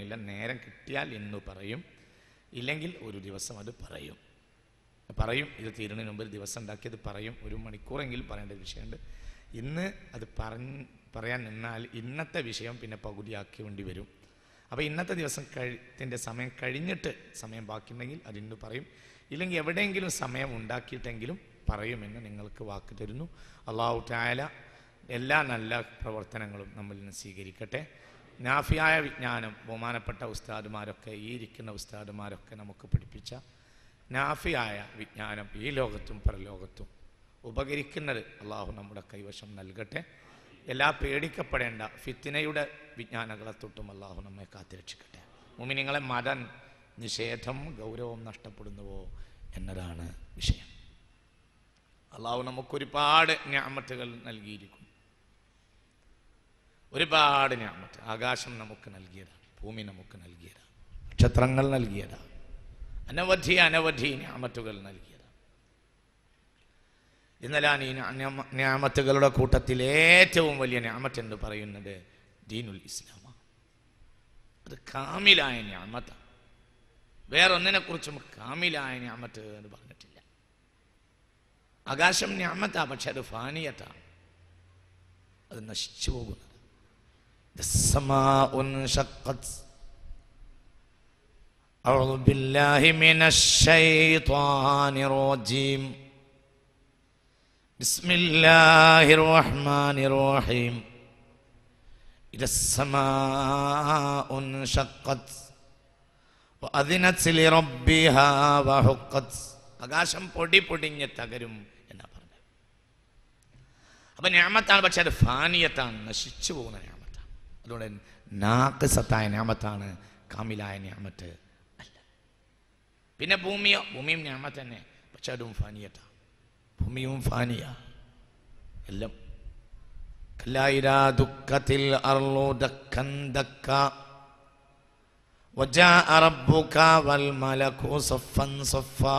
നിർബന്ധമൊന്നുമില്ല നേരം കിട്ടിയാൽ ഇന്ന് പറയും ഇല്ലെങ്കിൽ ഒരു ദിവസം അത് പറയും പറയും ഇത് തീരുന്നതിന് മുമ്പ് ഒരു ദിവസം ഉണ്ടാക്കിയത് പറയും ഒരു മണിക്കൂറെങ്കിലും പറയേണ്ട ഒരു വിഷയമുണ്ട് ഇന്ന് അത് പറഞ്ഞ് പറയാൻ നിന്നാൽ ഇന്നത്തെ വിഷയം പിന്നെ പകുതിയാക്കേണ്ടി വരും അപ്പോൾ ഇന്നത്തെ ദിവസം കഴിത്തിൻ്റെ സമയം കഴിഞ്ഞിട്ട് സമയം ബാക്കിയുണ്ടെങ്കിൽ അത് ഇന്ന് പറയും ഇല്ലെങ്കിൽ എവിടെയെങ്കിലും സമയം ഉണ്ടാക്കിയിട്ടെങ്കിലും പറയുമെന്ന് നിങ്ങൾക്ക് വാക്ക് തരുന്നു അള്ളാഹു തായാല എല്ലാ നല്ല പ്രവർത്തനങ്ങളും നമ്മളിൽ നിന്ന് സ്വീകരിക്കട്ടെ നാഫിയായ വിജ്ഞാനം ബഹുമാനപ്പെട്ട ഉസ്താദുമാരൊക്കെ ഈ ഇരിക്കുന്ന ഉസ്താദുമാരൊക്കെ നമുക്ക് പഠിപ്പിച്ച നാഫിയായ വിജ്ഞാനം ഈ ലോകത്തും പരലോകത്തും ഉപകരിക്കുന്നത് അള്ളാഹു നമ്മുടെ കൈവശം നൽകട്ടെ എല്ലാ പേടിക്കപ്പെടേണ്ട ഫിത്തിനയുടെ വിജ്ഞാനങ്ങളെ തൊട്ടും അള്ളാഹു നമ്മെ കാത്തിരക്ഷിക്കട്ടെ മുമിനിങ്ങളെ മതൻ നിഷേധം ഗൗരവം നഷ്ടപ്പെടുന്നുവോ എന്നതാണ് വിഷയം അള്ളാഹു നമുക്കൊരുപാട് ഞാമത്തുകൾ നൽകിയിരിക്കുന്നു ഒരുപാട് ഞാമത്ത് ആകാശം നമുക്ക് നൽകിയതാണ് ഭൂമി നമുക്ക് നൽകിയതാണ് നക്ഷത്രങ്ങൾ നൽകിയതാണ് അനവധി അനവധി ഞാമത്തുകൾ നൽകിയതാണ് എന്നാലാണ് ഈ ഞാമ- ഞാമത്തുകളുടെ കൂട്ടത്തിൽ ഏറ്റവും വലിയ ഞാമത്ത് എന്ന് പറയുന്നത് ദീനുൽ ഇസ്ലാമാണ് അത് കാമിലായ ഞാമത്താണ് വേറൊന്നിനെ കുറിച്ചും കാമിലായ ഞാമത്ത് എന്ന് പറഞ്ഞിട്ടില്ല ആകാശം ഞാമത്താ പക്ഷെ അത് ഫാനിയത്താണ് അത് നശിച്ചു പോകുന്നത് السماء انشقت أعوذ بالله من الشيطان الرجيم بسم الله الرحمن الرحيم إذا السماء انشقت وأذنت لربها وحقت ആകാശം പൊടി പൊടിഞ്ഞ് തകരും എന്നാ പറഞ്ഞത് അപ്പൊ ഞാമത്താണ് പക്ഷെ അത് ഫാനിയത്താണ് നശിച്ചു പോകുന്ന ഞാമത്താണ് അതുകൊണ്ട് നാക്കസത്തായ ഞാമത്താണ് കാമിലായ ഞാമത്ത് അല്ല പിന്നെ ഭൂമിയോ ഭൂമിയും ഞാമത്ത് തന്നെ പക്ഷെ അതും ഫാനിയത്താണ് ഭൂമിയും ഫാനിയ എല്ലാം കല്ലായിരാ ദുഃഖത്തിൽ അർളു ദക്കൻ ദക്ക وجاء ربك والملك صفا صفا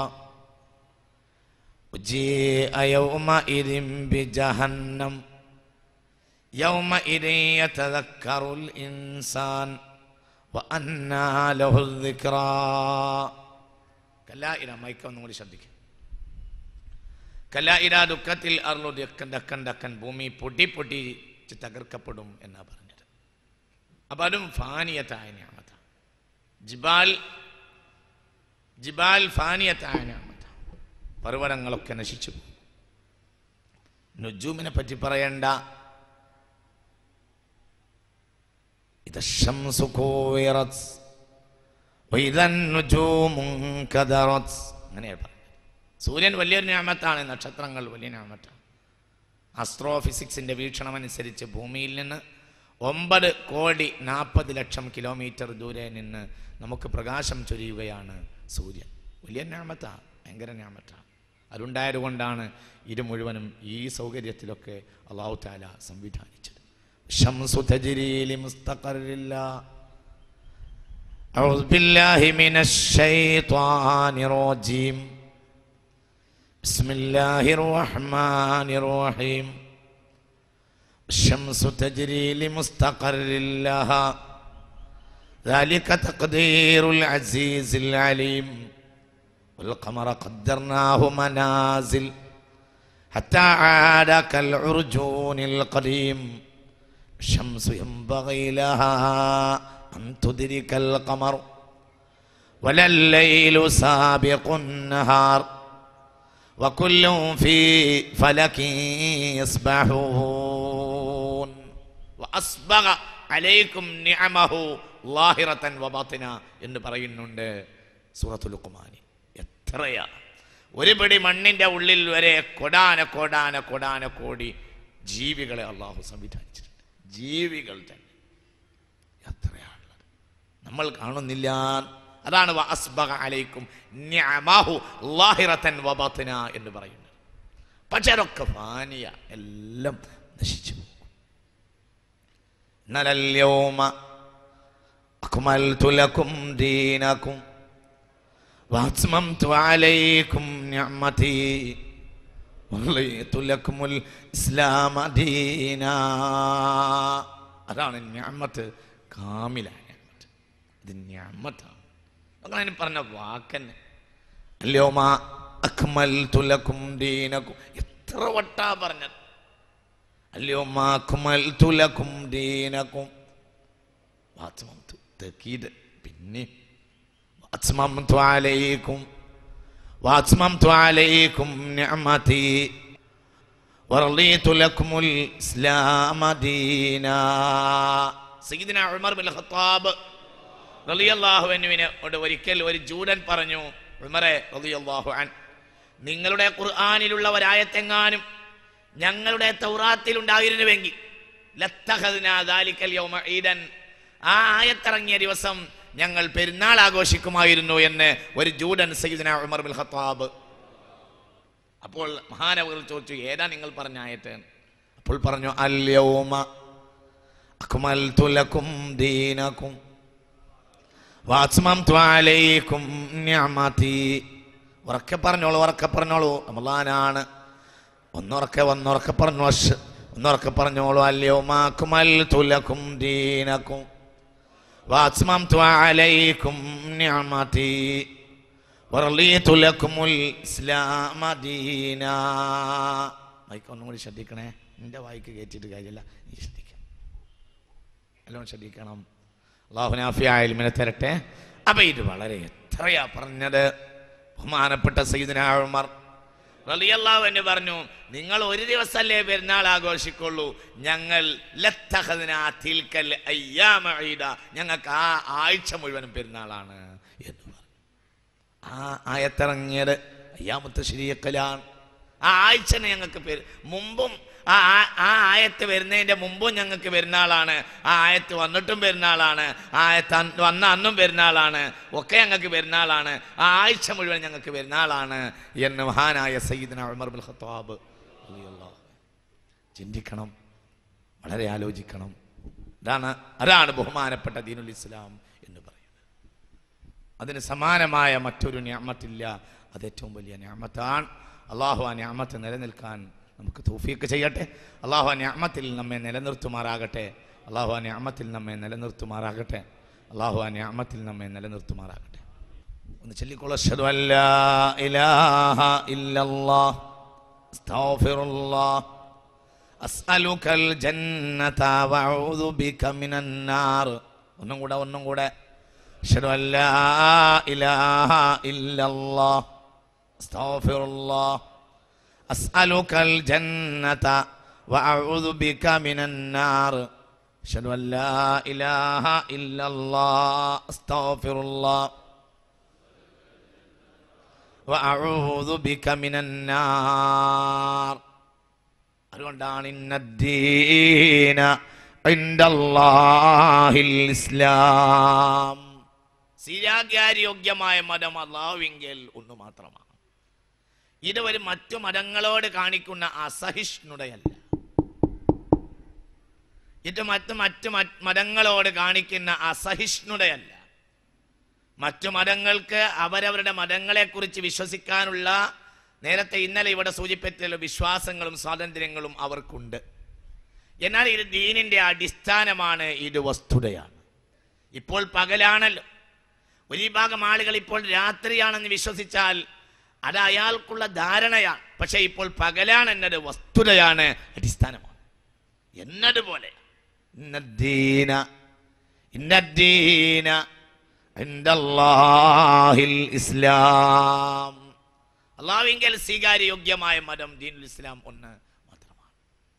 وجيء يومئذ بجهنم يومئذ يتذكر الإنسان وأنى له الذكرى كلا إلى ما يكون نقول شدك كلا إلى ദുഃഖത്തിൽ അർളു ദക്കൻ ദക്കൻ ദക്കൻ ഭൂമി പൊടി പൊടി തകർക്കപ്പെടും എന്നാ പറഞ്ഞത് അപ്പം അതും ഫാനിയത്തായ ഞാമത്താണ് ജിബാൽ ജിബാൽ ഫാനിയത്തായ ഞാമത്താണ് പർവ്വതങ്ങളൊക്കെ നശിച്ചു പോകും. നുജൂമിനെ പറ്റി പറയണ്ട ഇത് ശംസു കൂവിറത് വൈദൻ നുജൂമുൻ കദറത് അങ്ങനെയാണ് പറഞ്ഞത് സൂര്യൻ വലിയൊരു ഞാമത്താണ് നക്ഷത്രങ്ങൾ വലിയ ഞാമത്താണ് ആസ്ട്രോ ഫിസിക്സിൻ്റെ വീക്ഷണമനുസരിച്ച് ഭൂമിയിൽ നിന്ന് ഒമ്പത് കോടി നാൽപ്പത് ലക്ഷം കിലോമീറ്റർ ദൂരെ നിന്ന് നമുക്ക് പ്രകാശം ചൊരിയുകയാണ് സൂര്യൻ വലിയ ഞാമത്താണ് ഭയങ്കര ഞാമത്താണ് അതുണ്ടായത് കൊണ്ടാണ് ഇത് മുഴുവനും ഈ സൗകര്യത്തിലൊക്കെ അള്ളാഹു താല സംവിധാനിച്ചത് ഷംസു തജ്രീലി മുസ്തഖറില്ല أعوذ بالله من الشيطان الرجيم بسم الله الرحمن الرحيم الشمس تجري لمستقر لها ذلك تقدير العزيز العليم والقمر قدرناه منازل حتى عاد كالعرجون القديم الشمس ينبغي لها أن تدرك القمر ولا الليل سابق النهار وكل في فلك يسبحون وأسبغ عليكم نعمه ظاهرة وباطنة എന്ന് പറയുന്നുണ്ട് സൂറത്തുൽ ലുഖ്മാനി എത്രയാ ഒരു പിടി മണ്ണിന്റെ ഉള്ളിൽ വരെ കൊടാന കൊടാന കൊടാന കോടി ജീവികളെ അള്ളാഹു സംവിധാനിച്ചിട്ടുണ്ട് ജീവികൾ തന്നെ എത്രയാണുള്ളത് നമ്മൾ കാണുന്നില്ല അതാണ് വ അസ്ബഗ അലൈക്കും നിഅമഹു ലാഹിറത്തൻ വബാത്തിന എന്ന് പറയുന്നത് പക്ഷെ അതൊക്കെ ഫാനിയ എല്ലാം നശിച്ചു പോകും നലല്യോമ അക്മൽതു ലക്കും ദീനക്കും وأتممت عليكم نعمتي ورضيت لكم الإسلام دينا അതാണ് ഞാമത്ത് കാമിലായ ഞാമത്ത് ഇത് ഞാമത്താണ് അങ്ങനെ പറഞ്ഞ വാക്കന്നെ അല്ലയോമ അക്മൽ തുലക്കും ദീനക്കും എത്ര വട്ടാ പറഞ്ഞത് അല്ലയോമ അക്മൽ തുലക്കും ദീനക്കും വാത്മം തക്കീത് പിന്നെ വാത്മം അലൈക്കും വാത്മം അലൈക്കും നിഅമതി ورضيت لكم الإسلام دينا സയ്യിദ്ന ഉമർ ബിൻ ഖത്താബ് റളിയല്ലാഹു അൻഹുവിനെ കൊണ്ട് ഒരിക്കൽ ഒരു ജൂഡൻ പറഞ്ഞു ഉമറെ റളിയല്ലാഹു അൻ നിങ്ങളുടെ ഖുർആനിലുള്ള ഒരായത്തെങ്ങാനും ഞങ്ങളുടെ തൗറാത്തിൽ ഉണ്ടായിരുന്നുവെങ്കിൽ ലത്തഖദ്നാ ദാലിക്കൽ യൗമ ഈദൻ ആ ആയത്തിറങ്ങിയ ദിവസം ഞങ്ങൾ പെരുന്നാൾ ആഘോഷിക്കുമായിരുന്നു എന്ന് ഒരു ജൂഡൻ സയ്യിദ്ന ഉമർ ബിൻ ഖത്താബ് അപ്പോൾ മഹാനവകൾ ചോദിച്ചു ഏതാ നിങ്ങൾ പറഞ്ഞ ആയത്ത് അപ്പോൾ പറഞ്ഞു അല്യൗമ അക്മൽതു ലക്കും ദീനക്കും വാത്മംതു അലൈക്കും നിഅമതി ഉറക്കെ പറഞ്ഞോളൂ ഉറക്കെ പറഞ്ഞോളൂ റമളാനാണ് ഒന്നുറക്കെ ഒന്നുറക്കെ പറഞ്ഞു അഷ് ഒന്നുറക്കെ പറഞ്ഞോളൂ അല്യൗമ അക്മൽതു ലക്കും ദീനക്കും വാത്മംതു അലൈക്കും നിഅമതി വറളീതു ലക്കുമുൽ ഇസ്ലാമ ദീനാ മൈക്ക് ഒന്നും കൂടി ശ്രദ്ധിക്കണേ നിന്റെ വായിക്ക് കയറ്റിയിട്ട് കാര്യമില്ല നീ ശ്രദ്ധിക്കണം എല്ലാം ശ്രദ്ധിക്കണം അള്ളാഹുനാഫിയായാലും തരട്ടെ അപ്പൊ ഇത് വളരെ എത്രയാ പറഞ്ഞത് ബഹുമാനപ്പെട്ട സയ്യിദ്ന ഉമർ റളിയല്ലാഹു എന്ന് പറഞ്ഞു നിങ്ങൾ ഒരു ദിവസമല്ലേ പെരുന്നാൾ ആഘോഷിക്കുള്ളൂ ഞങ്ങൾ ലത്തഖദ്നാ തിൽക്കൽ അയ്യാമ ഈദ. ഞങ്ങൾക്ക് ആ ആഴ്ച മുഴുവനും പെരുന്നാളാണ് എന്ന് പറഞ്ഞു ആ ആയത്തിറങ്ങിയത് അയ്യാമത്തെ ശരീക്കലാണ് ആ ആഴ്ചന് ഞങ്ങൾക്ക് പേര് മുമ്പും ആ ആ- ആ ആയത്ത് വരുന്നതിന്റെ മുമ്പും ഞങ്ങൾക്ക് പെരുന്നാളാണ് ആ ആയത്ത് വന്നിട്ടും പെരുന്നാളാണ് ആ ആയത്ത് അന്ന് വന്ന അന്നും പെരുന്നാളാണ് ഒക്കെ ഞങ്ങൾക്ക് പെരുന്നാളാണ് ആ ആഴ്ച മുഴുവൻ ഞങ്ങൾക്ക് പെരുന്നാളാണ് എന്ന് മഹാനായ സയ്യിദ്ന ഉമർ ബിൻ ഖത്താബ് റളിയല്ലാഹു ചിന്തിക്കണം വളരെ ആലോചിക്കണം അതാണ് അതാണ് ബഹുമാനപ്പെട്ട ദീനുൽ ഇസ്ലാം എന്ന് പറയുന്നത് അതിന് സമാനമായ മറ്റൊരു ഞാമത്തില്ല അത് ഏറ്റവും വലിയ ഞാമത്താണ് അള്ളാഹു ആ ഞാമത്ത് നിലനിൽക്കാൻ നമുക്ക് തൗഫീക്ക് ചെയ്യട്ടെ അള്ളാഹു ആ ഞാമത്തിൽ നമ്മെ നിലനിർത്തുമാറാകട്ടെ അള്ളാഹു ആ ഞാമത്തിൽ നമ്മെ നിലനിർത്തുമാറാകട്ടെ അള്ളാഹു ആ ഞാമത്തിൽ നമ്മെ നിലനിർത്തുമാറാകട്ടെ ഒന്ന് ചൊല്ലിക്കോളൂ അഷ്ഹദു അല്ലാ ഇലാഹ ഇല്ലല്ലാഹ് അസ്തഗ്ഫിറുല്ലാഹ് അസ്അലുക്കൽ ജന്നത വഅഊദു ബിക മിനൻ നാർ ഒന്നും കൂടെ ഒന്നും കൂടെ അഷ്ഹദു അല്ലാ ഇലാഹ ഇല്ലല്ലാഹ് അസ്തഗ്ഫിറുല്ലാഹ് അസ്അലുക്കൽ ജന്നത വഅഊദു ബിക മിനൻ നാർ അഷ്ഹദു അല്ലാ ഇലാഹ ഇല്ലല്ലാഹ് അസ്തഗ്ഫിറുല്ലാഹ് വഅഊദു ബിക മിനൻ നാർ അതുകൊണ്ടാണ് ഇന്നദ്ദീന ഇൻദല്ലാഹിൽ ഇസ്ലാം സ്വീകാര്യോഗ്യമായ മതം അള്ളാഹുവിങ്കൽ ഒന്ന് മാത്രമാണ് ഇത് ഒരു മറ്റു മതങ്ങളോട് കാണിക്കുന്ന അസഹിഷ്ണുതയല്ല ഇത് മറ്റ് മറ്റു മറ്റ് മതങ്ങളോട് കാണിക്കുന്ന അസഹിഷ്ണുതയല്ല മറ്റു മതങ്ങൾക്ക് അവരവരുടെ മതങ്ങളെക്കുറിച്ച് വിശ്വസിക്കാനുള്ള നേരത്തെ ഇന്നലെ ഇവിടെ സൂചിപ്പിച്ച വിശ്വാസങ്ങളും സ്വാതന്ത്ര്യങ്ങളും അവർക്കുണ്ട് എന്നാൽ ഇത് ദീനിന്റെ അടിസ്ഥാനമാണ് ഇത് വസ്തുതയാണ് ഇപ്പോൾ പകലാണല്ലോ ഒരു ഭാഗം ആളുകൾ ഇപ്പോൾ രാത്രിയാണെന്ന് വിശ്വസിച്ചാൽ അത് അയാൾക്കുള്ള ധാരണയാണ് പക്ഷെ ഇപ്പോൾ പകലാണ് എന്നത് വസ്തുതയാണ് അടിസ്ഥാനമാണ് എന്നതുപോലെ ഇന്നദ്ദീന ഇന്നദ്ദീന ഇൻദല്ലാഹിൽ ഇസ്ലാം അള്ളാഹുവിങ്കൽ സ്വീകാര്യോഗ്യമായ മതം ദീനുൽ ഇസ്ലാം ഒന്ന് മാത്രമാണ്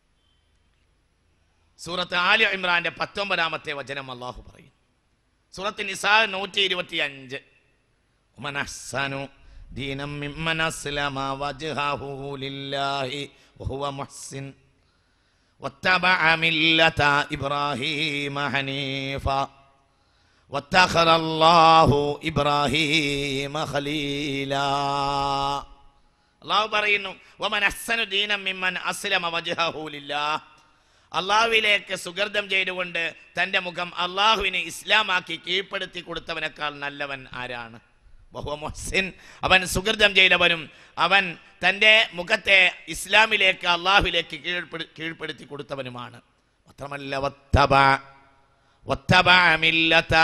സൂറത്ത് ആലി ഇമ്രാന്റെ പത്തൊമ്പതാമത്തെ വചനം അള്ളാഹു പറയും സൂറത്ത് നിസാ നൂറ്റി ഇരുപത്തി അഞ്ച് ഉമനഹ്സനു ദീനം മിമ്മൻ അസ്ലമ വജ്ഹഹു ലില്ലാഹി വഹുവ മുഹ്സിൻ واتبع ملة إبراهيم حنيفا واتخذ الله إبراهيم خليلا അള്ളാഹു പറയുന്നു വമൻ അഹ്സനു ദീനം മിമ്മൻ അസ്ലമ വജ്ഹഹു ലില്ലാഹ് അള്ളാഹുവിലേക്ക് സുഗർദം ചെയ്തുകൊണ്ട് തന്റെ മുഖം അള്ളാഹുവിനെ ഇസ്ലാമാക്കി കീഴ്പ്പെടുത്തി കൊടുത്തവനേക്കാൾ നല്ലവൻ ആരാണ് ബഹുവ മുഹ്സിൻ അവൻ സുഗർദം ചെയ്തവനും അവൻ തൻ്റെ മുഖത്തെ ഇസ്ലാമിലേക്ക് അള്ളാഹുവിലേക്ക് കീഴ്പ്പെടു കീഴ്പ്പെടുത്തി കൊടുത്തവനുമാണ് മാത്രമല്ല വത്തബ വത്തബ മില്ലത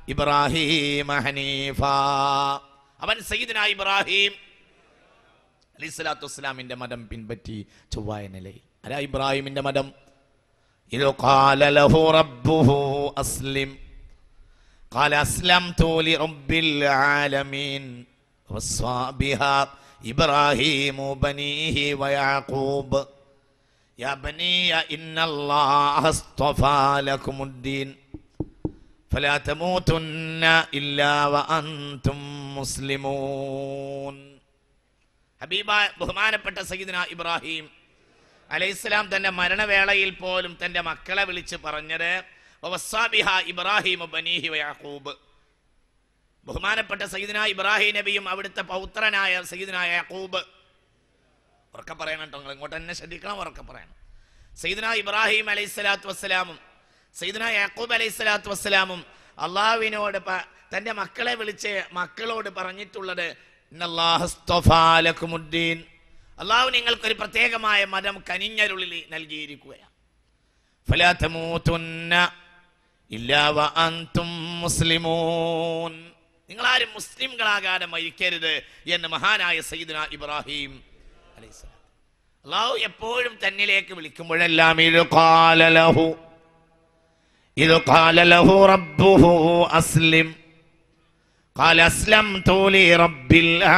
ഇബ്രാഹിം ഹനീഫ അവൻ സയ്യിദുന ഇബ്രാഹിം അലൈഹി സ്വലാത്തു വസ്സലാമിന്റെ മതം പിൻപറ്റി ചൊവ്വായ നിലയിൽ ആരാ ഇബ്രാഹിമിന്റെ മതം ഇത് قال له ربه أسلم قال أسلمت لرب العالمين وصى بها إبراهيم بنيه ويعقوب يا بني إن الله اصطفى لكم الدين فلا تموتن إلا وأنتم مسلمون ഹബീബ ബഹുമാനപ്പെട്ട സയ്യിദ്ന ഇബ്രാഹിം അലൈഹിസ്സലാം തന്റെ മരണവേളയിൽ പോലും തന്റെ മക്കളെ വിളിച്ച് പറഞ്ഞത് വവസ്സാബിഹ ഇബ്രാഹിം ബനീഹി വയാഖൂബ് ബഹുമാനപ്പെട്ട സയ്യിദ്ന ഇബ്രാഹിം നബിയും അവിടുത്തെ പൗത്രനായ സയ്യിദ്ന യാക്കൂബ് ഉറക്കെ പറയണം കേട്ടോ നിങ്ങൾ ഇങ്ങോട്ട് തന്നെ ശ്രദ്ധിക്കണം ഉറക്കെ പറയണം സയ്യിദ്ന ഇബ്രാഹിം അലൈഹി സ്വലാത്തു വസ്സലാമും സയ്യിദ്ന യാക്കൂബ് അലൈഹി സ്വലാത്തു വസ്സലാമും അള്ളാഹുവിനോട് പ- തന്റെ മക്കളെ വിളിച്ച് മക്കളോട് പറഞ്ഞിട്ടുള്ളത് ഇന്നല്ലാഹുസ്തഫാലക്കുമുദ്ദീൻ അള്ളാഹു നിങ്ങൾക്കൊരു പ്രത്യേകമായ മതം കനിഞ്ഞരുളിൽ നൽകിയിരിക്കുകയാണ് ഫലാ തമൂതുന്ന ഇല്ലാ വഅൻതും മുസ്ലിമൂൻ നിങ്ങളാരും മുസ്ലിംകളാകാതെ മരിക്കരുത് എന്ന് മഹാനായ സയ്യിദ്ന ഇബ്രാഹിം അലൈഹിസ്സലാം അള്ളാഹു എപ്പോഴും തന്നിലേക്ക് വിളിക്കുമ്പോഴെല്ലാം ഇത് ഖാല ലഹു ഇത് ഖാല ലഹു റബ്ബുഹു അസ്ലിം قال أسلمت لرب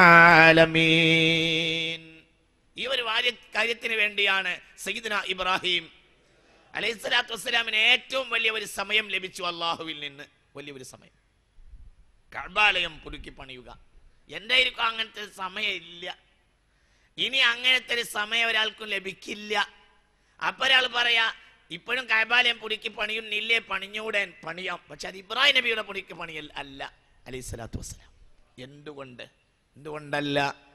العالمين ഈ ഒരു വാര്യ കാര്യത്തിന് വേണ്ടിയാണ് സയ്യിദ്ന ഇബ്രാഹിം അലൈഹി സ്വലാത്തു വസ്സലാമിന് ഏറ്റവും വലിയ ഒരു സമയം ലഭിച്ചു അള്ളാഹുവിൽ നിന്ന് വലിയ ഒരു സമയം കർബാലയം പുതുക്കി പണിയുക എൻ്റെ ആയിരിക്കും അങ്ങനത്തെ ഒരു സമയം ഇല്ല ഇനി അങ്ങനത്തെ ഒരു സമയം ഒരാൾക്കും ലഭിക്കില്ല അപ്പൊ ഒരാൾ പറയാ ഇപ്പോഴും കൈബാലയം പുതുക്കി പണിയുന്നില്ലേ പണിഞ്ഞൂടെ പണിയാം പക്ഷെ അത് ഇബ്രാഹിം നബിയുടെ പുതുക്കി പണിയൽ അല്ല അലൈഹി സ്വലാത്തു വസ്സലാം എന്തുകൊണ്ട് എന്തുകൊണ്ടല്ല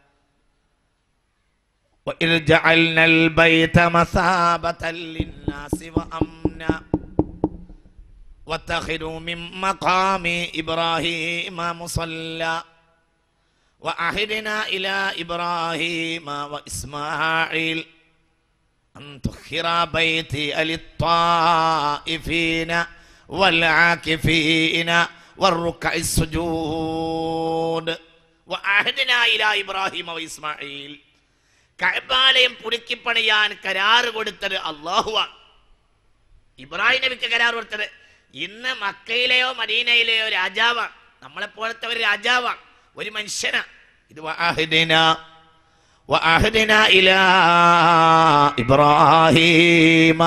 وإذ جعلنا البيت مثابة للناس وأمنا واتخذوا من مقام إبراهيم مصلى وعهدنا إلى إبراهيم وإسماعيل أن تخر بيتي للطائفين والعاكفين والركع السجود وعهدنا إلى إبراهيم وإسماعيل കഅബാലയം പുതുക്കി പണിയാൻ കരാർ കൊടുത്തത് അള്ളാഹുവാണ് ഇബ്രാഹിം നബിക്ക് കരാർ കൊടുത്തത് ഇന്ന് മക്കയിലെയോ മദീനയിലെയോ രാജാവാണ് നമ്മളെപ്പോലത്തെ ഒരു രാജാവാണ് ഒരു മനുഷ്യനാണ് ഇത് വഅഹദിന വഅഹദിന ഇലാ ഇബ്രാഹീമ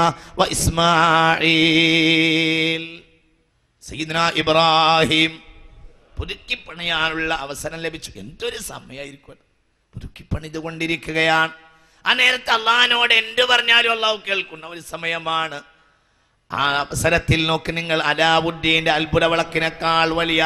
വഇസ്മാഈൽ സയ്യിദ്ന ഇബ്രാഹിം പുതുക്കി പണിയാനുള്ള അവസരം ലഭിച്ചു എന്തൊരു സമയമായിരിക്കും അത്. പുതുക്കി പണിതുകൊണ്ടിരിക്കുകയാണ് ആ നേരത്തെ അള്ളഹാനോട് എന്ത് പറഞ്ഞാലും അള്ളാഹു കേൾക്കുന്ന ഒരു സമയമാണ് ആ അവസരത്തിൽ നോക്കി നിങ്ങൾ അലാവുദ്ദീന്റെ അത്ഭുത വിളക്കിനേക്കാൾ വലിയ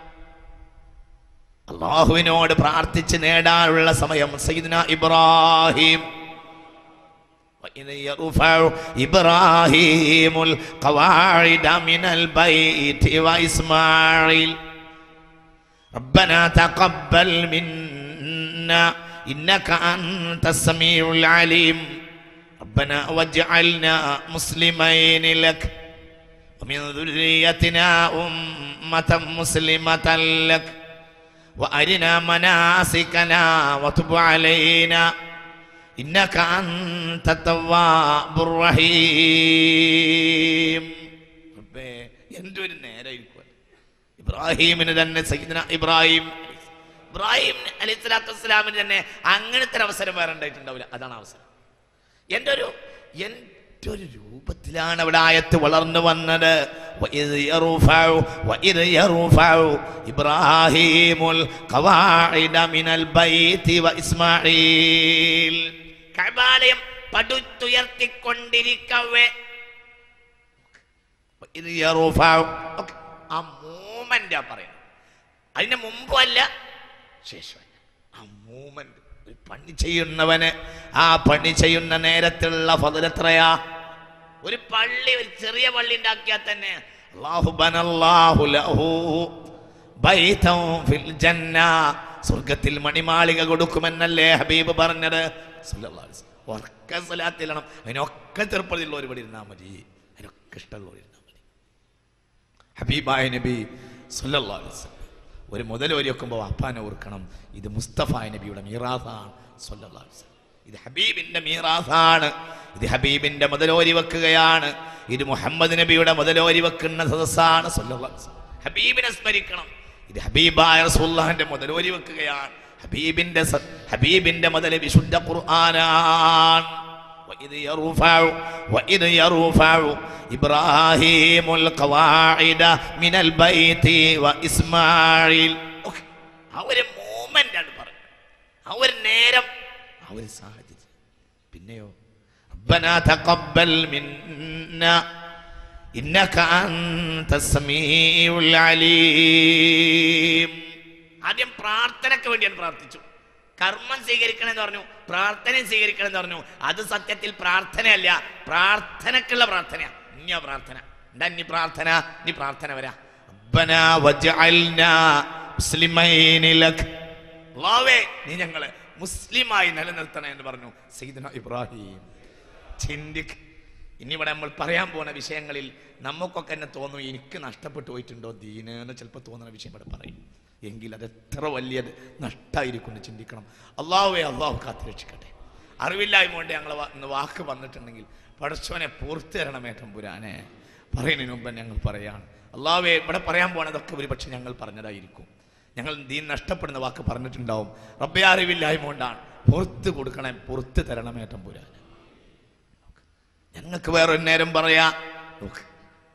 അള്ളാഹുവിനോട് പ്രാർത്ഥിച്ച് നേടാനുള്ള സമയം സയ്യിദ്ന ഇബ്രാഹിം وإذ يرفع إبراهيم القواعد من البيت وإسماعيل ربنا تقبل منا إنك أنت السميع العليم ربنا واجعلنا مسلمين لك ومن ذريتنا أمة مسلمة لك وأرنا مناسكنا وتب علينا إنك أنت التواب الرحيم ربي എന്തൊരു നേരമായിരിക്കും ഇബ്രാഹിമിന് തന്നെ സയ്യിദ്ന ഇബ്രാഹിം ഇബ്രാഹിം അലൈഹി സ്വലാത്തു വസ്സലാമിന് തന്നെ അങ്ങനത്തെ ഒരു അവസരം വേറെ ഉണ്ടായിട്ടുണ്ടാവില്ല അതാണ് അവസരം എൻ്റെ ഒരു എൻ്റെ ഒരു രൂപത്തിലാണ് അവിടെ ആയത്ത് വളർന്നു വന്നത് وإذ يرفع وإذ يرفع إبراهيم القواعد من البيت وإسماعيل കഅബാലയം പടുത്തുയർത്തിക്കൊണ്ടിരിക്കവേ ഇത് യറൂഫാവ്. ഓക്കേ. ആ മൂമെന്റ് ആ പറയുന്നത് അതിന് മുമ്പല്ല ശേഷമല്ല ആ മൂമെന്റ് ഒരു പണി ചെയ്യുന്നവന് ആ പണി ചെയ്യുന്ന നേരത്തുള്ള ഫതിലെത്രയാ ഒരു പള്ളി ഒരു ചെറിയ പള്ളി ഉണ്ടാക്കിയാൽ തന്നെ അല്ലാഹു ബനല്ലാഹു ലഹു ബൈതൻ ഫിൽ ജന്ന സ്വർഗത്തിൽ മണിമാളിക കൊടുക്കുമെന്നല്ലേ ഹബീബ് പറഞ്ഞത് സല്ലല്ലാഹു അലൈഹി വസല്ലം. ഉറക്ക സ്വലാത്തിലാണ് അതിനൊക്കെ ചെറുപ്പത്തിലുള്ളവർ ഇവിടെ ഇരുന്നാൽ മതി അതിനൊക്കെ ഇഷ്ടമുള്ളവർ ഇരുന്നാൽ മതി ഹബീബായ നബി സല്ലല്ലാഹു അലൈഹി വസല്ലം ഒരു മുതലോരി വെക്കുമ്പോൾ വാപ്പാനെ ഓർക്കണം ഇത് മുസ്തഫ നബിയുടെ മീറാസാണ് സല്ലല്ലാഹു അലൈഹി വസല്ലം ഇത് ഹബീബിന്റെ മീറാസാണ് ഇത് ഹബീബിന്റെ മുതലോരി വെക്കുകയാണ് ഇത് മുഹമ്മദ് നബിയുടെ മുതലോരി വെക്കുന്ന സദസ്സാണ് സല്ലല്ലാഹു അലൈഹി വസല്ലം ഹബീബിനെ സ്മരിക്കണം ഇത് ഹബീബായ റസൂലുള്ളാഹിന്റെ മുതലോരി വെക്കുകയാണ് ഹബീബിന്റെ സ- ഹബീബിന്റെ മുതൽ വിശുദ്ധ ഖുർആനാണ് وإذ يرفع وإذ يرفع إبراهيم القواعد من البيت وإسماعيل ഓക്കേ. ആ ഒരു മൂമെന്റ് ആണ് പറയുന്നത് ആ ഒരു നേരം ആ ഒരു സാഹചര്യം പിന്നെയോ ربنا تقبل منا إنك أنت السميع العليم ആദ്യം പ്രാർത്ഥനയ്ക്ക് വേണ്ടി ഞാൻ പ്രാർത്ഥിച്ചു കർമ്മം സ്വീകരിക്കണമെന്ന് പറഞ്ഞു പ്രാർത്ഥനയും സ്വീകരിക്കണമെന്ന് പറഞ്ഞു അത് സത്യത്തിൽ പ്രാർത്ഥനയല്ല പ്രാർത്ഥനക്കുള്ള പ്രാർത്ഥനയാ ഇനിയാ പ്രാർത്ഥന എന്താ ഇനി പ്രാർത്ഥന ഇനി പ്രാർത്ഥന വരാ ربنا وجعلنا مسلمين لك അല്ലാഹുവേ നീ ഞങ്ങളെ മുസ്ലിമായി നിലനിർത്തണേ എന്ന് പറഞ്ഞു സയ്യിദ്ന ഇബ്രാഹിം ചിന്തിക്ക് ഇനി ഇവിടെ നമ്മൾ പറയാൻ പോണ വിഷയങ്ങളിൽ നമുക്കൊക്കെ തന്നെ തോന്നും എനിക്ക് നഷ്ടപ്പെട്ടു പോയിട്ടുണ്ടോ ദീന് എന്ന് ചിലപ്പോൾ തോന്നുന്ന വിഷയം ഇവിടെ പറയും എങ്കിൽ അത് എത്ര വലിയ നഷ്ടമായിരിക്കും എന്ന് ചിന്തിക്കണം അള്ളാഹുവേ അള്ളാഹു കാത്തുരക്ഷിക്കട്ടെ അറിവില്ലായ്മ കൊണ്ട് ഞങ്ങൾ ഇന്ന് വാക്ക് വന്നിട്ടുണ്ടെങ്കിൽ പടച്ചോനെ പൂർത്തി തരണമേ തമ്പുരാനെ പറയുന്നതിന് മുമ്പ് ഞങ്ങൾ പറയാണ് അള്ളാഹുവേ ഇവിടെ പറയാൻ പോണതൊക്കെ ഒരു പക്ഷെ ഞങ്ങൾ പറഞ്ഞതായിരിക്കും ഞങ്ങൾ ദീൻ നഷ്ടപ്പെടുന്ന വാക്ക് പറഞ്ഞിട്ടുണ്ടാവും റബ്ബെ അറിവില്ലായ്മ കൊണ്ടാണ് പുറത്ത് കൊടുക്കണേ പുറത്ത് തരണമേ തമ്പുരാനെ ഞങ്ങൾക്ക് വേറൊരു നേരം പറയാ നോക്ക്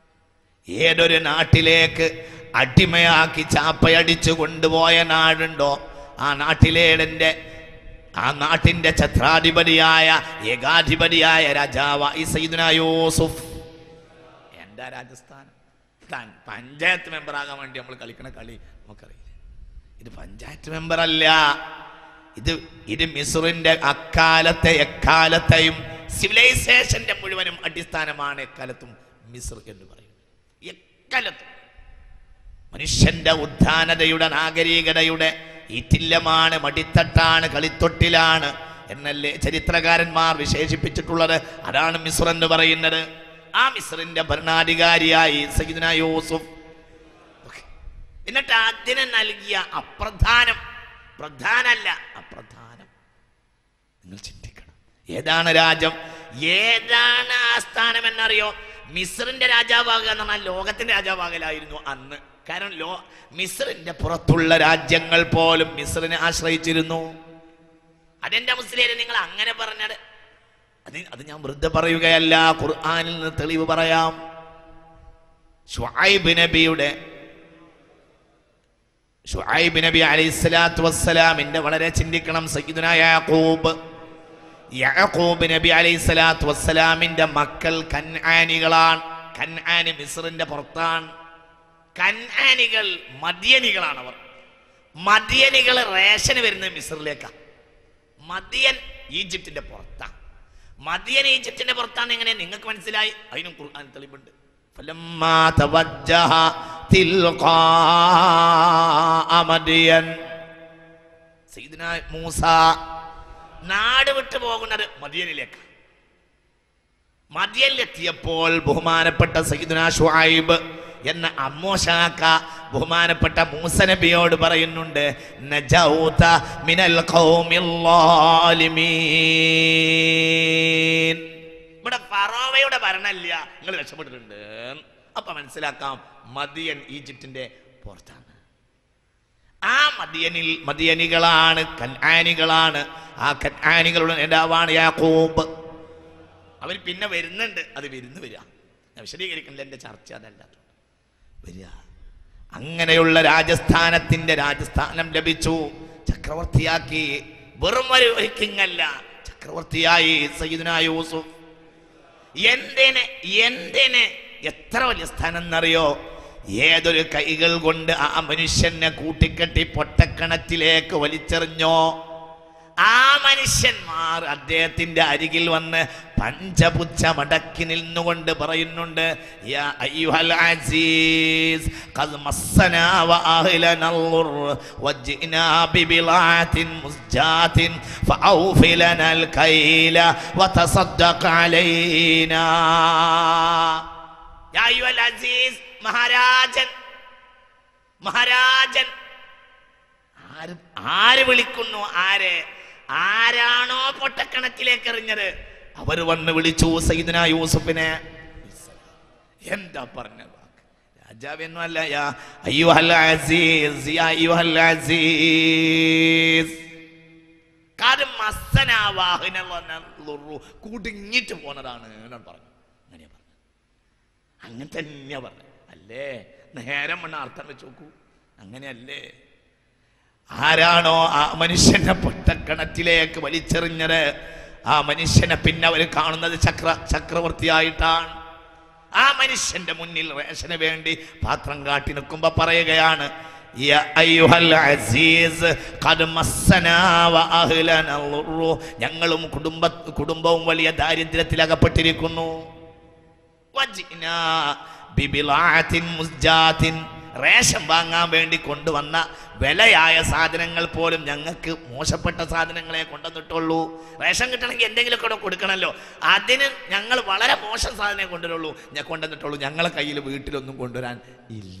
ഏതൊരു നാട്ടിലേക്ക് അടിമയാക്കി ചാപ്പയടിച്ചു കൊണ്ടുപോയ നാടുണ്ടോ ആ നാട്ടിലേടന്റെ ആ നാട്ടിന്റെ ഛത്രാധിപതിയായ ഏകാധിപതിയായ രാജാവ് ഈ സയ്യിദുന യൂസുഫ് എന്താ രാജസ്ഥാനം താൻ പഞ്ചായത്ത് മെമ്പർ ആകാൻ വേണ്ടി നമ്മൾ കളിക്കണ കളി നമുക്കറിയില്ല ഇത് പഞ്ചായത്ത് മെമ്പർ അല്ല ഇത് ഇത് മിസ്റിന്റെ അക്കാലത്തെ എക്കാലത്തെയും സിവിലൈസേഷന്റെ മുഴുവനും അടിസ്ഥാനമാണ് എക്കാലത്തും മിസ്ർ എന്ന് പറയുന്നത് എക്കാലത്തും മനുഷ്യന്റെ ഉദ്ധാനതയുടെ നാഗരികതയുടെ ഈറ്റില്ലമാണ് മടിത്തട്ടാണ് കളിത്തൊട്ടിലാണ് എന്നല്ലേ ചരിത്രകാരന്മാർ വിശേഷിപ്പിച്ചിട്ടുള്ളത് അതാണ് മിസ്ർ എന്ന് പറയുന്നത് ആ മിസ്റിന്റെ ഭരണാധികാരിയായി സയ്യിദ്ന യൂസുഫ് ഓക്കേ. എന്നിട്ട് അതിന് നൽകിയ അപ്രധാനം പ്രധാനല്ല അപ്രധാനം നിങ്ങൾ ചിന്തിക്കണം ഏതാണ് രാജ്യം ഏതാണ് ആ സ്ഥാനം എന്നറിയോ മിസ്റിന്റെ രാജാവാകുക എന്ന് പറഞ്ഞാൽ ലോകത്തിന്റെ രാജാവാകലായിരുന്നു അന്ന് കാരണം ലോ മിസ്റിന്റെ പുറത്തുള്ള രാജ്യങ്ങൾ പോലും മിസ്റിനെ ആശ്രയിച്ചിരുന്നു അതെന്റെ മുസ്ലിം നിങ്ങൾ അങ്ങനെ പറഞ്ഞത് അത് അത് ഞാൻ വെറുതെ പറയുകയല്ല ഖുർആനിൽ നിന്ന് തെളിവ് പറയാം ഷുഐബ് നബിയുടെ ഷുഐബ് നബി അലൈഹി സ്വലാത്തു വസ്സലാമിന്റെ വളരെ ചിന്തിക്കണം സയ്യിദുന യാക്കൂബ് യാക്കൂബ് നബി അലൈഹി സ്വലാത്തു വസ്സലാമിന്റെ മക്കൾ കൻആനികളാണ് കൻആനി മിസ്റിന്റെ പുറത്താണ് കൻആനികൾ മദ്യനികളാണ് അവർ മദ്യനികൾ റേഷന് വരുന്നത് മിസ്റിലേക്കാണ് മദിയൻ ഈജിപ്തിന്റെ പുറത്താണ് മദിയൻ ഈജിപ്തിന്റെ പുറത്താണ് എങ്ങനെ നിങ്ങൾക്ക് മനസ്സിലായി അതിനും ഖുർആൻ തെളിവുണ്ട് فلما توجه تلقاء مدين സയ്യിദ്ന മൂസ നാട് വിട്ടു പോകുന്നത് മദിയനിലേക്ക് മദിയനിലെത്തിയപ്പോൾ ബഹുമാനപ്പെട്ട സയ്യിദ്ന ഷുഐബ് എന്ന അമ്മോശാക്ക ബഹുമാനപ്പെട്ട മൂസ നബിയോട് പറയുന്നുണ്ട് നജൗത മിനൽ ഖൗമിൽ ളാലിമീൻ. ഇവിടെ ഫറോവയുടെ ഭരണമില്ല നിങ്ങൾ രക്ഷപ്പെട്ടിട്ടുണ്ട് അപ്പൊ മനസ്സിലാക്കാം മദിയൻ ഈജിപ്തിന്റെ പുറത്താണ് ആ മദിയനിൽ മദിയനികളാണ് കൻആനികളാണ് ആ കൻആനികളുടെ നേതാവാണ് യാക്കൂബ് അവർ പിന്നെ വരുന്നുണ്ട് അത് വരുന്നു വരിക ഞാൻ വിശദീകരിക്കണില്ല എൻ്റെ ചർച്ച അതല്ല വരിക അങ്ങനെയുള്ള രാജസ്ഥാനത്തിന്റെ രാജസ്ഥാനം ലഭിച്ചു ചക്രവർത്തിയാക്കി വെറും ഒരു കിങ്ങല്ല ചക്രവർത്തിയായി സയ്യിദ്ന യൂസുഫ് എന്തിന് എന്തിന് എത്ര വലിയ സ്ഥാനം എന്നറിയോ ഏതൊരു കൈകൾ കൊണ്ട് ആ മനുഷ്യനെ കൂട്ടിക്കെട്ടി പൊട്ടക്കണത്തിലേക്ക് വലിച്ചെറിഞ്ഞോ ആ മനുഷ്യന്മാർ അദ്ദേഹത്തിന്റെ അരികിൽ വന്ന് പഞ്ചപുച്ഛ മടക്കി നിന്നുകൊണ്ട് പറയുന്നുണ്ട് യാ അയ്യുഹൽ അസീസ് ഖദ് മസ്സനാ വഅഹ്ലന الضر وجئنا ببضاعة مزجاة فأوف لنا الكيل وتصدق علينا യാ അയ്യുഹൽ അസീസ് മഹാരാജൻ മഹാരാജൻ ആര് ആര് വിളിക്കുന്നു ആരെ ആരാണോ പൊട്ടക്കണക്കിലേക്ക് എറിഞ്ഞത് അവർ വന്ന് വിളിച്ചു സൈദന യൂസുഫിനെ എന്താ പറഞ്ഞ വാക്ക് രാജാവെന്നും അല്ല യാ അയ്യുഹൽ അസീസ് യാ അയ്യുഹൽ അസീസ് കാര്യം മസ്സനാവാഹിനുറു കുടുങ്ങിട്ട് പോന്നതാണ് എന്നാണ് പറഞ്ഞു അങ്ങനെയാ പറഞ്ഞു അങ്ങനെ തന്നെയാ പറഞ്ഞു അല്ലേ നേരം വണ്ണ അർത്ഥം വെച്ച് നോക്കൂ അങ്ങനെയല്ലേ ആരാണോ ആ മനുഷ്യനെ പൊട്ടക്കണറ്റിലേക്ക് വലിച്ചെറിഞ്ഞത് ആ മനുഷ്യനെ പിന്നെ അവർ കാണുന്നത് ചക്ര ചക്രവർത്തിയായിട്ടാണ് ആ മനുഷ്യന്റെ മുന്നിൽ റേഷന് വേണ്ടി പാത്രം കാട്ടി നിൽക്കുമ്പോ പറയുകയാണ് "യാ അയ്യുഹൽ അസീസ്, ഖദ് മസ്സനാ വ അഹ്ലനാ ളുറു." ഞങ്ങളും കുടുംബ കുടുംബവും വലിയ ദാരിദ്ര്യത്തിൽ അകപ്പെട്ടിരിക്കുന്നു വജിനാ ബിബിളാഅത്തിൻ മുസ്ജാത്തിൻ. റേഷൻ വാങ്ങാൻ വേണ്ടി കൊണ്ടുവന്ന വിലയായ സാധനങ്ങൾ പോലും ഞങ്ങൾക്ക് മോശപ്പെട്ട സാധനങ്ങളെ കൊണ്ടുവന്നിട്ടുള്ളൂ റേഷൻ കിട്ടണമെങ്കിൽ എന്തെങ്കിലും കൂടെ കൊടുക്കണമല്ലോ അതിന് ഞങ്ങൾ വളരെ മോശം സാധനമേ കൊണ്ടുവരുള്ളൂ ഞാൻ കൊണ്ടുവന്നിട്ടുള്ളൂ ഞങ്ങളെ കയ്യിൽ വീട്ടിലൊന്നും കൊണ്ടുവരാൻ ഇല്ല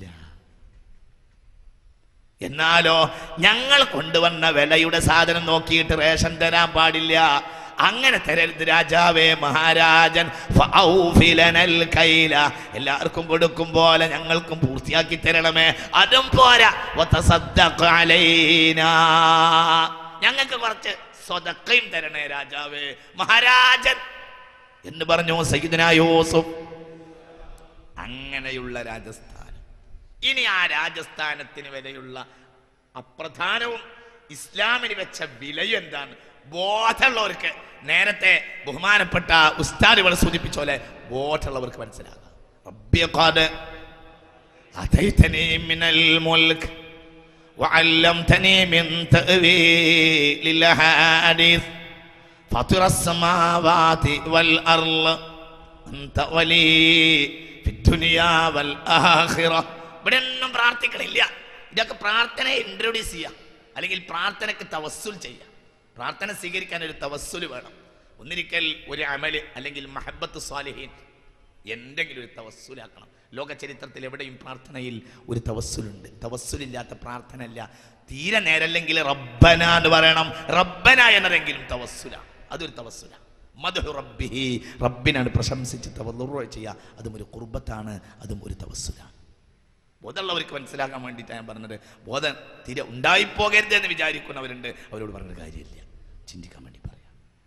എന്നാലോ ഞങ്ങൾ കൊണ്ടുവന്ന വിലയുടെ സാധനം നോക്കിയിട്ട് റേഷൻ തരാൻ പാടില്ല അങ്ങനെ തരരുത് രാജാവേ മഹാരാജൻ ഫഔഫിലനൽ കൈല എല്ലാവർക്കും കൊടുക്കും പോലെ ഞങ്ങൾക്കും പൂർത്തിയാക്കി തരണമേ അതും പോരാ വതസദ്ദഖ് അലൈനാ ഞങ്ങൾക്ക് കുറച്ച് സ്വതക്കയും തരണേ രാജാവേ മഹാരാജൻ എന്ന് പറഞ്ഞു സയ്യിദന യൂസുഫ് അങ്ങനെയുള്ള രാജസ്ഥാനം ഇനി ആ രാജസ്ഥാനത്തിന് വിലയുള്ള അപ്രധാനവും ഇസ്ലാമിന് വെച്ച വിലയും എന്താണ് ബോധമുള്ളവർക്ക് നേരത്തെ ബഹുമാനപ്പെട്ട ഉസ്താദുകൾ സൂചിപ്പിച്ച പോലെ ബോധമുള്ളവർക്ക് മനസ്സിലാകാം റബ്ബിയഖാദ് അതൈതനി മിനൽ മുൽക്ക് وعلمتني من تأويل الأحاديث فاطر السماوات والأرض أنت ولي في الدنيا والآخرة ഇവിടെ ഒന്നും പ്രാർത്ഥിക്കണില്ല ഇതൊക്കെ പ്രാർത്ഥന ഇൻട്രൊഡ്യൂസ് ചെയ്യാം അല്ലെങ്കിൽ പ്രാർത്ഥനയ്ക്ക് തവസ്സുൽ ചെയ്യാം പ്രാർത്ഥന സ്വീകരിക്കാൻ ഒരു തവസ്സുൽ വേണം ഒന്നിരിക്കൽ ഒരു അമല് അല്ലെങ്കിൽ മഹബത്ത് സ്വാലിഹീൻ എന്തെങ്കിലും ഒരു തവസ്സുലാക്കണം ലോക ചരിത്രത്തിൽ എവിടെയും പ്രാർത്ഥനയിൽ ഒരു തവസ്സുലുണ്ട് തവസ്സുലില്ലാത്ത പ്രാർത്ഥന അല്ല തീരെ നേരല്ലെങ്കിൽ റബ്ബന എന്ന് പറയണം റബ്ബന എന്നതെങ്കിലും തവസ്സുല അതൊരു തവസ്സുല മധു റബ്ബിഹി റബ്ബിനാണ് പ്രശംസിച്ച് തവല്ലുറ ചെയ്യുക അതും ഒരു കുർബത്താണ് അതും ഒരു തവസ്സുലാണ് ബോധമുള്ളവർക്ക് മനസ്സിലാക്കാൻ വേണ്ടിയിട്ടാണ് ഞാൻ പറഞ്ഞത് ബോധം തീരെ ഉണ്ടായിപ്പോകരുത് എന്ന് വിചാരിക്കുന്നവരുണ്ട് അവരോട് പറഞ്ഞൊരു കാര്യമില്ല ചിന്തിക്കാൻ വേണ്ടി പറയാം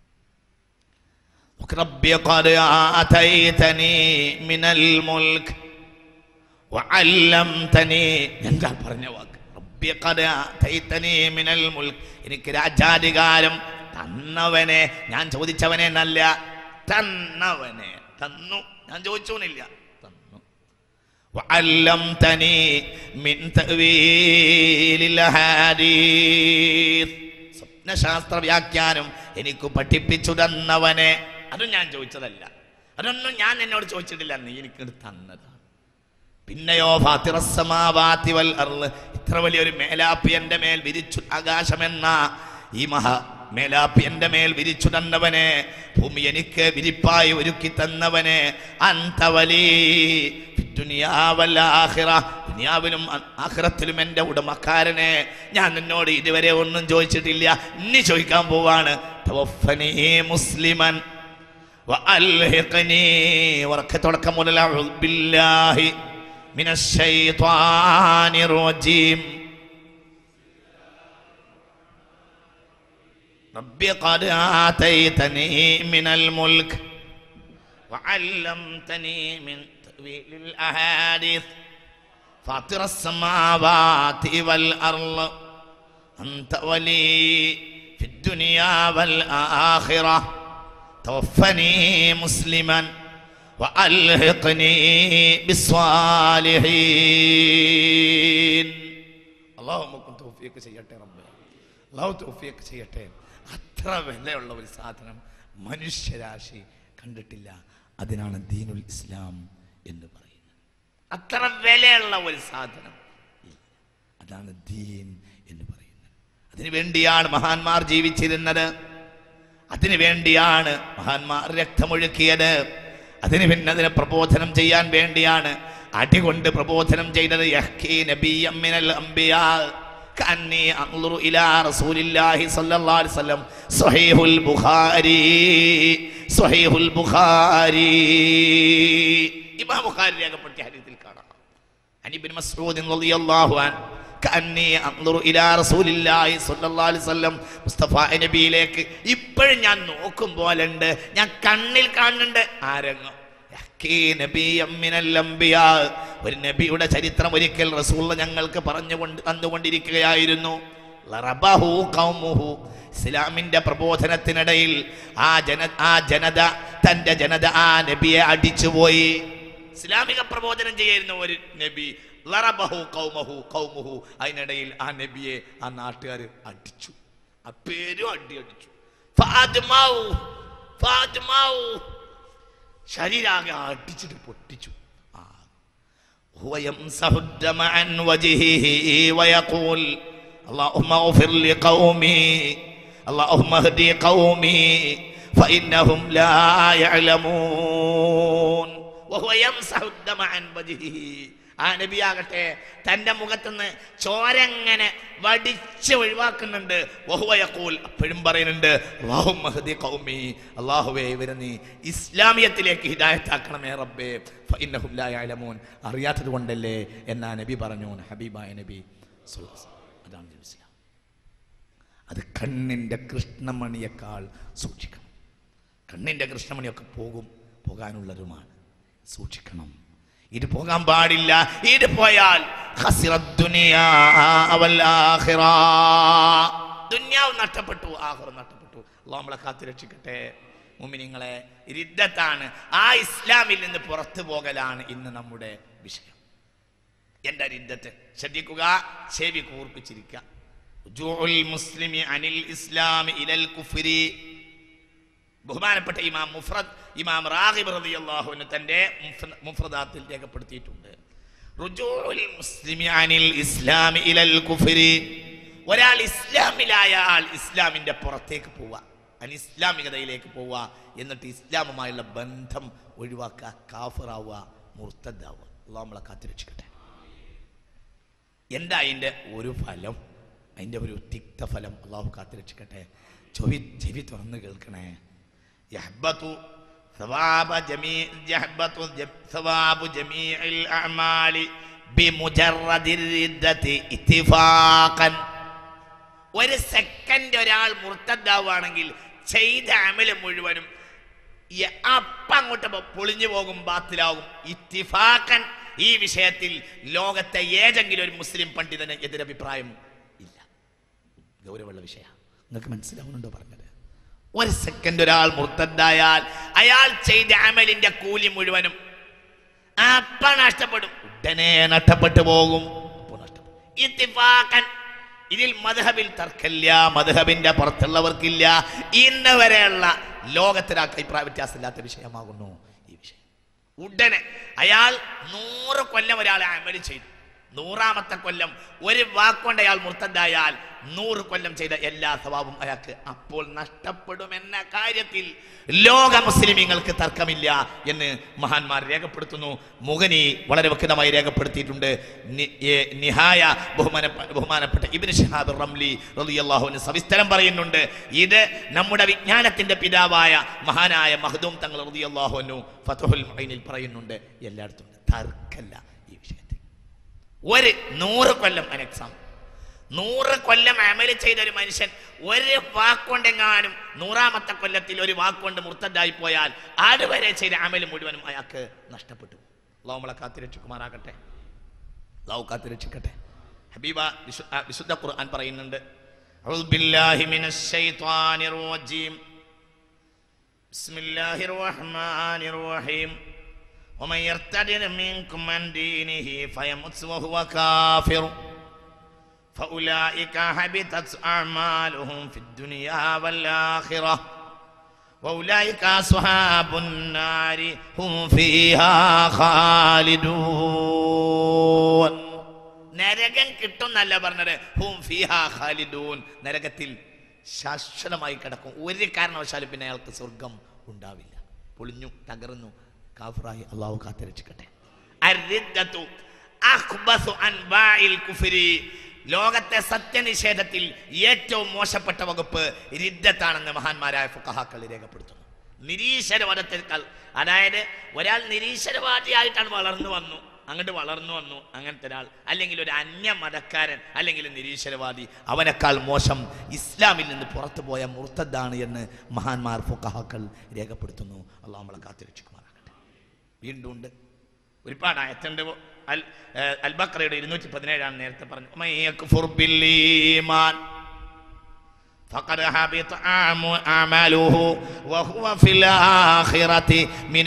ربي قد آتيتني من الملك وعلمتني എന്താ പറഞ്ഞ വാക്ക് റബ്ബി ഖദ് ആതൈതനി മിനൽ മുൽക്ക് എനിക്ക് രാജാധികാരം തന്നവനെ ഞാൻ ചോദിച്ചവനെ നല്ല തന്നവനെ തന്നു ഞാൻ ചോദിച്ചോന്നില്ല തന്നു وعلمتني من تأويل الأحاديث സ്വപ്നശാസ്ത്ര വ്യാഖ്യാനം എനിക്ക് പഠിപ്പിച്ചു തന്നവനെ അതും ഞാൻ ചോദിച്ചതല്ല അതൊന്നും ഞാൻ എന്നോട് ചോദിച്ചിട്ടില്ല നീ എനിക്ക് തന്നതാണ് പിന്നെയോ ഫാത്തിറസ്സമാവാത്തി വൽ അർള് ഇത്ര വലിയൊരു മേലാപ്പി എൻ്റെ മേൽ വിരിച്ചു ആകാശമെന്ന ഈ മഹാ മേലാപ്പി എൻ്റെ മേൽ വിരിച്ചു തന്നവനെ ഭൂമി എനിക്ക് വിരിപ്പായി ഒരുക്കി തന്നവനെ അന്തവലീ ദുനിയാവിലും ആഖിറത്തിലും എൻ്റെ ഉടമക്കാരനെ ഞാൻ നിന്നോട് ഇതുവരെ ഒന്നും ചോദിച്ചിട്ടില്ല ഇനി ചോദിക്കാൻ പോവാണ് തവഫനി മുസ്ലിമൻ وألحقني وركتك മുതൽ أعوذ بالله من الشيطان الرجيم ربي قد آتيتني من الملك وعلمتني من تأويل الأحاديث فاطر السماوات والأرض أنت ولي في الدنيا والآخرة توفني مسلما وألحقني بالصالحين اللهم كن توفيق ചെയ്യട്ടെ റബ്ബേ അള്ളാഹു തൗഫീഖ് ചെയ്യട്ടെ അത്ര വിലയുള്ള ഒരു സാധനം മനുഷ്യരാശി കണ്ടിട്ടില്ല അതിനാണ് ദീനുൽ ഇസ്ലാം എന്ന് പറയുന്നത് അത്ര വിലയുള്ള ഒരു സാധനം ഇല്ല. അതാണ് ദീൻ എന്ന് പറയുന്നത് അതിനു വേണ്ടിയാണ് മഹാന്മാർ ജീവിച്ചിരുന്നത് അതിനു വേണ്ടിയാണ് മഹാന്മാർ രക്തമൊഴുക്കിയത് അതിന് പിന്നെ അതിനെ പ്രബോധനം ചെയ്യാൻ വേണ്ടിയാണ് അടികൊണ്ട് പ്രബോധനം ചെയ്തത് യഹ്കീ നബിയ്യം മിനൽ അംബിയാ كأني أنظر إلى رسول الله صلى الله عليه وسلم صحيح البخاري صحيح البخاري ഇമാം ബുഖാരി രേഖപ്പെടുത്തിയ ഹദീസിൽ കാണാം عن ابن مسعود رضي الله عنه كأني أنظر إلى رسول الله صلى الله عليه وسلم മുസ്തഫ നബിയിലേക്ക് ഇപ്പോഴും ഞാൻ നോക്കും പോലുണ്ട് ഞാൻ കണ്ണിൽ കാണുന്നുണ്ട് ആരംഗം യഹ്കീ നബിയ്യം മിനൽ അംബിയാ. ഒരു നബിയുടെ ചരിത്രം ഒരിക്കൽ റസൂൽ ഞങ്ങൾക്ക് പറഞ്ഞുകൊണ്ട് തന്നുകൊണ്ടിരിക്കുകയായിരുന്നു ലറബഹു ഖൗമുഹു. ഇസ്ലാമിന്റെ പ്രബോധനത്തിനിടയിൽ ആ ജന ആ ജനത തന്റെ ജനത ആ നബിയെ അടിച്ചുപോയി ഇസ്ലാമിക പ്രബോധനം ചെയ്യുന്ന ഒരു നബി ലറബഹു ഖൗമഹു ഖൗമുഹു അതിനിടയിൽ ആ നബിയെ ആ നാട്ടുകാർ അടിച്ചു ആ പേരും അടി അടിച്ചു ഫാത്മാഉ, ഫാത്മാഉ. ശരീരാകെ അടിച്ചിട്ട് പൊട്ടിച്ചു ആ هو يمسح الدم عن وجهه ويقول اللهم اغفر لقومي اللهم اهدي قومي فإنهم لا يعلمون وهو يمسح الدم عن وجهه ആ നബിയാകട്ടെ തന്റെ മുഖത്തുനിന്ന് ചോരങ്ങനെ വടിച്ച് ഒഴിവാക്കുന്നുണ്ട് വഹുവയക്കൂൽ അപ്പോഴും പറയുന്നുണ്ട് അള്ളാഹു മഹദി കൗമി അള്ളാഹുവേ ഇവരെ നീ ഇസ്ലാമിയത്തിലേക്ക് ഹിദായത്താക്കണമേ റബ്ബേ ഫഇന്നഹും ലാ യഅലമൂൻ അറിയാത്തത് കൊണ്ടല്ലേ എന്നാ നബി പറഞ്ഞു ഹബീബായ നബി സ്വല്ലല്ലാഹു അലൈഹി വസല്ലം. അതാണ് നബി ഇസ്ലാം അത് കണ്ണിൻ്റെ കൃഷ്ണമണിയേക്കാൾ സൂക്ഷിക്കണം കണ്ണിൻ്റെ കൃഷ്ണമണിയൊക്കെ പോകും പോകാനുള്ളതുമാണ് സൂക്ഷിക്കണം ഇത് പോകാൻ പാടില്ല ഇത് പോയാൽ ഖസിറത് ദുനിയാ വൽ ആഖിറ. ദുനിയാവ് നഷ്ടപ്പെട്ടു ആഹുറം നഷ്ടപ്പെട്ടു അള്ളാഹ് നമ്മളെ കാത്തു രക്ഷിക്കട്ടെ മുമിനിങ്ങളെ രിദ്ദത്താണ് ആ ഇസ്ലാമിൽ നിന്ന് പുറത്തു പോകലാണ് ഇന്ന് നമ്മുടെ വിഷയം എന്റെ രിദ്ദത്ത് ശ്രദ്ധിക്കുക ചെവി കൂർപ്പിച്ചിരിക്കുക റുജൂഉൽ മുസ്ലിമി അനിൽ ഇസ്ലാമി ഇലൽ കുഫ്രി ബഹുമാനപ്പെട്ട ഇമാം മുഫ്രദ് ഇമാം റാഗിബ് റളിയല്ലാഹു അൻഹു തന്റെ മുഫ്ര- മുഫ്രദാത്തിൽ രേഖപ്പെടുത്തിയിട്ടുണ്ട് റുജൂഉൽ മുസ്ലിമി അനിൽ ഇസ്ലാമി ഇലൽ കുഫ്രി ഒരാൾ ഇസ്ലാമിലായ ആൾ ഇസ്ലാമിന്റെ പുറത്തേക്ക് പോവുക അനിസ്ലാമികതയിലേക്ക് പോവുക എന്നിട്ട് ഇസ്ലാമുമായുള്ള ബന്ധം ഒഴിവാക്കുക കാഫറാവുക മുർത്തദ്ദാവുക അള്ളാഹ് നമ്മളെ കാത്തിരക്ഷിക്കട്ടെ എന്താ അതിൻ്റെ ഒരു ഫലം അതിൻ്റെ ഒരു തിക്ത ഫലം അള്ളാഹു കാത്തിരക്ഷിക്കട്ടെ ചെവി ചെവി തുറന്ന് കേൾക്കണേ യഹ്ബത്തു ثواب جميع يحبط جم- ثواب جميع الأعمال بمجرد الردة اتفاقا ഒരു സെക്കൻഡ് ഒരാൾ മുർത്തദ്ദാവുകയാണെങ്കിൽ ചെയ്ത അമല് മുഴുവനും യ- അപ്പം അങ്ങോട്ട് പോ- പൊളിഞ്ഞു പോകും ബാത്തിലാകും ഇത്തിഫാക്കൻ ഈ വിഷയത്തിൽ ലോകത്തെ ഏതെങ്കിലും ഒരു മുസ്ലിം പണ്ഡിതന് എതിരഭിപ്രായം ഇല്ല ഗൗരവമുള്ള വിഷയ നിങ്ങൾക്ക് മനസ്സിലാവുന്നുണ്ടോ പറഞ്ഞത് ഒരു സെക്കൻഡ് ഒരാൾ മുർത്തദ്ദായാൽ അയാൾ ചെയ്ത അമലിന്റെ കൂലി മുഴുവനും അപ്പം നഷ്ടപ്പെടും ഉടനെ നഷ്ടപ്പെട്ടു പോകും അപ്പോൾ നഷ്ടപ്പെടും ഇത്തിഫാക്കൻ ഇതിൽ മധുഹബിൽ തർക്കമില്ല മധുഹബിന്റെ പുറത്തുള്ളവർക്കില്ല ഇന്ന് വരെയുള്ള ലോകത്തിലാക്ക് അഭിപ്രായ വ്യത്യാസമില്ലാത്ത വിഷയമാകുന്നു ഈ വിഷയം ഉടനെ അയാൾ നൂറ് കൊല്ലം ഒരാളെ അമല് ചെയ്തു നൂറാമത്തെ കൊല്ലം ഒരു വാക്കുകൊണ്ട് അയാൾ മുർത്തദ്ദായാൽ നൂറ് കൊല്ലം ചെയ്ത എല്ലാ സ്വഭാവം അയാൾക്ക് അപ്പോൾ നഷ്ടപ്പെടുമെന്ന കാര്യത്തിൽ ലോക മുസ്ലിമീങ്ങൾക്ക് തർക്കമില്ല എന്ന് മഹാന്മാർ രേഖപ്പെടുത്തുന്നു മുഗനി വളരെ വ്യക്തമായി രേഖപ്പെടുത്തിയിട്ടുണ്ട് നി- ഏ, നിഹായ ബഹുമാന ബഹുമാനപ്പെട്ട ഇബിൻ ഷഹാബ് റംലി റളിയല്ലാഹുവിന് സവിസ്തരം പറയുന്നുണ്ട് ഇത് നമ്മുടെ വിജ്ഞാനത്തിന്റെ പിതാവായ മഹാനായ മഹദൂം തങ്ങൾ റളിയല്ലാഹുവിനു ഫതഹുൽ മൈനിൽ പറയുന്നുണ്ട് എല്ലായിടത്തും ഉണ്ട്. തർക്കല്ല ഈ വിഷയത്തിൽ ഒരു നൂറ് കൊല്ലം an എക്സാം നൂറ് കൊല്ലം അമല് ചെയ്ത ഒരു മനുഷ്യൻ ഒരു വാക്കുകൊണ്ടെങ്ങാനും നൂറാമത്തെ കൊല്ലത്തിൽ ഒരു വാക്കുകൊണ്ട് മുർത്തദ്ദായി പോയാൽ അതുവരെ ചെയ്ത അമല് മുഴുവനും അയാൾക്ക് നഷ്ടപ്പെട്ടു അള്ളാഹു നമ്മളെ കാത്തിരക്ഷിക്കുമാറാകട്ടെ അള്ളാഹു കാത്തിരക്ഷിക്കട്ടെ ഹബീബ വിശു- ആ, വിശുദ്ധ ഖുർആൻ പറയുന്നുണ്ട് أعوذ بالله من الشيطان الرجيم بسم الله الرحمن الرحيم ومن يرتد منكم عن دينه فيمت وهو كافر فأولئك حبطت أعمالهم في الدنيا والآخرة وأولئك أصحاب النار هم فيها خالدون നരകം കിട്ടും എന്നല്ല പറഞ്ഞത് ഹും ഫിഹാ ഖാലിദൂൻ നരകത്തിൽ ശാശ്വതമായി കിടക്കും ഒരു കാരണവശാലും പിന്നെ അയാൾക്ക് സ്വർഗം ഉണ്ടാവില്ല പൊളിഞ്ഞു തകർന്നു കാഫറായി അള്ളാഹു കാത്തിരക്ഷിക്കട്ടെ അർരിദ്ദത്തു അഖ്ബസു അൻവാഇൽ കുഫ്രി ലോകത്തെ സത്യനിഷേധത്തിൽ ഏറ്റവും മോശപ്പെട്ട വകുപ്പ് റിദ്ദത്താണെന്ന് മഹാന്മാരായ ഫുഖഹാക്കൾ രേഖപ്പെടുത്തുന്നു നിരീശ്വരവാദത്തേക്കാൾ അതായത് ഒരാൾ നിരീശ്വരവാദിയായിട്ടാണ് വളർന്നു വന്നു അങ്ങോട്ട് വളർന്നു വന്നു അങ്ങനത്തെ ഒരാൾ അല്ലെങ്കിൽ ഒരു അന്യ മതക്കാരൻ അല്ലെങ്കിൽ നിരീശ്വരവാദി അവനേക്കാൾ മോശം ഇസ്ലാമിൽ നിന്ന് പുറത്തു പോയ മുർത്തദ്ദാണ് എന്ന് മഹാന്മാർ ഫുഖഹാക്കൾ രേഖപ്പെടുത്തുന്നു അള്ളാഹ് നമ്മളെ കാത്തിരക്ഷിക്കുമാറാകട്ടെ വീണ്ടും ഉണ്ട് ഒരുപാട് ആയത്തുണ്ട് അൽ ഏഹ് അൽ ബക്രയുടെ ഇരുന്നൂറ്റി പതിനേഴാണ് നേരത്തെ പറഞ്ഞു "വമൻ യക്ഫുർ ബിൽ ഈമാൻ فقد حبط أعم- أعماله وهو في الآخرة من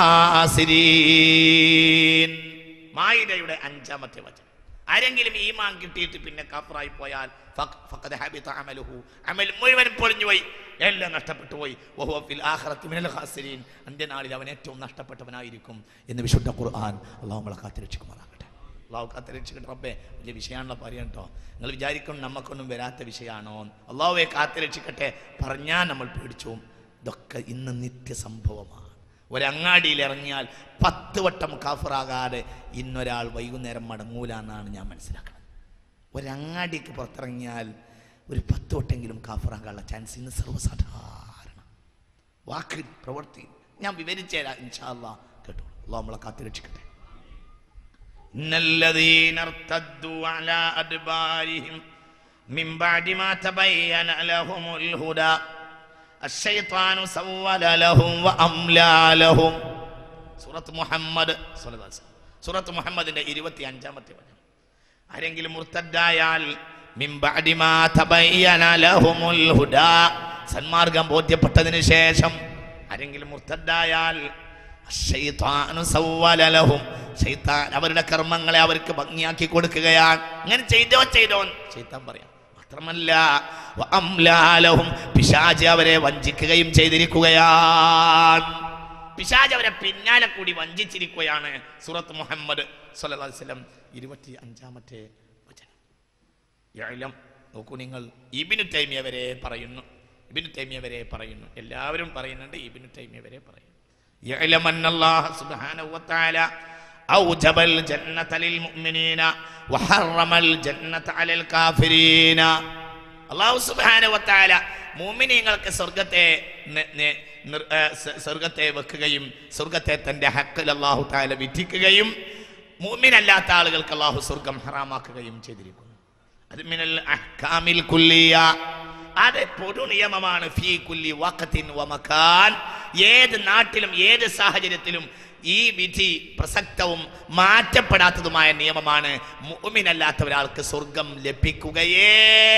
الخاسرين മായിദയുടെ അഞ്ചാമത്തെ വചനം ആരെങ്കിലും ഈമാൻ കിട്ടിയിട്ട് പിന്നെ കാഫറായി പോയാൽ ഫഖ്- ഫഖദ് ഹബിത അമലുഹു അമൽ മുഴുവൻ പൊളിഞ്ഞു പോയി എല്ലാം നഷ്ടപ്പെട്ടു പോയി വഹുവ ഫിൽ ആഖിറത്തി മിനൽ ഖാസിരീൻ അന്ത്യനാളിൽ അവൻ ഏറ്റവും നഷ്ടപ്പെട്ടവനായിരിക്കും എന്ന് വിശുദ്ധ ഖുർആൻ അള്ളാഹു നമ്മളെ കാത്തിരക്ഷിക്കുമാറാകട്ടെ അള്ളാഹു കാത്തിരക്ഷിക്കട്ടെ റബ്ബേ വലിയ വിഷയമാണല്ലോ പറയാൻ കേട്ടോ നിങ്ങൾ വിചാരിക്കും നമുക്കൊന്നും വരാത്ത വിഷയമാണോ അള്ളാഹുവെ കാത്തിരക്ഷിക്കട്ടെ പറഞ്ഞാൽ നമ്മൾ പേടിച്ചു ഇതൊക്കെ ഇന്ന് നിത്യസംഭവമാണ് ഒരങ്ങാടിയിൽ ഇറങ്ങിയാൽ പത്ത് വട്ടം കാഫറാകാതെ ഇന്നൊരാൾ വൈകുന്നേരം മടങ്ങൂല എന്നാണ് ഞാൻ മനസ്സിലാക്കുന്നത് ഒരങ്ങാടിക്ക് പുറത്തിറങ്ങിയാൽ ഒരു പത്ത് വട്ടെങ്കിലും കാഫറാകാനുള്ള ചാൻസ് ഇന്ന് സർവ്വസാധാരണ വാക്ക് പ്രവൃത്തി ഞാൻ വിവരിച്ചു തരാം ഇൻഷാല്ലാ കേട്ടോ അള്ളാഹു നമ്മളെ കാത്തിരക്ഷിക്കട്ടെ إن الذين ارتدوا على أدبارهم من بعد ما تبين لهم الهدى الشيطان سول لهم وأملى لهم സൂറത്ത് മുഹമ്മദ് സ്വല്ലല്ലാഹു അലൈഹി വസല്ലം. സൂറത്ത് മുഹമ്മദിന്റെ ഇരുപത്തി അഞ്ചാമത്തെ വചനം ആരെങ്കിലും മുർത്തദ്ദായാൽ മിൻ ബഅദി മാ തബയ്യന ലഹുമുൽ ഹുദാ സന്മാർഗം ബോധ്യപ്പെട്ടതിന് ശേഷം ആരെങ്കിലും മുർത്തദ്ദായാൽ അശ്ശൈത്വാനു സവ്വല ലഹും ശൈത്താൻ അവരുടെ കർമ്മങ്ങളെ അവർക്ക് ഭംഗിയാക്കി കൊടുക്കുകയാണ് അങ്ങനെ ചെയ്തോ ചെയ്തോ ശൈത്താൻ പറയാം മാത്രമല്ല വ അംലാലഹും പിശാച് അവരെ വഞ്ചിക്കുകയും ചെയ്തിരിക്കുകയാണ് പിശാജ് അവരെ പിന്നാലെ കൂടി വഞ്ചിച്ചിരിക്കുകയാണ് സൂറത്ത് മുഹമ്മദ് സല്ലല്ലാഹു അലൈഹി വസല്ലം ഇരുപത്തി അഞ്ചാമത്തെ വചനം യഅലം നോക്കൂ നിങ്ങൾ ഇബിനു തൈമിയ വരെ പറയുന്നു ഇബിനു തൈമിയ വരെ പറയുന്നു എല്ലാവരും പറയുന്നുണ്ട് ഇബിനു തൈമിയ വരെ പറയുന്നു യഅലം അന്നല്ലാഹ സുബ്ഹാനഹു വതആല أوجب الجنة للمؤمنين وحرم الجنة على الكافرين അള്ളാഹു സുബാന വത്താല മൂമിനിങ്ങൾക്ക് സ്വർഗത്തെ നി- നി- നിർ- ഏ, സ- സ്വർഗത്തെ വെക്കുകയും സ്വർഗത്തെ തന്റെ ഹക്കിൽ അള്ളാഹു താല വിധിക്കുകയും മൂമിനല്ലാത്ത ആളുകൾക്ക് അള്ളാഹു സ്വർഗം ഹറാമാക്കുകയും ചെയ്തിരിക്കുന്നു അത് മിനൽ അഹ്കാമിൽ കുല്ലിയ അത് പൊതു നിയമമാണ് ഫീ കുല്ലി വഖത്തിൻ വമക്കാൻ ഏത് നാട്ടിലും ഏത് സാഹചര്യത്തിലും ഈ വിധി പ്രസക്തവും മാറ്റപ്പെടാത്തതുമായ നിയമമാണ് മുഅ്മിനല്ലാത്ത ഒരാൾക്ക് സ്വർഗം ലഭിക്കുകയേ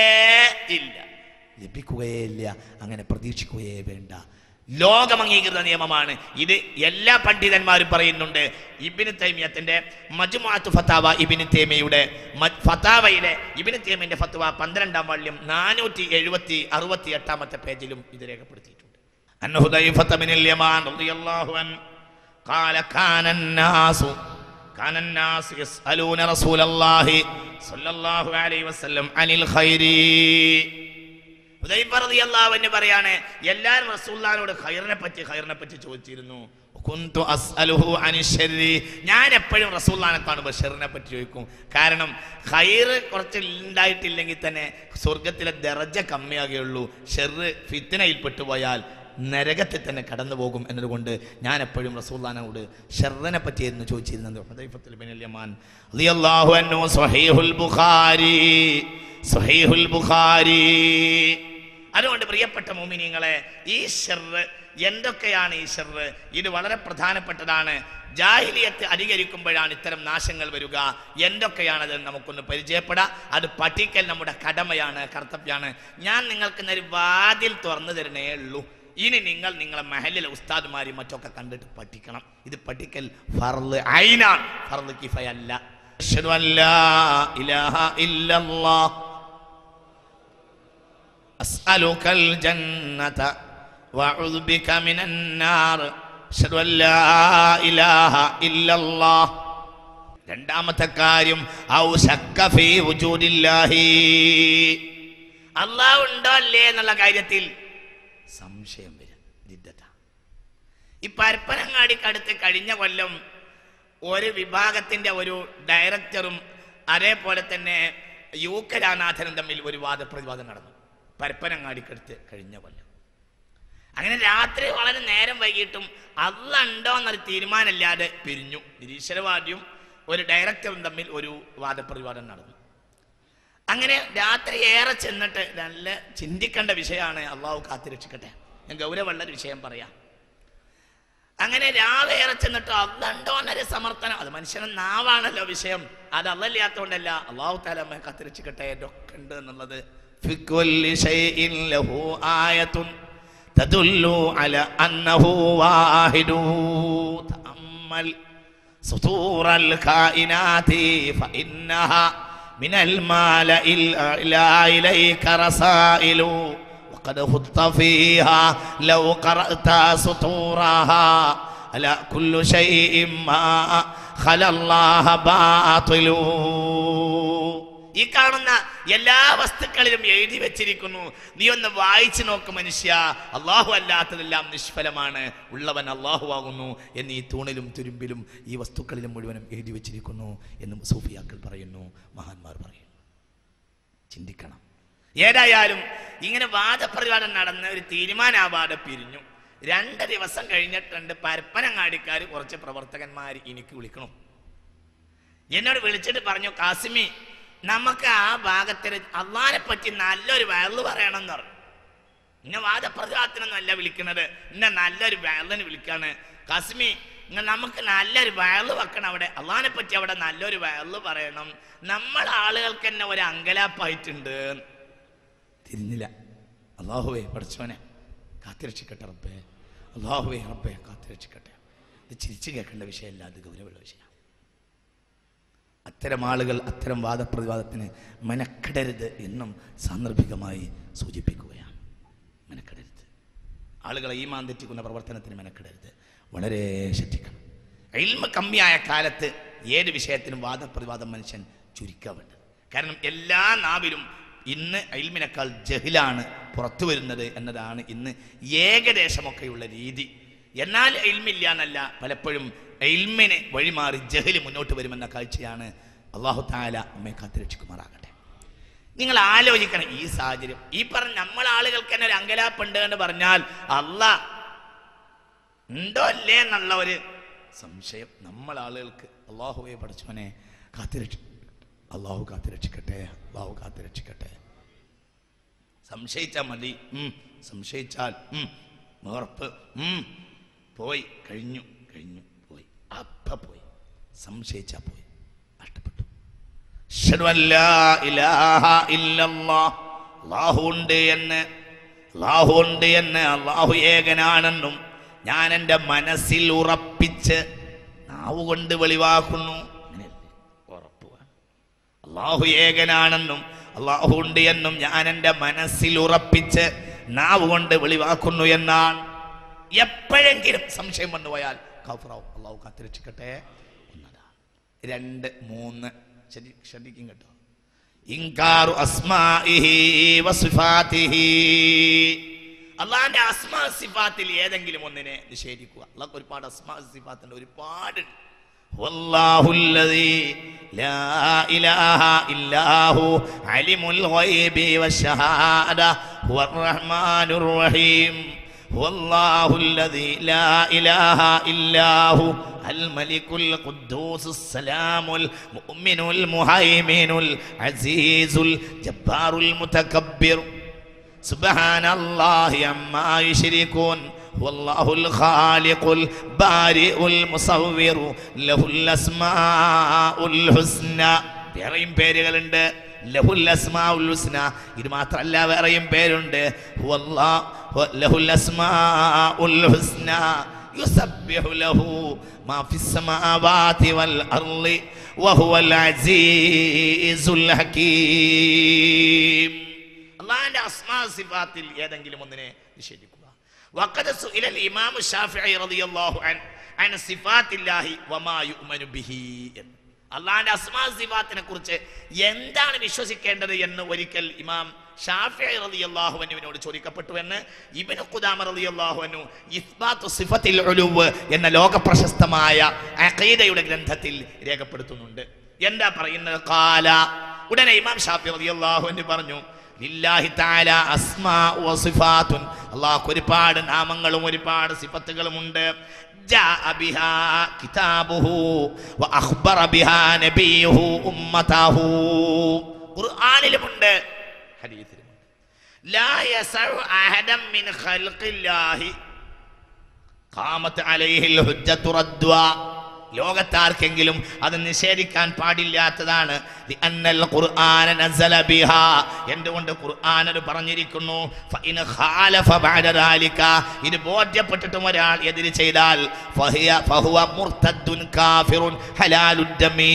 ഇല്ല ലഭിക്കുകയേ ഇല്ല അങ്ങനെ പ്രതീക്ഷിക്കുകയേ വേണ്ട ലോകം അംഗീകൃത നിയമമാണ് ഇത് എല്ലാ പണ്ഡിതന്മാരും പറയുന്നുണ്ട് ഇബിന് തൈമിയത്തിന്റെ മജുമാത്ത് ഫത്താവ ഇബിന് തേമിയുടെ മ- ഫത്താവയിലെ ഇബിന് തേമിന്റെ ഫത്വ പന്ത്രണ്ടാം വള്യം നാനൂറ്റി എഴുപത്തി അറുപത്തി എട്ടാമത്തെ പേജിലും ഇത് രേഖപ്പെടുത്തിയിട്ടുണ്ട് അൻ ഹുദൈഫത്ത ബിനുൽ യമാൻ റളിയല്ലാഹു അൻ قال كان الناس كان الناس يسألون رسول الله صلى الله عليه وسلم عن الخير ഹുദൈഫ റളിയല്ലാഹു അൻഹു പറയാണ് എല്ലാവരും റസൂലുള്ളാഹിനോട് ഖൈറിനെ പറ്റി ഖൈറിനെ പറ്റി ചോദിച്ചിരുന്നു കുന്തു അസ്അലുഹു അനി ശർരി ഞാൻ എപ്പോഴും റസൂലുള്ളാഹിനെ കാണുമ്പോൾ ഷെറിനെ പറ്റി ചോദിക്കും കാരണം ഖൈർ കുറച്ച് ഉണ്ടായിട്ടില്ലെങ്കിൽ തന്നെ സ്വർഗത്തിലെ ദറജ കമ്മിയാകുകയുള്ളൂ ഷെറ് ഫിത്തിനയിൽ പെട്ടുപോയാൽ നരകത്തിൽ തന്നെ കടന്നു പോകും എന്നതുകൊണ്ട് ഞാൻ എപ്പോഴും റസൂല്ലാനോട് ഷെറിനെ പറ്റി എന്ന് ചോദിച്ചിരുന്നത് ഹുദൈഫത്തുൽ ബിൻ യമാൻ റളിയല്ലാഹു അൻഹു സ്വഹീഹുൽ ബുഖാരി സ്വഹീഹുൽ ബുഖാരി അതുകൊണ്ട് പ്രിയപ്പെട്ട മോമിനിങ്ങളെ ഈ ഷെറ് എന്തൊക്കെയാണ് ഈ ഷെറ് ഇത് വളരെ പ്രധാനപ്പെട്ടതാണ് ജാഹിലിയത്ത് അധികരിക്കുമ്പോഴാണ് ഇത്തരം നാശങ്ങൾ വരിക എന്തൊക്കെയാണത് നമുക്കൊന്ന് പരിചയപ്പെടാം അത് പഠിക്കൽ നമ്മുടെ കടമയാണ് കർത്തവ്യമാണ് ഞാൻ നിങ്ങൾക്ക് ഇന്നൊരു വാതിൽ തുറന്നു തരണേ ഉള്ളൂ ഇനി നിങ്ങൾ നിങ്ങളെ മഹലിലെ ഉസ്താദുമാരും മറ്റൊക്കെ കണ്ടിട്ട് പഠിക്കണം ഇത് പഠിക്കൽ ഫർള് ഐനാണ് ഫർള് കിഫയല്ല അഷ്ഹദു അൻ ലാ ഇലാഹ ഇല്ലല്ലാഹ് أسألك الجنة وأعوذ بك من النار أشهد أن لا إله إلا الله രണ്ടാമത്തെ കാര്യം ഔ ശക്ക ഫീ വുജൂദില്ലാഹി അള്ളാഹ് ഉണ്ടോ അല്ലേ എന്നുള്ള കാര്യത്തിൽ സംശയം വരും ജിദ്ദത്ത ഈ പരപ്പനങ്ങാടിക്കടുത്ത് കഴിഞ്ഞ കൊല്ലം ഒരു വിഭാഗത്തിന്റെ ഒരു ഡയറക്ടറും അതേപോലെ തന്നെ യൂക്കരാനാഥനും തമ്മിൽ ഒരു വാദപ്രതിവാദം നടന്നു പരപ്പനങ്ങാടിക്കടുത്ത് കഴിഞ്ഞ കൊല്ലം അങ്ങനെ രാത്രി വളരെ നേരം വൈകിട്ടും അല്ല ഉണ്ടോ എന്നൊരു തീരുമാനമില്ലാതെ പിരിഞ്ഞു നിരീശ്വരവാദിയും ഒരു ഡയറക്ടറും തമ്മിൽ ഒരു വാദപ്രതിവാദം നടന്നു അങ്ങനെ രാത്രി ഏറെ ചെന്നിട്ട് നല്ല ചിന്തിക്കേണ്ട വിഷയമാണ് അള്ളാഹു കാത്തിരക്ഷിക്കട്ടെ ഞാൻ ഗൗരവമുള്ള ഒരു വിഷയം പറയാം അങ്ങനെ രാവേറെ ചെന്നിട്ട് അതുണ്ടോ എന്നൊരു സമർത്ഥനം അത് മനുഷ്യന് നാവാണല്ലോ വിഷയം അത് അല്ലല്ലാത്തോണ്ടല്ല അള്ളാഹു താല നമ്മെ കാത്തിരക്ഷിക്കട്ടെ ഇതൊക്കെ ഉണ്ട് എന്നുള്ളത് في كل شيء له آية تدل على أنه واحد تأمل سطور الكائنات فإنها من المالئ الأعلى إليك رسائل وقد خط فيها لو قرأت سطورها ألا كل شيء ما خلا الله باطل ഈ കാണുന്ന എല്ലാ വസ്തുക്കളിലും എഴുതി വെച്ചിരിക്കുന്നു നീ ഒന്ന് വായിച്ചു നോക്ക് മനുഷ്യ അള്ളാഹു അല്ലാത്തതെല്ലാം നിഷ്ഫലമാണ് ഉള്ളവൻ അള്ളാഹു ആകുന്നു എന്ന് ഈ തൂണിലും തുരുമ്പിലും ഈ വസ്തുക്കളിലും മുഴുവനും എഴുതി വെച്ചിരിക്കുന്നു എന്ന് സൂഫിയാക്കൾ പറയുന്നു മഹാന്മാർ പറയുന്നു ചിന്തിക്കണം ഏതായാലും ഇങ്ങനെ വാദപ്രതിവാദം നടന്ന ഒരു തീരുമാനാവാതെ പിരിഞ്ഞു രണ്ട് ദിവസം കഴിഞ്ഞിട്ടുണ്ട് പരപ്പനങ്ങാടിക്കാർ കുറച്ച് പ്രവർത്തകന്മാർ എനിക്ക് വിളിക്കണം എന്നോട് വിളിച്ചിട്ട് പറഞ്ഞു കാസിമി നമുക്ക് ആ ഭാഗത്തിൽ അള്ളാനെ പറ്റി നല്ലൊരു വയറു പറയണം എന്ന് പറഞ്ഞു ഇന്ന വാദപ്രതിവാദത്തിനൊന്നും അല്ല വിളിക്കുന്നത് ഇന്ന നല്ലൊരു വയറിന് വിളിക്കാണ് കാശ്മി ഇങ്ങ നമുക്ക് നല്ലൊരു വയറു വെക്കണം അവിടെ അള്ളാനെ പറ്റി അവിടെ നല്ലൊരു വയറു പറയണം നമ്മൾ ആളുകൾക്ക് തന്നെ ഒരു അങ്കലാപ്പായിട്ടുണ്ട് തിരിഞ്ഞില്ല അള്ളാഹുവേ പഠിച്ചവനെ കാത്തിരക്ഷിക്കട്ടെ റബ്ബേ അള്ളാഹുവേ റബ്ബേ കാത്തിരക്ഷിക്കട്ടെ ഇത് ചിരിച്ചു കേൾക്കേണ്ട വിഷയമല്ല അത് ഗൗരവമുള്ള വിഷയം അത്തരം ആളുകൾ അത്തരം വാദപ്രതിവാദത്തിന് മെനക്കെടരുത് എന്നും സാന്ദർഭികമായി സൂചിപ്പിക്കുകയാണ് മെനക്കെടരുത് ആളുകളെ ഈ തെറ്റിക്കുന്ന പ്രവർത്തനത്തിന് മെനക്കെടരുത് വളരെ ശ്രദ്ധിക്കണം എൽമ കമ്മിയായ കാലത്ത് ഏത് വിഷയത്തിനും വാദപ്രതിവാദം മനുഷ്യൻ ചുരുക്കാൻ വേണ്ടത് കാരണം എല്ലാ നാവിലും ഇന്ന് എൽമിനേക്കാൾ ജഹിലാണ് പുറത്തു വരുന്നത് എന്നതാണ് ഇന്ന് ഏകദേശമൊക്കെയുള്ള രീതി എന്നാൽ എൽമില്ല എന്നല്ല പലപ്പോഴും എൽമിനെ വഴിമാറി ജഹല് മുന്നോട്ട് വരുമെന്ന കാഴ്ചയാണ് അള്ളാഹു താല നമ്മെ കാത്തിരക്ഷിക്കുമാറാകട്ടെ നിങ്ങൾ ആലോചിക്കണം ഈ സാഹചര്യം ഈ പറഞ്ഞ നമ്മൾ ആളുകൾക്ക് തന്നെ ഒരു അങ്കലാപ്പുണ്ട് എന്ന് പറഞ്ഞാൽ അല്ല ഉണ്ടോ അല്ലേ എന്നുള്ള ഒരു സംശയം നമ്മൾ ആളുകൾക്ക് അള്ളാഹുവെ പഠിച്ചവനെ കാത്തിരക്ഷ അള്ളാഹു കാത്തിരക്ഷിക്കട്ടെ അള്ളാഹു കാത്തിരക്ഷിക്കട്ടെ സംശയിച്ചാൽ മതി ഉം, സംശയിച്ചാൽ ഉം, ഉറപ്പ് ഉം, പോയി കഴിഞ്ഞു കഴിഞ്ഞു പോയി അപ്പ പോയി സംശയിച്ചാ പോയി നഷ്ടപ്പെട്ടു അഷ്ഹദു അൻ ലാ ഇലാഹ ഇല്ലല്ലാഹ്. അല്ലാഹു ഉണ്ട് എന്ന് അള്ളാഹു ഉണ്ട് എന്ന് അള്ളാഹു ഏകനാണെന്നും ഞാൻ എൻ്റെ മനസ്സിൽ ഉറപ്പിച്ച് നാവ് കൊണ്ട് വെളിവാക്കുന്നു അങ്ങനെയല്ലേ ഉറപ്പ് വേണം. അള്ളാഹു ഏകനാണെന്നും അള്ളാഹു ഉണ്ട് എന്നും ഞാൻ എൻ്റെ മനസ്സിൽ ഉറപ്പിച്ച് നാവ് കൊണ്ട് വെളിവാക്കുന്നു എന്നാണ് എപ്പോഴെങ്കിലും സംശയം വന്നു പോയാൽ കാഫറാവും അള്ളാഹു കാത്തിരക്ഷിക്കട്ടെ എന്നതാണ് രണ്ട് മൂന്ന് ശരി ശ്രദ്ധിക്കും കേട്ടോ ഇൻകാറു അസ്മാഇഹി വസിഫാത്തിഹി അള്ളാഹിന്റെ അസ്മാ സിഫാത്തിൽ ഏതെങ്കിലും ഒന്നിനെ നിഷേധിക്കുക അള്ളാഹ് ഒരുപാട് അസ്മാ സിഫാത്തിന്റെ ഒരുപാട് والله الذي لا إله إلا هو علم الغيب والشهادة هو الرحمن الرحيم هو الله الذي لا إله إلا هو الملك القدوس السلام المؤمن المهيمن العزيز الجبار المتكبر سبحان الله عما يشركون هو الله الخالق البارئ المصور له الأسماء الحسنى വേറെയും പേരുകളുണ്ട് ലഹുൽ അസ്മാഉൽ ഹുസ്ന ഇത് മാത്രമല്ല വേറെയും പേരുണ്ട് ഹുവല്ലാ- ഹു- ലഹുൽ അസ്മാഉൽ ഹുസ്ന യുസബ്ബിഹു ലഹു മാ ഫിസ് സമാവാതി വൽ അർളി വഹുവൽ അസീസുൽ ഹകീം അള്ളാഹിന്റെ അസ്മാ സിഫാത്തിൽ ഏതെങ്കിലും ഒന്നിനെ നിഷേധിക്കുക വഖദ സുഇല ഇമാം ഷാഫിഈ റളിയല്ലാഹു അൻ അൻ സിഫാത്തില്ലാഹി വമാ യുഅ്മനു ബിഹി എന്ന്. അള്ളാന്റെ അസ്മാ സിഫാത്തിനെ കുറിച്ച് എന്താണ് വിശ്വസിക്കേണ്ടത് എന്ന് ഒരിക്കൽ ഇമാം ഷാഫി റളിയല്ലാഹു അൻഹുവിനോട് ചോദിക്കപ്പെട്ടു എന്ന് ഇബ്നു ഖുദാമ റളിയല്ലാഹു അൻഹു ഇസ്ബാത്തു സിഫത്തിൽ ഉലുവ് എന്ന ലോക പ്രശസ്തമായ അഖീദയുടെ ഗ്രന്ഥത്തിൽ രേഖപ്പെടുത്തുന്നുണ്ട് എന്താ പറയുന്നത് കാല ഉടനെ ഇമാം ഷാഫി റളിയല്ലാഹു അൻഹു പറഞ്ഞു ലില്ലാഹി തആല അസ്മാ വ സിഫാത്തുൻ അല്ലാഹു ഒരുപാട് നാമങ്ങളും ഒരുപാട് സിഫത്തുകളുമുണ്ട് جاء بها كتابه وأخبر بها نبيه أمته ഖുർആനിലുമുണ്ട് ഹദീസിലുമുണ്ട് لا يسع أحدا من خلق الله قامت عليه الحجة ردوا ലോകത്താർക്കെങ്കിലും അത് നിഷേധിക്കാൻ പാടില്ലാത്തതാണ് ലിഅന്നൽ ഖുർആന നസല ബിഹാ എന്തുകൊണ്ട് ഖുർആൻ അത് പറഞ്ഞിരിക്കുന്നു ഫഇൻ ഖാലഫ ബഅദ ദാലിക ഇത് ബോധ്യപ്പെട്ടിട്ടും ഒരാൾ എതിര് ചെയ്താൽ ഫഹിയ ഫഹുവ മുർത്തദ്ദുൻ കാഫിറുൻ ഹലാലുദ് ദമീ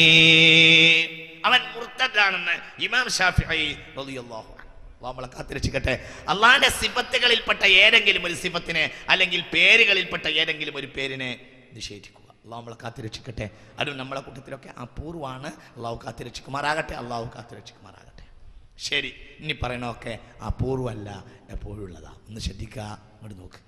അവൻ മുർത്തദ്ദാണെന്ന് ഇമാം ഷാഫിഈ റളിയല്ലാഹു അൻഹു അള്ളാഹ് നമ്മളെ കാത്തിരക്ഷിക്കട്ടെ അള്ളാന്റെ സിഫത്തുകളിൽപ്പെട്ട ഏതെങ്കിലും ഒരു സിഫത്തിനെ അല്ലെങ്കിൽ പേരുകളിൽപ്പെട്ട ഏതെങ്കിലും ഒരു പേരിനെ നിഷേധിക്കുക അള്ളാഹു നമ്മളെ കാത്തിരക്ഷിക്കട്ടെ അതും നമ്മളെ കൂട്ടത്തിലൊക്കെ അപൂർവമാണ് അള്ളാഹു കാത്തിരക്ഷിക്കുമാറാകട്ടെ അള്ളാഹു കാത്തിരക്ഷിക്കുമാറാകട്ടെ ശരി ഇനി പറയണമൊക്കെ അപൂർവമല്ല എപ്പോഴും ഉള്ളതാ ഒന്ന് ശ്രദ്ധിക്കുക അങ്ങോട്ട് നോക്ക്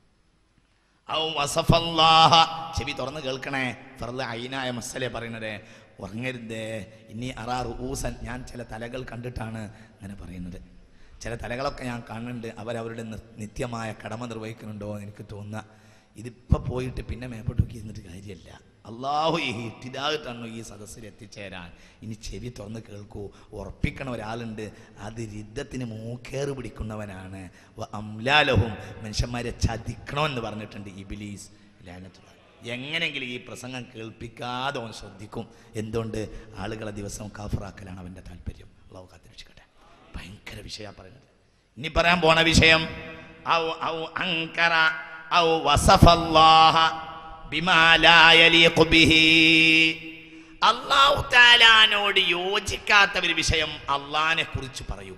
ഔ വസഫല്ലാഹ ചെവി തുറന്ന് കേൾക്കണേ ഫർദ് ഐനായ മസലെ പറയുന്നത് ഉറങ്ങരുതേ ഇനി അറാ ഊസൻ ഞാൻ ചില തലകൾ കണ്ടിട്ടാണ് അങ്ങനെ പറയുന്നത് ചില തലകളൊക്കെ ഞാൻ കാണുന്നുണ്ട് അവരവരുടെ നി- നിത്യമായ കടമ നിർവഹിക്കുന്നുണ്ടോ എന്ന് എനിക്ക് തോന്നുക ഇതിപ്പോൾ പോയിട്ട് പിന്നെ മേപ്പോട്ടൊക്കെ ഇരുന്നിട്ട് കാര്യമില്ല അള്ളാഹു ഈ ഹിറ്റിതായിട്ടാണോ ഈ സദസ്സിൽ എത്തിച്ചേരാൻ ഇനി ചെവി തുറന്ന് കേൾക്കൂ ഉറപ്പിക്കണ ഒരാളുണ്ട് അത് രിദ്ധത്തിന് മൂക്കേറ് പിടിക്കുന്നവനാണ് വ അംലാലഹും മനുഷ്യന്മാരെ ചതിക്കണമെന്ന് പറഞ്ഞിട്ടുണ്ട് ഇബിലീസ് ലാനത്തുള്ള എങ്ങനെങ്കിലും ഈ പ്രസംഗം കേൾപ്പിക്കാതെ അവൻ ശ്രദ്ധിക്കും എന്തുകൊണ്ട് ആളുകളെ ദിവസം കാഫറാക്കലാണ് അവൻ്റെ താല്പര്യം അള്ളാഹു കാത്തിരക്ഷിക്കട്ടെ ഭയങ്കര വിഷയമാണ് പറയുന്നത് ഇനി പറയാൻ പോണ വിഷയം ഔ ഔ അങ്കറ ഔ വസഫല്ലാഹ ബിമാ ലാ യലീഖു ബിഹി അള്ളാഹു താലാനോട് യോജിക്കാത്ത ഒരു വിഷയം അള്ളാഹിനെ കുറിച്ച് പറയുക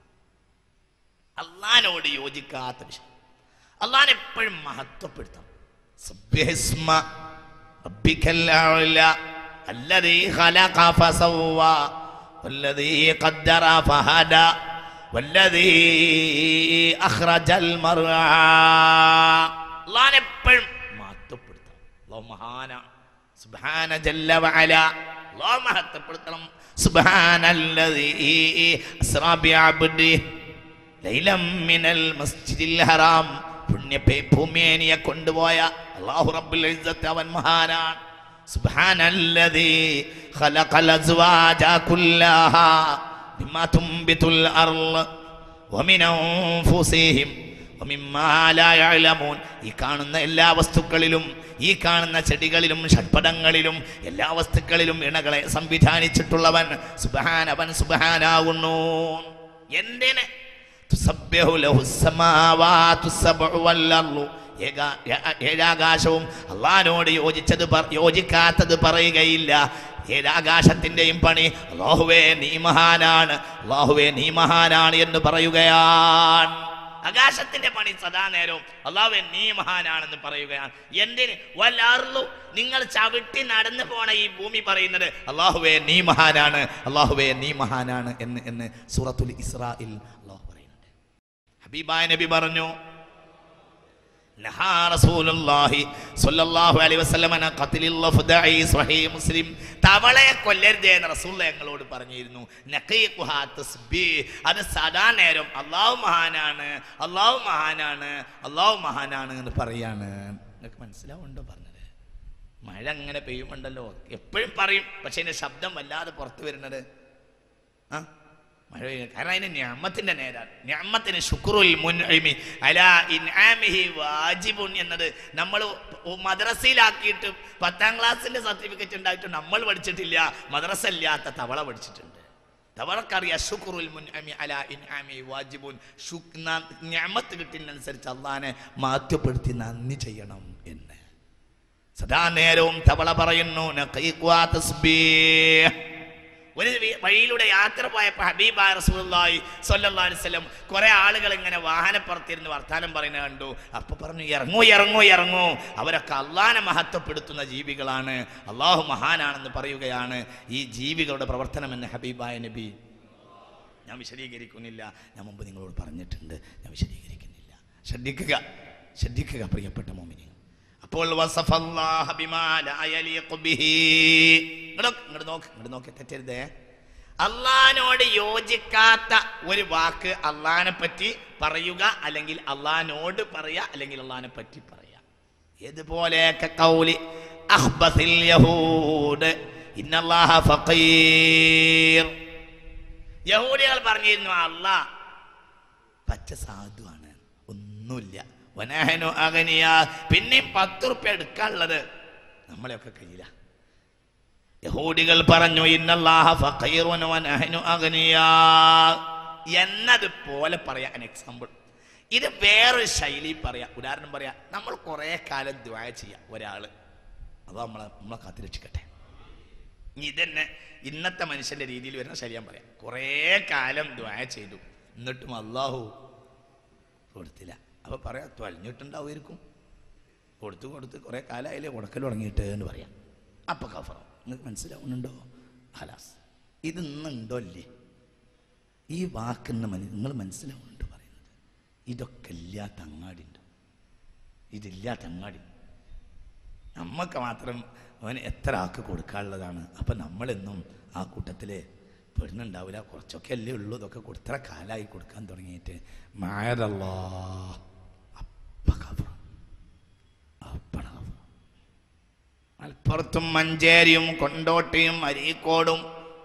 അള്ളാഹിനോട് യോജിക്കാത്ത വിഷയം അള്ളാഹിനെ എപ്പോഴും മഹത്വപ്പെടുത്തണം സബ്യഹിസ്മ റബ്ബിക്കൽ അഅ്ല الذي خلق فسوى والذي قدر فهدى والذي أخرج المرعى അള്ളാഹിനെ എപ്പോഴും മഹത്വപ്പെടുത്തണം അള്ളാഹു മഹാനാണ് സുബ്ഹാന ജല്ല വഅല അള്ളാഹു മഹത്വപ്പെടുത്തണം സുബ്ഹാനല്ലദീ അസ്റാ ബിഅബ്ദിഹി ലൈലം മിനൽ മസ്ജിദിൽ ഹറാം പുണ്യ പേ- ഭൂമിയെ കൊണ്ടുപോയ അല്ലാഹു റബ്ബുൽ ഇസ്സത്ത് അവൻ മഹാനാണ് സുബ്ഹാനല്ലദീ ഖലഖൽ അസ്വാജ കുല്ലഹാ ബിമാ തുംബിതുൽ അർള് വമിൻ അൻഫുസിഹിം വമിമ്മാ ലാ യഅലമൂൻ ഈ കാണുന്ന എല്ലാ വസ്തുക്കളിലും ഈ കാണുന്ന ചെടികളിലും ഷഡ്പടങ്ങളിലും എല്ലാ വസ്തുക്കളിലും ഇണകളെ സംവിധാനിച്ചിട്ടുള്ളവൻ സുബ്ഹാനവൻ സുബ്ഹാനാകുന്നു എന്തിന് തുസബ്ബിഹു ലഹു സ്സമാവാതു സബ്ഉ വൽ അർളു ഏകാ- ഏ- ഏഴാകാശവും അള്ളാഹിനോട് യോജിച്ചത് പ- യോജിക്കാത്തത് പറയുകയില്ല ഏഴാകാശത്തിന്റെയും പണി അള്ളാഹുവേ നീ മഹാനാണ് അള്ളാഹുവേ നീ മഹാനാണ് എന്ന് പറയുകയാണ് ആകാശത്തിന്റെ പണി സദാ നേരവും അള്ളാഹുവെ നീ മഹാനാണെന്ന് പറയുകയാണ് എന്തിന് വല്ലാറുള്ളൂ നിങ്ങൾ ചവിട്ടി നടന്നു പോണ ഈ ഭൂമി പറയുന്നത് അള്ളാഹുവേ നീ മഹാനാണ് അള്ളാഹുവേ നീ മഹാനാണ് എന്ന് എന്ന് സൂറത്തുൽ ഇസ്രായിൽ അള്ളാഹു പറയുന്നുണ്ട് ഹബീബായ നബി പറഞ്ഞു നഹാ റസൂലുള്ളാഹി സ്വല്ലല്ലാഹു അലൈഹി വസല്ലം അന ഖത്ലിൽ ലഫ്ദഇ സ്വഹീഹ് മുസ്ലിം തവളയെ കൊല്ലരുത് എന്ന് റസൂൽ ഞങ്ങളോട് പറഞ്ഞിരുന്നു നഖീഖുഹാ തസ്ബീഹ് അത് സദാ നേരം അല്ലാഹു മഹാനാണ് അല്ലാഹു മഹാനാണ് അല്ലാഹു മഹാനാണ് എന്ന് പറയാണ് നിങ്ങൾക്ക് മനസ്സിലാവുണ്ടോ പറഞ്ഞത് മഴ അങ്ങനെ പെയ്യുമുണ്ടല്ലോ എപ്പോഴും പറയും പക്ഷെ അതിന്റെ ശബ്ദം വല്ലാതെ പുറത്തു വരുന്നത് ആ മഴ പെയ്യുക കാരണം അതിന് ഞാമത്തിന്റെ നേരാണ് ഞാമത്തിന് ശുക്രുൽ മുൻഇമി അലാ ഇൻആമിഹി വാജിബുൻ എന്നത് നമ്മൾ മദ്രസയിലാക്കിയിട്ട് പത്താം ക്ലാസ്സിന്റെ സർട്ടിഫിക്കറ്റ് ഉണ്ടായിട്ട് നമ്മൾ പഠിച്ചിട്ടില്ല മദ്രസ ഇല്ലാത്ത തവള പഠിച്ചിട്ടുണ്ട് തവളക്കറിയാം ശുക്രുൽ മുൻഇമി അലാ ഇൻആമി വാജിബുൻ ശുക് ഞാമത്ത് കിട്ടുന്നതനുസരിച്ച് അള്ളാനെ മാറ്റപ്പെടുത്തി നന്ദി ചെയ്യണം എന്ന് സദാ നേരവും തവള പറയുന്നു നഖീഖ്വാ തസ്ബീഹ് ഒരു വി- വഴിയിലൂടെ യാത്ര പോയപ്പോൾ ഹബീബായ റസൂലുള്ളാഹി സ്വല്ലല്ലാഹു അലൈഹി വസല്ലം കുറെ ആളുകൾ ഇങ്ങനെ വാഹനപ്പുറത്തിരുന്ന് വർത്താനം പറയുന്നത് കണ്ടു അപ്പൊ പറഞ്ഞു ഇറങ്ങൂ ഇറങ്ങൂ ഇറങ്ങൂ അവരൊക്കെ അള്ളാനെ മഹത്വപ്പെടുത്തുന്ന ജീവികളാണ് അള്ളാഹു മഹാനാണെന്ന് പറയുകയാണ് ഈ ജീവികളുടെ പ്രവർത്തനം എന്ന് ഹബീബായ നബി ഞാൻ വിശദീകരിക്കുന്നില്ല ഞാൻ മുമ്പ് നിങ്ങളോട് പറഞ്ഞിട്ടുണ്ട് ഞാൻ വിശദീകരിക്കുന്നില്ല ശ്രദ്ധിക്കുക ശ്രദ്ധിക്കുക പ്രിയപ്പെട്ട മോമിനി അപ്പോൾ വസഫല്ലാഹ ബിമാ ലാ യലീഖു ബിഹി. ഇങ്ങട് നോക്ക്, ഇങ്ങട് നോക്ക് ഇങ്ങട് നോക്ക് തെറ്റരുതേ അള്ളഹാനോട് യോജിക്കാത്ത ഒരു വാക്ക് അള്ളഹാനെ പറ്റി പറയുക അല്ലെങ്കിൽ അള്ളഹാനോട് പറയാ അല്ലെങ്കിൽ അള്ളഹാനെ പറ്റി പറയാ ഇതുപോലെയൊക്കെ കൗലി അഹ്ബസിൽ യഹൂദ് ഇന്നല്ലാഹ ഫഖീർ യഹൂദികൾ പറഞ്ഞിരുന്നു അല്ല പച്ച സാധുവാണ് ഒന്നുമില്ല വനഹനു അഗനിയ പിന്നെയും പത്ത് റുപ്യ എടുക്കാനുള്ളത് നമ്മളെയൊക്കെ കയ്യില യഹൂദികൾ പറഞ്ഞു ഇന്നല്ലാഹ ഫഖീറുൻ വനഹനു അഗനിയ എന്നതുപോലെ പറയാൻ എക്സാമ്പിൾ ഇത് വേറൊരു ശൈലി പറയാം ഉദാഹരണം പറയാം നമ്മൾ കുറേ കാലം ദ്വായ ചെയ്യാം ഒരാള് അത് നമ്മളെ നമ്മളെ കാത്തിരക്ഷിക്കട്ടെ ഇനി ഇതന്നെ ഇന്നത്തെ മനുഷ്യന്റെ രീതിയിൽ വരുന്ന ശരിയാൻ പറയാം കുറേ കാലം ദ്വായ ചെയ്തു എന്നിട്ടും അള്ളാഹു കൊടുത്തില്ല അപ്പൊ പറയാം തൊലഞ്ഞിട്ടുണ്ടാവുമായിരിക്കും കൊടുത്തു കൊടുത്ത് കുറേ കാലമായില്ലേ ഉടക്കൽ തുടങ്ങിയിട്ട് എന്ന് പറയാം അപ്പൊ കഫറോ നിങ്ങൾക്ക് മനസ്സിലാവുന്നുണ്ടോ ഹലാസ് ഇത് ഇന്നുണ്ടോ അല്ലേ ഈ വാക്കെന്ന് മന നിങ്ങൾ മനസ്സിലാവുന്നുണ്ടോ പറയുന്നത് ഇതൊക്കെ ഇല്ലാത്ത അങ്ങാടിയുണ്ട് ഇതില്ലാത്ത അങ്ങാടി നമുക്ക് മാത്രം അവൻ എത്ര ആൾക്ക് കൊടുക്കാനുള്ളതാണ് അപ്പം നമ്മളെന്നും ആ കൂട്ടത്തിൽ പെടുന്നുണ്ടാവില്ല കുറച്ചൊക്കെ അല്ലേ ഉള്ളൂ ഇതൊക്കെ കൊടുത്ര കാലമായി കൊടുക്കാൻ തുടങ്ങിയിട്ട് മായതല്ലോ അപ്പ കബർ അപ്പട കബർ മലപ്പുറത്തും മഞ്ചേരിയും കൊണ്ടോട്ടിയും അരീക്കോടും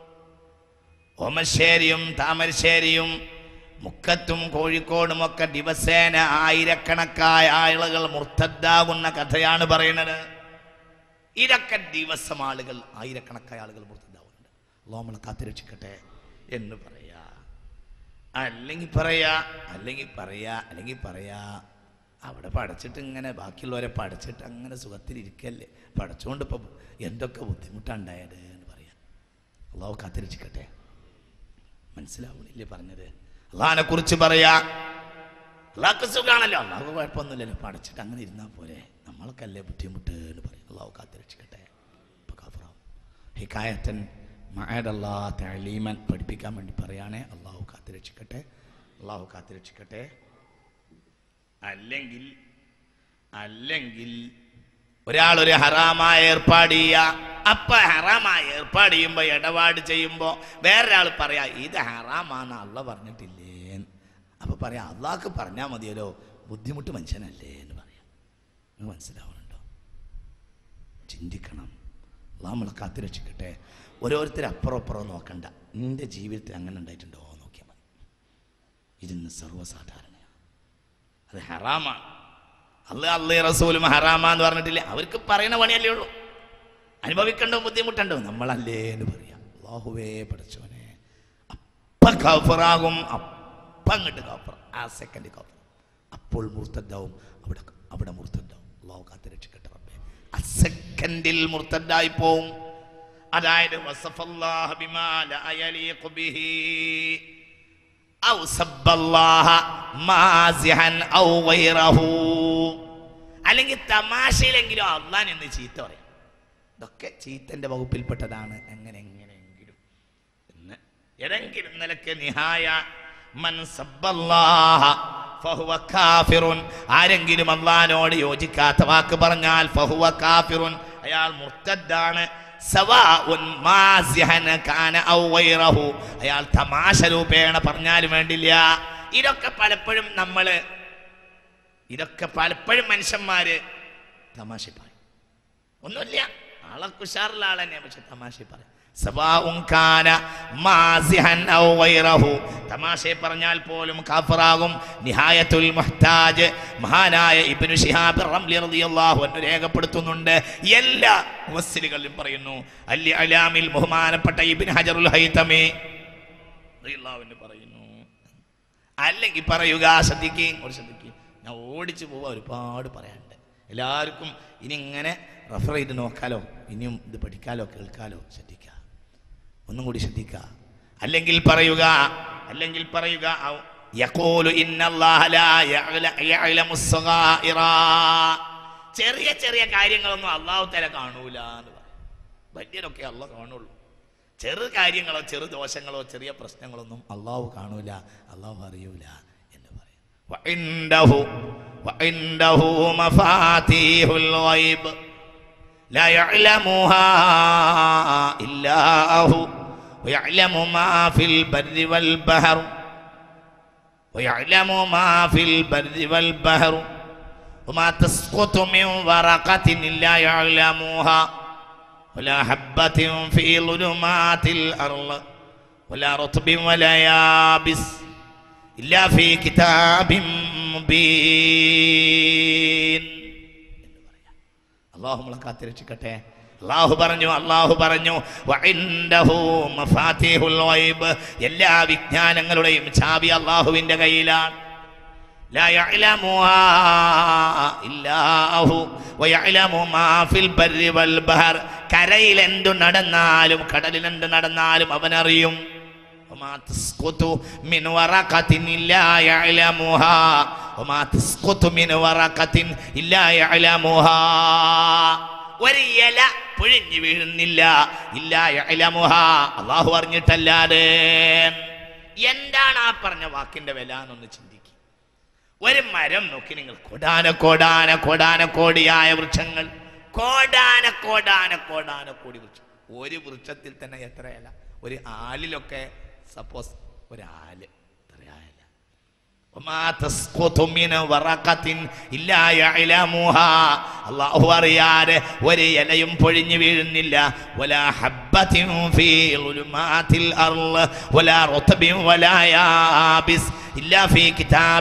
ഓമശ്ശേരിയും താമരശ്ശേരിയും മുക്കത്തും കോഴിക്കോടും ഒക്കെ ദിവസേന ആയിരക്കണക്കായ ആളുകൾ മുർത്തദ്ദാകുന്ന കഥയാണ് പറയുന്നത് ഇതൊക്കെ ദിവസം ആളുകൾ ആയിരക്കണക്കായ ആളുകൾ മുർത്തദ്ദാവുന്നുണ്ട് അള്ളാഹ് നമ്മളെ കാത്തിരക്ഷിക്കട്ടെ എന്ന് പറയാ അല്ലെങ്കിൽ പറയാ അല്ലെങ്കിൽ പറയാ അല്ലെങ്കിൽ പറയാ അവിടെ പഠിച്ചിട്ട് ഇങ്ങനെ ബാക്കിയുള്ളവരെ പഠിച്ചിട്ട് അങ്ങനെ സുഖത്തിലിരിക്കല്ലേ പഠിച്ചുകൊണ്ട് ഇപ്പം എന്തൊക്കെ ബുദ്ധിമുട്ടുണ്ടായത് എന്ന് പറയാം അള്ളാഹു കാത്തിരക്ഷിക്കട്ടെ മനസ്സിലാവണില്ലേ പറഞ്ഞത് അള്ളാഹിനെ കുറിച്ച് പറയാ അള്ളാഹ്ക്ക് സുഖാണല്ലോ അള്ളാഹു കുഴപ്പമൊന്നുമില്ലല്ലോ പഠിച്ചിട്ട് അങ്ങനെ ഇരുന്നാൽ പോരെ നമ്മളൊക്കെ അല്ലേ ബുദ്ധിമുട്ട് എന്ന് പറയും അള്ളാഹു കാത്തിരക്ഷിക്കട്ടെ ഇപ്പൊ കാഫറാവും ഹിക്കായത്തൻ മായദല്ലാ തലീമൻ പഠിപ്പിക്കാൻ വേണ്ടി പറയാണേ അള്ളാഹു കാത്തിരക്ഷിക്കട്ടെ അള്ളാഹു കാത്തിരക്ഷിക്കട്ടെ അല്ലെങ്കിൽ അല്ലെങ്കിൽ ഒരാൾ ഒരു ഹറാമായ ഏർപ്പാട് ചെയ്യുക അപ്പൊ ഹറാമായ ഏർപ്പാട് ചെയ്യുമ്പോ ഇടപാട് ചെയ്യുമ്പോ വേറൊരാൾ പറയാ ഇത് ഹറാമാണ് അള്ള പറഞ്ഞിട്ടില്ലേ അപ്പൊ പറയാ അള്ളാഹ്ക്ക് പറഞ്ഞാൽ മതിയല്ലോ ബുദ്ധിമുട്ട് മനുഷ്യനല്ലേ എന്ന് പറയാം നിങ്ങൾ മനസ്സിലാവുന്നുണ്ടോ ചിന്തിക്കണം അള്ളാഹ് നമ്മളെ കാത്തിരക്ഷിക്കട്ടെ ഓരോരുത്തർ അപ്പുറം അപ്പുറം നോക്കണ്ട നിന്റെ ജീവിതത്തിൽ അങ്ങനെ ഉണ്ടായിട്ടുണ്ടോ നോക്കിയാൽ മതി ഇതിന്ന് സർവ്വസാധാരണയാണ് അത് ഹറാമാണ് അല്ല അള്ളേ റസൂലും ഹറാമാന്ന് പറഞ്ഞിട്ടില്ല അവർക്ക് പറയുന്ന പണിയല്ലേ ഉള്ളൂ അനുഭവിക്കണ്ടോ ബുദ്ധിമുട്ടുണ്ടോ നമ്മളല്ലേ എന്ന് പറയാം അള്ളാഹുവേ പഠിച്ചവനെ അപ്പം കഫറാകും അപ്പം അങ്ങോട്ട് കഫർ ആ സെക്കൻഡ് കഫർ അപ്പോൾ മുർത്തദ്ദാവും അവിടെ അവിടെ മുർത്തദ്ദാവും അള്ളാഹു കാത്ത് രക്ഷിക്കട്ടെ റബ്ബേ ആ സെക്കൻഡിൽ മുർത്തദ്ദായി പോവും അതായത് വസഫല്ലാഹ ബിമാ ലാ യലീഖു ബിഹി ഔ സബ്ബല്ലാഹ മാസിഹൻ ഔ ഗൈറഹു അല്ലെങ്കിൽ തമാശയിലെങ്കിലും അള്ളാൻ എന്ന് ചീത്ത പറയാം ഇതൊക്കെ ചീത്തന്റെ വകുപ്പിൽപ്പെട്ടതാണ് എങ്ങനെ എങ്ങനെയെങ്കിലും എന്ന് ഏതെങ്കിലും നിലക്ക് നിഹായ മൻ സബ്ബല്ലാഹ ഫഹുവ കാഫിറുൻ ആരെങ്കിലും അള്ളഹാനോട് യോജിക്കാത്ത വാക്ക് പറഞ്ഞാൽ ഫഹുവ കാഫിറുൻ അയാൾ മുർത്തദ്ദാണ് സവാഉൻ മാസിഹൻ കാന ഔ ഗൈറഹു അയാൾ തമാശ രൂപേണ പറഞ്ഞാലും വേണ്ടില്ല ഇതൊക്കെ പലപ്പോഴും നമ്മള് ഇതൊക്കെ പലപ്പോഴും മനുഷ്യന്മാര് തമാശ പറയും ഒന്നുമില്ല ആളെ കുഷാറുള്ള ആൾ തന്നെ പക്ഷെ തമാശ പറയും സവാഉൻ കാന മാസിഹൻ ഔ ഗൈറഹു തമാശയെ പറഞ്ഞാൽ പോലും കാഫറാകും നിഹായത്തുൽ മുഹ്താജ് മഹാനായ ഇബ്നു ശിഹാബ് റംലി റളിയല്ലാഹു അൻഹു രേഖപ്പെടുത്തുന്നുണ്ട് എല്ലാ മുഫസ്സിലുകളിലും പറയുന്നു അല്ലി അലാമിൽ ബഹുമാനപ്പെട്ട ഇബ്നു ഹജറുൽ ഹൈതമി റളിയല്ലാഹു അൻഹു പറയുന്നു അല്ലെങ്കിൽ പറയുക ശ്രദ്ധിക്കുകയും ഒരു ശ്രദ്ധിക്കുകയും ഞാൻ ഓടിച്ചു പോവാ ഒരുപാട് പറയാനുണ്ട് എല്ലാവർക്കും ഇനി ഇങ്ങനെ റെഫർ ചെയ്ത് നോക്കാലോ ഇനിയും ഇത് പഠിക്കാലോ കേൾക്കാലോ ശ്രദ്ധിക്കുക ഒന്നും കൂടി ശ്രദ്ധിക്കുക അല്ലെങ്കിൽ പറയുക അല്ലെങ്കിൽ പറയുക ഔ- യഖൂലു ഇന്നല്ലാഹ ലാ യഅല- യഅലമു സ്സഗായിറ. ചെറിയ ചെറിയ കാര്യങ്ങളൊന്നും അള്ളാഹു തല കാണൂല എന്ന് പറയും വലിയതൊക്കെ അള്ളാഹ് കാണുള്ളൂ ചെറു കാര്യങ്ങളോ ചെറു ദോഷങ്ങളോ ചെറിയ പ്രശ്നങ്ങളൊന്നും അള്ളാഹു കാണൂല അള്ളാഹു അറിയൂല എന്ന് പറയും വഇൻദഹു വഇൻദഹു മഫാതീഹുൽ ഗൈബ് لا يعلمها إلا هو ويعلم ما في البر والبحر ويعلم ما في البر والبحر وما تسقط من ورقة إلا يعلمها ولا حبة في ظلمات الأرض ولا رطب ولا يابس إلا في كتاب مبين അള്ളാഹു നമ്മളെ കാത്തിരക്ഷിക്കട്ടെ അള്ളാഹു പറഞ്ഞു അള്ളാഹു പറഞ്ഞു വഇൻദഹു മഫാത്തിഹുൽ ഗൈബ് എല്ലാ വിജ്ഞാനങ്ങളുടെയും ചാവി അള്ളാഹുവിന്റെ കയ്യിലാണ് لا يعلمها إلا هو ويعلم ما في البر والبحر കരയിൽ എന്തു നടന്നാലും കടലിൽ എന്ത് നടന്നാലും അവൻ അറിയും وما تسقط من ورقة إلا يعلمها وما تسقط من ورقة إلا يعلمها ഒരു ഇല പൊഴിഞ്ഞു വീഴുന്നില്ല ഇല്ല യഅലമുഹ അള്ളാഹു അറിഞ്ഞിട്ടല്ലാതെ എന്താണ് ആ പറഞ്ഞ വാക്കിന്റെ വില എന്നൊന്ന് ചിന്തിക്കുക ഒരു മരം നോക്കി നിങ്ങൾ കോടാന കോടാന കോടാന കോടിയായ വൃക്ഷങ്ങൾ കോടാന കോടാന കോടാന കോടി വൃക്ഷം ഒരു വൃക്ഷത്തിൽ തന്നെ എത്ര ഇല ഒരു ആലിലൊക്കെ സപ്പോസ് ഒരു ആല് എത്ര ആല وما تسقط من ورقة إلا يعلمها അള്ളാഹു അറിയാതെ ഒരു ഇലയും പൊഴിഞ്ഞു വീഴുന്നില്ല ولا حبة في ظلمات الأرض ولا رطب ولا يابس إلا في كتاب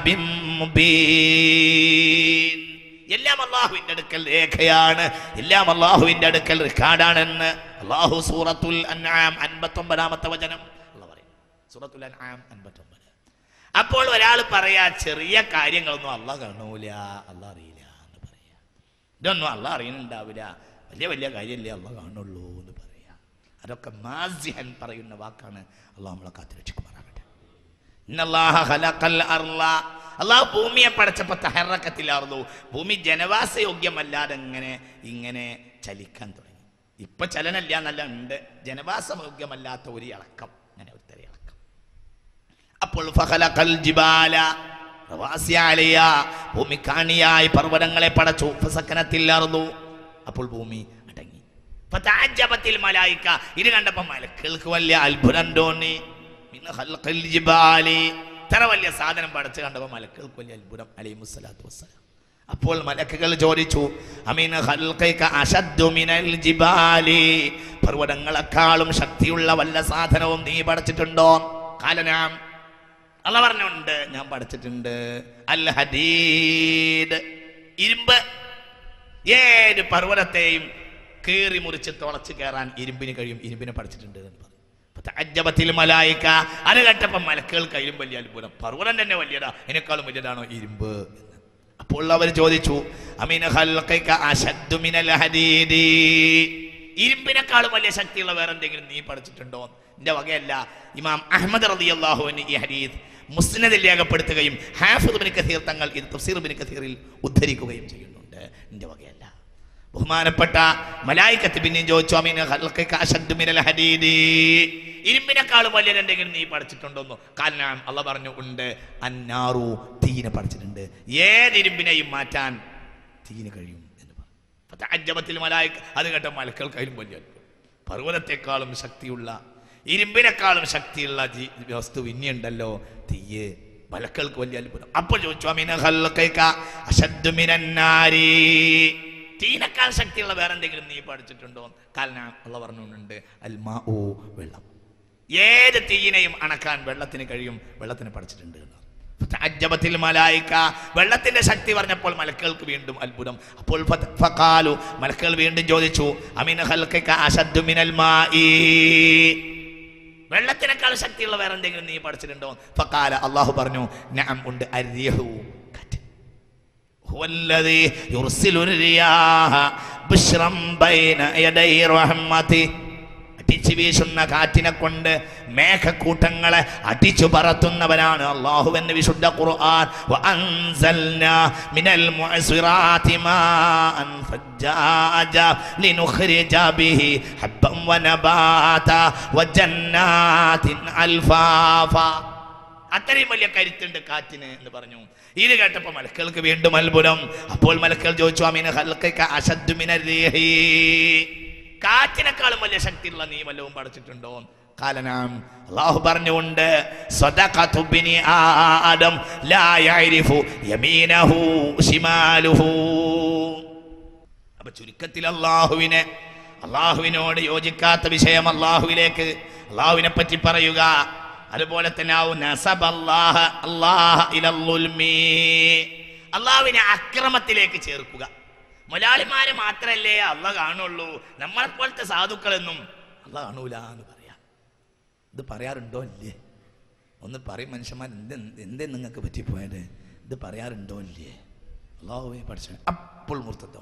مبين എല്ലാം അള്ളാഹുവിന്റെ അടുക്കൽ രേഖയാണ് എല്ലാം അള്ളാഹുവിന്റെ അടുക്കൽ റെക്കോർഡാണെന്ന് അള്ളാഹു സൂറത്തുൽ അൻആം അൻപത്തൊമ്പതാമത്തെ വചനം അള്ളാഹ് പറയും സൂറത്തുൽ അൻആം അൻപത്തൊമ്പത് അപ്പോൾ ഒരാൾ പറയാ ചെറിയ കാര്യങ്ങളൊന്നും അല്ല കാണൂല അല്ല അറിയില്ല എന്ന് പറയാ ഇതൊന്നും അല്ല അറിയുന്നുണ്ടാവില്ല വലിയ വലിയ കാര്യമല്ലേ അല്ല കാണുള്ളൂ എന്ന് പറയാ അതൊക്കെ മാസിഹൻ പറയുന്ന വാക്കാണ് അള്ളാഹ് നമ്മളെ കാത്തിരക്ഷിക്കുമാറാകട്ടെ ഇന്നല്ലാഹ ഖലഖൽ അർള അള്ളാഹു ഭൂമിയെ പടച്ചപ്പോൾ തഹറക്കത്തിലാർന്നു ഭൂമി ജനവാസയോഗ്യമല്ലാതെ ഇങ്ങനെ ഇങ്ങനെ ചലിക്കാൻ തുടങ്ങി ഇപ്പൊ ചലനല്ല എന്നല്ല ഉണ്ട് ജനവാസയോഗ്യമല്ലാത്ത ഒരു ഇളക്കം അങ്ങനെ ഒരു തരം ഇളക്കം അപ്പോൾ ഫഖലഖൽ ജിബാല റവാസിയ അലയ്യ ഭൂമി കാണിയായി പർവ്വതങ്ങളെ പടച്ചു ഫസക്കനത്തില്ലാർന്നു അപ്പോൾ ഭൂമി അടങ്ങി ഫതഅജ്ജബത്തിൽ മലായിക ഇത് കണ്ടപ്പോൾ മലക്കുകൾക്ക് വലിയ അത്ഭുതം തോന്നി മിൻ ഖൽഖിൽ ജിബാലി ഇത്ര വലിയ സാധനം പടച്ച് കണ്ടപ്പോൾ മലക്കുകൾക്ക് വലിയ അത്ഭുതം അലൈഹി സ്വലാത്തു വസ്സലാം അപ്പോൾ മലക്കുകൾ ചോദിച്ചു അമീൻ ഖൽഖിക അശദ്ദു മിനൽ ജിബാലി പർവ്വതങ്ങളെക്കാളും ശക്തിയുള്ള വല്ല സാധനവും നീ പടച്ചിട്ടുണ്ടോ കാലനാം അല്ല പറഞ്ഞുണ്ട് ഞാൻ പഠിച്ചിട്ടുണ്ട് അൽ ഹദീദ് ഇരുമ്പ് ഏത് പർവ്വതത്തെയും കീറി മുറിച്ച് തുളച്ച് കയറാൻ ഇരുമ്പിന് കഴിയും ഇരുമ്പിനെ പഠിച്ചിട്ടുണ്ട് എന്ന് പറഞ്ഞു അജ്ജബത്തിൽ മലായിക്ക അത് കേട്ടപ്പം മലക്കുകൾ കയ്യിലും വലിയ അത്ഭുതം പർവ്വതം തന്നെ വലിയതാ എന്നെക്കാളും വലിയതാണോ ഇരുമ്പ് എന്ന് അപ്പോൾ അവർ ചോദിച്ചു അമീന ഖൽഖിക അശദ്ദു മിനൽ ഹദീദി ഇരുമ്പിനെക്കാളും വലിയ ശക്തിയുള്ള വേറെ എന്തെങ്കിലും നീ പഠിച്ചിട്ടുണ്ടോ എന്റെ വകയല്ല ഇമാം അഹമ്മദ് റളിയല്ലാഹു അൻഹു ഈ ഹദീദ് മുസ്നദിൽ രേഖപ്പെടുത്തുകയും ഹാഫിദ് ബിൻ കഥീർ തങ്ങൾ ഇത് തഫ്സീർ ബിൻ കഥീറിൽ ഉദ്ധരിക്കുകയും ചെയ്യുന്നുണ്ട് എന്റെ വകയല്ല ബഹുമാനപ്പെട്ട മലായിക്കത്ത് പിന്നെയും ചോദിച്ചു അമീന ഖൽഖിക അശദ്ദു മിനൽ ഹദീദി ഇരുമ്പിനെക്കാളും വലിയ എന്തെങ്കിലും നീ പഠിച്ചിട്ടുണ്ടോന്നോ കാരണം അള്ള പറഞ്ഞു ഉണ്ട് അന്നാറു തീനെ പഠിച്ചിട്ടുണ്ട് ഏത് ഇരുമ്പിനെയും മാറ്റാൻ തീന് കഴിയും എന്ന് പറഞ്ഞു അജ്ജബത്തിൽ മലായിക്ക അത് കേട്ട മലക്കൾക്കായാലും വലിയ അത്ഭുതം. പർവ്വതത്തെക്കാളും ശക്തിയുള്ള ഇരുമ്പിനെക്കാളും ശക്തിയുള്ള ജീ- വസ്തു ഇനിയുണ്ടല്ലോ തീയ് മലക്കൾക്ക് വലിയ അത്ഭുതം അപ്പോൾ ചോദിച്ചു അമീന ഖൽഖിക അശദ്ദു മിനന്നാരി തീനേക്കാൾ ശക്തിയുള്ള വേറെ എന്തെങ്കിലും നീ പഠിച്ചിട്ടുണ്ടോ കാരണം അള്ള പറഞ്ഞുകൊണ്ട് അൽമാ ഓ വെള്ളം ഏത് തീയിനെയും അണക്കാൻ വെള്ളത്തിന് കഴിയും വെള്ളത്തിന് പഠിച്ചിട്ടുണ്ട് എന്ന് അജ്ജബത്തിൽ മലായിക്ക വെള്ളത്തിന്റെ ശക്തി പറഞ്ഞപ്പോൾ മലക്കുകൾക്ക് വീണ്ടും അത്ഭുതം അപ്പോൾ ഫത- ഫഖാലു മലക്കുകൾ വീണ്ടും ചോദിച്ചു അമിന ഖൽഖിക അശദ്ദു മിനൽ മാഇ വെള്ളത്തിനേക്കാൾ ശക്തിയുള്ള വേറെ എന്തെങ്കിലും നീ പഠിച്ചിട്ടുണ്ടോ ഫഖാല അള്ളാഹു പറഞ്ഞു നഅം ഉണ്ട് അരിഹു കാറ്റ് هو الذي يرسل الرياح بشرا بين يدي رحمته അടിച്ചു വീശുന്ന കാറ്റിനെ കൊണ്ട് മേഘക്കൂട്ടങ്ങളെ അടിച്ചു പറത്തുന്നവനാണ് അള്ളാഹു എന്ന് വിശുദ്ധ ഖുർആൻ വഅൻസൽനാ മിനൽ മുഅ്സിറാതി മാഅൻ ഫജ്ജാജ ലിനുഖ്രിജ ബിഹി ഹബ്ബൻ വനബാത വജന്നാതിൻ അൽഫാഫ അത്രയും വലിയ കരുത്തുണ്ട് കാറ്റിന് എന്ന് പറഞ്ഞു ഇത് കേട്ടപ്പോൾ മലക്കൾക്ക് വീണ്ടും അത്ഭുതം അപ്പോൾ മലക്കൾ ചോദിച്ചു അമീന ഹൽക്കൈക അശദ്ദു മിനർ റീഹി. കാറ്റിനേക്കാളും വലിയ ശക്തിയുള്ള നീ വല്ലവും പഠിച്ചിട്ടുണ്ടോ കാലനാം അള്ളാഹു പറഞ്ഞുകൊണ്ട് സ്വദഖതു ബിനി ആദം ലാ യഅരിഫു യമീനഹു ശിമാലുഹു അപ്പൊ ചുരുക്കത്തിൽ അള്ളാഹുവിനെ അള്ളാഹുവിനോട് യോജിക്കാത്ത വിഷയം അള്ളാഹുവിലേക്ക് അള്ളാഹുവിനെ പറ്റി പറയുക അതുപോലെ തന്നെ ആവും നസബ അല്ലാഹ അല്ലാഹ ഇലൽ ളുൽമി. അള്ളാഹുവിനെ അക്രമത്തിലേക്ക് ചേർക്കുക മുലാളിമാരെ മാത്രല്ലേ അള്ള കാണുള്ളൂ നമ്മളെപ്പോലത്തെ സാധുക്കളെന്നും അള്ള കാണൂല എന്ന് പറയാം ഇത് പറയാറുണ്ടോ ഇല്ലേ ഒന്ന് പറയും മനുഷ്യന്മാർ എന്ത് എന്തേ നിങ്ങൾക്ക് പറ്റിപ്പോയത് ഇത് പറയാറുണ്ടോ ഇല്ലേ അള്ളാഹുവെ പഠിച്ച അപ്പോൾ മുർത്തത്തോ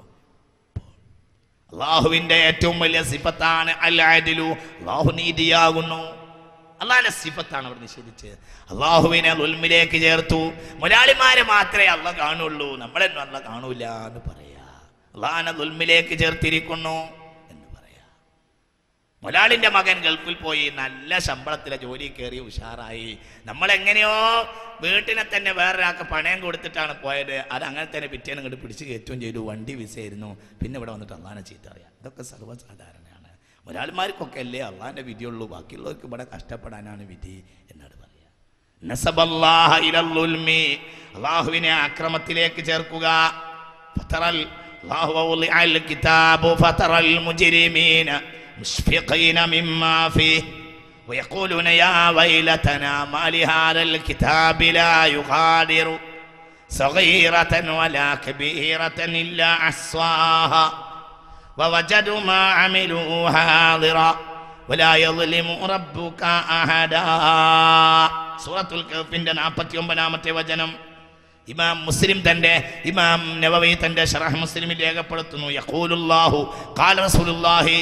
അള്ളാഹുവിന്റെ ഏറ്റവും വലിയ സിഫത്താണ് അൽ അദിലു അള്ളാഹു നീതിയാകുന്നു അള്ളാഹിന്റെ സിഫത്താണ് അവർ നിഷേധിച്ചത് അള്ളാഹുവിനെ ഉൽമിലേക്ക് ചേർത്തു മുരാളിമാരെ മാത്രമേ അള്ള കാണുള്ളൂ നമ്മളെന്നും അള്ള കാണൂല എന്ന് പറയാ അള്ളാഹിനെ ഉൽമിലേക്ക് ചേർത്തിരിക്കുന്നു എന്ന് പറയാ മുലാളിന്റെ മകൻ ഗൾഫിൽ പോയി നല്ല ശമ്പളത്തിലെ ജോലി കയറി ഉഷാറായി നമ്മൾ എങ്ങനെയോ വീട്ടിനെ തന്നെ വേറൊരാൾക്ക് പണയം കൊടുത്തിട്ടാണ് പോയത് അത് അങ്ങനെ തന്നെ പിറ്റേന്ന് ഇങ്ങോട്ട് പിടിച്ച് കയറ്റുകയും ചെയ്തു വണ്ടി വിസയായിരുന്നു പിന്നെ ഇവിടെ വന്നിട്ട് അള്ളാനെ ചീത്ത അറിയാം ഇതൊക്കെ സർവ്വസാധാരണയാണ് ഒരാൾമാർക്കൊക്കെ അല്ലേ അള്ളാന്റെ വിധിയുള്ളൂ ബാക്കിയുള്ളവർക്ക് ഇവിടെ കഷ്ടപ്പെടാനാണ് വിധി എന്നാണ് പറയാ നസബല്ലാഹ ഇലൽ ഉൽമി. അള്ളാഹുവിനെ അക്രമത്തിലേക്ക് ചേർക്കുക ഫതറൽ അല്ലാഹു വളിഅൽ കിതാബു ഫതറൽ മുജ്രിമീന മുഷ്ഫിഖീന മിമ്മാ ഫീഹ് ويقولون يا ويلتنا ما لهذا الكتاب لا يغادر صغيرة ولا كبيرة إلا أحصاها ووجدوا ما عملوا حاضرا ولا يظلم ربك أحدا سورة الكهف നാൽപ്പത്തി ഒമ്പതാമത്തെ വചനം ഇമാം മുസ്ലിം തന്റെ ഇമാം നവവി തന്റെ ഷറഹ് മുസ്ലിമിൽ രേഖപ്പെടുത്തുന്നു യഖൂലുല്ലാഹു ഖാല റസൂലുള്ളാഹി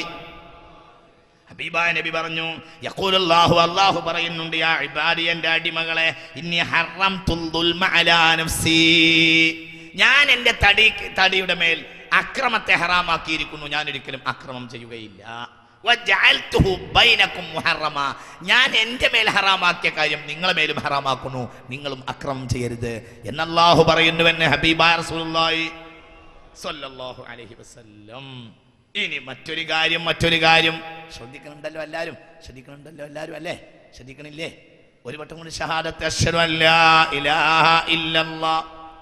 ഹബീബായ നബി പറഞ്ഞു യഖൂലുല്ലാഹു അല്ലാഹു പറയുന്നുണ്ട് യാ ഇബാദി എൻ്റെ അടിമകളെ ഇന്നി ഹറംതുൽ ദുൽമ അലാ നഫ്സി ഞാൻ എൻ്റെ തടി തടിയുടെ മേൽ അക്രമത്തെ ഹറാമാക്കിയിരിക്കുന്നു ഞാൻ ഒരിക്കലും അക്രമം ചെയ്യുകയില്ല വജഅൽതുഹു ബൈനക്കും മുഹറമ ഞാൻ എൻ്റെ മേൽ ഹറാമാക്കിയ കാര്യം നിങ്ങളെ മേലും ഹറാമാക്കുന്നു നിങ്ങളും അക്രമം ചെയ്യരുത് എന്നല്ലാഹു പറയുന്നുവെന്ന് ഹബീബായ റസൂലുള്ളാഹി സ്വല്ലല്ലാഹു അലൈഹി വസല്ലം ഇനി മറ്റൊരു കാര്യം മറ്റൊരു കാര്യം ശ്രദ്ധിക്കണുണ്ടല്ലോ എല്ലാവരും ശ്രദ്ധിക്കണുണ്ടല്ലോ എല്ലാവരും അല്ലേ ശ്രദ്ധിക്കണില്ലേ ഒരു വട്ടം കൊണ്ട് ഷഹാദത്ത് അശ്ഹദു അല്ലാ ഇലാഹ ഇല്ലല്ലാ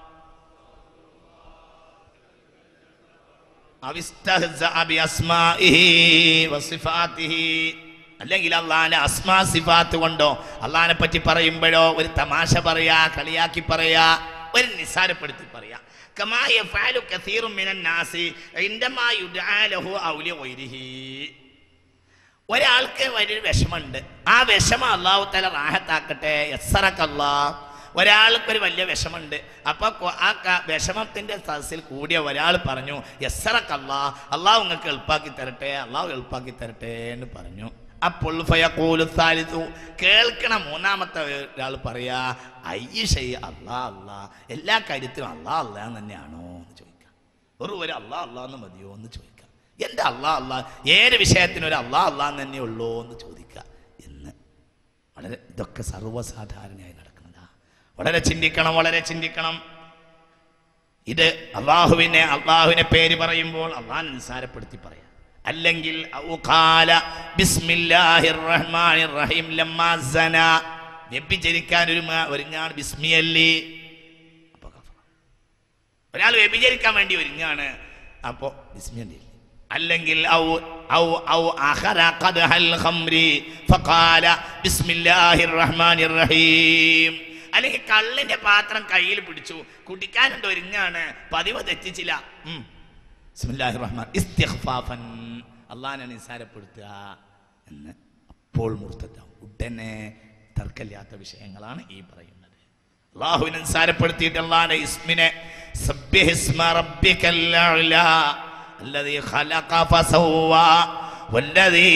അവിസ്തഹ്സഅ ബിഅസ്മാഇഹി വസിഫാത്തിഹി അല്ലെങ്കിൽ അള്ളാഹിന്റെ അസ്മാ സിഫാത്ത് കൊണ്ടോ അള്ളാഹിനെ പറ്റി പറയുമ്പോഴോ ഒരു തമാശ പറയാ കളിയാക്കി പറയാ ഒരു നിസ്സാരപ്പെടുത്തി പറയാ കമാ യഫഅലു കസീറും മിനൻ നാസി ഇൻദമാ യുദ്ആ ലഹു ഔ ലിഗൈരിഹി ഒരാൾക്ക് വലിയൊരു വിഷമമുണ്ട് ആ വിഷമം അള്ളാഹു തല റാഹത്താക്കട്ടെ യസ്സറക്കല്ലാ ഒരാൾക്ക് ഒരു വലിയ വിഷമമുണ്ട് അപ്പൊ കൊ- ആ ക- വിഷമത്തിന്റെ സദസ്സിൽ കൂടിയ ഒരാൾ പറഞ്ഞു യസ്സറക്കല്ലാ അള്ളാഹു നിങ്ങൾക്ക് എളുപ്പാക്കി തരട്ടെ അള്ളാഹു എളുപ്പാക്കി തരട്ടെ എന്ന് പറഞ്ഞു അപ്പോൾ ഫയഖൂലു സാലിസു കേൾക്കണ മൂന്നാമത്തെ ഒരാൾ പറയാ അയ്യഷൈ അള്ളാ അള്ളാ എല്ലാ കാര്യത്തിലും അള്ളാ അള്ളാ എന്ന് തന്നെയാണോ എന്ന് ചോദിക്കാം ഒരു ഒരു അള്ളാ അള്ളാ എന്ന് മതിയോ എന്ന് ചോദിക്കാം എന്താ അള്ളാ അള്ളാ ഏത് വിഷയത്തിനും ഒരു അള്ളാ അള്ളാ എന്ന് തന്നെ ഉള്ളൂ എന്ന് ചോദിക്കുക എന്ന് വളരെ ഇതൊക്കെ സർവ്വസാധാരണയായി നടക്കുന്നതാ വളരെ ചിന്തിക്കണം വളരെ ചിന്തിക്കണം ഇത് അള്ളാഹുവിനെ അള്ളാഹുവിനെ പേര് പറയുമ്പോൾ അള്ളാഹ് നിസ്സാരപ്പെടുത്തി പറയാം അല്ലെങ്കിൽ ഔ ഖാല ബിസ്മില്ലാഹിർ റഹ്മാനിർ റഹീം ലമ്മാ സന വ്യഭിചരിക്കാൻ ഒരു ഒരുങ്ങാണ് ബിസ്മിയല്ലി അപ്പൊ കഫറ. ഒരാൾ വ്യഭിചരിക്കാൻ വേണ്ടി ഒരുങ്ങാണ് അപ്പോ ബിസ്മിയല്ലി അല്ലെങ്കിൽ ഔ ഔ ഔ അഖറ ഖദ്ഹൽ ഖംരി ഫഖാല ബിസ്മില്ലാഹിർ റഹ്മാനിർ റഹീം അല്ലെങ്കിൽ കള്ളിന്റെ പാത്രം കയ്യിൽ പിടിച്ചു കുടിക്കാനുണ്ട് ഒരുങ്ങാണ് പതിവ് തെറ്റിച്ചില്ല ഉം. ബിസ്മില്ലാഹിർ റഹ്മാൻ ഇസ്തിഗ്ഫാഫൻ അള്ളാഹിനെ നിസ്സാരപ്പെടുത്തുക എന്ന് അപ്പോൾ മുർത്തതാവും ഉടനെ തർക്കമില്ലാത്ത വിഷയങ്ങളാണ് ഈ പറയുന്നത് അള്ളാഹുവിനെ നിസ്സാരപ്പെടുത്തിയിട്ട് അള്ളാഹിന്റെ ഇസ്മിനെ സബ്ബിഹ് ഇസ്മ റബ്ബിക്കൽ അഅ്ലാ الذي خلق فسوى വല്ലദീ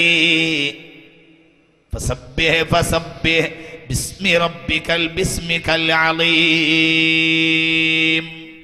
فسبح فسبح باسم ربك باسمك العظيم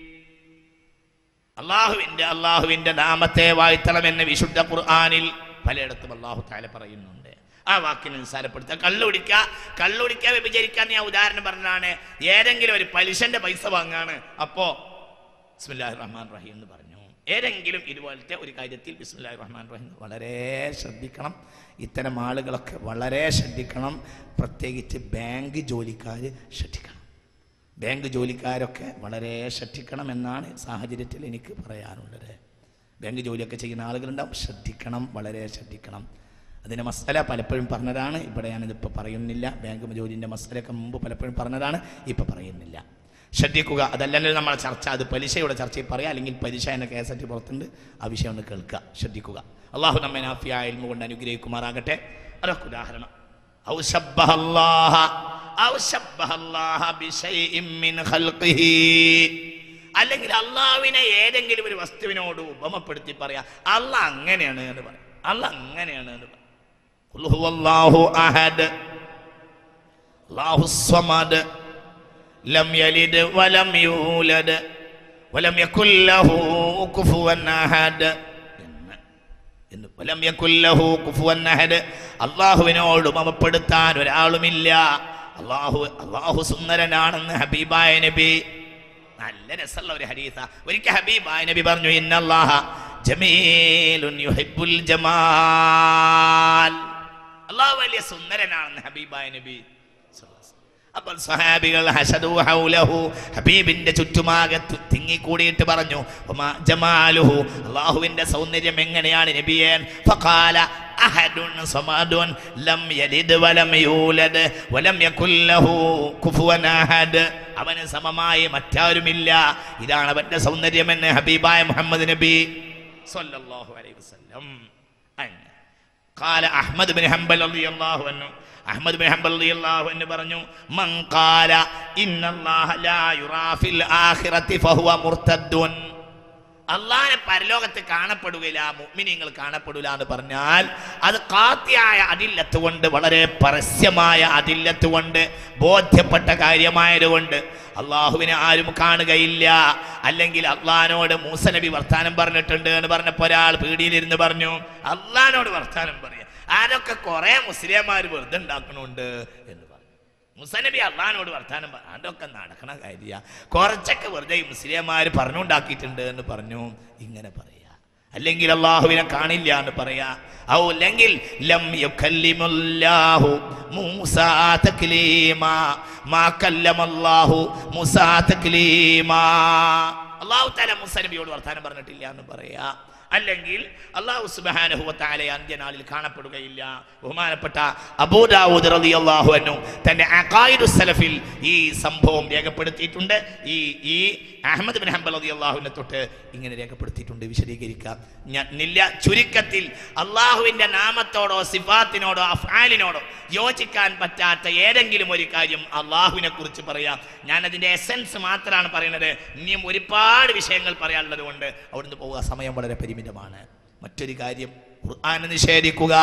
അള്ളാഹുവിന്റെ അള്ളാഹുവിന്റെ നാമത്തെ വാഴ്ത്തണമെന്ന് വിശുദ്ധ ഖുർആനിൽ പലയിടത്തും അള്ളാഹു താല പറയുന്നുണ്ട് ആ വാക്കിനെ നിസ്സാരപ്പെടുത്തുക കള്ളുടിക്കുക കള്ളുടിക്കുക വ്യഭിചരിക്കാൻ ഞാൻ ഉദാഹരണം പറഞ്ഞതാണ് ഏതെങ്കിലും ഒരു പലിശന്റെ പൈസ വാങ്ങാണ് അപ്പോ ബിസ്മില്ലാഹി റഹ്മാൻ റഹീം എന്ന് പറഞ്ഞു ഏതെങ്കിലും ഇതുപോലത്തെ ഒരു കാര്യത്തിൽ ബിസ്മില്ലാഹി റഹ്മാൻ റഹീം വളരെ ശ്രദ്ധിക്കണം ഇത്തരം ആളുകളൊക്കെ വളരെ ശ്രദ്ധിക്കണം പ്രത്യേകിച്ച് ബാങ്ക് ജോലിക്കാർ ശ്രദ്ധിക്കണം ബാങ്ക് ജോലിക്കാരൊക്കെ വളരെ ശ്രദ്ധിക്കണം എന്നാണ് സാഹചര്യത്തിൽ എനിക്ക് പറയാനുള്ളത് ബാങ്ക് ജോലിയൊക്കെ ചെയ്യുന്ന ആളുകളുണ്ടാവും ശ്രദ്ധിക്കണം വളരെ ശ്രദ്ധിക്കണം അതിൻ്റെ മസാല പലപ്പോഴും പറഞ്ഞതാണ് ഇവിടെ ഞാനിതിപ്പോൾ പറയുന്നില്ല ബാങ്ക് ജോലിൻ്റെ മസാലയൊക്കെ മുമ്പ് പലപ്പോഴും പറഞ്ഞതാണ് ഇപ്പോൾ പറയുന്നില്ല ശ്രദ്ധിക്കുക അതല്ലെങ്കിൽ നമ്മളെ ചർച്ച അത് പലിശയുടെ ചർച്ചയിൽ പറയാം അല്ലെങ്കിൽ പലിശ എന്ന കേസറ്റ് പുറത്തുണ്ട് ആ വിഷയം ഒന്ന് കേൾക്കുക ശ്രദ്ധിക്കുക അള്ളാഹു നമ്മെ നാഫിയായ ഇൽമ കൊണ്ട് അനുഗ്രഹിക്കുമാറാകട്ടെ അതൊക്കെ ഉദാഹരണം أو شبه الله أو شبه الله بشيء من خلقه അല്ലെങ്കിൽ അള്ളാഹുവിനെ ഏതെങ്കിലും ഒരു വസ്തുവിനോട് ഉപമപ്പെടുത്തി പറയാ അല്ല അങ്ങനെയാണ് എന്ന് പറയാം അല്ല അങ്ങനെയാണ് എന്ന് പറയാം ഖുൽ ഹുവല്ലാഹു അഹദ് അല്ലാഹു സ്വമദ് ലം യലിദ് വലം യൂലദ് വലം യകുൽ ലഹു കുഫുവൻ അഹദ് എന്ന് എന്ന് വലം യകുൽ ലഹു കുഫുവൻ അഹദ് അള്ളാഹുവിനോട് ഉപമപ്പെടുത്താൻ ഒരാളുമില്ല അള്ളാഹു അള്ളാഹു സുന്ദരനാണെന്ന് ഹബീബായ നബി നല്ല രസമുള്ള ഒരു ഹരീസ ഒരിക്കൽ ഹബീബായ നബി പറഞ്ഞു ഇന്നല്ലാഹ ജമീലുൻ യുഹിബ്ബുൽ ജമാൽ അള്ളാഹു വലിയ സുന്ദരനാണെന്ന് ഹബീബായ നബി അപ്പോൾ സഹാബികൾ ഹസദു ഹൗലഹു ഹബീബിന്റെ ചുറ്റുമാകെ തു- തിങ്ങിക്കൂടിയിട്ട് പറഞ്ഞു "വമാ ജമാലുഹു അള്ളാഹുവിന്റെ സൗന്ദര്യം എങ്ങനെയാണ് നബിയൻ ഫഖാല അഹദുൻ സമദുൻ ലം യലിദ് വലം യൂലദ് വലം യകുൽ ലഹു കുഫുവൻ അഹദ് അവന് സമമായി മറ്റാരുമില്ല ഇതാണ് അവന്റെ സൗന്ദര്യമെന്ന് ഹബീബായ മുഹമ്മദ് നബി സല്ലല്ലാഹു അലൈഹി വസല്ലം അങ്ങനെ قال അഹ്മദ് ബിൻ ഹംബൽ റളിയല്ലാഹു അൻഹു അഹ്മദ് ബിൻ ഹംബൽ റളിയല്ലാഹു അൻഹു പറഞ്ഞു മൻ ഖാല ഇന്നല്ലാഹ ലാ യുറാ ഫിൽ ആഖിറതി ഫഹുവ മുർത്തദ്ദുൻ അള്ളാഹിനെ പരലോകത്ത് കാണപ്പെടുകയില്ല മുഅ്മിനീങ്ങൾ കാണപ്പെടില്ല എന്ന് പറഞ്ഞാൽ അത് കാത്തിയായ അതില്ലത്ത് കൊണ്ട് വളരെ പരസ്യമായ അതില്ലത്ത് കൊണ്ട് ബോധ്യപ്പെട്ട കാര്യമായതുകൊണ്ട് അള്ളാഹുവിനെ ആരും കാണുകയില്ല അല്ലെങ്കിൽ അള്ളഹാനോട് മൂസ നബി വർത്താനം പറഞ്ഞിട്ടുണ്ട് എന്ന് പറഞ്ഞപ്പോ ഒരാൾ പീടിയിലിരുന്ന് പറഞ്ഞു അള്ളഹാനോട് വർത്താനം പറയാം ആരൊക്കെ കുറെ മുസ്ലിംമാർ വെറുതെ ഉണ്ടാക്കണുണ്ട് എന്ന് പറഞ്ഞു മുസനബി അള്ളഹാനോട് വർത്താനം പറ- അതൊക്കെ നടക്കണ കാര്യ കുറച്ചൊക്കെ വെറുതെ ഈ മുസ്ലിംമാർ പറഞ്ഞുണ്ടാക്കിയിട്ടുണ്ട് എന്ന് പറഞ്ഞു ഇങ്ങനെ പറയാ അല്ലെങ്കിൽ അള്ളാഹുവിനെ കാണില്ല എന്ന് പറയാ ഔ അല്ലെങ്കിൽ ലം യുകല്ലിമുല്ലാഹു മൂസാ തക്ലീമാ മാ കല്ലമല്ലാഹു മൂസാ തക്ലീമാ അള്ളാഹു തആല മൂസ നബിയോട് വർത്താനം പറഞ്ഞിട്ടില്ല എന്ന് പറയാ അല്ലെങ്കിൽ അള്ളാഹു സുബാനഹുവത്താലെ അന്ത്യനാളിൽ കാണപ്പെടുകയില്ല ബഹുമാനപ്പെട്ട അബൂദാവൂദ് റളിയല്ലാഹു അൻഹു തന്റെ അഖായിദു സലഫിൽ ഈ സംഭവം രേഖപ്പെടുത്തിയിട്ടുണ്ട് ഈ ഈ അഹമ്മദ് ബിൻ ഹംബൽ റളിയല്ലാഹുവിനെ തൊട്ട് ഇങ്ങനെ രേഖപ്പെടുത്തിയിട്ടുണ്ട് വിശദീകരിക്കാം ഞാൻ നില്ല ചുരുക്കത്തിൽ അള്ളാഹുവിന്റെ നാമത്തോടോ സിഫാത്തിനോടോ അഫ്ആലിനോടോ യോജിക്കാൻ പറ്റാത്ത ഏതെങ്കിലും ഒരു കാര്യം അള്ളാഹുവിനെ കുറിച്ച് പറയാം ഞാൻ അതിന്റെ എസൻസ് മാത്രമാണ് പറയുന്നത് ഇനിയും ഒരുപാട് വിഷയങ്ങൾ പറയാനുള്ളത് കൊണ്ട് അവിടുന്ന് പോവുക സമയം വളരെ പരിമിതമാണ് മറ്റൊരു കാര്യം ഖുർആനെ നിഷേധിക്കുക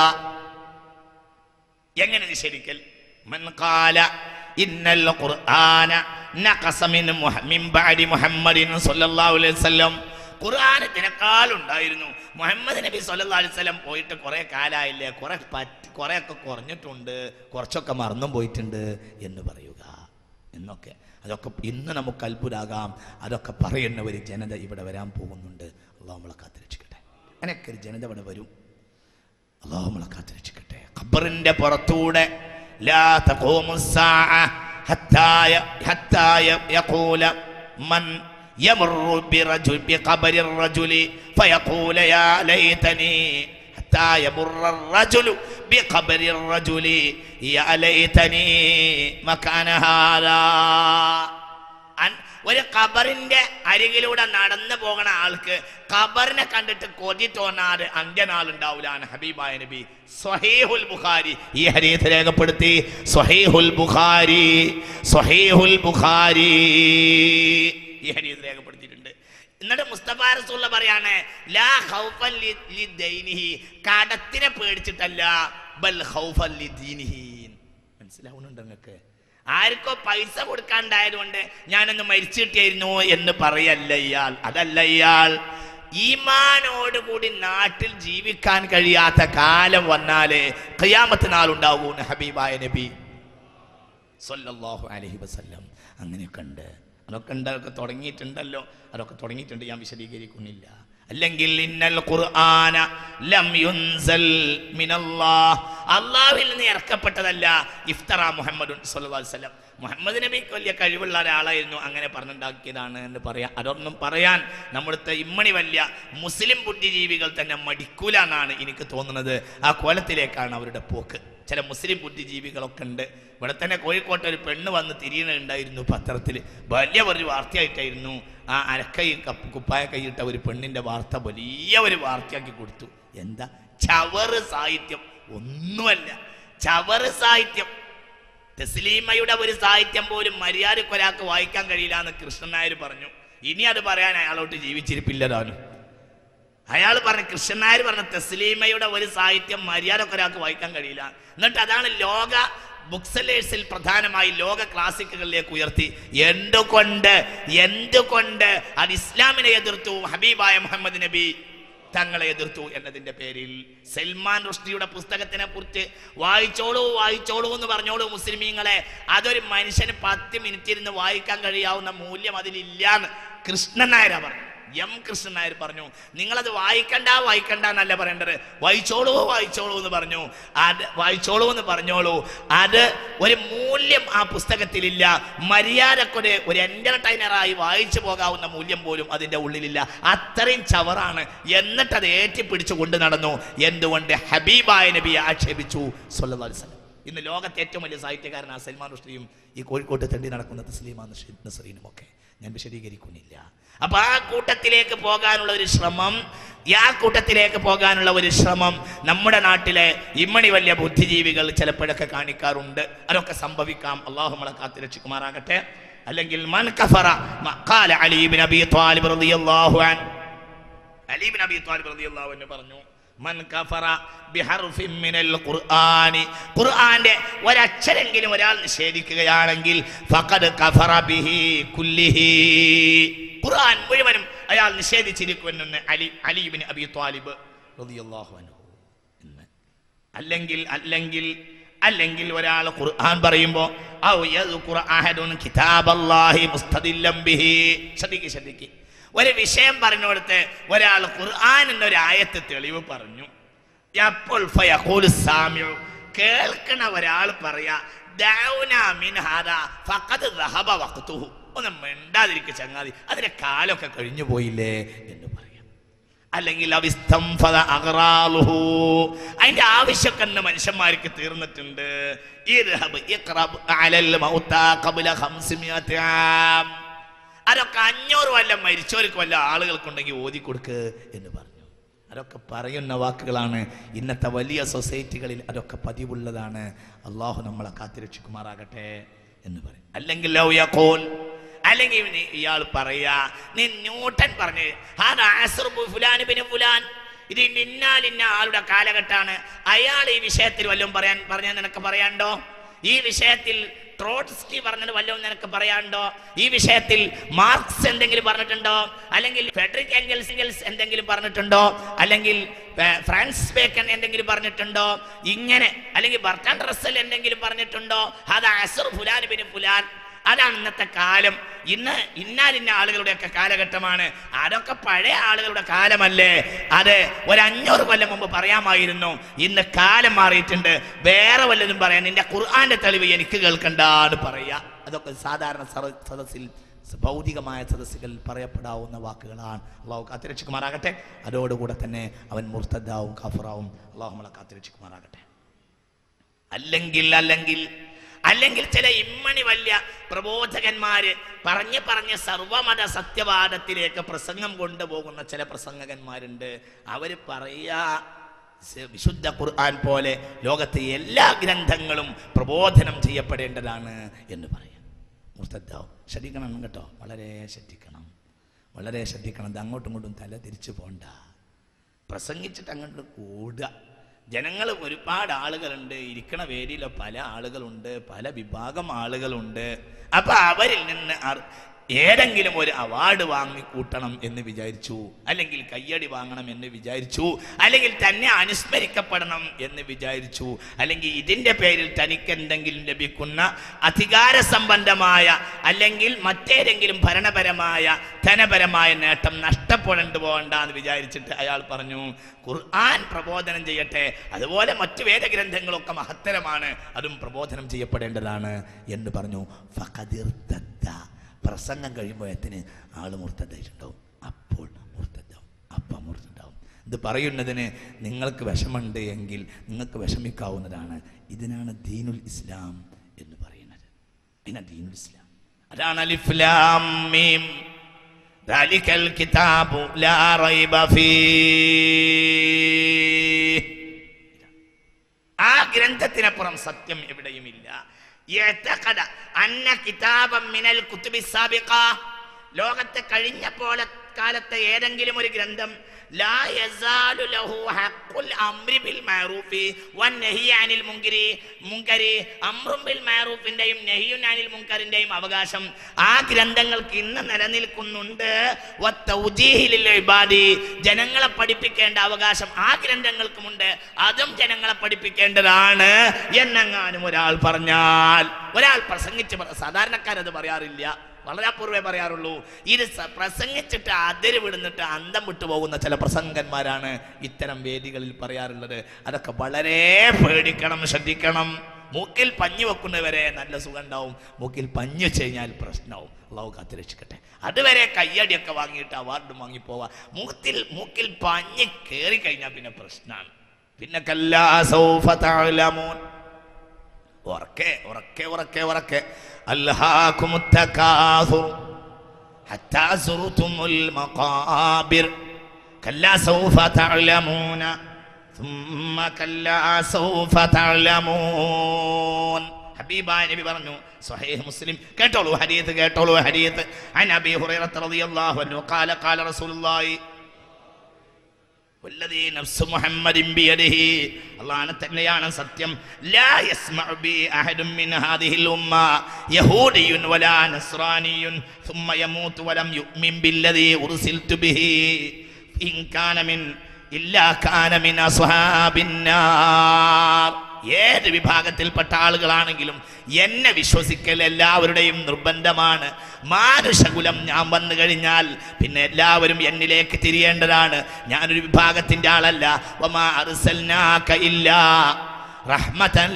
എങ്ങനെ നിഷേധിക്കൽ മൻ ഖാല ഇന്നൽ ഖുർആന നഖസ മിൻ മുഹ- മിൻ ബഅദി മുഹമ്മദിൻ സ്വല്ലല്ലാഹു അലൈഹി വസല്ലം ഖുർആൻ ഇതിനേക്കാൾ ഉണ്ടായിരുന്നു മുഹമ്മദ് നബി സല്ലല്ലാഹു അലൈഹി വസല്ലം പോയിട്ട് കുറെ കാലായില്ലേ കുറെ പറ്റ് കുറെയൊക്കെ കുറഞ്ഞിട്ടുണ്ട് കുറച്ചൊക്കെ മറന്നും പോയിട്ടുണ്ട് എന്ന് പറയുക എന്നൊക്കെ അതൊക്കെ ഇന്ന് നമുക്ക് അത്ഭുതമാകാം അതൊക്കെ പറയുന്ന ഒരു ജനത ഇവിടെ വരാൻ പോകുന്നുണ്ട് അള്ളാഹു നമ്മളെ കാത്തിരക്ഷിക്കട്ടെ അങ്ങനെയൊക്കെ ഒരു ജനത ഇവിടെ വരും അള്ളാഹു നമ്മളെ കാത്തിരക്ഷിക്കട്ടെ ഖബറിന്റെ പുറത്തൂടെ ലാ തഖൂമു الساعة حتى ي- حتى ي- يقول من يمر برجل بقبر الرجل فيقول يا ليتني حتى يمر الرجل بقبر الرجل يا ليتني مكان هذا അൻ- ഒരു ഖബറിന്റെ അരികിലൂടെ നടന്നു പോകുന്ന ആൾക്ക് ഖബറിനെ കണ്ടിട്ട് കൊതി തോന്നാതെ അന്ത്യനാൾ ഉണ്ടാവില്ല ഹബീബായ നബി സ്വഹീഹുൽ ബുഖാരി ഈ ഹരീത് രേഖപ്പെടുത്തി സ്വഹീഹുൽ ബുഖാരി സ്വഹീഹുൽ ബുഖാരി ഈ ഹരീത് രേഖപ്പെടുത്തിയിട്ടുണ്ട് എന്നിട്ട് മുസ്തഫ റസൂള്ള പറയാണ് ലാ ഖൗഫൻ ലി- ലിദൈനിഹി കടത്തിനെ പേടിച്ചിട്ടല്ല ബൽ ഖൗഫൻ ലിദീനിഹി മനസ്സിലാവുന്നുണ്ടോ നിങ്ങൾക്ക് ആർക്കോ പൈസ കൊടുക്കാണ്ടായതുകൊണ്ട് ഞാനൊന്ന് മരിച്ചു കിട്ടിയായിരുന്നു എന്ന് പറയല്ല ഇയാൾ അതല്ല ഇയാൾ ഈമാനോടുകൂടി നാട്ടിൽ ജീവിക്കാൻ കഴിയാത്ത കാലം വന്നാലേ ഖിയാമത്ത് നാളുണ്ടാവൂ ഹബീബായ നബി സല്ലല്ലാഹു അലൈഹി വസല്ലം അങ്ങനെയൊക്കെ ഉണ്ട് അതൊക്കെ ഉണ്ട് അതൊക്കെ തുടങ്ങിയിട്ടുണ്ടല്ലോ അതൊക്കെ തുടങ്ങിയിട്ടുണ്ട് ഞാൻ വിശദീകരിക്കുന്നില്ല അല്ലെങ്കിൽ ഇന്നൽ ഖുർആന ലം യുൻസൽ മിനല്ലാഹ് അല്ലാഹുവിൽ നിന്ന് ഇറക്കപ്പെട്ടതല്ല ഇഫ്തറ മുഹമ്മദ് സല്ലല്ലാഹു അലൈഹി വസല്ലം മുഹമ്മദ് നബിക്ക് വലിയ കഴിവുള്ള ഒരാളായിരുന്നു അങ്ങനെ പറഞ്ഞുണ്ടാക്കിയതാണ് എന്ന് പറയാം അതൊന്നും പറയാൻ നമ്മുടെ ഇമ്മണി വലിയ മുസ്ലിം ബുദ്ധിജീവികൾ തന്നെ മടിക്കൂല എന്നാണ് എനിക്ക് തോന്നുന്നത് ആ കോലത്തിലേക്കാണ് അവരുടെ പോക്ക് ചില മുസ്ലിം ബുദ്ധിജീവികളൊക്കെ ഉണ്ട് ഇവിടെ തന്നെ കോഴിക്കോട്ടെ ഒരു പെണ്ണ് വന്ന് തിരിയുന്നുണ്ടായിരുന്നു പത്രത്തിൽ വലിയ ഒരു വാർത്തയായിട്ടായിരുന്നു ആ അരക്കൈ കപ്പ് കുപ്പായ കൈയിട്ട ഒരു പെണ്ണിന്റെ വാർത്ത വലിയ ഒരു വാർത്തയാക്കി കൊടുത്തു എന്താ ചവറ് സാഹിത്യം ഒന്നുമല്ല ചവറ് സാഹിത്യം തസ്ലീമയുടെ ഒരു സാഹിത്യം പോലും മര്യാദക്ക് ഒരാൾക്ക് വായിക്കാൻ കഴിയില്ല എന്ന് കൃഷ്ണൻ നായർ പറഞ്ഞു ഇനി അത് പറയാൻ അയാളോട്ട് ജീവിച്ചിരിപ്പില്ല താനും അയാൾ പറഞ്ഞ കൃഷ്ണൻ നായർ പറഞ്ഞ തസ്ലീമയുടെ ഒരു സാഹിത്യം മര്യാദക്ക് ഒരാൾക്ക് വായിക്കാൻ കഴിയില്ല എന്നിട്ട് അതാണ് ലോക ബുക്ക് സെല്ലേഴ്സിൽ പ്രധാനമായി ലോക ക്ലാസിക്കുകളിലേക്ക് ഉയർത്തി എന്തുകൊണ്ട് എന്തുകൊണ്ട് അത് ഇസ്ലാമിനെ എതിർത്തു ഹബീബായ മുഹമ്മദ് നബി തങ്ങളെ എതിർത്തു എന്നതിന്റെ പേരിൽ സൽമാൻ റുഷ്ദിയുടെ പുസ്തകത്തിനെ കുറിച്ച് വായിച്ചോളൂ വായിച്ചോളൂ എന്ന് പറഞ്ഞോളൂ മുസ്ലിമീങ്ങളെ അതൊരു മനുഷ്യന് പത്ത് മിനിറ്റ് ഇരുന്ന് വായിക്കാൻ കഴിയാവുന്ന മൂല്യം അതിലില്ലാന്ന് കൃഷ്ണൻ നായരാ പറഞ്ഞു എം കൃഷ്ണൻ നായർ പറഞ്ഞു നിങ്ങളത് വായിക്കണ്ട വായിക്കണ്ട എന്നല്ല പറയേണ്ടത് വായിച്ചോളൂ വായിച്ചോളൂ എന്ന് പറഞ്ഞു അത് വായിച്ചോളൂ എന്ന് പറഞ്ഞോളൂ അത് ഒരു മൂല്യം ആ പുസ്തകത്തിലില്ല മര്യാദക്കൊരു ഒരു എന്റർടൈനറായി വായിച്ചു പോകാവുന്ന മൂല്യം പോലും അതിന്റെ ഉള്ളിലില്ല അത്രയും ചവറാണ് എന്നിട്ട് അത് ഏറ്റിപ്പിടിച്ചു കൊണ്ട് നടന്നു എന്തുകൊണ്ട് ഹബീബായ നബിയെ ആക്ഷേപിച്ചു സല്ലല്ലാഹു അലൈഹി വസല്ലം ഇന്ന് ലോകത്തെ ഏറ്റവും വലിയ സാഹിത്യകാരനാണ് സൽമാൻ റുഷ്ദിയും ഈ കോഴിക്കോട്ട് തണ്ടി നടക്കുന്ന തസ്ലീമ നസ്രീ- നസ്രീനും ഒക്കെ ഞാൻ വിശദീകരിക്കുന്നില്ല അപ്പൊ ആ കൂട്ടത്തിലേക്ക് പോകാനുള്ള ഒരു ശ്രമം ആ കൂട്ടത്തിലേക്ക് പോകാനുള്ള ഒരു ശ്രമം നമ്മുടെ നാട്ടിലെ ഇമ്മണി വലിയ ബുദ്ധിജീവികൾ ചിലപ്പോഴൊക്കെ കാണിക്കാറുണ്ട് അതൊക്കെ സംഭവിക്കാം അള്ളാഹു നമ്മളെ കാത്തു രക്ഷിക്കുമാറാകട്ടെ അല്ലെങ്കിൽ മൻ കഫറ മ- ഖാല അലി ഇബ്നു അബീ ത്വാലിബ് റളിയല്ലാഹു അൻഹു അലി ഇബ്നു അബീ ത്വാലിബ് റളിയല്ലാഹു അൻഹു പറഞ്ഞു മൻ കഫറ ബിഹർഫിൻ മിനൽ ഖുർആനി ഖുർആന്റെ ഒരക്ഷരെങ്കിലും ഒരാൾ നിഷേധിക്കുകയാണെങ്കിൽ ഫഖദ് കഫറ ബിഹി കുല്ലിഹി ഖുർആൻ മുഴുവനും അയാൾ നിഷേധിച്ചിരിക്കുമെന്ന് അലി അലി ഇബ്നു അബീ ത്വാലിബ് റളിയല്ലാഹു അൻഹു എന്ന് അല്ലെങ്കിൽ അല്ലെങ്കിൽ അല്ലെങ്കിൽ ഒരാൾ ഖുർആൻ പറയുമ്പോ ഔ യദ്കുറ അഹദുൻ കിതാബല്ലാഹി മുസ്തദില്ലം ബിഹി ശ്രദ്ധിക്ക് ശ്രദ്ധിക്ക് ഒരു വിഷയം പറഞ്ഞു കൊടുത്ത് ഒരാൾ ഖുർആൻ എന്നൊരു ആയത്ത് തെളിവ് പറഞ്ഞു അപ്പോൾ ഫയഖൂലു സാമിഉ കേൾക്കണ ഒരാൾ പറയാ ദൗന മിൻ ഹാദാ ഫഖദ് ദഹബ വഖ്തുഹു ഒന്ന് മിണ്ടാതിരിക്കുക ചങ്ങാതി അതിന്റെ കാലമൊക്കെ കഴിഞ്ഞു പോയില്ലേ എന്ന് പറയാം അല്ലെങ്കിൽ അവിസ്തംഫദ അഗ്റാലുഹു. അതിന്റെ ആവശ്യമൊക്കെ ഇന്ന് മനുഷ്യന്മാർക്ക് തീർന്നിട്ടുണ്ട് ഇർഹബ് ഇഖ്റബ് അലൽ മൗതാ ഖബ്ല ഖംസിമിയത്തി ആം. അതൊക്കെ അഞ്ഞൂറ് കൊല്ലം മരിച്ചവർക്ക് വല്ല ആളുകൾക്കുണ്ടെങ്കിൽ ഓതി കൊടുക്ക് എന്ന് പറഞ്ഞു അതൊക്കെ പറയുന്ന വാക്കുകളാണ് ഇന്നത്തെ വലിയ സൊസൈറ്റികളിൽ അതൊക്കെ പതിവുള്ളതാണ് അള്ളാഹു നമ്മളെ കാത്തിരക്ഷിക്കുമാറാകട്ടെ എന്ന് പറയും അല്ലെങ്കിൽ ലൗ യഖൂൽ അല്ലെങ്കിൽ ഇവന് ഇയാൾ പറയാ നീ ന്യൂട്ടൻ പറഞ്ഞു "ഹാദാ അസ്റുബു ഫുലാൻ ബിൻ ഫുലാൻ ഇത് ഇന്നാലിന്ന ആളുടെ കാലഘട്ടമാണ് അയാൾ ഈ വിഷയത്തിൽ വല്ലതും പറയാൻ പറഞ്ഞാൽ നിനക്ക് പറയാണ്ടോ ഈ വിഷയത്തിൽ ട്രോട്സ്കി പറഞ്ഞത് വല്ലതും നിനക്ക് പറയാണ്ടോ ഈ വിഷയത്തിൽ മാർക്സ് എന്തെങ്കിലും പറഞ്ഞിട്ടുണ്ടോ അല്ലെങ്കിൽ ഫെഡറിക് എംഗൽസ് എംഗൽസ് എന്തെങ്കിലും പറഞ്ഞിട്ടുണ്ടോ അല്ലെങ്കിൽ ഏർ, ഫ്രാൻസ് ബേക്കൺ എന്തെങ്കിലും പറഞ്ഞിട്ടുണ്ടോ ഇങ്ങനെ അല്ലെങ്കിൽ ബർട്ടൻ റസൽ എന്തെങ്കിലും പറഞ്ഞിട്ടുണ്ടോ അത് അസർ ഫുലാൻ ബിൻ ഫുലാൻ അതാണ് ഇന്നത്തെ കാലം ഇന്ന് ഇന്നാലിന്ന ആളുകളുടെയൊക്കെ കാലഘട്ടമാണ് അതൊക്കെ പഴയ ആളുകളുടെ കാലമല്ലേ അത് ഒരു അഞ്ഞൂറ് കൊല്ലം മുമ്പ് പറയാമായിരുന്നു ഇന്ന് കാലം മാറിയിട്ടുണ്ട് വേറെ വല്ലതും പറയാൻ നിന്റെ ഖുർആന്റെ തെളിവ് എനിക്ക് കേൾക്കണ്ടാന്ന് പറയാ അതൊക്കെ സാധാരണ സറ- സദസ്സിൽ ഭൗതികമായ സദസ്സുകളിൽ പറയപ്പെടാവുന്ന വാക്കുകളാണ് അള്ളാഹു കാത്തിരക്ഷിക്കുമാറാകട്ടെ അതോടുകൂടെ തന്നെ അവൻ മുർത്തദ്ദാവും കാഫറാവും അള്ളാഹു നമ്മളെ കാത്തിരക്ഷിക്കുമാറാകട്ടെ അല്ലെങ്കിൽ അല്ലെങ്കിൽ അല്ലെങ്കിൽ ചില ഇമ്മണി വലിയ പ്രബോധകന്മാര് പറഞ്ഞ് പറഞ്ഞ് സർവമത സത്യവാദത്തിലേക്ക് പ്രസംഗം കൊണ്ടുപോകുന്ന ചില പ്രസംഗകന്മാരുണ്ട് അവര് പറയാ സ- വിശുദ്ധ ഖുർആൻ പോലെ ലോകത്തെ എല്ലാ ഗ്രന്ഥങ്ങളും പ്രബോധനം ചെയ്യപ്പെടേണ്ടതാണ് എന്ന് പറയാം മുർത്തദ്ദാവും ശ്രദ്ധിക്കണം കേട്ടോ വളരെ ശ്രദ്ധിക്കണം വളരെ ശ്രദ്ധിക്കണം ഇത് അങ്ങോട്ടും ഇങ്ങോട്ടും തല തിരിച്ചു പോണ്ട പ്രസംഗിച്ചിട്ട് അങ്ങോട്ട് കൂടുക ജനങ്ങൾ ഒരുപാട് ആളുകളുണ്ട് ഇരിക്കണ വേദിയിൽ പല ആളുകളുണ്ട് പല വിഭാഗം ആളുകളുണ്ട് അപ്പൊ അവരിൽ നിന്ന് അർ- ഏതെങ്കിലും ഒരു അവാർഡ് വാങ്ങിക്കൂട്ടണം എന്ന് വിചാരിച്ചു അല്ലെങ്കിൽ കയ്യടി വാങ്ങണം എന്ന് വിചാരിച്ചു അല്ലെങ്കിൽ തന്നെ അനുസ്മരിക്കപ്പെടണം എന്ന് വിചാരിച്ചു അല്ലെങ്കിൽ ഇതിന്റെ പേരിൽ തനിക്ക് എന്തെങ്കിലും ലഭിക്കുന്ന അധികാര സംബന്ധമായ അല്ലെങ്കിൽ മറ്റേതെങ്കിലും ഭരണപരമായ ധനപരമായ നേട്ടം നഷ്ടപ്പെടേണ്ടു പോകണ്ട എന്ന് വിചാരിച്ചിട്ട് അയാൾ പറഞ്ഞു ഖുർആൻ പ്രബോധനം ചെയ്യട്ടെ അതുപോലെ മറ്റു വേദഗ്രന്ഥങ്ങളൊക്കെ മഹത്തരമാണ് അതും പ്രബോധനം ചെയ്യപ്പെടേണ്ടതാണ് എന്ന് പറഞ്ഞു ഫഖദിർത്തദ്ദ. പ്രസംഗം കഴിയുമ്പോഴത്തിന് ആൾ മുർത്തതായിട്ടുണ്ടാവും അപ്പോൾ മുർത്തതാവും അപ്പം മുർത്തതാവും ഇത് പറയുന്നതിന് നിങ്ങൾക്ക് വിഷമുണ്ട് എങ്കിൽ നിങ്ങൾക്ക് വിഷമിക്കാവുന്നതാണ് ഇതിനാണ് ദീനുൽ ഇസ്ലാം എന്ന് പറയുന്നത് അതിനാ ദീനുൽ ഇസ്ലാം അതാണ് അലിഫ് ലാം മീം ذلك الكتاب لا ريب فيه ആ ഗ്രന്ഥത്തിനപ്പുറം സത്യം എവിടെയുമില്ല യഅ്തഖദ അന്ന കിതാബം മിനൽ കുതുബി സാബിഖ ലോകത്തെ കഴിഞ്ഞ പോലെ കാലത്തെ ഏതെങ്കിലും ഒരു ഗ്രന്ഥം ലാ യസാലു ലഹു ഹഖുൽ അംരി ബിൽ മഅറൂഫി വന്നഹി അനിൽ മുൻകരി മുൻകരി അംറും ബിൽ മഅറൂഫിന്റെയും നഹിയുൻ അനിൽ മുൻകറിന്റെയും അവകാശം ആ ഗ്രന്ഥങ്ങൾക്ക് ഇന്ന് നിലനിൽക്കുന്നുണ്ട് വത്തൗജീഹി ലിൽ ഇബാദി ജനങ്ങളെ പഠിപ്പിക്കേണ്ട അവകാശം ആ ഗ്രന്ഥങ്ങൾക്കുമുണ്ട് അതും ജനങ്ങളെ പഠിപ്പിക്കേണ്ടതാണ് എന്നെങ്ങാനും ഒരാൾ പറഞ്ഞാൽ ഒരാൾ പ്രസംഗിച്ച് പറ- സാധാരണക്കാരത് പറയാറില്ല വളരെ അപൂർവേ പറയാറുള്ളൂ ഇത് സ- പ്രസംഗിച്ചിട്ട് അതിര് വിടുന്നിട്ട് അന്തം വിട്ടു പോകുന്ന ചില പ്രസംഗന്മാരാണ് ഇത്തരം വേദികളിൽ പറയാറുള്ളത് അതൊക്കെ വളരെ പേടിക്കണം ശ്രദ്ധിക്കണം മൂക്കിൽ പഞ്ഞു വെക്കുന്നവരെ നല്ല സുഖം ഉണ്ടാവും മൂക്കിൽ പഞ്ഞു വെച്ച് കഴിഞ്ഞാൽ പ്രശ്നമാവും അള്ളാഹു കാത്ത് രക്ഷിക്കട്ടെ അതുവരെ കയ്യടിയൊക്കെ വാങ്ങിയിട്ട് അവാർഡ് വാങ്ങിപ്പോവാ മൂക്കിൽ മൂക്കിൽ പഞ്ഞ് കയറി കഴിഞ്ഞാൽ പിന്നെ പ്രശ്നമാണ് പിന്നെ കല്ലാ സൗഫ തഅലമൂൻ ഉറക്കെ ഉറക്കെ ഉറക്കെ ഉറക്കെ അൽഹാകുമുത്തകാസുർ ഹത്താ സുറുതുമുൽ മഖാബിർ കല്ലാ സൗഫ തഅലമൂന ثم كلا سوف تعلمون ഹബീബായ നബി പറഞ്ഞു സ്വഹീഹ് മുസ്ലിം കേട്ടോളൂ ഹദീത്ത് കേട്ടോളൂ ഹദീത്ത് അൻ അബീ ഹുറൈറ റളിയല്ലാഹു അൻഹു ഖാല ഖാല റസൂലുള്ളാഹി والذي نفس محمد بيده അള്ളാഹ് തന്നെയാണ് സത്യം لا يسمع بي أحد من هذه الأمة يهودي ولا نصراني ثم يموت ولم يؤمن بالذي أرسلت به إن كان من إلا كان من أصحاب النار ഏത് വിഭാഗത്തിൽപ്പെട്ട ആളുകളാണെങ്കിലും എന്നെ വിശ്വസിക്കൽ എല്ലാവരുടെയും നിർബന്ധമാണ് മാനുഷകുലം ഞാൻ വന്നു കഴിഞ്ഞാൽ പിന്നെ എല്ലാവരും എന്നിലേക്ക് തിരിയേണ്ടതാണ് ഞാനൊരു വിഭാഗത്തിന്റെ ആളല്ല വമാ അർസൽനാക ഇല്ലാ റഹ്മതൻ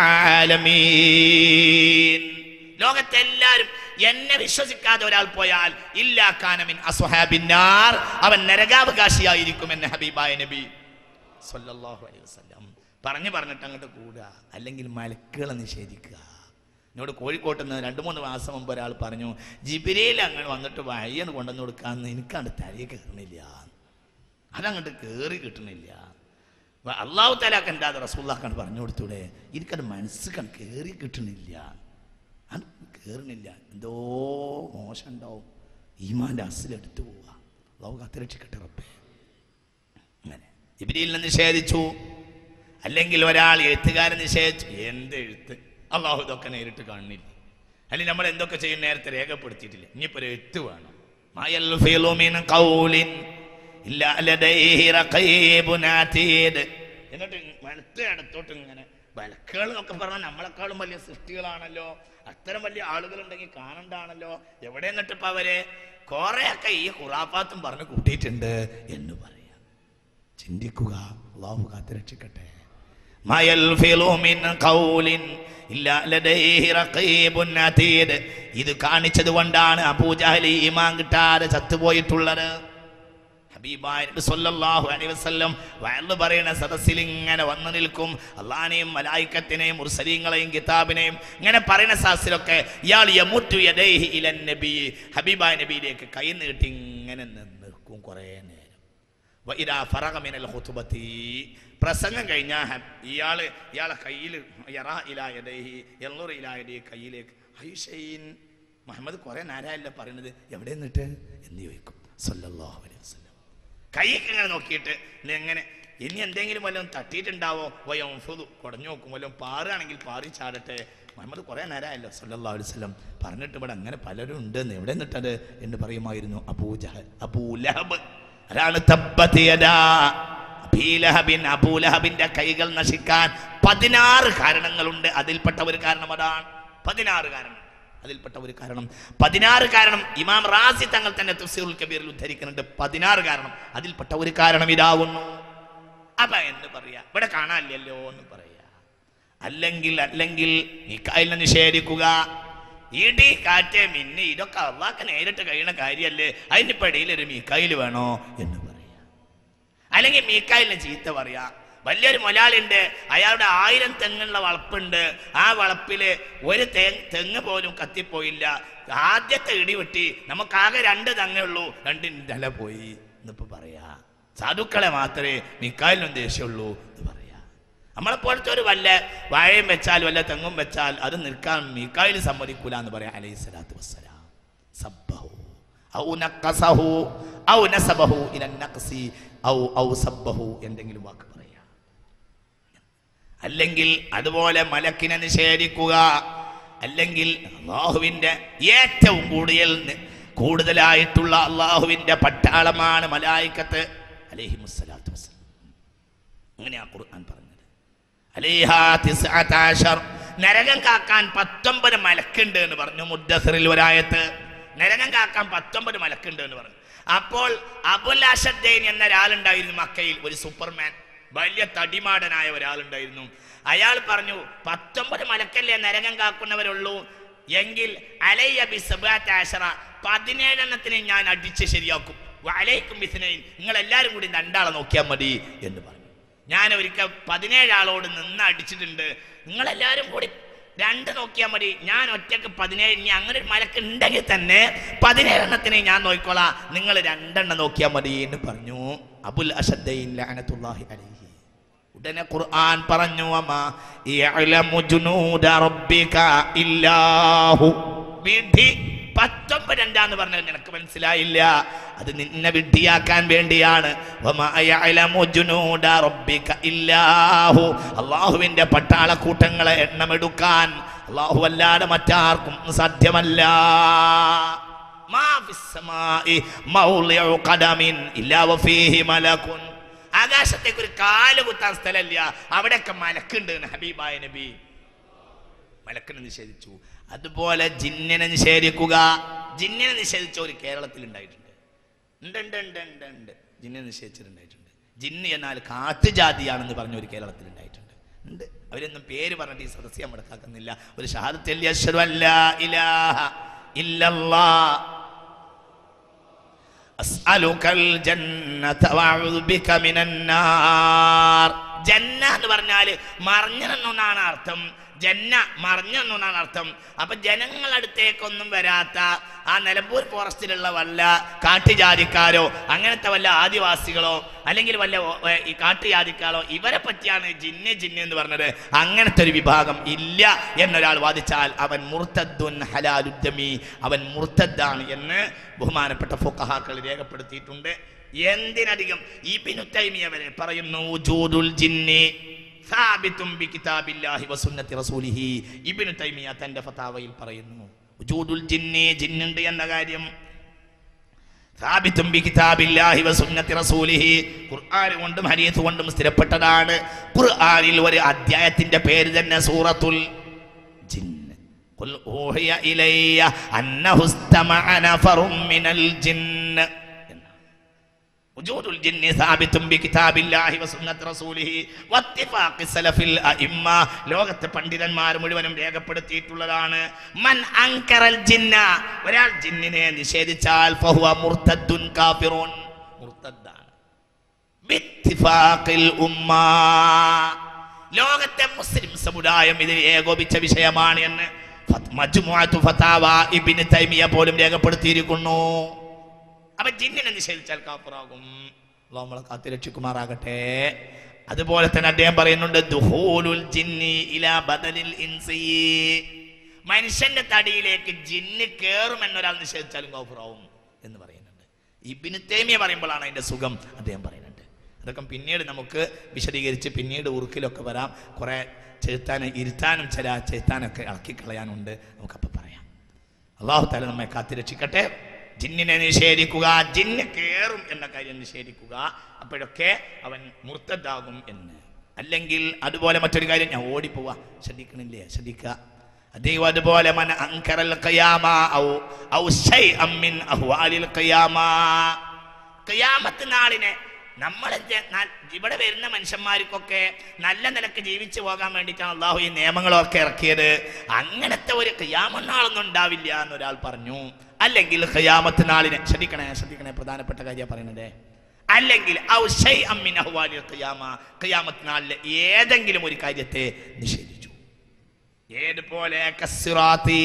ലിൽആലമീൻ ലോകത്തെ എല്ലാവരും എന്നെ വിശ്വസിക്കാതെ ഒരാൾ പോയാൽ ഇല്ലാ കാനമിൻ അസ്വഹാബിന്നാർ അവൻ നരകാവകാശിയായിരിക്കും എന്ന് ഹബീബായ നബി സല്ലല്ലാഹു അലൈഹി വസല്ലം പറഞ്ഞു പറഞ്ഞിട്ട് അങ്ങോട്ട് കൂടുക അല്ലെങ്കിൽ മലക്കുകളെ നിഷേധിക്കുക എന്നോട് കോഴിക്കോട്ട് നിന്ന് രണ്ട് മൂന്ന് മാസം മുമ്പ് ഒരാൾ പറഞ്ഞു ജിബിരിയിൽ അങ്ങനെ വന്നിട്ട് വയ്യന്ന് കൊണ്ടുവന്ന് കൊടുക്കാന്ന് എനിക്കങ്ങോട്ട് തലയെ കയറണില്ല അതങ്ങോട്ട് കയറി കിട്ടണില്ല വ- അള്ളാഹു തലാക്ക് എന്താ റസൂല്ലാക്കാണ് പറഞ്ഞു കൊടുത്തൂടെ എനിക്കത് മനസ്സിക്കാണ് കയറി കിട്ടണില്ല അത് കയറണില്ല എന്തോ മോശം ഉണ്ടാവും ഈമാൻ്റെ അസിലെടുത്തു പോവുക അള്ളാഹു കത്തിരക്ഷിക്കട്ടെ റബ്ബേ അങ്ങനെ ജിബിരിയിൽ നിന്ന് നിഷേധിച്ചു അല്ലെങ്കിൽ ഒരാൾ എഴുത്തുകാരൻ നിഷേധിച്ചു എന്ത് എഴുത്ത് അള്ളാഹു ഇതൊക്കെ നേരിട്ട് കാണുന്നില്ല അല്ലെങ്കിൽ നമ്മൾ എന്തൊക്കെ ചെയ്യും നേരത്തെ രേഖപ്പെടുത്തിയിട്ടില്ല ഇനിയിപ്പോ ഒരു എഴുത്ത് വേണം ما يلفظ من قول إلا لديه رقيب عتيد. എന്നിട്ട് വലത്ത് അടുത്തോട്ട് ഇങ്ങനെ വലക്കുകൾ എന്നൊക്കെ പറഞ്ഞാൽ നമ്മളെക്കാളും വലിയ സൃഷ്ടികളാണല്ലോ അത്തരം വലിയ ആളുകളുണ്ടെങ്കിൽ കാണണ്ടാണല്ലോ എവിടെ എന്നിട്ട് ഇപ്പൊ അവര് കുറെയൊക്കെ ഈ ഖുറാഫാത്തും പറഞ്ഞ് കൂട്ടിയിട്ടുണ്ട് എന്ന് പറയാം ചിന്തിക്കുക അള്ളാഹു കാത്തുരക്ഷിക്കട്ടെ ما يلفظ من قول إلا لديه رقيب عتيد. ഇത് കാണിച്ചത് കൊണ്ടാണ് അബൂജഹലി ഈമാൻ കിട്ടാതെ ചത്തുപോയിട്ടുള്ളത് ഹബീബായ നബി സല്ലല്ലാഹു അലൈഹി വസല്ലം വയല് പറയുന്ന സദസ്സിൽ ഇങ്ങനെ വന്നു നിൽക്കും അള്ളാനെയും മലായിക്കത്തിനെയും മുർസലീങ്ങളെയും കിതാബിനെയും ഇങ്ങനെ പറയുന്ന സദസ്സിലൊക്കെ ഇയാൾ യമുറ്റു യദൈഹി ഇലൻ നബി ഹബീബായ നബിയിലേക്ക് കൈ നീട്ടി ഇങ്ങനെ നിൽക്കും കുറേ നേരം വഇദാ ഫറഗ മിനൽ ഖുതുബത്തി പ്രസംഗം കഴിഞ്ഞാൽ ഇയാള് ഇയാളെ കയ്യിൽ യറാ ഇലാ യദൈഹി യൻളുറു ഇലാ യദൈഹി കയ്യിലേക്ക് ഐഷൈൻ മുഹമ്മദ് കുറേ നേരമല്ല പറയുന്നത് എവിടെ നിന്നിട്ട് എന്ന് ചോദിക്കും സല്ലല്ലാഹു അലൈഹി വസല്ലം കൈയൊക്കെ ഇങ്ങനെ നോക്കിയിട്ട് ഇത് എങ്ങനെ ഇനി എന്തെങ്കിലും വല്ലതും തട്ടിയിട്ടുണ്ടാവോ വയ്യം ഫുതു കുടഞ്ഞു നോക്കും വല്ലതും പാറുകയാണെങ്കിൽ പാറി ചാടട്ടെ മുഹമ്മദ് കുറേ നേരമായല്ലോ സല്ലല്ലാഹു അലൈഹി വസല്ലം പറഞ്ഞിട്ട് ഇവിടെ അങ്ങനെ പലരും ഉണ്ടെന്ന് എവിടെ നിന്നിട്ടത് എന്ന് പറയുമായിരുന്നു അബൂജഹൽ അബൂലഹബ് അതാണ് തബ്ബത് യദാ അബീലഹബിൻ അബൂലഹബിന്റെ കൈകൾ നശിക്കാൻ പതിനാറ് കാരണങ്ങളുണ്ട് അതിൽപ്പെട്ട ഒരു കാരണം അതാണ് പതിനാറ് കാരണം അതിൽപ്പെട്ട ഒരു കാരണം പതിനാറ് കാരണം ഇമാം റാസി തങ്ങൾ തന്നെ തുഫ്സീറുൽ കബീറിൽ ഉദ്ധരിക്കുന്നുണ്ട് പതിനാറ് കാരണം അതിൽപ്പെട്ട ഒരു കാരണം ഇതാവുന്നു അപ്പൊ എന്ന് പറയാ ഇവിടെ കാണാനില്ലല്ലോ എന്ന് പറയാ അല്ലെങ്കിൽ അല്ലെങ്കിൽ നിക്കായിനെ നിഷേധിക്കുക ഇടി കാറ്റ് മിന്നി ഇതൊക്കെ അള്ളാഹ് നേരിട്ട് കഴിയുന്ന കാര്യമല്ലേ അതിനിപ്പോ ഇടയിൽ ഒരു മീക്കായിൽ വേണോ എന്ന് പറയാ അല്ലെങ്കിൽ മീക്കായിലിനെ ചീത്ത പറയാ വലിയൊരു മുലാളുണ്ട് അയാളുടെ ആയിരം തെങ്ങുള്ള വളപ്പുണ്ട് ആ വളപ്പില് ഒരു തേ- തെങ്ങ് പോലും കത്തിപ്പോയില്ല ആദ്യത്തെ ഇടി വെട്ടി നമുക്കാകെ രണ്ട് തെങ്ങേ ഉള്ളൂ രണ്ടിന് തല പോയി എന്നിപ്പോ പറയാ സാധുക്കളെ മാത്രമേ മിക്കായിലും ദേഷ്യമുള്ളൂ എന്ന് പറയാ നമ്മളെപ്പോലത്തെ ഒരു വല്ല വാഴയും വെച്ചാൽ വല്ല തെങ്ങും വെച്ചാൽ അത് നിൽക്കാൻ മിക്കായിൽ സമ്മതിക്കൂല എന്ന് പറയാം അലൈഹി സ്വലാത്തു വസ്സലാം സബ്ബഹു ഔ നഖസഹു ഔ നസബഹു ഇല നഖസി ഔ ഔ സബ്ബഹു എന്തെങ്കിലും വാക്ക് പറയാ അല്ലെങ്കിൽ അതുപോലെ മലക്കിനെ നിഷേധിക്കുക അല്ലെങ്കിൽ അള്ളാഹുവിന്റെ ഏറ്റവും കൂടുതൽ നി- കൂടുതലായിട്ടുള്ള അള്ളാഹുവിന്റെ പട്ടാളമാണ് മലായിക്കത്ത് അലൈഹി മുസ്സലാത്തു വസ്സലാം അങ്ങനെയാ ഖുർആൻ പറഞ്ഞത് അലൈഹാ തിസ്അത അശർ. നരകം കാക്കാൻ പത്തൊമ്പത് മലക്കുണ്ട് എന്ന് പറഞ്ഞു മുദ്ദസറിൽ ഒരായത്ത് നരകം കാക്കാൻ പത്തൊമ്പത് മലക്കുണ്ട് എന്ന് പറഞ്ഞു അപ്പോൾ അബുൽ അഷദ്ദൈൻ എന്ന ഒരാളുണ്ടായിരുന്നു മക്കയിൽ ഒരു സൂപ്പർമാൻ വലിയ തടിമാടനായ ഒരാളുണ്ടായിരുന്നു അയാൾ പറഞ്ഞു പത്തൊമ്പത് മലക്കല്ലേ നരകം കാക്കുന്നവരുള്ളൂ എങ്കിൽ അലയ്യ ബിസബാത്ത് ആശറ പതിനേഴെണ്ണത്തിനെ ഞാൻ അടിച്ച് ശരിയാക്കും വലൈക്കും ബിസിനൈൻ നിങ്ങൾ എല്ലാവരും കൂടി രണ്ടാളെ നോക്കിയാൽ മതി എന്ന് പറഞ്ഞു ഞാൻ ഒരിക്കൽ പതിനേഴ് ആളോട് നിന്ന് അടിച്ചിട്ടുണ്ട് നിങ്ങളെല്ലാവരും കൂടി രണ്ട് നോക്കിയാൽ മതി ഞാൻ ഒറ്റക്ക് പതിനേഴ് ഇനി അങ്ങനെ ഒരു മലക്ക് ഉണ്ടെങ്കിൽ തന്നെ പതിനേഴെണ്ണത്തിനെ ഞാൻ നോക്കിക്കോളാം നിങ്ങൾ രണ്ടെണ്ണം നോക്കിയാൽ മതി എന്ന് പറഞ്ഞു അബുൽ അഷദ്ദൈൻ ലഅനത്തുല്ലാഹി അലൈഹി ഉടനെ ഖുർആൻ പറഞ്ഞു അമ്മ യഅലമു ജുനൂദ റബ്ബിക ഇല്ലാഹു വിധി പത്തൊമ്പത് എന്താന്ന് പറഞ്ഞത് നിനക്ക് മനസ്സിലായില്ല അത് നിന്നെ വിഡ്ഢിയാക്കാൻ വേണ്ടിയാണ് വമാ യഅലമു ജുനൂദ റബ്ബിക ഇല്ലാഹു അള്ളാഹുവിന്റെ പട്ടാളക്കൂട്ടങ്ങളെ എണ്ണമെടുക്കാൻ അള്ളാഹു അല്ലാതെ മറ്റാർക്കും സാധ്യമല്ല മാ ഫിസ് സമാഇ മൗളിഉ ഖദമിൻ ഇല്ലാ വഫീഹി മലകുൻ ആകാശത്തേക്ക് ഒരു കാല് കുത്താൻ സ്ഥലമില്ല അവിടെയൊക്കെ മലക്കുണ്ട് എന്ന് ഹബീബായ നബി മലക്കിനെ നിഷേധിച്ചു അതുപോലെ ജിന്നിനെ നിഷേധിക്കുക ജിന്നിനെ നിഷേധിച്ച ഒരു കേരളത്തിൽ ഉണ്ടായിട്ടുണ്ട് ഉണ്ട് ഉണ്ട് ഉണ്ട് ഉണ്ട് ഉണ്ട് ജിന്നിനെ നിഷേധിച്ചിട്ടുണ്ടായിട്ടുണ്ട് ജിന്ന് എന്നാൽ കാട്ടുജാതിയാണെന്ന് പറഞ്ഞ ഒരു കേരളത്തിൽ ഉണ്ടായിട്ടുണ്ട് ഉണ്ട് അവരൊന്നും പേര് പറഞ്ഞിട്ട് ഈ സദസ്യം മുടക്കാക്കുന്നില്ല ഒരു ഷഹാദത്തിൽ അശ്ഹദു അല്ലാ ഇലാഹ ഇല്ലല്ലാഹ് അസ്അലുകൽ ജന്നത വഅഊദു ബിക മിനൻ നാർ ജന്ന എന്ന് പറഞ്ഞാൽ മറിഞ്ഞെന്നാണ് അർത്ഥം ജന്ന മറിഞ്ഞെന്നാണ് അർത്ഥം അപ്പൊ ജനങ്ങളടുത്തേക്കൊന്നും വരാത്ത ആ നിലമ്പൂർ ഫോറസ്റ്റിലുള്ള വല്ല കാട്ടുജാതിക്കാരോ അങ്ങനത്തെ വല്ല ആദിവാസികളോ അല്ലെങ്കിൽ വല്ല ഓ- ഏ, ഈ കാട്ടുജാതിക്കാരോ ഇവരെ പറ്റിയാണ് ജിന്ന് ജിന്ന് എന്ന് പറഞ്ഞത് അങ്ങനത്തെ ഒരു വിഭാഗം ഇല്ല എന്നൊരാൾ വാദിച്ചാൽ അവൻ മുർത്തദ്ദുൻ ഹലാലുദ്ദമി അവൻ മുർത്തദ്ദാണ് എന്ന് ബഹുമാനപ്പെട്ട ഫുഖഹാക്കൾ രേഖപ്പെടുത്തിയിട്ടുണ്ട് എന്തിനധികം ഈ പിനുത്തൈമിയ വരെ പറയുന്നു വജൂദുൽ ജിന്നി സാബിത്തും ബി കിതാബില്ലാഹി വസുന്നത്തി റസൂലിഹി ഇബ്നു തൈമിയ തന്റെ ഫതാവയിൽ പറയുന്നു വജൂദുൽ ജിന്നി ജിന്നുണ്ട് എന്ന കാര്യം സാബിത്തും ബി കിതാബില്ലാഹി വസുന്നത്തി റസൂലിഹി ഖുർആൻ കൊണ്ടും ഹദീസ് കൊണ്ടും സ്ഥിരപ്പെട്ടതാണ് ഖുർആനിൽ ഒരു അധ്യായത്തിന്റെ പേര് തന്നെ സൂറത്തുൽ ജിന്ന് ഖുൽ ഊഹിയ ഇലയ്യ അന്നഹു ഇസ്തമഅ നഫറും മിനൽ ജിന്ന് എന്നാണ് وجود الجن ثابت بكتاب الله وسنة رسوله واتفاق السلف الأئمة ലോകത്തെ പണ്ഡിതന്മാർ മുഴുവനും രേഖപ്പെടുത്തിയിട്ടുള്ളതാണ് മൻ അങ്കറൽ ജിന്ന ഒരാൾ ജിന്നിനെ നിഷേധിച്ചാൽ ഫഹുവ മുർത്തദ്ദുൻ കാഫിറുൻ മുർത്തദ്ദാണ് ബിത്തിഫാഖിൽ ഉമ്മ ലോകത്തെ മുസ്ലിം സമുദായം ഇതിൽ ഏകോപിച്ച വിഷയമാണ് എന്ന് ഫത്- മജ്മുഅത്തു ഫതാവ ഇബ്നു തൈമിയ പോലും രേഖപ്പെടുത്തിയിരിക്കുന്നു അപ്പൊ ജിന്നിനെ നിഷേധിച്ചാൽ കാപ്പറാകും അള്ളാഹു നമ്മളെ കാത്തി രക്ഷിക്കുമാറാകട്ടെ അതുപോലെ തന്നെ അദ്ദേഹം പറയുന്നുണ്ട് ദുഹൂലുൽ ജിന്നി ഇലാ ബദലിൽ ഇൻസി മനുഷ്യന്റെ തടിയിലേക്ക് ജിന്ന് കയറും എന്നൊരാൾ നിഷേധിച്ചാലും കാപ്പറാവും എന്ന് പറയുന്നുണ്ട് ഇബിന് തേമിയ പറയുമ്പോഴാണ് അതിന്റെ സുഖം അദ്ദേഹം പറയുന്നുണ്ട് അതൊക്കെ പിന്നീട് നമുക്ക് വിശദീകരിച്ച് പിന്നീട് ഉറുക്കിലൊക്കെ വരാം കുറെ ചെലുത്താൻ ഇരുത്താനും ചില ചെലുത്താനൊക്കെ ഇളക്കി കളയാനുണ്ട് നമുക്കപ്പോൾ പറയാം അള്ളാഹു താല നമ്മെ കാത്തിരക്ഷിക്കട്ടെ ജിന്നിനെ നിഷേധിക്കുക ജിന്ന് കയറും എന്ന കാര്യം നിഷേധിക്കുക അപ്പോഴൊക്കെ അവൻ മുർത്തദ്ദാകും എന്ന് അല്ലെങ്കിൽ അതുപോലെ മറ്റൊരു കാര്യം ഞാൻ ഓടിപ്പോവാ ശ്രദ്ധിക്കണില്ലേ ശ്രദ്ധിക്കുക ദൈവം അതുപോലെ മന അങ്കറൽ ഖിയാമ ഔ ഔ ശൈഅം മിൻ അഹ്വാലിൽ ഖിയാമ ഖിയാമത്ത് നാളിനെ നമ്മൾ ഇവിടെ വരുന്ന മനുഷ്യന്മാർക്കൊക്കെ നല്ല നിലക്ക് ജീവിച്ചു പോകാൻ വേണ്ടിയിട്ടാണ് അള്ളാഹു ഈ നിയമങ്ങളൊക്കെ ഇറക്കിയത് അങ്ങനത്തെ ഒരു ഖിയാമനാളൊന്നും ഉണ്ടാവില്ല എന്നൊരാൾ പറഞ്ഞു അല്ലെങ്കിൽ ഖിയാമത്ത് നാളിനെ ശ്രദ്ധിക്കണേ ശ്രദ്ധിക്കണേ പ്രധാനപ്പെട്ട കാര്യം പറയുന്നത് അല്ലെങ്കിൽ ഔ ശൈഅം മിൻ അഹ്വാലിൽ ഖിയാമ ഖിയാമത്ത് നാളിലെ ഏതെങ്കിലും ഒരു കാര്യത്തെ നിഷേധിച്ചു ഏതുപോലെ കസ്സിറാത്തി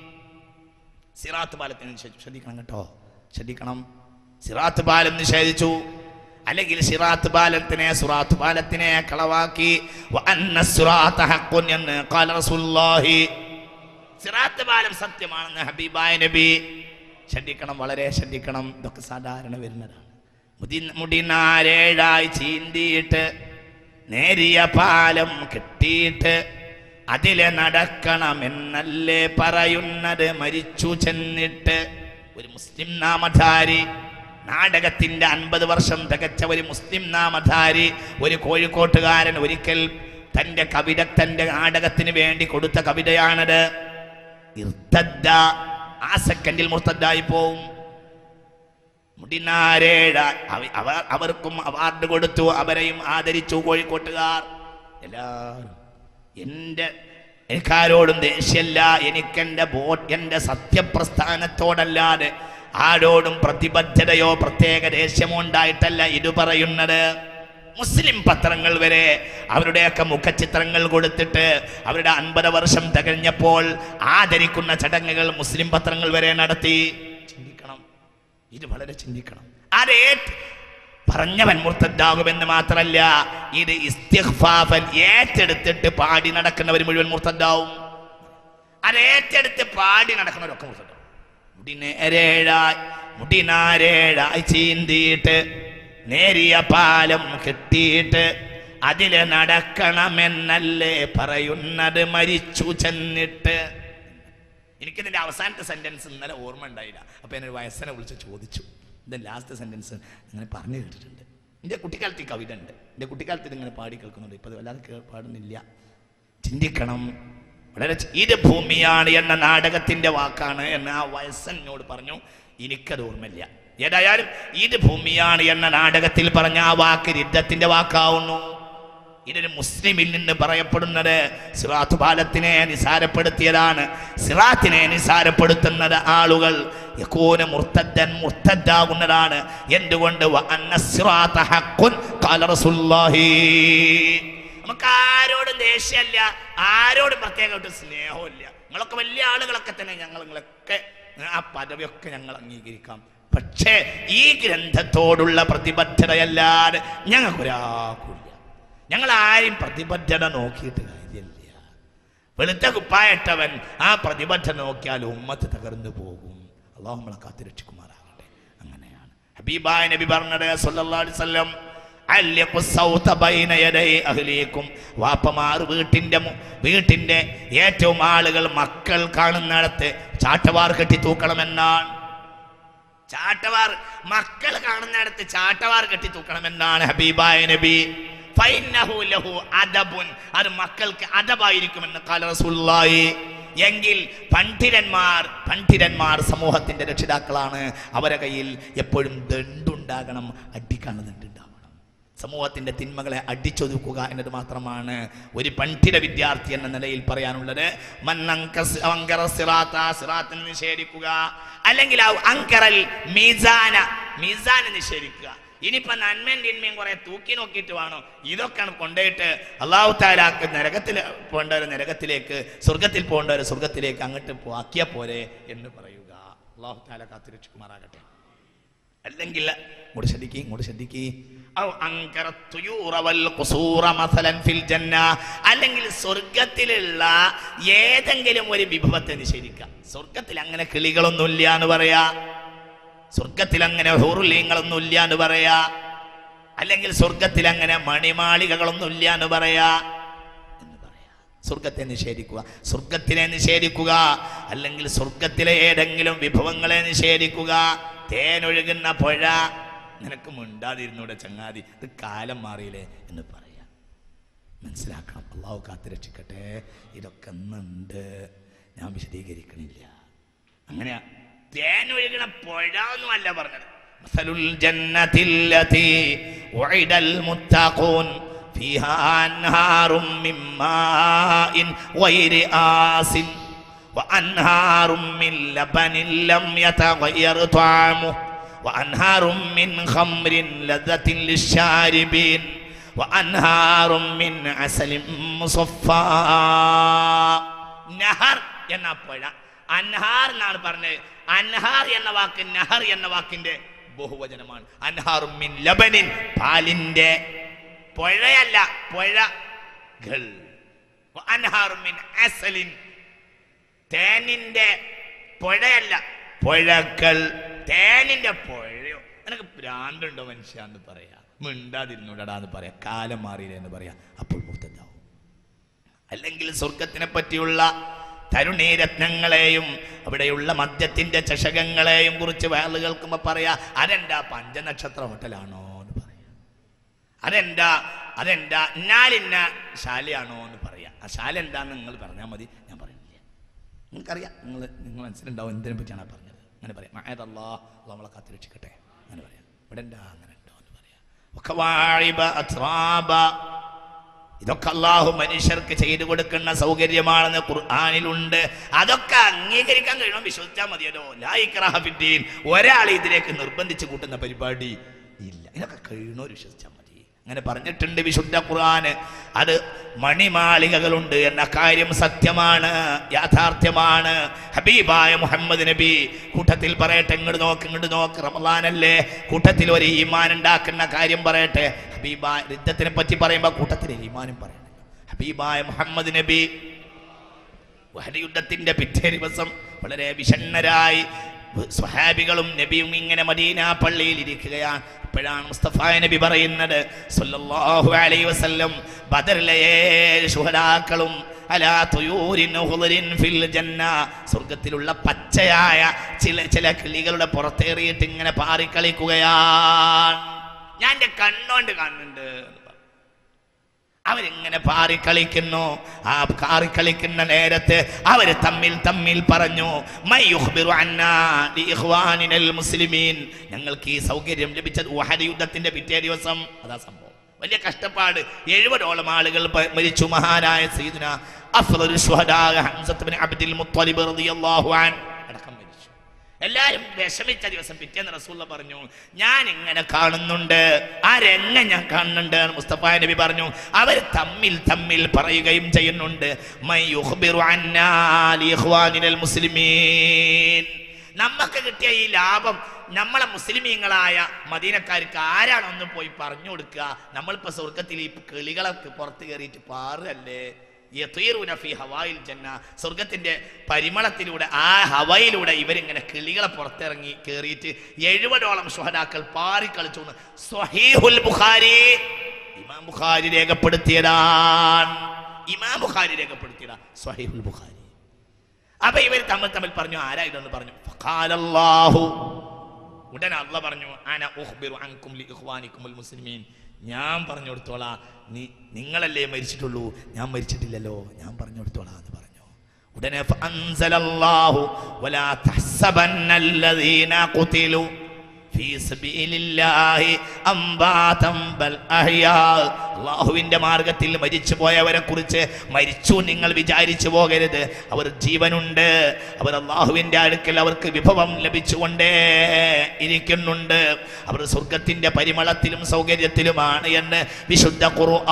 സിറാത്ത് പാലത്തിന് നിഷേധിച്ചു ശ്രദ്ധിക്കണം കേട്ടോ ശ്രദ്ധിക്കണം സിറാത്ത് പാലം നിഷേധിച്ചു അല്ലെങ്കിൽ സിറാത്ത് പാലത്തിനെ സുറാത്ത് പാലത്തിനെ കളവാക്കി വ അന്ന സിറാത്ത ഹഖ്ഖുൻ എന്ന് ഖാല റസൂലുള്ളാഹി സിറാത്ത് പാലം സത്യമാണെന്ന് ഹബീബായ നബി ശ്രദ്ധിക്കണം വളരെ ശ്രദ്ധിക്കണം ഇതൊക്കെ സാധാരണ വരുന്നതാണ് മുടി മുടിനാരേഴായി ചീന്തിയിട്ട് നേരിയ പാലം കെട്ടിയിട്ട് അതിലെ നടക്കണമെന്നല്ലേ പറയുന്നത് മരിച്ചു ചെന്നിട്ട് ഒരു മുസ്ലിം നാമധാരി നാടകത്തിന്റെ അൻപത് വർഷം തികച്ച ഒരു മുസ്ലിം നാമധാരി ഒരു കോഴിക്കോട്ടുകാരൻ ഒരിക്കൽ തന്റെ കവിത തന്റെ നാടകത്തിന് വേണ്ടി കൊടുത്ത കവിതയാണത് ഇർത്തദ്ദ. ആ സെക്കൻഡിൽ മുർത്തദ്ദായി പോവും മുടിനാരേഴ അവ- അവ- അവർക്കും അവാർഡ് കൊടുത്തു അവരെയും ആദരിച്ചു കോഴിക്കോട്ടുകാർ എല്ലാവരും എൻ്റെ എനിക്കാരോടും ദേഷ്യമല്ല എനിക്കെൻ്റെ ബോട്ട് എൻ്റെ സത്യപ്രസ്ഥാനത്തോടല്ലാതെ ആരോടും പ്രതിബദ്ധതയോ പ്രത്യേക ദേഷ്യമോ ഉണ്ടായിട്ടല്ല ഇത് പറയുന്നത് മുസ്ലിം പത്രങ്ങൾ വരെ അവരുടെയൊക്കെ മുഖചിത്രങ്ങൾ കൊടുത്തിട്ട് അവരുടെ അൻപത് വർഷം തികഞ്ഞപ്പോൾ ആദരിക്കുന്ന ചടങ്ങുകൾ മുസ്ലിം പത്രങ്ങൾ വരെ നടത്തി ചിന്തിക്കണം ഇത് വളരെ ചിന്തിക്കണം അതേ പറഞ്ഞവൻ മുർത്തദ്ദാകുമെന്ന് മാത്രല്ല ഇത് ഇസ്തിഗ്ഫാഫൻ ഏറ്റെടുത്തിട്ട് പാടി നടക്കുന്നവർ മുഴുവൻ മുർത്തദ്ദാവും അത് ഏറ്റെടുത്ത് പാടി നടക്കുന്നവരൊക്കെ മുർത്തദ്ദാവും മുടിനേരേഴായി മുടിനാരേഴായി ചീന്തിയിട്ട് നേരിയ പാലം കെട്ടിയിട്ട് അതില് നടക്കണമെന്നല്ലേ പറയുന്നത് മരിച്ചു ചെന്നിട്ട് എനിക്കിതിന്റെ അവസാനത്തെ സെന്റൻസ് ഇന്നലെ ഓർമ്മ ഉണ്ടായില്ല അപ്പൊ എന്നെ ഒരു വയസ്സനെ വിളിച്ച് ചോദിച്ചു ഇതിന്റെ ലാസ്റ്റ് സെന്റൻസ് അങ്ങനെ പറഞ്ഞു കേട്ടിട്ടുണ്ട് എൻ്റെ കുട്ടിക്കാലത്ത് ഈ കവിത ഉണ്ട് എൻ്റെ കുട്ടിക്കാലത്ത് ഇതിങ്ങനെ പാടി കേൾക്കുന്നുണ്ട് ഇപ്പൊ അത് വല്ലാതെ കേ- പാടുന്നില്ല ചിന്തിക്കണം വളരെ ചി- ഇത് ഭൂമിയാണ് എന്ന നാടകത്തിന്റെ വാക്കാണ് എന്ന് ആ വയസ്സനോട് പറഞ്ഞു എനിക്കത് ഓർമ്മയില്ല ഏതായാലും ഇത് ഭൂമിയാണ് എന്ന നാടകത്തിൽ പറഞ്ഞ ആ വാക്ക് യുദ്ധത്തിന്റെ വാക്കാവുന്നു ഇതൊരു മുസ്ലിമിൽ നിന്ന് പറയപ്പെടുന്നത് സിറാത്ത് പാലത്തിനെ നിസാരപ്പെടുത്തിയതാണ് സിറാത്തിനെ നിസാരപ്പെടുത്തുന്നത് ആളുകൾ യകൂന മുർത്തദ്ദൻ മുർത്തദ്ദാകുന്നതാണ് എന്തുകൊണ്ട് വ അന്ന സിറാത്ത ഹഖ്ഖുൻ ഖാല റസൂലുള്ളാഹി നമുക്ക് ആരോടും ദേഷ്യമല്ല ആരോടും പ്രത്യേകമായിട്ട് സ്നേഹമില്ല നിങ്ങളൊക്കെ വലിയ ആളുകളൊക്കെ തന്നെ ഞങ്ങൾ നിങ്ങളൊക്കെ ആ പദവിയൊക്കെ ഞങ്ങൾ അംഗീകരിക്കാം പക്ഷേ ഈ ഗ്രന്ഥത്തോടുള്ള പ്രതിബദ്ധതയല്ലാതെ ഞങ്ങൾക്കൊരാൾക്കില്ല ഞങ്ങൾ ആരും പ്രതിബദ്ധത നോക്കിയിട്ട് കാര്യമില്ല വെളുത്ത കുപ്പായിട്ടവൻ ആ പ്രതിബദ്ധത നോക്കിയാൽ ഉമ്മത്ത് തകർന്നു പോകും അള്ളാഹു നമ്മളെ കാത്തിരക്ഷിക്കുമാറാകട്ടെ അങ്ങനെയാണ് ഹബീബായ നബി പറഞ്ഞത് സല്ലല്ലാഹു അലൈഹി വസല്ലം അല്യഖു സൗത ബൈന യദൈ അഹ്ലീക്കും വാപ്പമാർ വീട്ടിന്റെ മു- വീട്ടിന്റെ ഏറ്റവും ആളുകൾ മക്കൾ കാണുന്നിടത്ത് ചാട്ടവാർ കെട്ടി തൂക്കണമെന്നാണ് ചാട്ടവാർ മക്കൾ കാണുന്നിടത്ത് ചാട്ടവാർ കെട്ടി തൂക്കണമെന്നാണ് ഹബീബായ നബി ഫൈന്നഹു ലഹു അദബുൻ അത് മക്കൾക്ക് അദബായിരിക്കുമെന്ന് കാല റസൂലുള്ളാഹി എങ്കിൽ പണ്ഡിതന്മാർ പണ്ഡിതന്മാർ സമൂഹത്തിന്റെ രക്ഷിതാക്കളാണ് അവരെ കയ്യിൽ എപ്പോഴും ദണ്ടുണ്ടാകണം അടിക്കാണ് ദണ്ടുണ്ടാവണം സമൂഹത്തിന്റെ തിന്മകളെ അടിച്ചൊതുക്കുക എന്നത് മാത്രമാണ് ഒരു പണ്ഡിത വിദ്യാർത്ഥി എന്ന നിലയിൽ പറയാനുള്ളത് മന്നങ്ക സി- അങ്കറ സിറാത്ത, സിറാത്തിനെ നിഷേധിക്കുക അല്ലെങ്കിൽ ആ അങ്കറൽ മീസാന മീസാന നിഷേധിക്കുക ഇനിയിപ്പോ നന്മയും തിന്മയും കുറെ തൂക്കി നോക്കിയിട്ട് വേണോ ഇതൊക്കെയാണ് കൊണ്ടുപോയിട്ട് അള്ളാഹു താലാക്ക് നരകത്തിൽ പോകേണ്ടവരെ നരകത്തിലേക്ക് സ്വർഗത്തിൽ പോകേണ്ടവരെ സ്വർഗത്തിലേക്ക് അങ്ങോട്ട് ആക്കിയ പോരെ എന്ന് പറയുക അള്ളാഹു താല കാത്തിരക്ഷിക്കുമാറാകട്ടെ അല്ലെങ്കിൽ ഇങ്ങോട്ട് ശ്രദ്ധിക്കി ഇങ്ങോട്ട് ശ്രദ്ധിക്കി ഔ അങ്കറ തുയൂറ വൽ ഖുസൂറ മസലൻ ഫിൽ ജന്ന അല്ലെങ്കിൽ സ്വർഗത്തിലുള്ള ഏതെങ്കിലും ഒരു വിഭവത്തെ നിഷേധിക്കുക സ്വർഗത്തിൽ അങ്ങനെ കിളികളൊന്നുമില്ല എന്ന് പറയാ സ്വർഗത്തിൽ അങ്ങനെ ഹൂറുല്യങ്ങളൊന്നും ഇല്ല എന്ന് പറയാ അല്ലെങ്കിൽ സ്വർഗത്തിൽ അങ്ങനെ മണിമാളികകളൊന്നും ഇല്ല എന്ന് പറയാ എന്ന് പറയാ സ്വർഗത്തെ നിഷേധിക്കുക സ്വർഗത്തിനെ നിഷേധിക്കുക അല്ലെങ്കിൽ സ്വർഗത്തിലെ ഏതെങ്കിലും വിഭവങ്ങളെ നിഷേധിക്കുക തേനൊഴുകുന്ന പുഴ നിനക്ക് മിണ്ടാതിരുന്നൂടെ ചങ്ങാതി ഇത് കാലം മാറിയില്ലേ എന്ന് പറയാം മനസ്സിലാക്കണം അള്ളാഹു കാത്തു രക്ഷിക്കട്ടെ ഇതൊക്കെ ഇന്നുണ്ട് ഞാൻ വിശദീകരിക്കണില്ല അങ്ങനെയാ തേനൊഴുകണ പുഴ ഒന്നുമല്ല പറഞ്ഞത് مثل الجنة التي وعد المتقون فيها أنهار من ماء غير آسن وأنهار من لبن لم يتغير طعمه وأنهار من خمر لذة للشاربين وأنهار من عسل مصفى നഹർ എന്ന പുഴ അൻഹാർ എന്നാണ് പറഞ്ഞത് അൻഹാർ എന്ന വാക്ക് നഹർ എന്ന വാക്കിന്റെ ബഹുവചനമാണ് അൻഹാർ മിൻ ലബനിൻ പാലിന്റെ പുഴയല്ല പുഴകൾ അൻഹാർ മിൻ അസലിൻ തേനിന്റെ പുഴയല്ല പുഴകൾ തേനിന്റെ പുഴയോ എനിക്ക് ഭ്രാന്തുണ്ടോ മനുഷ്യ എന്ന് പറയാ മിണ്ടാതിരുന്നൂടാ എന്ന് പറയാ കാലം മാറിയില്ല എന്ന് പറയാ അപ്പോൾ മുക്തതാവും അല്ലെങ്കിൽ സ്വർഗത്തിനെ പറ്റിയുള്ള തരുണീരത്നങ്ങളെയും അവിടെയുള്ള മദ്യത്തിന്റെ ചഷകങ്ങളെയും കുറിച്ച് വേള് കേൾക്കുമ്പോ പറയാ അതെന്താ പഞ്ചനക്ഷത്ര ഹോട്ടലാണോ എന്ന് പറയാ അതെന്താ അതെന്താ ഇന്നാലിന്ന ശാലയാണോ എന്ന് പറയാ ആ ശാല എന്താന്ന് നിങ്ങൾ പറഞ്ഞാൽ മതി ഞാൻ പറയുന്നില്ല നിങ്ങൾക്കറിയാം നിങ്ങൾ നിങ്ങൾ മനസ്സിലുണ്ടാവും എന്തിനെ പറ്റിയാണ് ആ പറഞ്ഞത് അങ്ങനെ പറയാം മഹേദല്ലാ നമ്മളെ കാത്തു രക്ഷിക്കട്ടെ അങ്ങനെ പറയാം ഇവിടെ എന്താ അങ്ങനെ ഉണ്ടോ എന്ന് പറയാം ഒക്കെ വാഴിബ അത്രാബ ഇതൊക്കെ അള്ളാഹു മനുഷ്യർക്ക് ചെയ്തു കൊടുക്കുന്ന സൗകര്യമാണെന്ന് ഖുർആാനിലുണ്ട് അതൊക്കെ അംഗീകരിക്കാൻ കഴിയണം വിശ്വസിച്ചാൽ മതിയല്ലോ ലായിക്രാഫിദ്ദീൻ ഒരാളെ ഇതിലേക്ക് നിർബന്ധിച്ച് കൂട്ടുന്ന പരിപാടി ഇല്ല ഇതൊക്കെ കഴിയണോ വിശ്വസിച്ചാൽ മതി അങ്ങനെ പറഞ്ഞിട്ടുണ്ട് വിശുദ്ധ ഖുർആന് അത് മണിമാളികകളുണ്ട് എന്ന കാര്യം സത്യമാണ് യാഥാർത്ഥ്യമാണ് ഹബീബായ മുഹമ്മദ് നബി കൂട്ടത്തിൽ പറയട്ടെ ഇങ്ങോട്ട് നോക്ക് ഇങ്ങോട്ട് നോക്ക് റമലാനല്ലേ കൂട്ടത്തിൽ ഒരു ഈമാൻ ഉണ്ടാക്കുന്ന കാര്യം പറയട്ടെ ഹബീബായ യുദ്ധത്തിനെ പറ്റി പറയുമ്പോൾ കൂട്ടത്തിൽ ഈമാനും പറയണം ഹബീബായ മുഹമ്മദ് നബി വഹദ് യുദ്ധത്തിന്റെ പിറ്റേ ദിവസം വളരെ വിഷണ്ണരായി സ്വഹാബികളും നബിയും ഇങ്ങനെ മദീന പള്ളിയിൽ ഇരിക്കുകയാണ് ഇപ്പോഴാണ് മുസ്തഫ നബി പറയുന്നത് സല്ലല്ലാഹു അലൈഹി വസല്ലം ബദറിലെ ഏഴ് ശുഹദാക്കളും അലാ തുയൂരിൻ ഉഹ്ദരിൻ ഫിൽ ജന്ന സ്വർഗ്ഗത്തിലുള്ള പച്ചയായ ചില ചില കിളികളുടെ പുറത്തേറിയിട്ട് ഇങ്ങനെ പാറിക്കളിക്കുകയാണ് ഞാൻ എൻ്റെ കണ്ണുകൊണ്ട് കാണുന്നുണ്ട് എന്ന് പറഞ്ഞു. അവരിങ്ങനെ പാറിക്കളിക്കുന്നു ആ പാറിക്കളിക്കുന്ന നേരത്ത് അവര് തമ്മിൽ തമ്മിൽ പറഞ്ഞു "മൻ യുഖ്ബിറു അന്നാ ലി ഇഖ്വാനിനൽ മുസ്ലിമീൻ ഞങ്ങൾക്ക് ഈ സൗകര്യം ലഭിച്ചത് ഉഹദ് യുദ്ധത്തിന്റെ പിറ്റേ ദിവസം അതാ സംഭവം വലിയ കഷ്ടപ്പാട് എഴുപതോളം ആളുകൾ പ- മരിച്ചു മഹാനായ സയ്യിദുന അഫ്ളൽ ശുഹദാ ഹംസത്ത് ബിൻ അബ്ദുൽ മുത്തലിബ് റളിയല്ലാഹു അൻ അടക്കം മരിച്ചു എല്ലാരും വിഷമിച്ച ദിവസം പിറ്റേന്ന് റസൂള്ള പറഞ്ഞു ഞാൻ ഇങ്ങനെ കാണുന്നുണ്ട് ആ രംഗം ഞാൻ കാണുന്നുണ്ട് എന്ന് മുസ്തഫ നബി പറഞ്ഞു അവർ തമ്മിൽ തമ്മിൽ പറയുകയും ചെയ്യുന്നുണ്ട് "മൻ യുഖ്ബിറു അന്നാ ലി ഇഖ്വാനിനൽ മുസ്ലിമീൻ നമുക്ക് കിട്ടിയ ഈ ലാഭം നമ്മളെ മുസ്ലിമീങ്ങളായ മദീനക്കാർക്ക് ആരാണൊന്ന് പോയി പറഞ്ഞു കൊടുക്കുക നമ്മളിപ്പോ സ്വർഗത്തിൽ ഈ കിളികളൊക്കെ പുറത്ത് കയറിയിട്ട് പാറുകല്ലേ യതീറൂന ഫീ ഹവായിൽ ജന്ന സ്വർഗത്തിന്റെ പരിമളത്തിലൂടെ ആ ഹവയിലൂടെ ഇവരിങ്ങനെ കിളികളെ പുറത്തിറങ്ങി കയറിയിട്ട് എഴുപതോളം ഷുഹദാക്കൾ പാറിക്കളിച്ചു എന്ന് സ്വഹീഹുൽ ബുഖാരി ഇമാം ബുഖാരി രേഖപ്പെടുത്തിയതാണ് ഇമാം ബുഖാരി രേഖപ്പെടുത്തിയതാ സ്വഹീഹുൽ ബുഖാരി അപ്പൊ ഇവർ തമ്മിൽ തമ്മിൽ പറഞ്ഞു ആരാ ഇതെന്ന് പറഞ്ഞു ഫഖാലല്ലാഹു ഉടനെ അല്ല പറഞ്ഞു അന ഉഖ്ബിറു അൻകും ലി ഇഖ്വാനിക്കുമുൽ മുസ്ലിമീൻ ഞാൻ പറഞ്ഞു കൊടുത്തോളാ നീ നിങ്ങളല്ലേ മരിച്ചിട്ടുള്ളൂ ഞാൻ മരിച്ചിട്ടില്ലല്ലോ ഞാൻ പറഞ്ഞു കൊടുത്തോളാ എന്ന് പറഞ്ഞു ഉടനെ ഫഅൻസലല്ലാഹു വലാ തഹ്സബന്നല്ലദീന ഖുതിലു ഫീ സബീലില്ലാഹി അംബാതം ബൽ അഹ്യാ അല്ലാഹുവിന്റെ മാർഗത്തിൽ മരിച്ചു പോയവരെ കുറിച്ച് മരിച്ചു നിങ്ങൾ വിചാരിച്ചു പോകരുത് അവർ ജീവനുണ്ട് അവർ അള്ളാഹുവിന്റെ അടുക്കൽ അവർക്ക് വിഭവം ലഭിച്ചുകൊണ്ടേ ഇരിക്കുന്നുണ്ട് അവർ സ്വർഗത്തിന്റെ പരിമളത്തിലും സൗകര്യത്തിലുമാണ് എന്ന് വിശുദ്ധ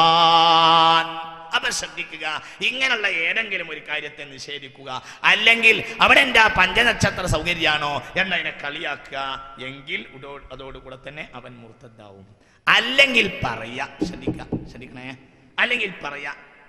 ഖുർആൻ അപ്പൊ ശ്രദ്ധിക്കുക ഇങ്ങനെയുള്ള ഏതെങ്കിലും ഒരു കാര്യത്തെ നിഷേധിക്കുക അല്ലെങ്കിൽ അവിടെ എന്താ പഞ്ചനക്ഷത്ര സൗകര്യമാണോ എന്നതിനെ കളിയാക്കുക എങ്കിൽ ഉടോ- അതോടുകൂടെ തന്നെ അവൻ മുർത്തദ്ദാവും അല്ലെങ്കിൽ പറയാ ശ്രദ്ധിക്ക ശ്രദ്ധിക്കണേ അല്ലെങ്കിൽ പറയാ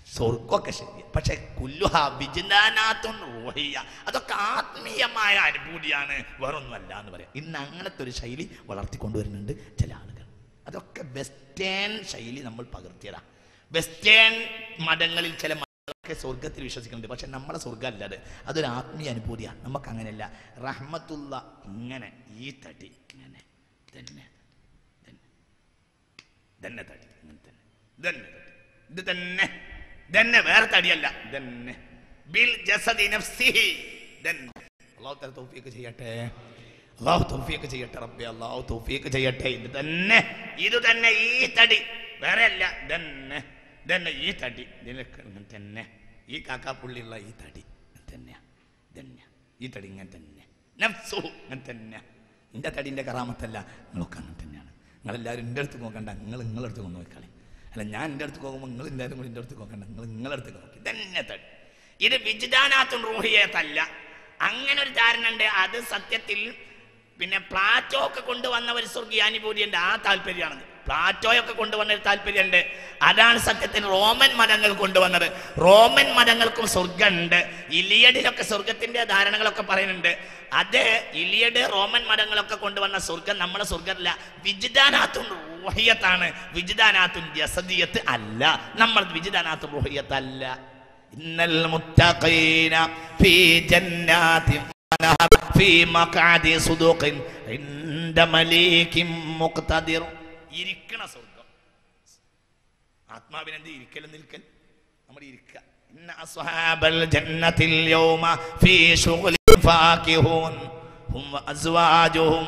സ്വർഗമൊക്കെ ശരി പക്ഷെ കുല്ലുഹ വിജിനാനാത്തും റൂഹിയ അതൊക്കെ ആത്മീയമായ അനുഭൂതിയാണ് വേറൊന്നുമല്ല എന്ന് പറയാം ഇന്ന് അങ്ങനത്തെ ഒരു ശൈലി വളർത്തിക്കൊണ്ടുവരുന്നുണ്ട് ചില ആളുകൾ അതൊക്കെ വെസ്റ്റേൺ ശൈലി നമ്മൾ പകർത്തിയതാ വെസ്റ്റേൺ മതങ്ങളിൽ ചില മതങ്ങളൊക്കെ സ്വർഗത്തിൽ വിശ്വസിക്കുന്നുണ്ട് പക്ഷെ നമ്മളെ സ്വർഗ്ഗം അല്ല അത് അതൊരു ആത്മീയ അനുഭൂതിയാണ് നമുക്ക് അങ്ങനെയല്ല റഹ്മത്തുള്ള ഇങ്ങനെ ഈ തടി ഇങ്ങനെ തന്നെ തന്നെ തന്നെ തടി ഇങ്ങനെ തന്നെ തന്നെ തടി ഇത് തന്നെ തന്നെ വേറെ തടിയല്ല തന്നെ ബിൽ ജസദി നഫ്സിഹി തന്നെ അള്ളാഹു തആല തൗഫീഖ് ചെയ്യട്ടെ അള്ളാഹു തൗഫീഖ് ചെയ്യട്ടെ റബ്ബേ അള്ളാഹു തൗഫീഖ് ചെയ്യട്ടെ ഇത് തന്നെ ഇത് തന്നെ ഈ തടി വേറെ അല്ല തന്നെ തന്നെ ഈ തടി ഇതിനൊക്കെ ഇങ്ങനെ തന്നെ ഈ കാക്കാപ്പുള്ളിയുള്ള ഈ തടി ഇങ്ങനെ തന്നെയാ തന്നെ ഈ തടി ഇങ്ങനെ തന്നെ നഫ്സു ഇങ്ങനെ തന്നെ എൻ്റെ തടിൻ്റെ കറാമത്തല്ല നിങ്ങളൊക്കെ അങ്ങനെ തന്നെയാണ് നിങ്ങളെല്ലാവരും എൻ്റെ അടുത്ത് നോക്കണ്ട നിങ്ങൾ നിങ്ങളുടെ അടുത്ത് കൊണ്ട് നോക്കിക്കളി അല്ല ഞാൻ എൻ്റെ അടുത്ത് പോകുമ്പോൾ നിങ്ങൾ എല്ലാവരും കൂടി എൻ്റെ അടുത്ത് നോക്കണ്ട നിങ്ങൾ നിങ്ങളുടെ അടുത്ത് നോക്കി തന്നെ തടി ഇത് വിജിതാനാത്തും റൂഹിയത്തല്ല അങ്ങനെ ഒരു ധാരണ ഉണ്ട് അത് സത്യത്തിൽ പിന്നെ പ്ലാറ്റോ ഒക്കെ കൊണ്ടുവന്ന ഒരു സ്വർഗീയാനുഭൂതിയുണ്ട് ആ താല്പര്യമാണ് പ്ലാറ്റോയൊക്കെ കൊണ്ടുവന്ന ഒരു താല്പര്യമുണ്ട് അതാണ് സത്യത്തിൽ റോമൻ മതങ്ങൾ കൊണ്ടുവന്നത് റോമൻ മതങ്ങൾക്കും സ്വർഗമുണ്ട് ഇലിയഡിലൊക്കെ സ്വർഗത്തിന്റെ ധാരണകളൊക്കെ പറയുന്നുണ്ട് അത് ഇലിയഡ് റോമൻ മതങ്ങളൊക്കെ കൊണ്ടുവന്ന സ്വർഗം നമ്മുടെ സ്വർഗമല്ല വിജിതാനാത്തും റൂഹിയത്താണ് വിജിതാനാത്തും ജസദിയത്ത് അല്ല നമ്മൾ വിജിതാനാത്തും റൂഹിയത്ത് അല്ല ഇന്നൽ മുത്തഖീന ഫീ ജന്നാത്തിൻ ونهر في مقعد صدوق عند مليك مقتدر ഇരിക്കണ സ്വർഗം ആത്മാവിനെന്ത് ഇരിക്കൽ നിൽക്കൽ നമ്മൾ ഇരിക്കുക ഇന്ന അസ്ഹാബൽ ജന്നത്തിൽ യൗമ ഫീ ശുഗ്ലിൻ ഫാകിഹൂൻ ഹും വഅസ്വാജുഹും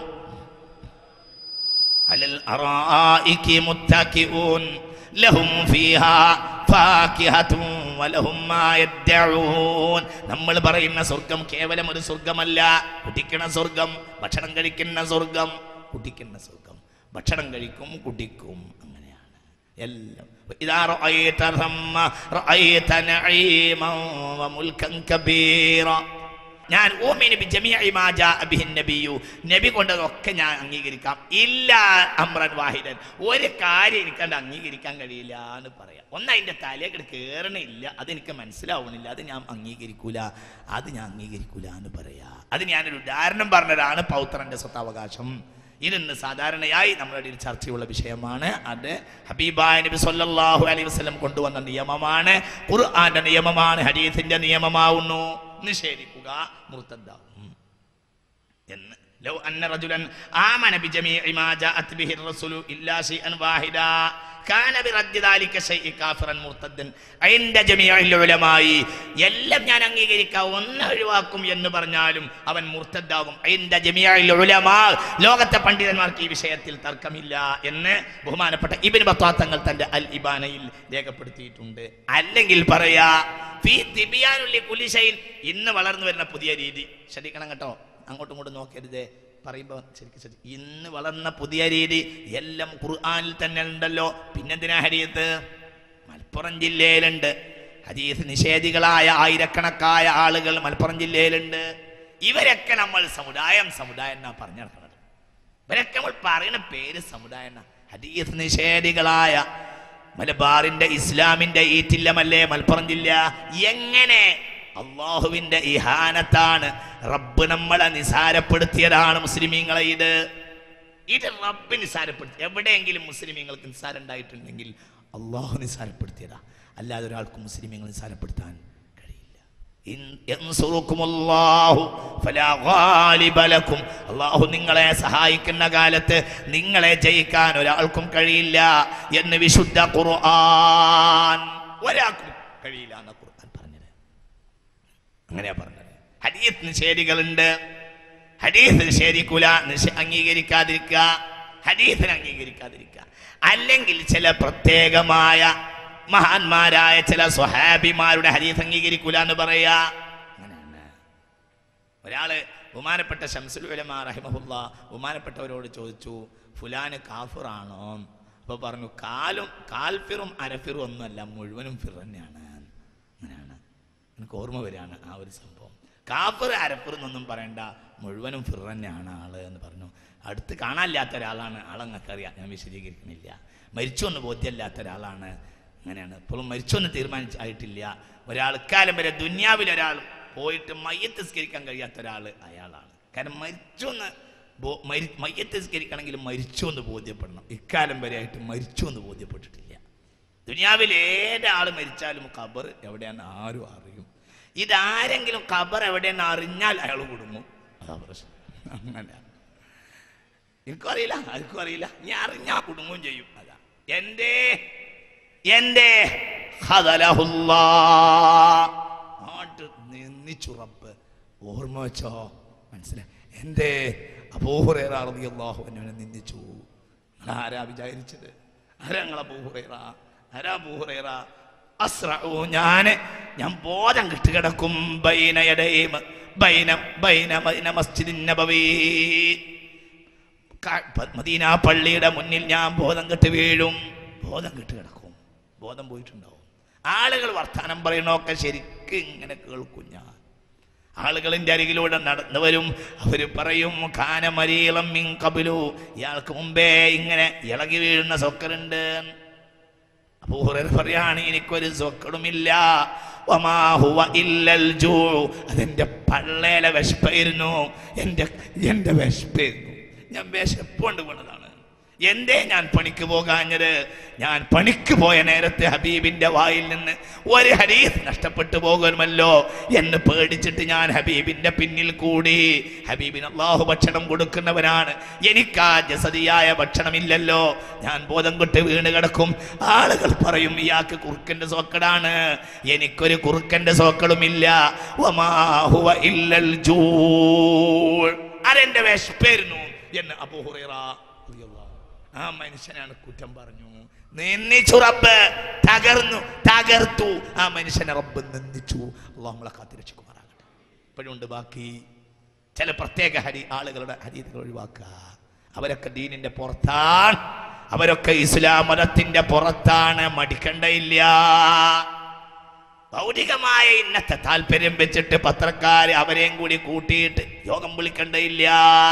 على الأرائك متكئون لهم فيها فاكهة ولهم ما يدعون നമ്മൾ പറയുന്ന സ്വർഗം കേവലം ഒരു സ്വർഗമല്ല കുടിക്കണ സ്വർഗം ഭക്ഷണം കഴിക്കുന്ന സ്വർഗം കുടിക്കുന്ന സ്വർഗം ഭക്ഷണം കഴിക്കും കുടിക്കും അങ്ങനെയാണ് എല്ലാം إذا رأيت ثم رأيت نعيما وملكا كبيرا ഞാൻ ഊമിന് ബി ജമീഇ മാ ജാഅ ബിഹിൻ നബിയു നബി കൊണ്ടതൊക്കെ ഞാൻ അംഗീകരിക്കാം ഇല്ല അമ്രൻ വാഹിദൻ ഒരു കാര്യം എനിക്കത് അംഗീകരിക്കാൻ കഴിയില്ല എന്ന് പറയാം ഒന്ന് അതിൻ്റെ തലയൊക്കെ കയറണില്ല അതെനിക്ക് മനസ്സിലാവണില്ല അത് ഞാൻ അംഗീകരിക്കൂല അത് ഞാൻ അംഗീകരിക്കൂല എന്ന് പറയാ അത് ഞാനൊരു ഉദാഹരണം പറഞ്ഞതാണ് പൗത്രന്റെ സ്വത്താവകാശം ഇതിന്ന് സാധാരണയായി നമ്മുടെ ഇടയിൽ ചർച്ചയുള്ള വിഷയമാണ് അത് ഹബീബായ നബി സല്ലല്ലാഹു അലൈഹി വസല്ലം കൊണ്ടുവന്ന നിയമമാണ് ഖുർആന്റെ നിയമമാണ് ഹദീസിന്റെ നിയമമാവുന്നു നിഷേധിക്കുക മുർത്തദ്ദാവും എന്ന് ലോ അന്ന റജുലൻ ആമന ബിജമീഇ മാ ജാഅത് ബിഹി റസൂലു ഇല്ലാ ശൈഅൻ വാഹിദാ കാന ബിറദ്ദി ദാലിക ശൈഇ കാഫിറൻ മുർത്തദ്ദൻ ഐൻദ ജമീഇൽ ഉലമായി എല്ലാം ഞാൻ അംഗീകരിക്കാം ഒന്ന് ഒഴിവാക്കും എന്ന് പറഞ്ഞാലും അവൻ മുർത്തദ്ദാകും ഐൻദ ജമീഇൽ ഉലമാ ലോകത്തെ പണ്ഡിതന്മാർക്ക് ഈ വിഷയത്തിൽ തർക്കമില്ല എന്ന് ബഹുമാനപ്പെട്ട ഇബ്നു ബത്താ തങ്ങൾ തന്റെ അൽ ഇബാനയിൽ രേഖപ്പെടുത്തിയിട്ടുണ്ട് അല്ലെങ്കിൽ പറയാ ഫീ തിബിയാനുല്ലി കുലി ഷൈൻ ഇന്ന് വളർന്നു വരുന്ന പുതിയ രീതി ശ്രദ്ധിക്കണം കേട്ടോ അങ്ങോട്ടും ഇങ്ങോട്ടും നോക്കരുത് പറയുമ്പോൾ ശരിക്കും ശരി ഇന്ന് വളർന്ന പുതിയ രീതി എല്ലാം ഖുർആനിൽ തന്നെ ഉണ്ടല്ലോ പിന്നെന്തിനാ ഹരിയത്ത് മലപ്പുറം ജില്ലയിലുണ്ട് ഹദീസ് നിഷേധികളായ ആയിരക്കണക്കായ ആളുകൾ മലപ്പുറം ജില്ലയിലുണ്ട് ഇവരൊക്കെ നമ്മൾ സമുദായം സമുദായം എന്നാ പറഞ്ഞു നടക്കുന്നത് ഇവരൊക്കെ നമ്മൾ പറയുന്ന പേര് സമുദായം എന്നാ ഹദീസ് നിഷേധികളായ മലബാറിന്റെ ഇസ്ലാമിന്റെ ഈറ്റില്ലമല്ലേ മലപ്പുറം ജില്ല എങ്ങനെ അള്ളാഹുവിന്റെ ഇഹാനത്താണ് റബ്ബ് നമ്മളെ നിസാരപ്പെടുത്തിയതാണ് മുസ്ലിമീങ്ങളെ ഇത് ഇത് റബ്ബ് നിസാരപ്പെടുത്തി എവിടെയെങ്കിലും മുസ്ലിമീങ്ങൾക്ക് നിസാരം ഉണ്ടായിട്ടുണ്ടെങ്കിൽ അള്ളാഹു നിസാരപ്പെടുത്തിയതാ അല്ലാതെ ഒരാൾക്ക് മുസ്ലിമീങ്ങൾ നിസാരപ്പെടുത്താൻ കഴിയില്ല ഇൻ- യൻസുറുക്കുമുല്ലാഹു ഫലാ ഗാലിബ ലക്കും. അള്ളാഹു നിങ്ങളെ സഹായിക്കുന്ന കാലത്ത് നിങ്ങളെ ജയിക്കാൻ ഒരാൾക്കും കഴിയില്ല എന്ന് വിശുദ്ധ ഖുർആൻ ഒരാൾക്കും കഴിയില്ല എന്ന ഖുർആൻ പറഞ്ഞത് അങ്ങനെയാ പറഞ്ഞത് ഹദീസ് നിഷേധികളുണ്ട് ഹദീസ് നിഷേധിക്കൂല നിഷ- അംഗീകരിക്കാതിരിക്കുക ഹദീസിനെ അംഗീകരിക്കാതിരിക്കുക അല്ലെങ്കിൽ ചില പ്രത്യേകമായ മഹാന്മാരായ ചില സ്വഹാബിമാരുടെ ഹദീസ് അംഗീകരിക്കൂല എന്ന് പറയാ അങ്ങനെയാണ് ഒരാള് ബഹുമാനപ്പെട്ട ഷംസുൽ ഉലമ റഹിമഹുല്ല ബഹുമാനപ്പെട്ടവരോട് ചോദിച്ചു ഫുലാന് കാഫിറാണോ അപ്പോൾ പറഞ്ഞു കാലും കാൽഫിറും അരഫിറും ഒന്നുമല്ല മുഴുവനും ഫിർ തന്നെയാണ് അങ്ങനെയാണ് എനിക്ക് ഓർമ്മ വരികയാണ് ആ ഒരു സംഭവം കാഫിർ അരഫിർ എന്നൊന്നും പറയണ്ട മുഴുവനും ഫിർ തന്നെയാണ് ആള് എന്ന് പറഞ്ഞു അടുത്ത് കാണാനില്ലാത്ത ഒരാളാണ് ആളങ്ങൾക്കറിയാം ഞാൻ വിശദീകരിക്കുന്നില്ല മരിച്ചു എന്ന് ബോധ്യമില്ലാത്ത ഒരാളാണ് അങ്ങനെയാണ് ഇപ്പോഴും മരിച്ചൊന്നും തീരുമാനിച്ചായിട്ടില്ല ഒരാൾ കാലം വരെ ദുന്യാവിൽ ഒരാൾ പോയിട്ട് മയ്യത്ത് സ്കരിക്കാൻ കഴിയാത്ത ഒരാൾ അയാളാണ് കാരണം മരിച്ചു എന്ന് ബോ- മരി മയ്യത്ത് സ്കരിക്കണമെങ്കിൽ മരിച്ചു എന്ന് ബോധ്യപ്പെടണം ഇക്കാലം വരെ ആയിട്ട് മരിച്ചു എന്ന് ബോധ്യപ്പെട്ടിട്ടില്ല ദുനിയാവിൽ ഏതാൾ മരിച്ചാലും ഖബർ എവിടെയാന്ന് ആരും അറിയും ഇതാരെങ്കിലും ഖബർ എവിടെയെന്ന് അറിഞ്ഞാൽ അയാൾ കുടുങ്ങും അതാ പ്രശ്നം അങ്ങനെ എനിക്കും അറിയില്ല ആർക്കും അറിയില്ല ഞാൻ അറിഞ്ഞാ കുടുങ്ങും ചെയ്യും അതാ എന്റെ എന്റെ ഹദലഹുല്ലാ. ആട്ട് നിന്നിച്ചുറപ്പ് ഓർമ്മ വെച്ചോ മനസ്സിലായി എന്റെ അബൂഹുറേറാഹു എന്നെ നിന്ദിച്ചു നിങ്ങൾ ആരാ വിചാരിച്ചത് ആരാ നിങ്ങൾ അബൂഹുറേറ ആരാ അബൂഹുറേറ അസ്രഊ ഞാന് ഞാൻ ബോധം കിട്ടുകിടക്കും ബൈനയടേം ബൈന ബൈന ബൈന മസ്ജിദിൻ നബവി ക- പ- മദീന പള്ളിയുടെ മുന്നിൽ ഞാൻ ബോധം കെട്ട് വീഴും ബോധം കെട്ട് കിടക്കും ബോധം പോയിട്ടുണ്ടാവും ആളുകൾ വർത്താനം പറയണൊക്കെ ശരിക്കും ഇങ്ങനെ കേൾക്കും ഞാൻ ആളുകളിന്റെ അരികിലൂടെ നടന്നു വരും അവര് പറയും കാനമരീളം മിൻ കബിലു ഇയാൾക്ക് മുമ്പേ ഇങ്ങനെ ഇളകി വീഴുന്ന സൊക്കറുണ്ട് അപ്പൊ ഹുറൈറ പറയാണ് എനിക്കൊരു സ്വക്കടുമില്ല വമാ ഹുവ ഇല്ലൽ ജൂ അതെന്റെ പള്ളേലെ വിശപ്പായിരുന്നു എൻ്റെ എൻ്റെ വിശപ്പായിരുന്നു ഞാൻ വിശപ്പുകൊണ്ട് വീണതാണ് എന്തേ ഞാൻ പണിക്ക് പോകാഞ്ഞത് ഞാൻ പണിക്ക് പോയ നേരത്തെ ഹബീബിന്റെ വായിൽ നിന്ന് ഒരു ഹരീസ് നഷ്ടപ്പെട്ടു പോകുമല്ലോ എന്ന് പേടിച്ചിട്ട് ഞാൻ ഹബീബിന്റെ പിന്നിൽ കൂടി ഹബീബിന് അള്ളാഹു ഭക്ഷണം കൊടുക്കുന്നവനാണ് എനിക്ക് ആ ജസതിയായ ഭക്ഷണമില്ലല്ലോ ഞാൻ ബോധം കൊട്ട് വീണ് കിടക്കും ആളുകൾ പറയും ഇയാൾക്ക് കുറുക്കന്റെ സോക്കടാണ് എനിക്കൊരു കുറുക്കന്റെ സോക്കടുമില്ല വമാ ഹുവ ഇല്ലൽ ജൂ അതെന്റെ വിശപ്പായിരുന്നു എന്ന് അബൂ ഹുറൈറ റളിയല്ലാഹു ആ മനുഷ്യനാണ് കുറ്റം പറഞ്ഞു നിന്ദിച്ചു റബ്ബ് തകർന്നു തകർത്തു ആ മനുഷ്യനെ റബ്ബ് നിന്ദിച്ചു അള്ളാഹു നമ്മളെ കാത്തിരക്ഷിക്കുമാറാകട്ടെ ഇപ്പോഴുണ്ട് ബാക്കി ചില പ്രത്യേക ഹരി ആളുകളുടെ ഹരീതുകൾ ഒഴിവാക്കുക അവരൊക്കെ ദീനിന്റെ പുറത്താണ് അവരൊക്കെ ഇസ്ലാം മതത്തിന്റെ പുറത്താണ് മടിക്കണ്ടയില്ല ഭൗതികമായ ഇന്നത്തെ താല്പര്യം വെച്ചിട്ട് പത്രക്കാര് അവരെയും കൂടി കൂട്ടിയിട്ട് യോഗം വിളിക്കണ്ടയില്ല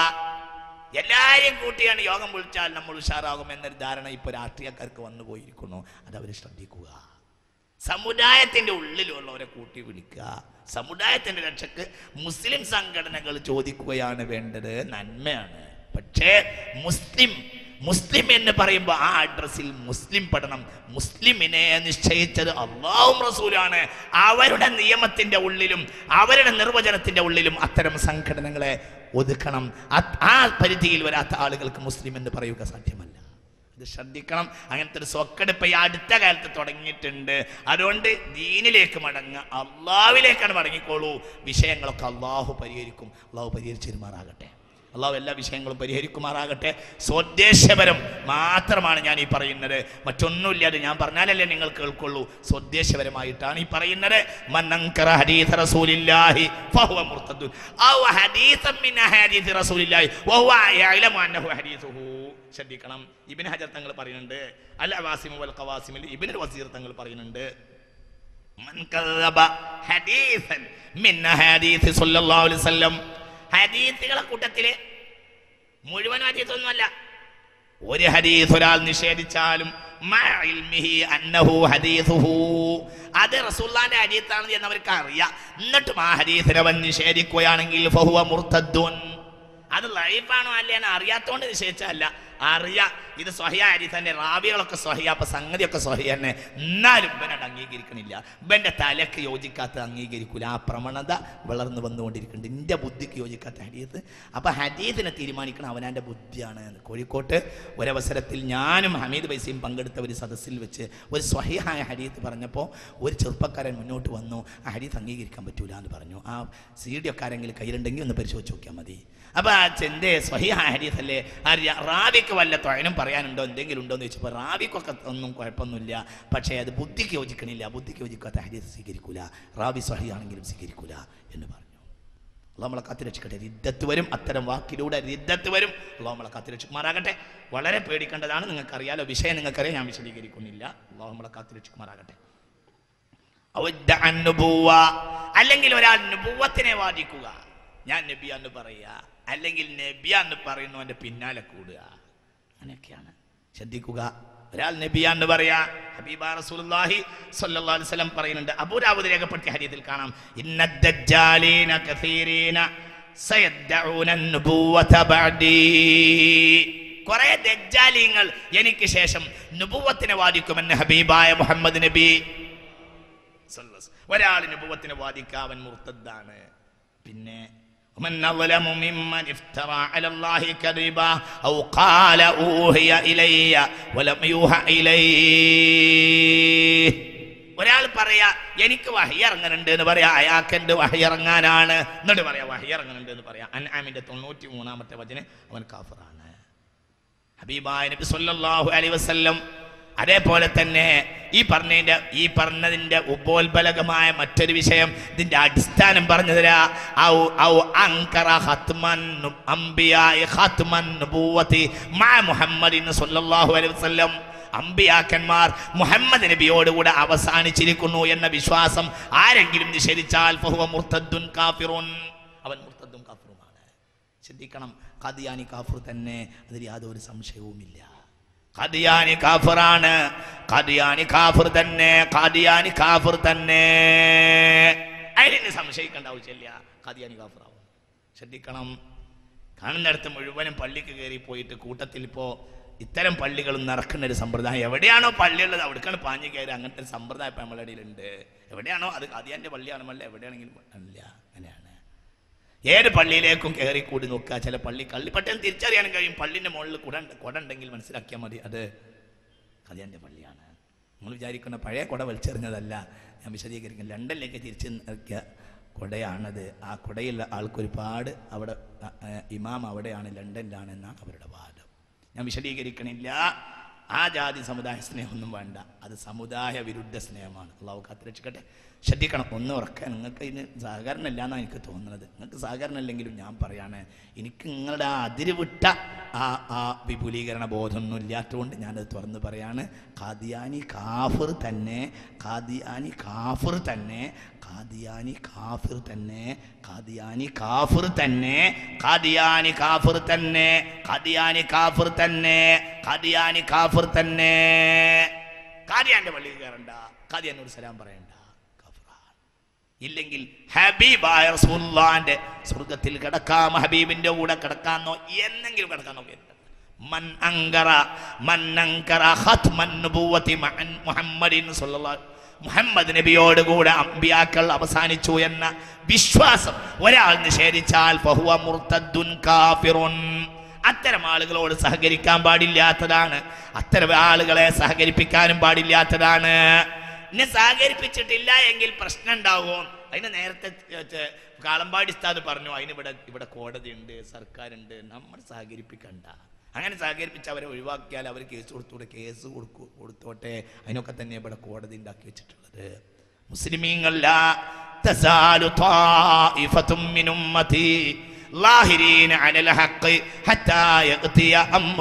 എല്ലാരെയും കൂട്ടിയാണ് യോഗം വിളിച്ചാൽ നമ്മൾ ഉഷാറാകും എന്നൊരു ധാരണ ഇപ്പൊ രാഷ്ട്രീയക്കാർക്ക് വന്നു പോയിരിക്കുന്നു അത് അവർ ശ്രദ്ധിക്കുക സമുദായത്തിന്റെ ഉള്ളിലുള്ളവരെ കൂട്ടി വിളിക്കുക സമുദായത്തിന്റെ രക്ഷക്ക് മുസ്ലിം സംഘടനകൾ ചോദിക്കുകയാണ് വേണ്ടത് നന്മയാണ് പക്ഷേ മുസ്ലിം മുസ്ലിം എന്ന് പറയുമ്പോൾ ആ അഡ്രസ്സിൽ മുസ്ലിം പെടണം മുസ്ലിമിനെ നിശ്ചയിച്ചത് അള്ളാഹും റസൂലാണ് അവരുടെ നിയമത്തിന്റെ ഉള്ളിലും അവരുടെ നിർവചനത്തിന്റെ ഉള്ളിലും അത്തരം സംഘടനകളെ ഒതുക്കണം അത് ആ പരിധിയിൽ വരാത്ത ആളുകൾക്ക് മുസ്ലിം എന്ന് പറയുക സാധ്യമല്ല ഇത് ശ്രദ്ധിക്കണം അങ്ങനത്തെ ഒരു സ്വക്കെടുപ്പ് ഈ അടുത്ത കാലത്ത് തുടങ്ങിയിട്ടുണ്ട് അതുകൊണ്ട് ദീനിലേക്ക് മടങ്ങുക അള്ളാവിലേക്കാണ് മടങ്ങിക്കോളൂ വിഷയങ്ങളൊക്കെ അള്ളാഹു പരിഹരിക്കും അള്ളാഹു പരിഹരിച്ചു തരുമാറാകട്ടെ അള്ളാഹു എല്ലാ വിഷയങ്ങളും പരിഹരിക്കുമാറാകട്ടെ സ്വദേശപരം മാത്രമാണ് ഞാൻ ഈ പറയുന്നത് മറ്റൊന്നുമില്ല അത് ഞാൻ പറഞ്ഞാലല്ലേ നിങ്ങൾ കേൾക്കുള്ളൂ സ്വദേശപരമായിട്ടാണ് ഈ പറയുന്നത് മന്നങ്കറ ഹദീഥ റസൂലില്ലാഹി ഫഹുവ മുർത്തദുൻ ഔ ഹദീഥൻ മിൻ ഹദീഥി റസൂലില്ലാഹി വഹുവ യഅലമു അന്നഹു ഹദീഥുഹു ശ്രദ്ധിക്കണം ഇബിൻ ഹജർ തങ്ങൾ പറയുന്നുണ്ട് അൽ അവാസിമു വൽ ഖവാസിമിൽ ഇബിൻ വസീർ തങ്ങൾ പറയുന്നുണ്ട് മൻ കദബ ഹദീസൻ മിൻ ഹദീസ് സല്ലല്ലാഹു അലൈഹി വസല്ലം ഹദീസുകളെ കൂട്ടത്തില് മുഴുവൻ ഹദീസൊന്നുമല്ല ഒരു ഹദീസ് ഒരാൾ നിഷേധിച്ചാലും മഅ ഇൽമിഹി അന്നഹു ഹദീസുഹു അത് റസൂലുള്ളാഹിന്റെ ഹദീസാണ് എന്ന് അവർക്ക് അറിയാം എന്നിട്ടും ആ ഹദീസിനെ അവൻ നിഷേധിക്കുകയാണെങ്കിൽ ഫഹുവ മുർത്തദ്ദുൻ അത് ലൈഫാണോ അല്ലേന്ന് അറിയാത്തോണ്ട് നിശ്ചയിച്ചല്ല അറിയാം ഇത് സ്വഹിയ ഹരീസന്റെ റാവികളൊക്കെ സ്വഹിയ അപ്പൊ സംഗതിയൊക്കെ സ്വഹിയ തന്നെ എന്നാലും ഇവനോട് അംഗീകരിക്കണില്ല ഇവന്റെ തലക്ക് യോജിക്കാത്ത അംഗീകരിക്കൂല ആ പ്രവണത വളർന്നു വന്നുകൊണ്ടിരിക്കുന്നുണ്ട് എൻ്റെ ബുദ്ധിക്ക് യോജിക്കാത്ത ഹരീസ് അപ്പൊ ഹരീസിനെ തീരുമാനിക്കണം അവനാൻ്റെ ബുദ്ധിയാണ് എന്ന്. കോഴിക്കോട്ട് ഒരവസരത്തിൽ ഞാനും ഹമീദ് പൈസയും പങ്കെടുത്ത ഒരു സദസ്സിൽ വെച്ച് ഒരു സ്വഹിയായ ഹരീത്ത് പറഞ്ഞപ്പോൾ ഒരു ചെറുപ്പക്കാരൻ മുന്നോട്ട് വന്നു ആ ഹരീത്ത് അംഗീകരിക്കാൻ പറ്റൂല എന്ന് പറഞ്ഞു ആ സി ഡി ഒക്കെ ആരെങ്കിലും കയ്യിലുണ്ടെങ്കിൽ ഒന്ന് പരിശോധിച്ച് നോക്കിയാൽ മതി അപ്പൊ ആ ചെന്റെ സ്വഹിയായ ഹരീസ് അല്ലേ ആ ര- റാവിക്ക് വല്ല തൊഴനും പറയാനുണ്ടോ എന്തെങ്കിലും ഉണ്ടോ എന്ന് ചോദിച്ചപ്പോൾ റാവിക്കൊക്കെ ഒന്നും കുഴപ്പമൊന്നുമില്ല പക്ഷേ അത് ബുദ്ധിക്ക് യോജിക്കണില്ല ബുദ്ധിക്ക് യോജിക്കാത്ത ഹരീസ് സ്വീകരിക്കൂല റാവി സ്വഹിയാണെങ്കിലും സ്വീകരിക്കൂല എന്ന് പറഞ്ഞു അള്ളാഹ് നമ്മളെ കാത്തിരക്ഷിക്കട്ടെ റിദ്ദത്ത് വരും അത്തരം വാക്കിലൂടെ റിദ്ദത്ത് വരും അള്ളാഹ് നമ്മളെ കാത്തിരക്ഷിക്കുമാറാകട്ടെ വളരെ പേടിക്കേണ്ടതാണ് നിങ്ങൾക്കറിയാലോ വിഷയം നിങ്ങൾക്കറിയാം ഞാൻ വിശദീകരിക്കുന്നില്ല അള്ളാഹ് നമ്മളെ കാത്തിരക്ഷിക്കുമാറാകട്ടെ അവദ്ദ അന്നുബുവ. അല്ലെങ്കിൽ ഒരാൾ നുബുവത്തിനെ വാദിക്കുക ഞാൻ നബിയാന്ന് പറയുക അല്ലെങ്കിൽ നബിയാന്ന് പറയുന്നവന്റെ പിന്നാലെ കൂടുക അങ്ങനെയൊക്കെയാണ് ശ്രദ്ധിക്കുക ഒരാൾ നബിയാന്ന് പറയാ ഹബീബ റസൂലുള്ളാഹി സ്വല്ലല്ലാഹു അലൈഹി വസല്ലം പറയുന്നുണ്ട് അബൂദാവൂദ് രേഖപ്പെടുത്തിയ ഹദീസിൽ കാണാം ഇന്ന ദജ്ജാലീന കസീരീന സയദ്ദഊന നുബുവത ബഅദി കുറെ ദജ്ജാലിങ്ങൾ എനിക്ക് ശേഷം നുബുവത്തിനെ വാദിക്കുമെന്ന് ഹബീബായ മുഹമ്മദ് നബി സല്ലസ്. ഒരാൾ നുബുവത്തിനെ വാദിക്കാൻ അവൻ മുർത്തദ്ദാണ് പിന്നെ ومن أظلم ممن افترى على الله كذبا أو قال أوحي إلي ولم يوحى إليه ഒരാൾ പറയാ എനിക്ക് വഹി ഇറങ്ങുന്നുണ്ട് എന്ന് പറയാ അയാൾക്ക് എന്ത് വഹി ഇറങ്ങാനാണ് എന്നിട്ട് പറയാ വഹി ഇറങ്ങുന്നുണ്ട് എന്ന് പറയാ അൻആമിന്റെ തൊണ്ണൂറ്റി മൂന്നാമത്തെ വചനം അവൻ കാഫറാണ് ഹബീബായ നബി സല്ലല്ലാഹു അലൈഹി വസല്ലം അതേപോലെ തന്നെ ഈ പറഞ്ഞതിന്റെ ഈ പറഞ്ഞതിന്റെ ഉപോത്ബലകമായ മറ്റൊരു വിഷയം ഇതിന്റെ അടിസ്ഥാനം പറഞ്ഞു തരാ ഔ ഔ അങ്കറ ഖത്മൻ നു- അംബിയായി ഖത്മൻ നുബുവത്തി മാ മുഹമ്മദിൻ സല്ലല്ലാഹു അലൈഹി വസല്ലം അമ്പിയാക്കന്മാർ മുഹമ്മദ് നബിയോടുകൂടെ അവസാനിച്ചിരിക്കുന്നു എന്ന വിശ്വാസം ആരെങ്കിലും നിഷേധിച്ചാൽ ഫഹുവ മുർത്തദ്ദുൻ കാഫിറുൻ അവൻ മുർത്തദ്ദുൻ കാഫിറുമാണ് ചിന്തിക്കണം ഖദിയാനി കാഫിർ തന്നെ അതിൽ യാതൊരു സംശയവുമില്ല ഖദിയാനി കാഫിറാണ് ഖദിയാനി കാഫിർ തന്നെ ഖദിയാനി കാഫിർ തന്നെ അതിന് സംശയിക്കേണ്ട ആവശ്യമില്ല ഖദിയാനി കാഫിറാവും ശ്രദ്ധിക്കണം കാണുന്നിടത്ത് മുഴുവനും പള്ളിക്ക് കയറി പോയിട്ട് കൂട്ടത്തിൽ ഇപ്പോ ഇത്തരം പള്ളികൾ നടക്കുന്ന ഒരു സമ്പ്രദായം എവിടെയാണോ പള്ളിയുള്ളത് അവിടേക്കാണ് പാഞ്ഞു കയറി അങ്ങനത്തെ ഒരു സമ്പ്രദായം ഇപ്പം നമ്മുടെ ഇടയിലുണ്ട് എവിടെയാണോ അത് ഖദിയാന്റെ പള്ളിയാണെന്നല്ല എവിടെയാണെങ്കിലും അല്ല അങ്ങനെയാണ് ഏത് പള്ളിയിലേക്കും കയറി കൂടി നോക്കുക ചില പള്ളി കള്ളി പെട്ടെന്ന് തിരിച്ചറിയാനും കഴിയും പള്ളിന്റെ മുകളിൽ കുട കുട ഉണ്ടെങ്കിൽ മനസ്സിലാക്കിയാൽ മതി അത് കഥയൻ്റെ പള്ളിയാണ് നമ്മൾ വിചാരിക്കുന്ന പഴയ കുട വലിച്ചെറിഞ്ഞതല്ല ഞാൻ വിശദീകരിക്കും ലണ്ടനിലേക്ക് തിരിച്ച് ഇറക്കിയ കുടയാണത് ആ കുടയുള്ള ആൾക്കൊരുപാട് അവിടെ ആ, ആ, ഇമാം അവിടെയാണ് ലണ്ടനിലാണെന്നാണ് അവരുടെ വാദം ഞാൻ വിശദീകരിക്കണില്ല ആ ജാതി സമുദായ സ്നേഹമൊന്നും വേണ്ട അത് സമുദായ വിരുദ്ധ സ്നേഹമാണ് അള്ളാഹു കാത്തിരക്ഷിക്കട്ടെ ശ്രദ്ധിക്കണം ഒന്ന് ഉറക്കാൻ നിങ്ങൾക്ക് ഇതിന് സഹകരണം ഇല്ല എന്നാണ് എനിക്ക് തോന്നുന്നത് നിങ്ങൾക്ക് സഹകരണം ഇല്ലെങ്കിലും ഞാൻ പറയാണ് എനിക്ക് നിങ്ങളുടെ ആ അതിര് വിട്ട ആ ആ വിപുലീകരണ ബോധമൊന്നും ഇല്ലാത്തതുകൊണ്ട് ഞാനത് തുറന്ന് പറയാണ് ഖാദിയാനി കാഫിർ തന്നെ ഖാദിയാനി കാഫിർ തന്നെ ഖാദിയാനി കാഫിർ തന്നെ ഖാദിയാനി കാഫിർ തന്നെ ഖാദിയാനി കാഫിർ തന്നെ ഖാദിയാനി കാഫിർ തന്നെ ഖാദിയാനി കാഫിർ തന്നെ ഖാദിയാന്റെ പള്ളിയിൽ കയറണ്ട ഖാദിയാനോട് സലാം പറയണ്ട കാഫിറാണ് ഇല്ലെങ്കിൽ ഹബീബായ റസൂലുള്ളാന്റെ സ്വർഗത്തിൽ കിടക്കാം ഹബീബിന്റെ കൂടെ കിടക്കാന്നോ എന്നെങ്കിലും കിടക്കാൻ നോക്കിയിട്ടുണ്ട് മൻ അങ്കറ മൻ അങ്കറ ഖത്മൻ നുബുവത്തി മഅൻ മുഹമ്മദിൻ സ്വല്ലല്ലാഹു മുഹമ്മദ് നബിയോട് കൂടെ അമ്പിയാക്കൾ അവസാനിച്ചു എന്ന വിശ്വാസം ഒരാൾ നിഷേധിച്ചാൽ ഫഹുവ മുർത്തദ്ദുൻ കാഫിറുൻ അത്തരം ആളുകളോട് സഹകരിക്കാൻ പാടില്ലാത്തതാണ് അത്തരം ആളുകളെ സഹകരിപ്പിക്കാനും പാടില്ലാത്തതാണ് എന്നെ സഹകരിപ്പിച്ചിട്ടില്ല എങ്കിൽ പ്രശ്നം ഉണ്ടാവും അതിന് നേരത്തെ ചെ- ചെ- കാളമ്പാടി ഉസ്താദ് പറഞ്ഞു അതിന് ഇവിടെ ഇവിടെ കോടതിയുണ്ട് സർക്കാരുണ്ട് നമ്മൾ സഹകരിപ്പിക്കണ്ട അങ്ങനെ സഹകരിപ്പിച്ച് അവരെ ഒഴിവാക്കിയാൽ അവർ കേസ് കൊടുത്തൂടെ കേസ് കൊടുക്കൂ കൊടുത്തോട്ടെ അതിനൊക്കെ തന്നെ ഇവിടെ കോടതി ഉണ്ടാക്കി വെച്ചിട്ടുള്ളത് മുസ്ലിമീങ്ങൾ ലാ തസാലു ത്വാഇഫത്തും മിൻ ഉമ്മതി ലാഹിരീന അലൽ ഹഖ് ഹത്താ യഅതിയ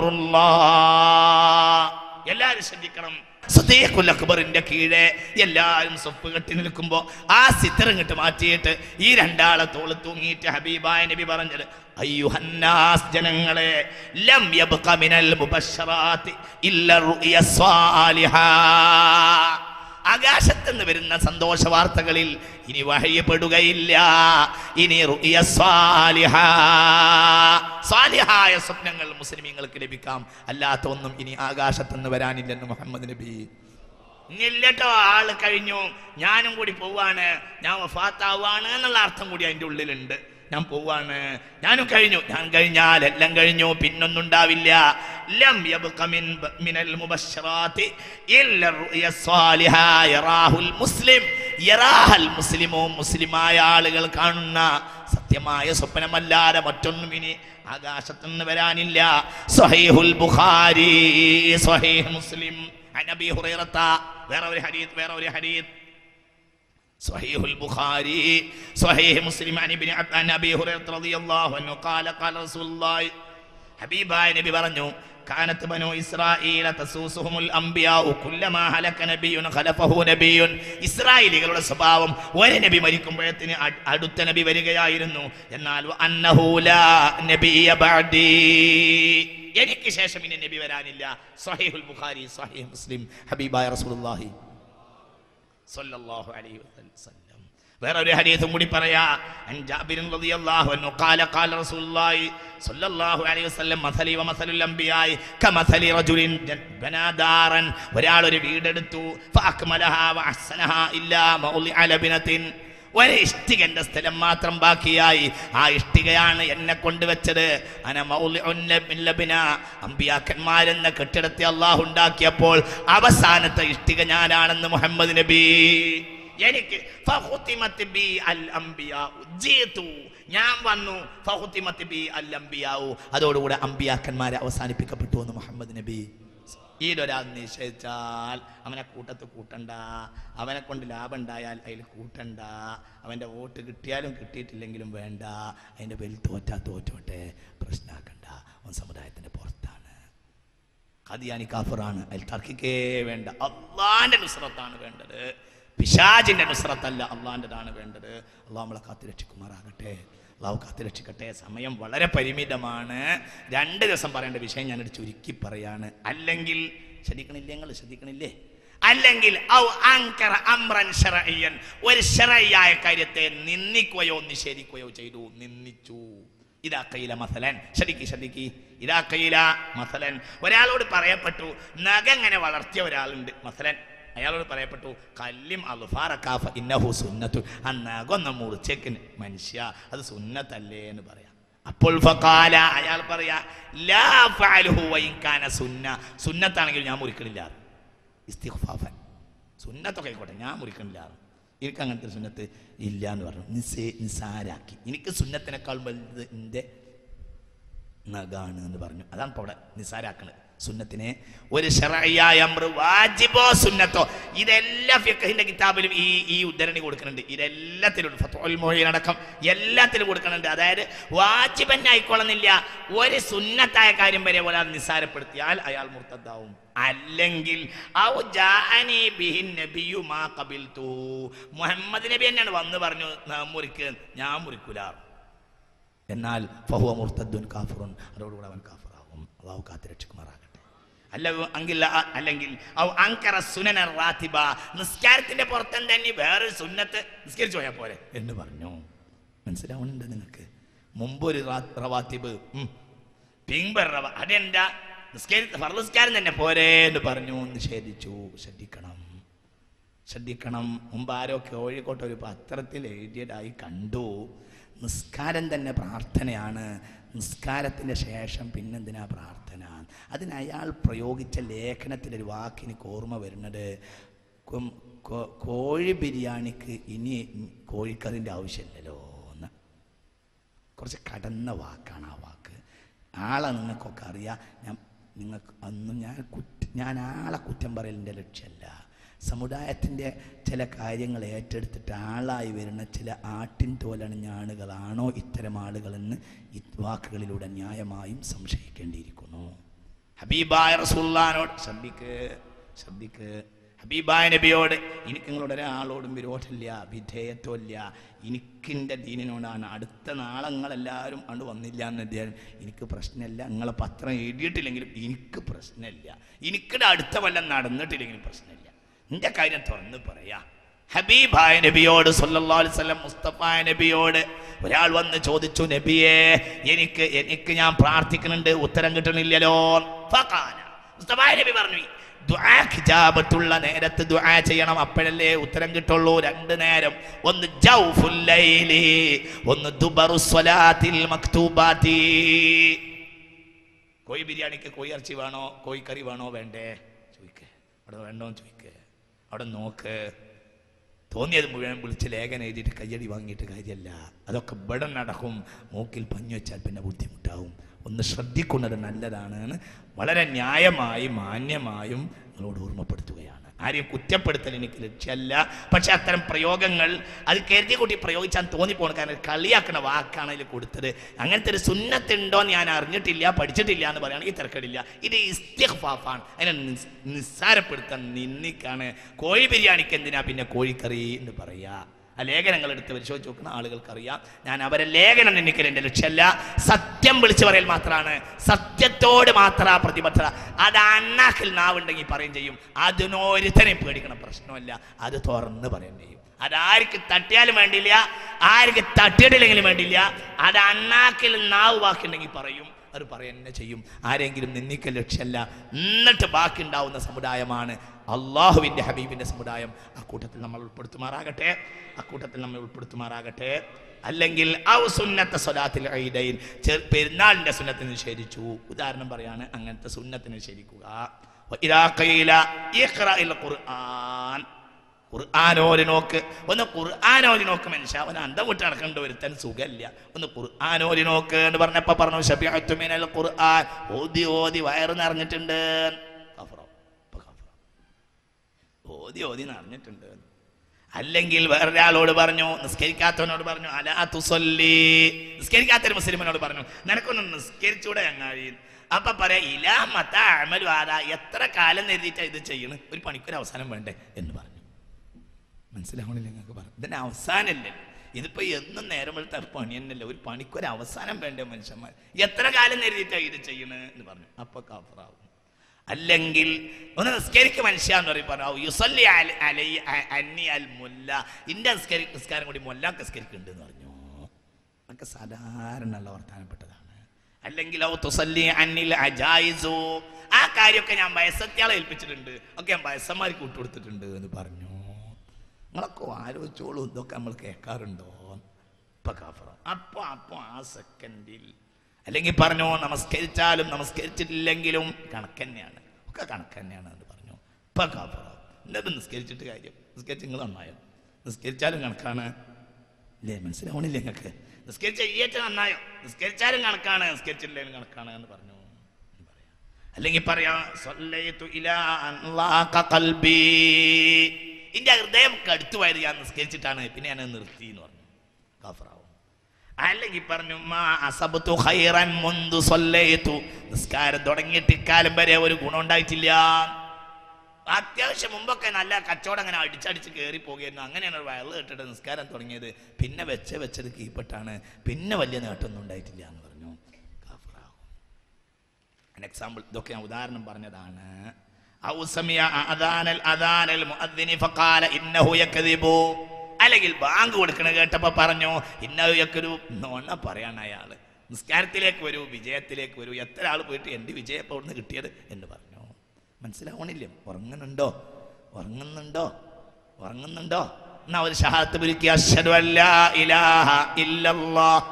അംറുല്ലാഹ് എല്ലാവരും ശ്രദ്ധിക്കണം സദീഖുൽ അക്ബറിന്റെ കീഴെ എല്ലാവരും സ്വപ്പ് കെട്ടി നിൽക്കുമ്പോ ആ സിത്തർ ഇങ്ങോട്ട് മാറ്റിയിട്ട് ഈ രണ്ടാളെ തോള് തൂങ്ങിയിട്ട് ഹബീബായ നബി പറഞ്ഞത് അയ്യുഹന്നാസ് ജനങ്ങളെ ലം യബ്ഖ മിനൽ മുബശ്ശറാത്തി ഇല്ല റുയ സ്വാലിഹാ ആകാശത്തുനിന്ന് വരുന്ന സന്തോഷ വാർത്തകളിൽ ഇനി വഹയപ്പെടുകയില്ല ഇനി റുയ സ്വാലിഹ സ്വാലിഹായ സ്വപ്നങ്ങൾ മുസ്ലിമീങ്ങൾക്ക് ലഭിക്കാം അല്ലാത്ത ഒന്നും ഇനി ആകാശത്തുനിന്ന് വരാനില്ലെന്ന് മുഹമ്മദ് നബി ഇല്ലട്ടോ ആള് കഴിഞ്ഞു ഞാനും കൂടി പോവാണ് ഞാൻ വഫാത്താവാണ് എന്നുള്ള അർത്ഥം കൂടി അതിൻ്റെ ഉള്ളിലുണ്ട് ഞാൻ പോവാണ് ഞാനും കഴിഞ്ഞു ഞാൻ കഴിഞ്ഞാൽ എല്ലാം കഴിഞ്ഞു പിന്നൊന്നും ഉണ്ടാവില്ല ലം യബ്ഖ മിൻ ബ- മിനൽ മുബശ്ശറാത്തി ഇല്ല റുയ സ്വാലിഹ യറാഹുൽ മുസ്ലിം യറാഹൽ മുസ്ലിമോ മുസ്ലിമായ ആളുകൾ കാണുന്ന സത്യമായ സ്വപ്നമല്ലാതെ മറ്റൊന്നും ഇനി ആകാശത്തുനിന്ന് വരാനില്ല സ്വഹീഹുൽ ബുഖാരി സ്വഹീഹ് മുസ്ലിം عن ابي هريره വേറെ ഒരു ഹദീസ് വേറെ ഒരു ഹദീസ് صحيح البخاري صحيح مسلم عن ابن عب- عن ابي هريره رضي الله عنه قال قال رسول الله ഹബീബായ നബി പറഞ്ഞു കാനത്ത് ബനു ഇസ്രായേല തസൂസുഹുമുൽ അംബിയാഉ കുല്ലമാ ഹലക നബിയുൻ ഖലഫഹു നബിയുൻ ഇസ്രായേലികളുടെ സ്വഭാവം ഒരു നബി മരിക്കുമ്പോഴത്തിന് അ- അടുത്ത നബി വരികയായിരുന്നു എന്നാൽ വ അന്നഹു ലാ നബിയ ബഅദി എനിക്ക് ശേഷം ഇനി നബി വരാനില്ല സഹീഹുൽ ബുഖാരി സഹീഹ് മുസ്ലിം ഹബീബായ റസൂലുള്ളാഹി സല്ലല്ലാഹു അലൈഹി വസല്ലം വേറെ ഒരു ഹദീസും കൂടി പറയാ അൻ ജാബിർ റളിയല്ലാഹു അൻഹു ഖാല ഖാല റസൂലുള്ളാഹി സ്വല്ലല്ലാഹു അലൈഹി വസല്ലം മസലി വ മസലുൽ അംബിയായി കമസലി റജുലിൻ ബനാദാറൻ ഒരാൾ ഒരു വീടെടുത്തു ഫഅക്മലഹാ വഅഹ്സനഹാ ഇല്ലാ മൗളിഅ ലബിനത്തിൻ ഒരു ഇഷ്ടികന്റെ സ്ഥലം മാത്രം ബാക്കിയായി ആ ഇഷ്ടികയാണ് എന്നെ കൊണ്ടുവച്ചത് അന മൗളിഉൻ ലബിൻ ലബിന അമ്പിയാക്കന്മാരെന്ന കെട്ടിടത്തെ അള്ളാഹു ഉണ്ടാക്കിയപ്പോൾ അവസാനത്തെ ഇഷ്ടിക ഞാനാണെന്ന് മുഹമ്മദ് നബി എനിക്ക് ഫഹുത്തിമത്ത് ബി അൽ അംബിയാഉ. ജീതു. ഞാൻ വന്നു ഫഹുത്തിമത്ത് ബി അൽ അംബിയാഉ. അതോടുകൂടെ അമ്പിയാക്കന്മാരെ അവസാനിപ്പിക്കപ്പെട്ടു എന്ന് മുഹമ്മദ് നബി ഈലൊരാൾ നിശ്ചയിച്ചാൽ അവനെ കൂട്ടത്ത് കൂട്ടണ്ട അവനെ കൊണ്ട് ലാഭം ഉണ്ടായാൽ അതിൽ കൂട്ടണ്ട അവൻ്റെ വോട്ട് കിട്ടിയാലും കിട്ടിയിട്ടില്ലെങ്കിലും വേണ്ട അതിൻ്റെ പേരിൽ തോറ്റാ തോറ്റോട്ടെ പ്രശ്നമാക്കണ്ട അവൻ സമുദായത്തിൻ്റെ പുറത്താണ് ഖദിയാനി കാഫറാണ് അതിൽ തർക്കിക്കേ വേണ്ട അള്ളാന്റെ നുസ്രത്താണ് വേണ്ടത് പിശാജിന്റെ നുസ്രത്തല്ല അള്ളാൻ്റെതാണ് വേണ്ടത് അള്ളാഹ് നമ്മളെ കാത്തുരക്ഷിക്കുമാറാകട്ടെ അള്ളാഹു കാത്തുരക്ഷിക്കട്ടെ സമയം വളരെ പരിമിതമാണ് രണ്ട് ദിവസം പറയേണ്ട വിഷയം ഞാനൊരു ചുരുക്കി പറയാണ് അല്ലെങ്കിൽ ശ്രദ്ധിക്കണില്ലേ നിങ്ങൾ ശ്രദ്ധിക്കണില്ലേ അല്ലെങ്കിൽ ഔ അങ്കറ അമ്രൻ ശറഇയ്യൻ ഒരു ശറയ്യായ കാര്യത്തെ നിന്ദിക്കുകയോ നിഷേധിക്കുകയോ ചെയ്തു നിന്ദിച്ചു ഇതാ കയ്യില മസലൻ ശരിക്ക് ശരിക്ക് ഇതാ കയ്യില മസലൻ ഒരാളോട് പറയപ്പെട്ടു നഖങ്ങനെ വളർത്തിയ ഒരാളുണ്ട് മസലൻ അയാളോട് പറയപ്പെട്ടു കല്ലിം അൽഫാറക്കാഫ ഇന്നഹു സുന്നത്തു ആ നഖൊന്ന് മുറിച്ചേക്കിന് മനുഷ്യ അത് സുന്നത്തല്ലേ എന്ന് പറയാം അപ്പോൾ ഫഖാല അയാൾ പറയാ ലാ ഫഅലുഹു വഇൻ കാന സുന്ന സുന്നത്താണെങ്കിൽ ഞാൻ മുറിക്കണില്ല ഇസ്തിഗ്ഫാഫൻ സുന്നത്തൊക്കെ ആയിക്കോട്ടെ ഞാൻ മുറിക്കണില്ല എനിക്ക് അങ്ങനത്തെ ഒരു സുന്നത്ത് ഇല്ല എന്ന് പറഞ്ഞു നിസ്സേ നിസാരാക്കി എനിക്ക് സുന്നത്തിനേക്കാൾ വലുത് എൻ്റെ നഗാണ് എന്ന് പറഞ്ഞു അതാണ് ഇപ്പോൾ അവിടെ നിസാരാക്കണത് സുന്നത്തിനെ ഒരു ഷറയ്യായ അമ്ര വാജിബോ സുന്നത്തോ ഇതെല്ലാ ഫിഖഹിന്റെ കിതാബിലും ഈ ഈ ഉദ്ധരണി കൊടുക്കുന്നുണ്ട് ഇതെല്ലാത്തിലും ഫത്വൽ മൊഴിയിൽ അടക്കം എല്ലാത്തിലും കൊടുക്കുന്നുണ്ട് അതായത് വാജിബന്നെ ആയിക്കൊള്ളുന്നില്ല ഒരു സുന്നത്തായ കാര്യം വരെ ഒരാൾ നിസ്സാരപ്പെടുത്തിയാൽ അയാൾ മുർത്തദ്ദാവും അല്ലെങ്കിൽ ഔ ജാഅനി ബിഹിൻ നബിയു മാ ഖബിൽതു മുഹമ്മദ് നബി തന്നെയാണ് വന്ന് പറഞ്ഞു "നാം മുറിക്ക് ഞാൻ മുറിക്കൂല എന്നാൽ ഫഹുവ മുർത്തദ്ദുൻ കാഫിറുൻ അതോടുകൂടെ അവൻ കാഫിറാവും അള്ളാഹു കാത്തിരക്ഷിക്കുമാറാകട്ടെ അല്ല എങ്കിൽ അല്ലെങ്കിൽ ഔ അങ്കറ സുനന റാത്തിബ നിസ്കാരത്തിന്റെ പുറത്തൻ തന്നെ വേറൊരു സുന്നത്ത് നിസ്കരിച്ചു പോയാൽ പോരെ എന്ന് പറഞ്ഞു മനസ്സിലാവുന്നുണ്ട് നിങ്ങൾക്ക് മുമ്പ് ഒരു റാ- റവാത്തിബ് ഉം. പിൻപർ റവ അതെന്താ നിസ്കാരി ഫർനിസ്കാരം തന്നെ പോരെ എന്ന് പറഞ്ഞു നിഷേധിച്ചു ശ്രദ്ധിക്കണം ശ്രദ്ധിക്കണം മുമ്പ് ആരോ കോഴിക്കോട്ട് ഒരു പത്രത്തിൽ എഴുതിയതായി കണ്ടു നിസ്കാരം തന്നെ പ്രാർത്ഥനയാണ് നിസ്കാരത്തിൻ്റെ ശേഷം പിന്നെന്തിനാ പ്രാർത്ഥന അതിന് അയാൾ പ്രയോഗിച്ച ലേഖനത്തിലൊരു വാക്കിന് ഓർമ്മ വരുന്നത് കൊം- കോ- കോഴി ബിരിയാണിക്ക് ഇനി കോഴിക്കറിൻ്റെ ആവശ്യമില്ലല്ലോ എന്ന് കുറച്ച് കടന്ന വാക്കാണ് ആ വാക്ക് ആളെ നിങ്ങൾക്കൊക്കെ അറിയാം ഞാൻ നിങ്ങൾക്ക് അന്നും ഞാൻ കുറ്റ ഞാൻ ആളെ കുറ്റം പറയലിൻ്റെ ലക്ഷ്യമല്ല സമുദായത്തിൻ്റെ ചില കാര്യങ്ങൾ ഏറ്റെടുത്തിട്ട് ആളായി വരുന്ന ചില ആട്ടിൻ തോലണിഞ്ഞ ആളുകളാണോ ഇത്തരം ആളുകളെന്ന് ഈ വാക്കുകളിലൂടെ ന്യായമായും സംശയിക്കേണ്ടിയിരിക്കുന്നു ഹബീബായ റസൂല്ലാനോട് ശ്രദ്ധിക്ക് ശ്രദ്ധിക്ക് ഹബീബായ നബിയോട് എനിക്ക് നിങ്ങളോട് ഒരാളോടും വിരോധമില്ല വിധേയത്വമില്ല എനിക്കിൻ്റെ ദീനിനോടാണ് അടുത്ത നാളങ്ങളെല്ലാവരും അണ്ട് വന്നില്ല എന്ന് വിചാരം എനിക്ക് പ്രശ്നമില്ല നിങ്ങളെ പത്രം എഴുതിയിട്ടില്ലെങ്കിലും എനിക്ക് പ്രശ്നമില്ല എനിക്കിടെ അടുത്ത കൊല്ലം നടന്നിട്ടില്ലെങ്കിലും പ്രശ്നമില്ല എൻ്റെ കാര്യം തുറന്ന് പറയാം ഹബീബായ നബിയോട് സല്ലല്ലാഹു അലൈഹി വസല്ലം മുസ്തഫായ നബിയോട് ഒരാൾ വന്ന് ചോദിച്ചു നബിയെ എനിക്ക് എനിക്ക് ഞാൻ പ്രാർത്ഥിക്കുന്നുണ്ട് ഉത്തരം കിട്ടണില്ലല്ലോ ഫഖാല മുസ്തഫായ നബി പറഞ്ഞു ദുആ ഖിജാബത്തുള്ള നേരത്ത് ദുആ ചെയ്യണം അപ്പോഴല്ലേ ഉത്തരം കിട്ടുള്ളൂ രണ്ട് നേരം ഒന്ന് ജൗഫുൽ ലൈലി ഒന്ന് ദുബറു സ്വലാത്തിൽ മക്തൂബാത്തി കോഴി ബിരിയാണിക്ക് കോഴി ഇറച്ചി വേണോ കോഴിക്കറി വേണോ വേണ്ടേ ചോദിക്കേ അവിടെ വേണ്ടോന്ന് ചോദിക്കേ അവിടെ നോക്ക് തോന്നിയത് മുഴുവൻ വിളിച്ച് ലേഖനം എഴുതിയിട്ട് കയ്യടി വാങ്ങിയിട്ട് കാര്യമല്ല അതൊക്കെ ഇവിടെ നടക്കും മൂക്കിൽ പഞ്ഞു വെച്ചാൽ പിന്നെ ബുദ്ധിമുട്ടാവും ഒന്ന് ശ്രദ്ധിക്കുന്നത് നല്ലതാണ് എന്ന് വളരെ ന്യായമായി മാന്യമായും നിങ്ങളോട് ഓർമ്മപ്പെടുത്തുകയാണ് ആരെയും കുറ്റപ്പെടുത്തൽ എനിക്ക് ലക്ഷ്യമല്ല പക്ഷെ അത്തരം പ്രയോഗങ്ങൾ അത് കരുതി കൂട്ടി പ്രയോഗിച്ചാൽ തോന്നിപ്പോണ് കാരണം കളിയാക്കുന്ന വാക്കാണ് അതിൽ കൊടുത്തത് അങ്ങനത്തെ ഒരു സുന്നത്തുണ്ടോ എന്ന് ഞാൻ അറിഞ്ഞിട്ടില്ല പഠിച്ചിട്ടില്ല എന്ന് പറയുകയാണെങ്കിൽ തിരക്കടില്ല ഇത് ഇസ്തിഖ്ഫാഫാണ് അതിനെ നിസ് നിസ്സാരപ്പെടുത്താൻ നിന്നിക്കാണ് കോഴി ബിരിയാണിക്ക് എന്തിനാ പിന്നെ കോഴിക്കറി എന്ന് പറയാ ആ ലേഖനങ്ങൾ എടുത്ത് പരിശോധിച്ച് നോക്കുന്ന ആളുകൾക്കറിയാം ഞാൻ അവരെ ലേഖനം നിന്നിക്കൽ എൻ്റെ ലക്ഷ്യമല്ല സത്യം വിളിച്ചു പറയൽ മാത്രമാണ് സത്യത്തോട് മാത്രം പ്രതിബദ്ധത അത് അണ്ണാക്കിൽ നാവുണ്ടെങ്കിൽ പറയും ചെയ്യും അതിനൊരുത്തനെയും പേടിക്കണം പ്രശ്നമല്ല അത് തുറന്ന് പറയും ചെയ്യും അതാർക്ക് തട്ടിയാലും വേണ്ടില്ല ആർക്ക് തട്ടിയിട്ടില്ലെങ്കിലും വേണ്ടില്ല അത് അണ്ണാക്കിൽ നാവ് വാക്കുണ്ടെങ്കിൽ പറയും അത് പറയുക ചെയ്യും ആരെങ്കിലും നിന്ദിക്കൽ ലക്ഷ്യമല്ല എന്നിട്ട് ബാക്കി ഉണ്ടാവുന്ന സമുദായമാണ് അള്ളാഹുവിൻ്റെ ഹബീബിൻ്റെ സമുദായം അക്കൂട്ടത്തിൽ നമ്മൾ ഉൾപ്പെടുത്തുമാറാകട്ടെ അക്കൂട്ടത്തിൽ നമ്മൾ ഉൾപ്പെടുത്തുമാറാകട്ടെ അല്ലെങ്കിൽ ഔ സുന്നത്തെ സ്വലാത്തിൽ ഐദൈൻ ചെറു പെരുന്നാളിൻ്റെ സുന്നത്ത് നിഷേധിച്ചു ഉദാഹരണം പറയാണ് അങ്ങനത്തെ സുന്നത്ത് നിഷേധിക്കുക വഇദാ ഖീല ഇഖ്റഇൽ ഖുർആൻ ഖുർആാനോര് നോക്ക് ഒന്ന് ഖുർആാനോര് നോക്ക് മനുഷ്യ അവൻ അന്തം വിട്ട് നടക്കേണ്ട ഒരുത്തൻ സുഖമില്ല ഒന്ന് ഖുർആാനോര് നോക്ക് എന്ന് പറഞ്ഞപ്പോ പറഞ്ഞു ഷബിഅത്തു മിനൽ ഖുർആൻ ഓതി ഓതി വയറ് നിറഞ്ഞിട്ടുണ്ട് കഫറോ. ഇപ്പൊ കഫറോ. ഓതി ഓതി നിറഞ്ഞിട്ടുണ്ട് അല്ലെങ്കിൽ വേറൊരാളോട് പറഞ്ഞു നിസ്കരിക്കാത്തവനോട് പറഞ്ഞു അലാ തുസല്ലി നിസ്കരിക്കാത്തൊരു മുസ്ലിമിനോട് പറഞ്ഞു നിനക്കൊന്ന് നിസ്കരിച്ചൂടെ ചങ്ങാഴി അപ്പൊ പറയാ ഇലാ മത്ത അമലു ആദാ എത്ര കാലം നേരിട്ടാ ഇത് ചെയ്യണ് ഒരു പണിക്കൊരു അവസാനം വേണ്ടേ എന്ന് പറഞ്ഞു മനസ്സിലാവണില്ല നിങ്ങൾക്ക് പറഞ്ഞു ഇതിന് അവസാനമല്ലേ ഇതിപ്പോ എന്നും നേരം വെളുത്ത പണി തന്നെയല്ല ഒരു പണിക്കൊരു അവസാനം വേണ്ട മനുഷ്യന്മാർ എത്ര കാലം നേരിട്ടാ ഇത് ചെയ്യണ് എന്ന് പറഞ്ഞു അപ്പൊ കാഫറാവും അല്ലെങ്കിൽ ഒന്ന് നിസ്കരിക്ക് മനുഷ്യ എന്ന് പറയും പറഞ്ഞു യുസല്ലി അല- അലൈ അ- അന്നി അൽ മുല്ല ഇന്റെ നിസ്കരി നിസ്കാരം കൂടി മൊല്ലാ നിസ്കരിക്കുന്നുണ്ട് എന്ന് പറഞ്ഞു അതൊക്കെ സാധാരണയുള്ള വർത്താനപ്പെട്ടതാണ് അല്ലെങ്കിൽ ഔ തുസല്ലി അന്നിൽ അജായിസു ആ കാര്യമൊക്കെ ഞാൻ വയസ്സത്യാളെ ഏൽപ്പിച്ചിട്ടുണ്ട് ഒക്കെ ഞാൻ വയസ്സന്മാർക്ക് വിട്ടുകൊടുത്തിട്ടുണ്ട് എന്ന് പറഞ്ഞു നിങ്ങളൊക്കെ ആലോചിച്ചോളൂ ഇതൊക്കെ നമ്മൾ കേൾക്കാറുണ്ടോ ഇപ്പൊ കാഫറം അപ്പൊ അപ്പൊ ആ സെക്കൻഡിൽ അല്ലെങ്കിൽ പറഞ്ഞു നമസ്കരിച്ചാലും നമസ്കരിച്ചിട്ടില്ലെങ്കിലും കണക്കന്നെയാണ് ഒക്കെ കണക്കന്നെയാണ് എന്ന് പറഞ്ഞു ഇപ്പൊ കാഫറം എന്നത് നിസ്കരിച്ചിട്ട് കാര്യം നിസ്കരിച്ച് നിങ്ങൾ നന്നായോ നിസ്കരിച്ചാലും കണക്കാണ് ഇല്ലേ മനസ്സിലാവണില്ലേ നിങ്ങൾക്ക് നിസ്കരിച്ച ഈയേറ്റ നന്നായോ നിസ്കരിച്ചാലും കണക്കാണ് നിസ്കരിച്ചിട്ടില്ലെങ്കിലും കണക്കാണ് എന്ന് പറഞ്ഞു എന്ന് പറയാം. അല്ലെങ്കിൽ പറയാം "സല്ലൈതു ഇലാ അൻലാഖ ഖൽബി." എന്റെ ഹൃദയം കടുത്തു പോയത് ഞാൻ നിസ്കരിച്ചിട്ടാണ് പിന്നെ ഞാൻ നിർത്തി എന്ന് പറഞ്ഞു കാഫറാവും അല്ലെങ്കിൽ പറഞ്ഞു മാ അസബത്തു ഖൈറൻ മുന്തു സല്ലൈതു നിസ്കാരം തുടങ്ങിയിട്ട് ഇക്കാലം വരെ ഒരു ഗുണം ഉണ്ടായിട്ടില്ല അത്യാവശ്യം മുമ്പൊക്കെ നല്ല കച്ചവടം അങ്ങനെ അടിച്ചടിച്ച് കയറി പോകുമായിരുന്നു അങ്ങനെയാണ് ഒരു വയറ് ഇട്ടിട്ട് നിസ്കാരം തുടങ്ങിയത് പിന്നെ വെച്ച് വെച്ചത് കീപ്പെട്ടാണ് പിന്നെ വലിയ നേട്ടമൊന്നും ഉണ്ടായിട്ടില്ല എന്ന് പറഞ്ഞു കാഫറാവും എക്സാമ്പിൾ ഇതൊക്കെ ഞാൻ ഉദാഹരണം പറഞ്ഞതാണ് ഔ സമിയ അദാനൽ അദാനൽ മുഅദ്ദിനി ഫഖാല ഇന്നഹു യക്ദിബു അല്ലെങ്കിൽ ബാങ്ക് കൊടുക്കണ കേട്ടപ്പോ പറഞ്ഞു ഇന്നഹു യക്ദു നോണ പറയാണ് അയാള് നിസ്കാരത്തിലേക്ക് വരൂ വിജയത്തിലേക്ക് വരൂ എത്ര ആൾ പോയിട്ട് എൻ്റെ വിജയം ഇപ്പോൾ ഇവിടുന്ന് കിട്ടിയത് എന്ന് പറഞ്ഞു മനസ്സിലാവണില്ലേ ഉറങ്ങുന്നുണ്ടോ ഉറങ്ങുന്നുണ്ടോ ഉറങ്ങുന്നുണ്ടോ എന്നാ ഒരു ഷഹാത്ത് പിരിക്കുക അശ്ഹദു അല്ലാ ഇലാഹ ഇല്ലല്ലാഹ്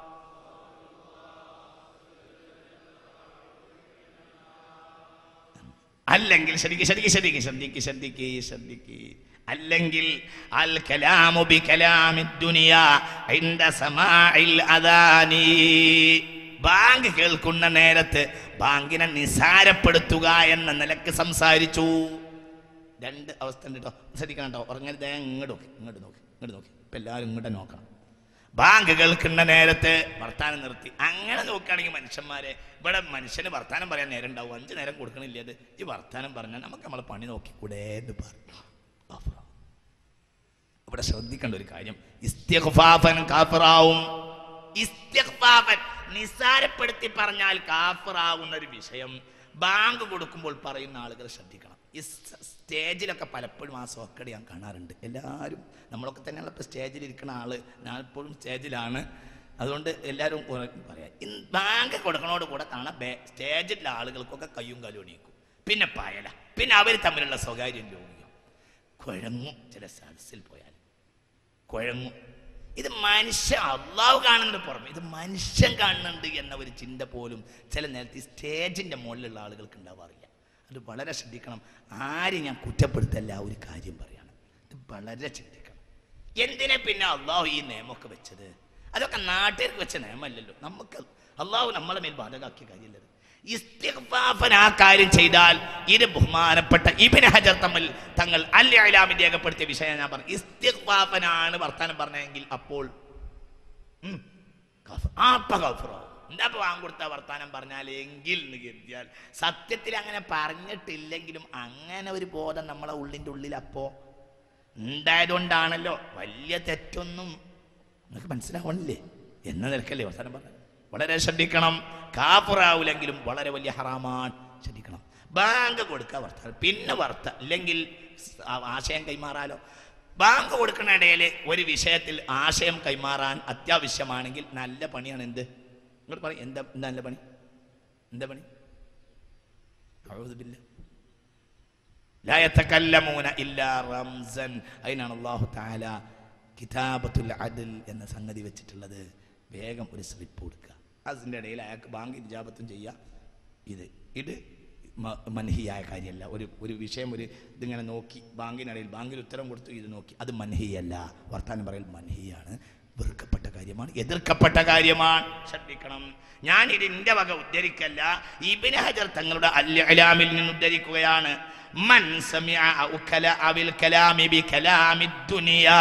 അല്ലെങ്കിൽ ശരിക്ക് ശരിക്ക് ശരിക്ക് ശ്രദ്ധിക്ക് ശ്രദ്ധിക്ക് ശ്രദ്ധിക്ക് അല്ലെങ്കിൽ അൽ കലാമു ബി കലാമി ദുനിയ ഇൻദ സമാഇൽ അദാനി ബാങ്ക് കേൾക്കുന്ന നേരത്ത് ബാങ്കിനെ നിസാരപ്പെടുത്തുക എന്ന നിലക്ക് സംസാരിച്ചു രണ്ട് അവസ്ഥ ഉണ്ട് കേട്ടോ ശ്രദ്ധിക്കണം കേട്ടോ ഉറങ്ങരുത് ഇങ്ങോട്ട് നോക്കി ഇങ്ങോട്ട് നോക്കി ഇങ്ങോട്ട് നോക്കി ഇപ്പം എല്ലാവരും ഇങ്ങോട്ട് നോക്കണം ബാങ്ക് കേൾക്കുന്ന നേരത്ത് വർത്താനം നിർത്തി അങ്ങനെ നോക്കുകയാണെങ്കിൽ മനുഷ്യന്മാരെ ഇവിടെ മനുഷ്യന് വർത്താനം പറയാൻ നേരം ഉണ്ടാവും അഞ്ച് നേരം കൊടുക്കണില്ല അത് ഈ വർത്താനം പറഞ്ഞാൽ നമുക്ക് നമ്മളെ പണി നോക്കിക്കൂടെ എന്ന് പറഞ്ഞു കാഫിറാവും. ഇവിടെ ശ്രദ്ധിക്കേണ്ട ഒരു കാര്യം ഇസ്തിഗ്ഫാഫൻ കാഫിറാവും ഇസ്തിഗ്ഫാഫൻ നിസാരപ്പെടുത്തി പറഞ്ഞാൽ കാഫിറാവുന്ന ഒരു വിഷയം ബാങ്ക് കൊടുക്കുമ്പോൾ പറയുന്ന ആളുകൾ ശ്രദ്ധിക്കണം ഈ സ് സ്റ്റേജിലൊക്കെ പലപ്പോഴും ആ സോക്കടി ഞാൻ കാണാറുണ്ട് എല്ലാവരും നമ്മളൊക്കെ തന്നെയുള്ള ഇപ്പോൾ സ്റ്റേജിൽ ഇരിക്കുന്ന ആള് ഞാൻ ഇപ്പോഴും സ്റ്റേജിലാണ് അതുകൊണ്ട് എല്ലാവരും ഉറ- പറയാം ഇൻ ബാങ്ക് കൊടുക്കണോട് കൂടെ കാണാം ബേ സ്റ്റേജിലുള്ള ആളുകൾക്കൊക്കെ കയ്യും കാലും എണീക്കും പിന്നെ പായല പിന്നെ അവർ തമ്മിലുള്ള സ്വകാര്യം രോഗിയും കുഴങ്ങും ചില സദസ്സിൽ പോയാൽ കുഴങ്ങും ഇത് മനുഷ്യ അള്ളാഹു കാണുന്നതിന് പുറമെ ഇത് മനുഷ്യൻ കാണുന്നുണ്ട് എന്ന ഒരു ചിന്ത പോലും ചില നേരത്തെ ഈ സ്റ്റേജിൻ്റെ മുകളിലുള്ള ആളുകൾക്ക് ഉണ്ടാവാറില്ല അത് വളരെ ശ്രദ്ധിക്കണം ആരും ഞാൻ കുറ്റപ്പെടുത്തല്ല ആ ഒരു കാര്യം പറയാണ് ഇത് വളരെ ചിന്തിക്കണം എന്തിനെ പിന്നെ അള്ളാഹു ഈ നിയമമൊക്കെ വെച്ചത് അതൊക്കെ നാട്ടുകാർക്ക് വെച്ച നിയമമല്ലല്ലോ നമുക്ക് അള്ളാഹു നമ്മളെ മേൽ ബാധകാക്കിയ കാര്യമല്ലത് ഇസ്തിഗ്ഫാഫൻ ആ കാര്യം ചെയ്താൽ ഇത് ബഹുമാനപ്പെട്ട ഇബിൻ ഹജർ തമ്മിൽ തങ്ങൾ അൽ ഇലാമിൽ രേഖപ്പെടുത്തിയ വിഷയം ഞാൻ പറഞ്ഞു ഇസ്തിഗ്ഫാഫനാണ് വർത്താനം പറഞ്ഞെങ്കിൽ അപ്പോൾ ഉം, കാഫിർ. ആ അപ്പ കാഫിറാവും. എന്താ ഇപ്പൊ വാങ്ങിക്കൊടുത്ത വർത്താനം പറഞ്ഞാൽ എങ്കിൽ എന്ന് കരുതിയാൽ സത്യത്തിൽ അങ്ങനെ പറഞ്ഞിട്ടില്ലെങ്കിലും അങ്ങനെ ഒരു ബോധം നമ്മളെ ഉള്ളിൻ്റെ ഉള്ളിൽ അപ്പോ ഉണ്ടായതുകൊണ്ടാണല്ലോ വലിയ തെറ്റൊന്നും നിങ്ങൾക്ക് മനസ്സിലാവണില്ലേ എന്ന നിലക്കല്ലേ അവസാനം പറഞ്ഞത് വളരെ ശ്രദ്ധിക്കണം കാപ്പുറാവില്ലെങ്കിലും വളരെ വലിയ ഹറാമാണ് ശ്രദ്ധിക്കണം ബാങ്ക് കൊടുക്കുക വർത്താനം പിന്നെ വർത്ത ഇല്ലെങ്കിൽ ആ- ആശയം കൈമാറാലോ ബാങ്ക് കൊടുക്കുന്ന ഇടയിൽ ഒരു വിഷയത്തിൽ ആശയം കൈമാറാൻ അത്യാവശ്യമാണെങ്കിൽ നല്ല പണിയാണ് എന്ത് ഇങ്ങോട്ട് പറയും എന്താ എന്താ നല്ല പണി എന്താ പണി അഊദു ബില്ലാ لا يتكلمون إلا رمزا അതിനാണ് അള്ളാഹു താല കിതാബത്തുൽ അദൽ എന്ന സംഗതി വെച്ചിട്ടുള്ളത് വേഗം ഒരു സ്ലിപ്പ് കൊടുക്കുക അതിൻ്റെ ഇടയിൽ അയാൾക്ക് ബാങ്ക് ഇജാബത്തും ചെയ്യുക ഇത് ഇത് മ- മൻഹിയായ കാര്യമല്ല ഒരു ഒരു വിഷയം ഒരു ഇതിങ്ങനെ നോക്കി ബാങ്കിനിടയിൽ ബാങ്കിൽ ഉത്തരം കൊടുത്തു ഇത് നോക്കി അത് മൻഹിയല്ല വർത്താനം പറയൽ മൻഹിയാണ് വെറുക്കപ്പെട്ട കാര്യമാണ് എതിർക്കപ്പെട്ട കാര്യമാണ് ശ്രദ്ധിക്കണം ഞാൻ ഇത് എൻ്റെ വക ഉദ്ധരിക്കല്ല ഇബിന് ഹജർ തങ്ങളുടെ അല്ലാമിൽ നിന്ന് ഉദ്ധരിക്കുകയാണ് മൻ സമിഅ ഔ കല അവിൽ കലാമി ബി കലാമി ദുനിയാ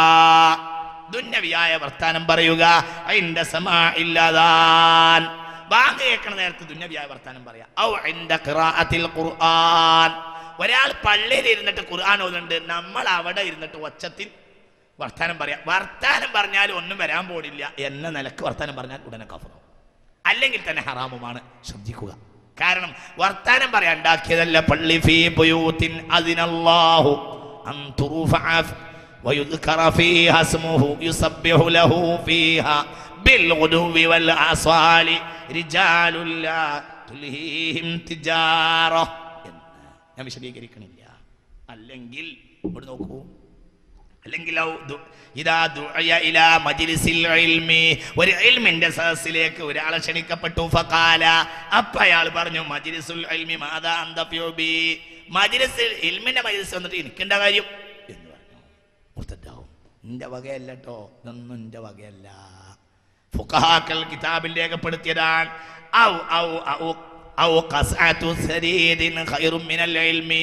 ദുന്യവിയായ വർത്താനം പറയുക അതിന്റെ സമാ ഇല്ലാതാൻ ബാങ്ക് കേൾക്കണ നേരത്ത് ദുന്യവിയായ വർത്താനം പറയാ ഔ ഇൻദ ഖിറാഅത്തിൽ ഖുർആൻ ഒരാൾ പള്ളിയിൽ ഇരുന്നിട്ട് ഖുർആൻ ഓതുന്നുണ്ട് നമ്മൾ അവിടെ ഇരുന്നിട്ട് ഒച്ചത്തിൽ വർത്താനം പറയാം വർത്താനം പറഞ്ഞാൽ ഒന്നും വരാൻ പോണില്ല എന്ന നിലക്ക് വർത്താനം പറഞ്ഞാൽ ഉടനെ കഫറും അല്ലെങ്കിൽ തന്നെ ഹറാമുമാണ് ശ്രദ്ധിക്കുക കാരണം വർത്താനം പറയാൻ ഉണ്ടാക്കിയതല്ല പള്ളി ഫീ ബുയൂത്തിൻ അതിനല്ലാഹു അൻ തുറുഫഅ ويذكر فيها اسمه يسبح له فيها بالغدو والآصال رجال لا تلهيهم تجارة എന്ന് ഞാൻ വിശദീകരിക്കണില്ല അല്ലെങ്കിൽ ഇവിടെ നോക്കൂ അല്ലെങ്കിൽ ഔ ദു- ഇതാ ദുഅയ ഇലാ മജ്ലിസിൽ ഇൽമി ഒരു ഇൽമിന്റെ സദസ്സിലേക്ക് ഒരാളെ ക്ഷണിക്കപ്പെട്ടു ഫഖാല അപ്പ അയാൾ പറഞ്ഞു മജ്ലിസുൽ ഇൽമി മാതാ അന്ത ഫിയുബി മജ്ലിസിൽ ഇൽമിന്റെ മജ്ലിസ് വന്നിട്ട് എനിക്കെന്താ കാര്യം എന്ന് പറഞ്ഞു മുർത്തദ്ദാവും നിന്റെ വകയല്ല കേട്ടോ ഇതൊന്നും നിന്റെ വകയല്ല ഫുഖഹാക്കൾ കിതാബിൽ രേഖപ്പെടുത്തിയതാണ് ഔ ഔ ഔ ഔ ഖസ്അതു സരീദിൻ ഖൈറും മിനൽ ഇൽമി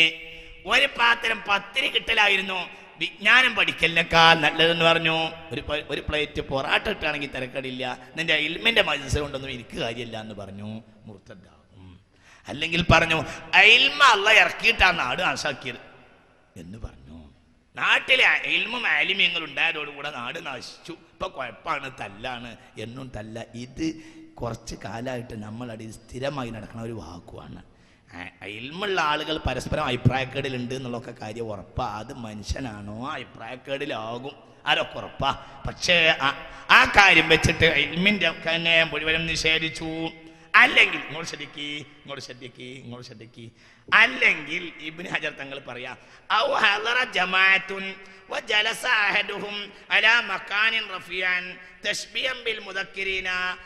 ഒരു പാത്രം പത്തിരി കിട്ടലായിരുന്നു വിജ്ഞാനം പഠിക്കലിനേക്കാൾ നല്ലതെന്ന് പറഞ്ഞു ഒരു പ- ഒരു പ്ലേറ്റ് പൊറാട്ട ഇട്ടാണെങ്കിൽ തിരക്കടില്ല നിന്റെ ഇൽമിന്റെ മജസ് കൊണ്ടൊന്നും എനിക്ക് കാര്യമില്ല എന്ന് പറഞ്ഞു മുർത്തദ്ദാവും അല്ലെങ്കിൽ പറഞ്ഞു അയിൽമ അല്ല ഇറക്കിയിട്ടാണ് നാട് നാശാക്കിയത് എന്ന് പറഞ്ഞു നാട്ടിലെ ഇൽമും ആലിമ്യങ്ങൾ ഉണ്ടായതോടുകൂടെ നാട് നശിച്ചു ഇപ്പൊ കുഴപ്പമാണ് തല്ലാണ് എന്നും തല്ല ഇത് കുറച്ച് കാലമായിട്ട് നമ്മളടി സ്ഥിരമായി നടക്കുന്ന ഒരു വാക്കുമാണ് ആ- ഇൽമുള്ള ആളുകൾ പരസ്പരം അഭിപ്രായക്കേടിലുണ്ട് എന്നുള്ളൊക്കെ കാര്യം ഉറപ്പാ അത് മനുഷ്യനാണോ അഭിപ്രായക്കേടിലാകും അതൊക്കെ ഉറപ്പാ പക്ഷേ ആ- ആ കാര്യം വെച്ചിട്ട് ഇൽമിന്റെ തന്നെ മുഴുവനും നിഷേധിച്ചു അല്ലെങ്കിൽ ഇങ്ങോട്ട് ശ്രദ്ധിക്ക് ഇങ്ങോട്ട് ശ്രദ്ധിക്ക് ഇങ്ങോട്ട് ശ്രദ്ധിക്ക് അല്ലെങ്കിൽ ഇബ്നു ഹജർ തങ്ങൾ പറയാ ഔ ഹദറ ജമാഅത്തുൻ وجلس أحدهم على مكان رفيع تشبيها بالمذكرين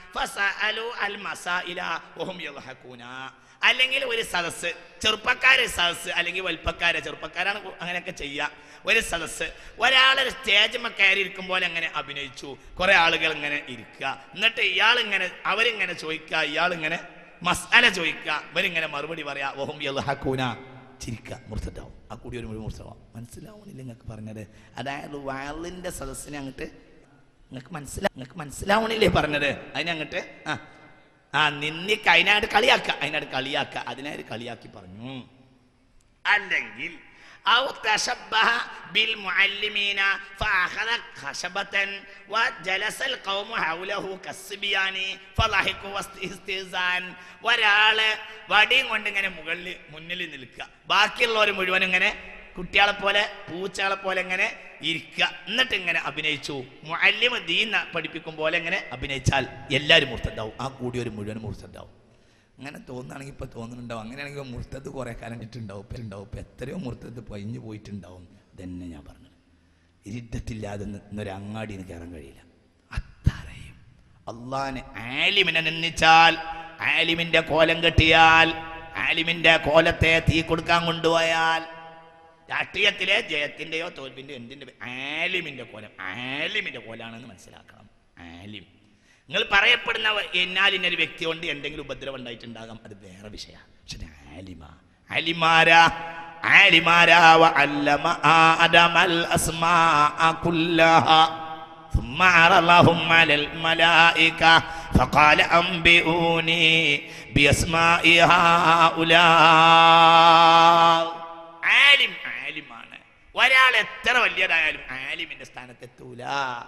فسألوا المسائل وهم يضحكون അല്ലെങ്കിൽ ഒരു സദസ്സ് ചെറുപ്പക്കാരെ സദസ്സ് അല്ലെങ്കിൽ വലുപ്പക്കാരെ ചെറുപ്പക്കാരാണ് അങ്ങനെയൊക്കെ ചെയ്യുക ഒരു സദസ്സ് ഒരാൾ സ്റ്റേജിൽ കയറി ഇരിക്കും പോലെ അങ്ങനെ അഭിനയിച്ചു കുറെ ആളുകൾ ഇങ്ങനെ ഇരിക്കുക എന്നിട്ട് ഇയാൾ ഇങ്ങനെ അവരിങ്ങനെ ചോദിക്കുക ഇയാൾ ഇങ്ങനെ മസാല ചോദിക്കുക ഇവരിങ്ങനെ മറുപടി പറയാ ഓഹം യൽഹക്കൂന ചിരിക്കുക മുർത്തതാവും ആ കൂടി ഒരു മുഴുവൻ മുർത്തതാവും മനസ്സിലാവണില്ല നിങ്ങൾക്ക് പറഞ്ഞത് അതായത് വയലിന്റെ സദസ്സിനെ അങ്ങോട്ട് നിങ്ങൾക്ക് മനസ്സിലാ നിങ്ങൾക്ക് മനസ്സിലാവണില്ലേ പറഞ്ഞത് അതിനങ്ങട്ട് ആ ആ നിന്നിക്ക് അതിനായിട്ട് കളിയാക്ക അതിനായിട്ട് കളിയാക്ക അതിനായിട്ട് കളിയാക്കി പറഞ്ഞു അല്ലെങ്കിൽ أو تشبه بالمعلمين فأخذ خشبة وجلس القوم حوله كالصبيان فضحكوا استهزاء ഒരാള് വടിയും കൊണ്ട് ഇങ്ങനെ മുകളിൽ മുന്നിൽ നിൽക്കുക ബാക്കിയുള്ളവർ മുഴുവൻ ഇങ്ങനെ കുട്ടികളെ പോലെ പൂച്ചകളെ പോലെ ഇങ്ങനെ ഇരിക്കുക എന്നിട്ട് ഇങ്ങനെ അഭിനയിച്ചു മുഅല്ലിമ ദീൻ പഠിപ്പിക്കും പോലെ ഇങ്ങനെ അഭിനയിച്ചാൽ എല്ലാവരും മുർത്തണ്ടാവും ആ കൂടിയൊരു മുഴുവൻ മുർത്തണ്ടാവും അങ്ങനെ തോന്നുകയാണെങ്കിൽ ഇപ്പൊ തോന്നുന്നുണ്ടാവും അങ്ങനെയാണെങ്കിൽ മുർത്തത് കുറെ കാലം ഇട്ടുണ്ടാവും ഇപ്പൊ ഉണ്ടാവും ഇപ്പൊ എത്രയോ മുർത്തത് പൊയിഞ്ഞു പോയിട്ടുണ്ടാവും ഇതന്നെ ഞാൻ പറഞ്ഞത് ഇരുദ്ധത്തില്ലാതെ ഇന്നൊരു അങ്ങാടിന് കയറാൻ കഴിയില്ല അത്രയും അള്ളാനെ ആലിമിനെ നിന്ദിച്ചാൽ ആലിമിന്റെ കോലം കെട്ടിയാൽ ആലിമിന്റെ കോലത്തെ തീ കൊടുക്കാൻ കൊണ്ടുപോയാൽ രാഷ്ട്രീയത്തിലെ ജയത്തിന്റെയോ തോൽവിന്റെയോ എന്തിന്റെ പേ- ആലിമിന്റെ കോലം ആലിമിന്റെ കോലാണെന്ന് മനസ്സിലാക്കണം ആലിം നിങ്ങൾ പറയപ്പെടുന്ന എന്നാലിനൊരു വ്യക്തി കൊണ്ട് എന്തെങ്കിലും ഉപദ്രവം ഉണ്ടായിട്ടുണ്ടാകാം അത് വേറെ വിഷയമാണ് പക്ഷെ ഇത് ആലിമ ആലിമാരാ ആലിമാരാ വഅല്ലമ ആദമൽ അസ്മാഅ കുല്ലഹാ ثم عرضهم على الملائكة فقال أنبئوني بأسماء هؤلاء ആലിം ആലിമാണ് ഒരാൾ എത്ര വലിയതായാലും ആലിമിന്റെ സ്ഥാനത്തെത്തൂല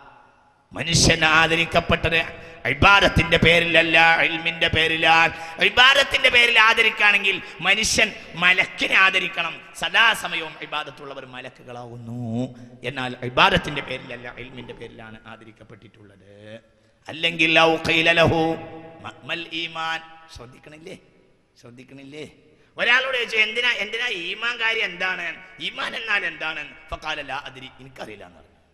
മനുഷ്യൻ ആദരിക്കപ്പെട്ടത് ഇബാദത്തിന്റെ പേരിലല്ല ഇൽമിന്റെ പേരിലാൽ ഇബാദത്തിന്റെ പേരിൽ ആദരിക്കുകയാണെങ്കിൽ മനുഷ്യൻ മലക്കിനെ ആദരിക്കണം സദാസമയവും ഇബാദത്തുള്ളവർ മലക്കുകളാവുന്നു എന്നാൽ ഇബാദത്തിന്റെ പേരിലല്ല ഇൽമിന്റെ പേരിലാണ് ആദരിക്കപ്പെട്ടിട്ടുള്ളത് അല്ലെങ്കിൽ ലൗ ഖീല ലഹു മ- മൽ ഈമാൻ ശ്രദ്ധിക്കണില്ലേ ശ്രദ്ധിക്കണില്ലേ ഒരാളോട് ചോദിച്ചു എന്തിനാ എന്തിനാ ഈമാൻ കാര്യം എന്താണ് ഈമാൻ എന്നാൽ എന്താണ് ഫക്കാലല്ല അതിരി എനിക്കറിയില്ല എന്ന് പറഞ്ഞു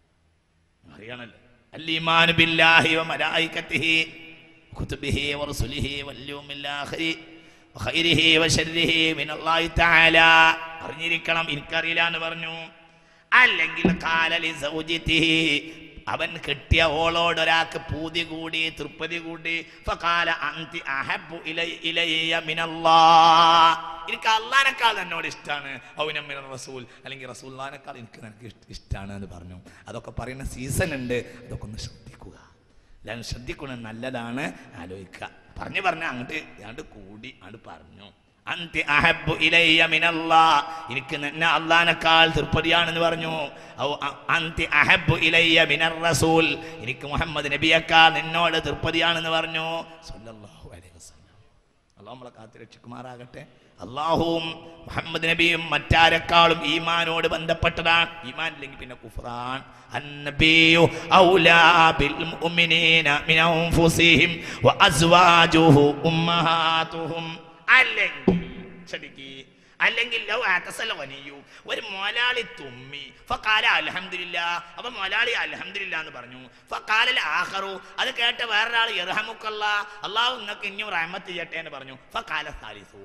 അറിയണല്ലോ الإيمان بالله وملائكته وكتبه ورسله واليوم الآخر وخيره وشره من الله تعالى അറിഞ്ഞിരിക്കണം എനിക്കറിയില്ല എന്ന് പറഞ്ഞു അല്ലെങ്കിൽ കാലലി സൗജിത്തിഹി അവൻ കിട്ടിയ ഓളോട് ഒരാൾക്ക് പൂതി കൂടി തൃപ്തി കൂടി ഫകാല അന്തി അഹബ്ബു ഇലൈ- ഇലയ്യ മിനല്ലാഹ്. എനിക്ക് അള്ളാനേക്കാൾ എന്നോട് ഇഷ്ടമാണ് ഔനമ്മിന റസൂൽ അല്ലെങ്കിൽ റസൂല്ലാനേക്കാൾ എനിക്ക് നിനക്ക് ഇഷ്ട- ഇഷ്ടമാണ് എന്ന് പറഞ്ഞു അതൊക്കെ പറയുന്ന സീസൺ ഉണ്ട് അതൊക്കെ ഒന്ന് ശ്രദ്ധിക്കുക എല്ലാവരും ശ്രദ്ധിക്കണം നല്ലതാണ് ആലോചിക്കുക പറഞ്ഞു പറഞ്ഞ അങ്ങോട്ട് അങ്ങോട്ട് കൂടി അങ്ങോട്ട് പറഞ്ഞു അന്തി അഹബ്ബു ഇലയ്യ മിനല്ലാഹ്. എനിക്ക് നിന്നെ അള്ളാനേക്കാൾ തൃപ്തിയാണെന്ന് പറഞ്ഞു ഔ അ- അന്തി അഹബ്ബു ഇലയ്യ മിനർ റസൂൽ എനിക്ക് മുഹമ്മദ് നബിയേക്കാൾ നിന്നോട് തൃപ്തിയാണെന്ന് പറഞ്ഞു സല്ലല്ലാഹു അലൈഹി വസല്ലം അള്ളാഹു നമ്മളെ കാത്തു രക്ഷിക്കുമാറാകട്ടെ അള്ളാഹുവും മുഹമ്മദ് നബിയും മറ്റാരെക്കാളും ഈമാനോട് ബന്ധപ്പെട്ടതാണ് ഈമാൻ ഇല്ലെങ്കിൽ പിന്നെ കുഫ്രാൻ النبي أولى بالمؤمنين من أنفسهم وأزواجه أمهاتهم അല്ലെങ്കിൽ ക്ഷമിക്ക് അല്ലെങ്കിൽ ലൗ ആതസല വനിയു ഒരു മോലാളി തുമ്മി ഫക്കാല അൽഹംദുലില്ല അപ്പൊ മോലാളി അൽഹംദുലില്ല എന്ന് പറഞ്ഞു ഫക്കാലൽ ആഖറു അത് കേട്ട വേറൊരാൾ ഇർഹമുക്കല്ല അള്ളാഹു നിങ്ങൾക്ക് ഇനിയും റഹ്മത്ത് ചെയ്യട്ടെ എന്ന് പറഞ്ഞു ഫക്കാല സാലിസു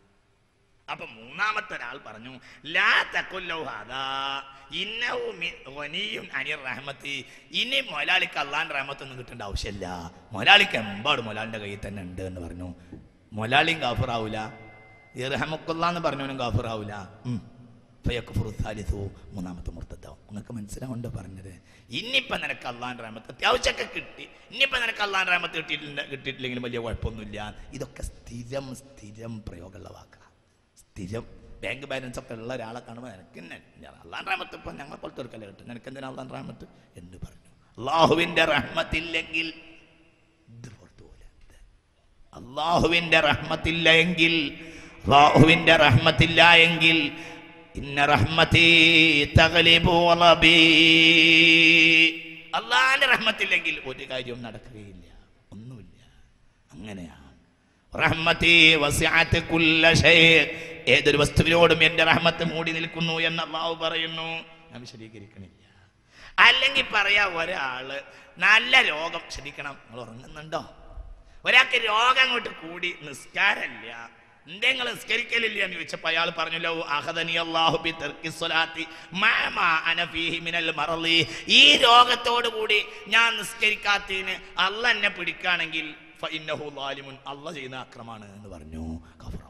അപ്പൊ മൂന്നാമത്തെ ഒരാൾ പറഞ്ഞു ലാ തഖുല്ലു ഹാദാ ഇന്നഹു മിൻ ഗനിയും അനിർ റഹ്മത്തി ഇനി മൊലാളിക്ക് അള്ളാന്റെ റഹ്മത്തൊന്നും കിട്ടേണ്ട ആവശ്യമില്ല മൊലാളിക്ക് എമ്പാട് മൊലാലിന്റെ കയ്യിൽ തന്നെ ഉണ്ട് എന്ന് പറഞ്ഞു മൊലാളിയും ഗാഫറാവൂല ഇർഹമുക്കുള്ള എന്ന് പറഞ്ഞവനും ഗാഫറാവൂല ഉം. ഫയക്ഫുറു സാലിസു മൂന്നാമത്തെ മുർത്തത്താവും നിങ്ങൾക്ക് മനസ്സിലാവുണ്ടോ പറഞ്ഞത് ഇനിയിപ്പോ നിനക്ക് അള്ളാൻ റഹ്മത്ത് അത്യാവശ്യമൊക്കെ കിട്ടി ഇനിയിപ്പോ നിനക്ക് അള്ളാൻ റഹ്മത്ത് കിട്ടിയിട്ടില്ല കിട്ടിയിട്ടില്ലെങ്കിലും വലിയ കുഴപ്പമൊന്നുമില്ല ഇതൊക്കെ സ്ഥിരം സ്ഥിരം പ്രയോഗമുള്ള വാക്കാണ് സ്ഥിരം ബാങ്ക് ബാലൻസ് ഒക്കെ ഉള്ള ഒരാളെ കാണുമ്പോൾ നിനക്ക് തന്നെ അള്ളാൻ റഹ്മത്ത് ഇപ്പം ഞങ്ങളെ പോലത്തെ ഒരു കല കിട്ടും നിനക്ക് എന്തിനാ അള്ളാൻ റഹ്മത്ത് എന്ന് പറഞ്ഞു അള്ളാഹുവിന്റെ റഹ്മത്തില്ലെങ്കിൽ ഇത് പുറത്തു പോലെ അള്ളാഹുവിന്റെ റഹ്മത്തില്ല എങ്കിൽ അള്ളാഹുവിന്റെ റഹ്മത്തില്ല എങ്കിൽ ഇന്ന റഹ്മത്തി തഗ്ലിബു റബീ അള്ളാഹിന്റെ റഹ്മത്തില്ലെങ്കിൽ ഒരു കാര്യവും നടക്കുകയില്ല ഒന്നുമില്ല അങ്ങനെയാണ് റഹ്മത്തി വസിഅത്ത് കുല്ല ഷൈ ഏതൊരു വസ്തുവിനോടും എന്റെ റഹ്മത്ത് മൂടി നിൽക്കുന്നു എന്ന് അള്ളാഹു പറയുന്നു ഞാൻ വിശദീകരിക്കണില്ല അല്ലെങ്കിൽ പറയാ ഒരാള് നല്ല രോഗം ശ്രദ്ധിക്കണം നിങ്ങൾ ഉറങ്ങുന്നുണ്ടോ ഒരാൾക്ക് രോഗം അങ്ങോട്ട് കൂടി നിസ്കാരമില്ല എന്തെങ്ങൾ നിസ്കരിക്കലില്ല എന്ന് ചോദിച്ചപ്പോൾ അയാൾ പറഞ്ഞല്ലോ അഹദനി അല്ലാഹു ബി തർക്കി സ്വലാത്തി മാ മാ അന ഫീഹി മിനൽ മറളി ഈ രോഗത്തോടു കൂടി ഞാൻ നിസ്കരിക്കാത്തതിന് അല്ല എന്നെ പിടിക്കുകയാണെങ്കിൽ ഫഇന്നഹു ലാലിമുൻ അല്ല ചെയ്യുന്ന അക്രമാണ് എന്ന് പറഞ്ഞു കഫറാവും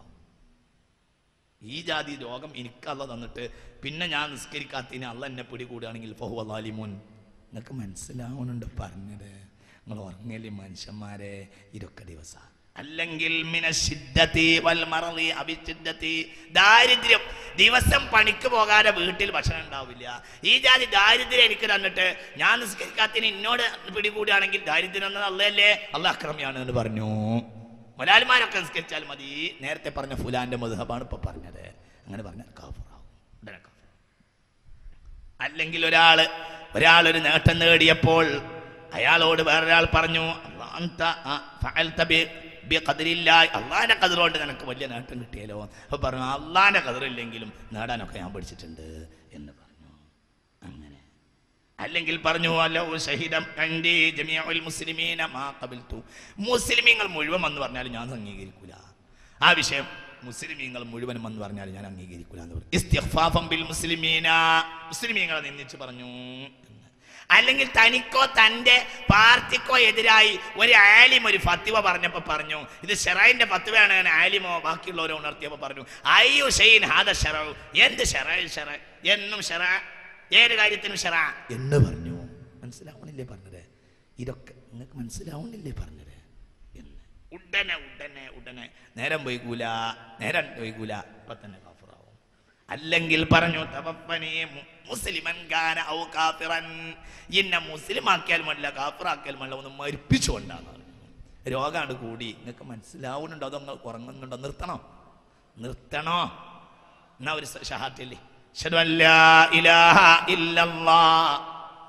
ഈ ജാതി രോഗം എനിക്ക് അല്ല തന്നിട്ട് പിന്നെ ഞാൻ നിസ്കരിക്കാത്തതിന് അല്ല എന്നെ പിടികൂടുകയാണെങ്കിൽ ഫഹു ലാലിമുൻ നിങ്ങൾക്ക് മനസ്സിലാവുന്നുണ്ട് പറഞ്ഞത് നിങ്ങൾ ഉറങ്ങലി മനുഷ്യന്മാരെ ഇതൊക്കെ ദിവസം അല്ലെങ്കിൽ മിനശിദ്ധത്തി വൽ മറളി അഭിഷിദ്ധത്തി ദാരിദ്ര്യം ദിവസം പണിക്ക് പോകാതെ വീട്ടിൽ ഭക്ഷണം ഉണ്ടാവില്ല ഈ ജാതി ദാരിദ്ര്യം എനിക്ക് തന്നിട്ട് ഞാൻ നിസ്കരിക്കാത്തതിന് എന്നോട് പിടികൂടുകയാണെങ്കിൽ ദാരിദ്ര്യം എന്നത് അല്ലല്ലേ അല്ല അക്രമിയാണ് എന്ന് പറഞ്ഞു മുലാലിമാരൊക്കെ നിസ്കരിച്ചാൽ മതി നേരത്തെ പറഞ്ഞ ഫുലാന്റെ മധുഹബാണ് ഇപ്പൊ പറഞ്ഞത് അങ്ങനെ പറഞ്ഞാൽ കാഫറാവും ഉടനെ കാഫർ. അല്ലെങ്കിൽ ഒരാള് ഒരാൾ ഒരു നേട്ടം നേടിയപ്പോൾ അയാളോട് വേറൊരാൾ പറഞ്ഞു "അന്ത ആ ഫഅൽത ബി- ബിഖദ്രില്ലാഹി." അള്ളാന്റെ കതിർ കൊണ്ട് നിനക്ക് വലിയ നേട്ടം കിട്ടിയല്ലോ അപ്പൊ പറഞ്ഞു അള്ളാന്റെ കതിറില്ലെങ്കിലും നേടാനൊക്കെ ഞാൻ പഠിച്ചിട്ടുണ്ട് എന്ന് പറഞ്ഞു അങ്ങനെ അല്ലെങ്കിൽ പറഞ്ഞു അല്ലോ ഷഹിദം കണ്ടി ജമിയുൽ മുസ്ലിമീന മാ ഖബിൽതു മുസ്ലിമീങ്ങൾ മുഴുവൻ എന്ന് പറഞ്ഞാൽ ഞാൻ അംഗീകരിക്കൂല ആ വിഷയം മുസ്ലിമീങ്ങൾ മുഴുവനും എന്ന് പറഞ്ഞാൽ ഞാൻ അംഗീകരിക്കൂല എന്ന് പറഞ്ഞു ഇസ്തിഗ്ഫാഫം ബിൽ മുസ്ലിമീന മുസ്ലിമീങ്ങളെ നിന്ദിച്ച് പറഞ്ഞു എന്ന്. അല്ലെങ്കിൽ തനിക്കോ തന്റെ പാർട്ടിക്കോ എതിരായി ഒരു ആലിം ഒരു ഫത്തിവ പറഞ്ഞപ്പോ പറഞ്ഞു ഇത് ഷെറൈന്റെ ഫത്തിവയാണ് ആലിമോ ബാക്കിയുള്ളവരോ ഉണർത്തിയപ്പോ പറഞ്ഞു അയ്യു ഷെയ്ൻ ഹാദ ഷെറു എന്ത് ഷെറൈ ഷെറ എന്നും ഷെറ ഏത് കാര്യത്തിനും ഷെറ എന്ന് പറഞ്ഞു മനസ്സിലാവണില്ലേ പറഞ്ഞത് ഇതൊക്കെ നിങ്ങൾക്ക് മനസ്സിലാവണില്ലേ പറഞ്ഞത് എന്ന് ഉടനെ ഉടനെ ഉടനെ നേരം വൈകൂല നേരം വൈകൂല ഇപ്പൊ തന്നെ കാഫറാവും അല്ലെങ്കിൽ പറഞ്ഞു തവഫനി മു- മുസ്ലിമൻ കാന ഔ കാഫിറൻ എന്നെ മുസ്ലിമാക്കിയാൽ മല്ല കാഫിറാക്കിയാൽ മല്ല ഒന്ന് മരിപ്പിച്ചുകൊണ്ടാന്ന് പറഞ്ഞു രോഗാണ്ട് കൂടി നിങ്ങൾക്ക് മനസ്സിലാവുന്നുണ്ടോ അതോ നിങ്ങൾ ഉറങ്ങുന്നുണ്ടോ നിർത്തണോ നിർത്തണോ എന്നാ ഒരു ഷഹാത്തില്ലേ അഷ്ഹദു അല്ലാ ഇലാഹ ഇല്ലല്ലാഹ്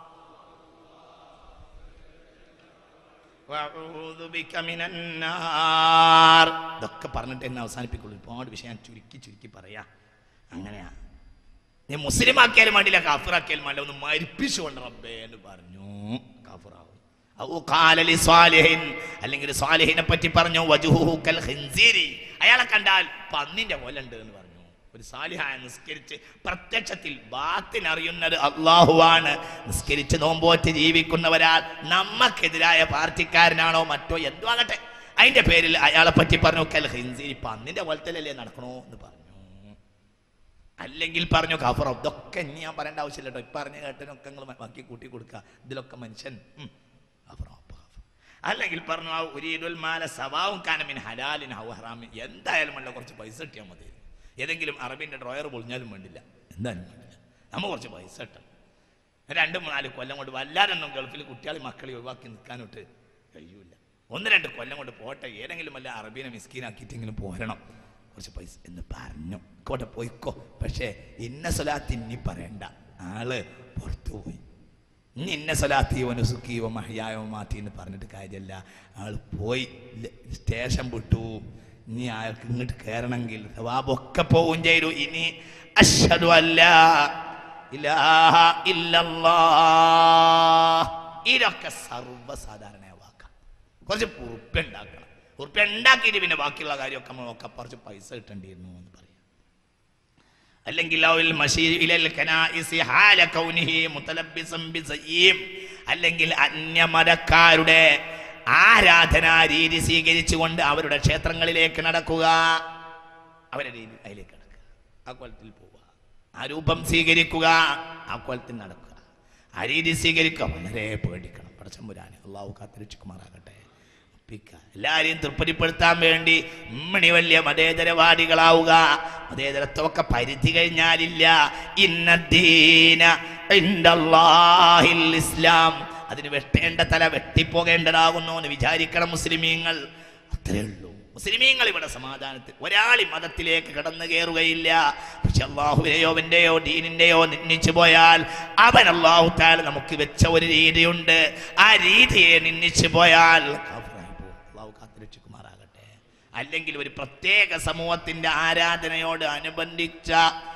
വഅഊദു ബിക മിനൻ നാർ. ഇതൊക്കെ പറഞ്ഞിട്ട് എന്നെ അവസാനിപ്പിക്കുള്ളൂ ഒരുപാട് വിഷയം ഞാൻ ചുരുക്കി ചുരുക്കി പറയാ അങ്ങനെയാ നീ മുസ്ലിം ആക്കിയാലും വേണ്ടില്ല കാഫിറാക്കിയാലും വേണ്ട ഒന്ന് മരിപ്പിച്ചുകൊണ്ട് റബ്ബേ എന്ന് പറഞ്ഞു കാഫിറാവും ഔ ഖാല ലി സ്വാലിഹിൻ അല്ലെങ്കിൽ സ്വാലിഹിനെ പറ്റി പറഞ്ഞു വജുഹുഹു കൽ ഖിൻസീരി അയാളെ കണ്ടാൽ പന്നിന്റെ പോലെ ഉണ്ട് എന്ന് പറഞ്ഞു ഒരു സാലിഹായ നിസ്കരിച്ച് പ്രത്യക്ഷത്തിൽ ബാത്തിൽ അറിയുന്നത് അള്ളാഹുവാണ് നിസ്കരിച്ച് നോമ്പോറ്റ് ജീവിക്കുന്നവരാൽ നമ്മക്കെതിരായ പാർട്ടിക്കാരനാണോ മറ്റോ എന്തോ ആകട്ടെ അതിന്റെ പേരിൽ അയാളെ പറ്റി പറഞ്ഞു കൽ ഹിൻസീരി പന്നിന്റെ പോലത്തിലല്ലേ നടക്കണോ എന്ന് പറഞ്ഞു അല്ലെങ്കിൽ പറഞ്ഞു കഫറോ ഇതൊക്കെ ഇനി ഞാൻ പറയേണ്ട ആവശ്യമില്ല കേട്ടോ ഇപ്പം പറഞ്ഞ കേട്ടനൊക്കെ നിങ്ങൾ ബാക്കി കൂട്ടി കൊടുക്കുക ഇതിലൊക്കെ മനുഷ്യൻ ഉം, കഫറോ, അപ്പ കഫറോ. അല്ലെങ്കിൽ പറഞ്ഞു ആ ഉരീദുൽ മാല സവാവും കാനമിൻ ഹലാലിൻ ഹൗ ഹറാമിൻ എന്തായാലും വേണ്ട കുറച്ച് പൈസ കിട്ടിയാൽ മതി ഏതെങ്കിലും അറബിന്റെ ഡ്രോയർ പൊളിഞ്ഞാലും വേണ്ടില്ല എന്തായാലും വേണ്ടില്ല നമ്മ കുറച്ച് പൈസ കിട്ടണം രണ്ട് മൂന്നാല് കൊല്ലം കൊണ്ട് വല്ലാതൊന്നും ഗൾഫിൽ കുട്ടികളെ മക്കളെ ഒഴിവാക്കി നിൽക്കാനോട്ട് കഴിയൂല ഒന്ന് രണ്ട് കൊല്ലം കൊണ്ട് പോട്ടെ ഏതെങ്കിലും വല്ല അറബീനെ മിസ്കീനാക്കിയിട്ടെങ്കിലും പോരണം കുറച്ച് പൈസ എന്ന് പറഞ്ഞു കോട്ടെ പോയിക്കോ പക്ഷേ ഇന്ന സ്വലാത്ത് ഇനി പറയണ്ട ആള് പുറത്തു പോയി ഇനി ഇന്ന സ്വലാത്തീവ നുസുക്കീവ മഹിയായോ മാറ്റി എന്ന് പറഞ്ഞിട്ട് കാര്യമല്ല ആൾ പോയി ല- സ്റ്റേഷൻ വിട്ടു ഇനി അയാൾക്ക് ഇങ്ങോട്ട് കയറണമെങ്കിൽ സവാബൊക്കെ പോവും ചെയ്തു ഇനി അഷ്ഹദു അല്ലാ ഇലാഹ ഇല്ലല്ലാഹ് ഇതൊക്കെ സർവ്വസാധാരണ വാക്കാം കുറച്ച് ഉറുപ്പ്യ ഉണ്ടാക്കണം ഉറുപ്പ്യ ഉണ്ടാക്കിയിട്ട് പിന്നെ ബാക്കിയുള്ള കാര്യമൊക്കെ നമ്മൾ നോക്കാം കുറച്ച് പൈസ കിട്ടേണ്ടിയിരുന്നു എന്ന് പറയാം അല്ലെങ്കിൽ ഔൽ മശീർ ഇലൽ കനാഇസി ഹാല കൗനിഹി മുതലബ്ബിസൻ ബിസയ്യിം അല്ലെങ്കിൽ അന്യമതക്കാരുടെ ആരാധനാ രീതി സ്വീകരിച്ചുകൊണ്ട് അവരുടെ ക്ഷേത്രങ്ങളിലേക്ക് നടക്കുക അവരുടെ രീതി അതിലേക്ക് നടക്കുക ആ കോലത്തിൽ പോവുക ആ രൂപം സ്വീകരിക്കുക ആ കോലത്തിൽ നടക്കുക ആ രീതി സ്വീകരിക്കുക വളരെ പേടിക്കണം പടച്ചമ്പുരാന് അള്ളാഹു കാത്തിരക്ഷിക്കുമാറാകട്ടെ ഒപ്പിക്കുക എല്ലാരെയും തൃപ്തിപ്പെടുത്താൻ വേണ്ടി ഇമ്മണി വലിയ മതേതരവാദികളാവുക മതേതരത്വമൊക്കെ പരിധി കഴിഞ്ഞാലില്ല ഇന്നദ്ദീന ഇൻദല്ലാഹിൽ ഇസ്ലാം അതിന് വെട്ടേണ്ട തല വെട്ടിപ്പോകേണ്ടതാകുന്നു എന്ന് വിചാരിക്കണം മുസ്ലിമീങ്ങൾ അത്രേ ഉള്ളൂ മുസ്ലിമീങ്ങൾ ഇവിടെ സമാധാനത്തിൽ ഒരാൾ ഈ മതത്തിലേക്ക് കടന്നു കയറുകയില്ല പക്ഷെ അള്ളാഹുവിനെയോ അവൻ്റെയോ ദീനിന്റെയോ നിന്ദിച്ചു പോയാൽ അവൻ അള്ളാഹു താല നമുക്ക് വെച്ച ഒരു രീതിയുണ്ട് ആ രീതിയെ നിന്ദിച്ചു പോയാൽ കാഫിറായി പോകും. അള്ളാഹു കാത്തുരക്ഷിക്കുമാറാകട്ടെ അല്ലെങ്കിൽ ഒരു പ്രത്യേക സമൂഹത്തിന്റെ ആരാധനയോട് അനുബന്ധിച്ച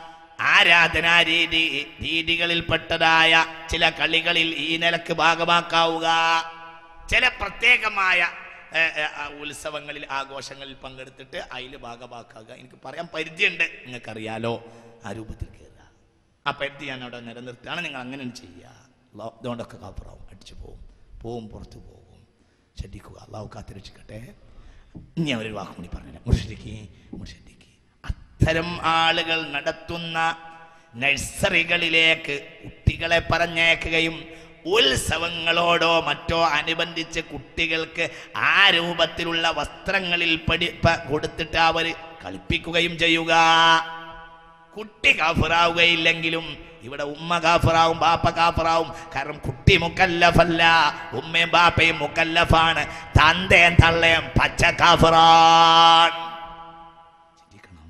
ആരാധനാ രീതി രീതികളിൽപ്പെട്ടതായ ചില കളികളിൽ ഈ നിലക്ക് ഭാഗമാക്കാവുക ചില പ്രത്യേകമായ ഏ, ഏ, ആ, ഉത്സവങ്ങളിൽ ആഘോഷങ്ങളിൽ പങ്കെടുത്തിട്ട് അതിൽ ഭാഗമാക്കുക എനിക്ക് പറയാൻ പരിചയമുണ്ട് നിങ്ങൾക്കറിയാലോ ആ രൂപത്തിൽ കയറുക ആ പരിധി ഞാൻ അവിടെ നിലനിർത്തുകയാണ് നിങ്ങൾ അങ്ങനെ ചെയ്യുക അള്ളാഹ് ഇതുകൊണ്ടൊക്കെ കാപ്പറാവും അടിച്ചു പോവും പോവും പുറത്തു പോകും ശ്രദ്ധിക്കുക അള്ളാഹു കാത്തിരക്ഷിക്കട്ടെ ഇനി അവരൊരു വാക്ക് കൂടി പറഞ്ഞില്ല മുഷരിക്ക് മുഷരിക്ക് അത്തരം ആളുകൾ നടത്തുന്ന നഴ്സറികളിലേക്ക് കുട്ടികളെ പറഞ്ഞേക്കുകയും ഉത്സവങ്ങളോടോ മറ്റോ അനുബന്ധിച്ച് കുട്ടികൾക്ക് ആ രൂപത്തിലുള്ള വസ്ത്രങ്ങളിൽ പഠി പ- കൊടുത്തിട്ട് അവർ കളിപ്പിക്കുകയും ചെയ്യുക കുട്ടി കാഫിറാവുകയില്ലെങ്കിലും ഇവിടെ ഉമ്മ കാഫിറാവും ബാപ്പ കാഫിറാവും കാരണം കുട്ടി മുക്കല്ലഫല്ല ഉമ്മയും ബാപ്പയും മുക്കല്ലഫാണ് തന്തയും തള്ളയും പച്ച കാഫിറാൻ ശ്രദ്ധിക്കണം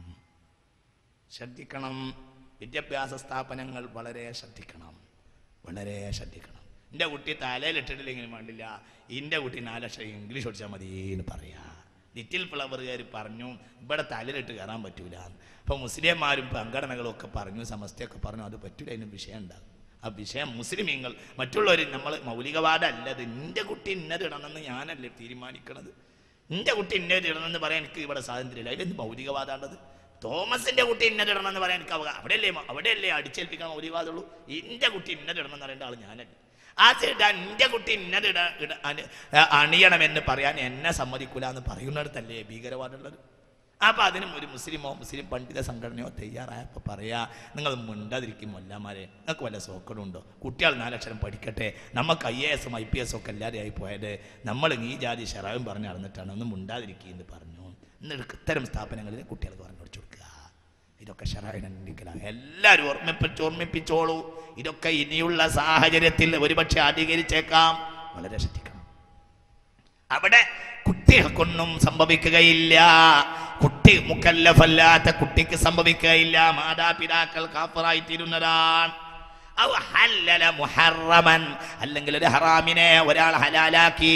ശ്രദ്ധിക്കണം വിദ്യാഭ്യാസ സ്ഥാപനങ്ങൾ വളരെ ശ്രദ്ധിക്കണം വളരെ ശ്രദ്ധിക്കണം എൻ്റെ കുട്ടി തലയിലിട്ടിട്ടില്ലെങ്കിലും വേണ്ടില്ല എൻ്റെ കുട്ടി നാല് ലക്ഷം ഇംഗ്ലീഷ് പഠിച്ചാൽ മതി എന്ന് പറയാ ലിറ്റിൽ ഫ്ലവറുകാർ പറഞ്ഞു ഇവിടെ തലയിലിട്ട് കയറാൻ പറ്റൂല അപ്പോൾ മുസ്ലിംമാരും സംഘടനകളും ഒക്കെ പറഞ്ഞു സമസ്തയൊക്കെ പറഞ്ഞു അത് പറ്റൂല അതിന് വിഷയം ഉണ്ടാകും ആ വിഷയം മുസ്ലിമീങ്ങൾ മറ്റുള്ളവർ നമ്മൾ മൗലികവാദമല്ല അത് എൻ്റെ കുട്ടി ഇന്നത് ഇടണമെന്ന് ഞാനല്ലേ തീരുമാനിക്കണത് എൻ്റെ കുട്ടി ഇന്നത് ഇടണമെന്ന് പറയാൻ എനിക്ക് ഇവിടെ സ്വാതന്ത്ര്യമില്ല അതിലെന്ത് മൗലികവാദമാണത് തോമസിന്റെ കുട്ടി ഇന്നത് ഇടണമെന്ന് പറയാൻ എനിക്ക് അവകാശം അവിടെയല്ലേ അവിടെയല്ലേ അടിച്ചേൽപ്പിക്കാൻ മൗലികവാദമുള്ളൂ എൻ്റെ കുട്ടി ഇന്നത് ഇടണമെന്ന് പറയേണ്ട ആൾ ഞാനല്ലേ അതിടാൻ എൻ്റെ കുട്ടി ഇന്നത് ഇട ഇട അണി- അണിയണമെന്ന് പറയാൻ എന്നെ സമ്മതിക്കൂല എന്ന് പറയുന്നിടത്തല്ലേ ഭീകരവാദമുള്ളത് അപ്പൊ അതിനും ഒരു മുസ്ലിമോ മുസ്ലിം പണ്ഡിത സംഘടനയോ തയ്യാറായപ്പോ പറയാ നിങ്ങൾ മിണ്ടാതിരിക്കും മൊല്ലാമാരെ നിങ്ങൾക്ക് വല്ല സോക്കടുണ്ടോ കുട്ടികൾ നാലക്ഷരം പഠിക്കട്ടെ നമുക്ക് ഐ എ എസും ഐ പി എസും ഒക്കെ എല്ലാവരും ആയി പോയത് നമ്മൾ ഈ ജാതി ഷറാവും പറഞ്ഞ് നടന്നിട്ടാണ് ഒന്നും മിണ്ടാതിരിക്കുക എന്ന് പറഞ്ഞു എന്നിട്ട് ഇത്തരം സ്ഥാപനങ്ങളിൽ കുട്ടികൾക്ക് പറഞ്ഞു കൊടുത്തു കൊടുക്കുക ഇതൊക്കെ ഷറായിക്കലാണ് എല്ലാവരും ഓർമ്മിപ്പിച്ച് ഓർമ്മിപ്പിച്ചോളൂ ഇതൊക്കെ ഇനിയുള്ള സാഹചര്യത്തിൽ ഒരുപക്ഷെ അധികരിച്ചേക്കാം വളരെ ശ്രദ്ധിക്കണം അവിടെ കുട്ടികൾക്കൊന്നും സംഭവിക്കുകയില്ല കുട്ടി മുക്കല്ലഫല്ലാത്ത കുട്ടിക്ക് സംഭവിക്കുകയില്ല മാതാപിതാക്കൾ കാഫറായിത്തീരുന്നതാണ് ഔ ഹല്ലല മുഹറമൻ അല്ലെങ്കിൽ ഒരു ഹറാമിനെ ഒരാൾ ഹലാലാക്കി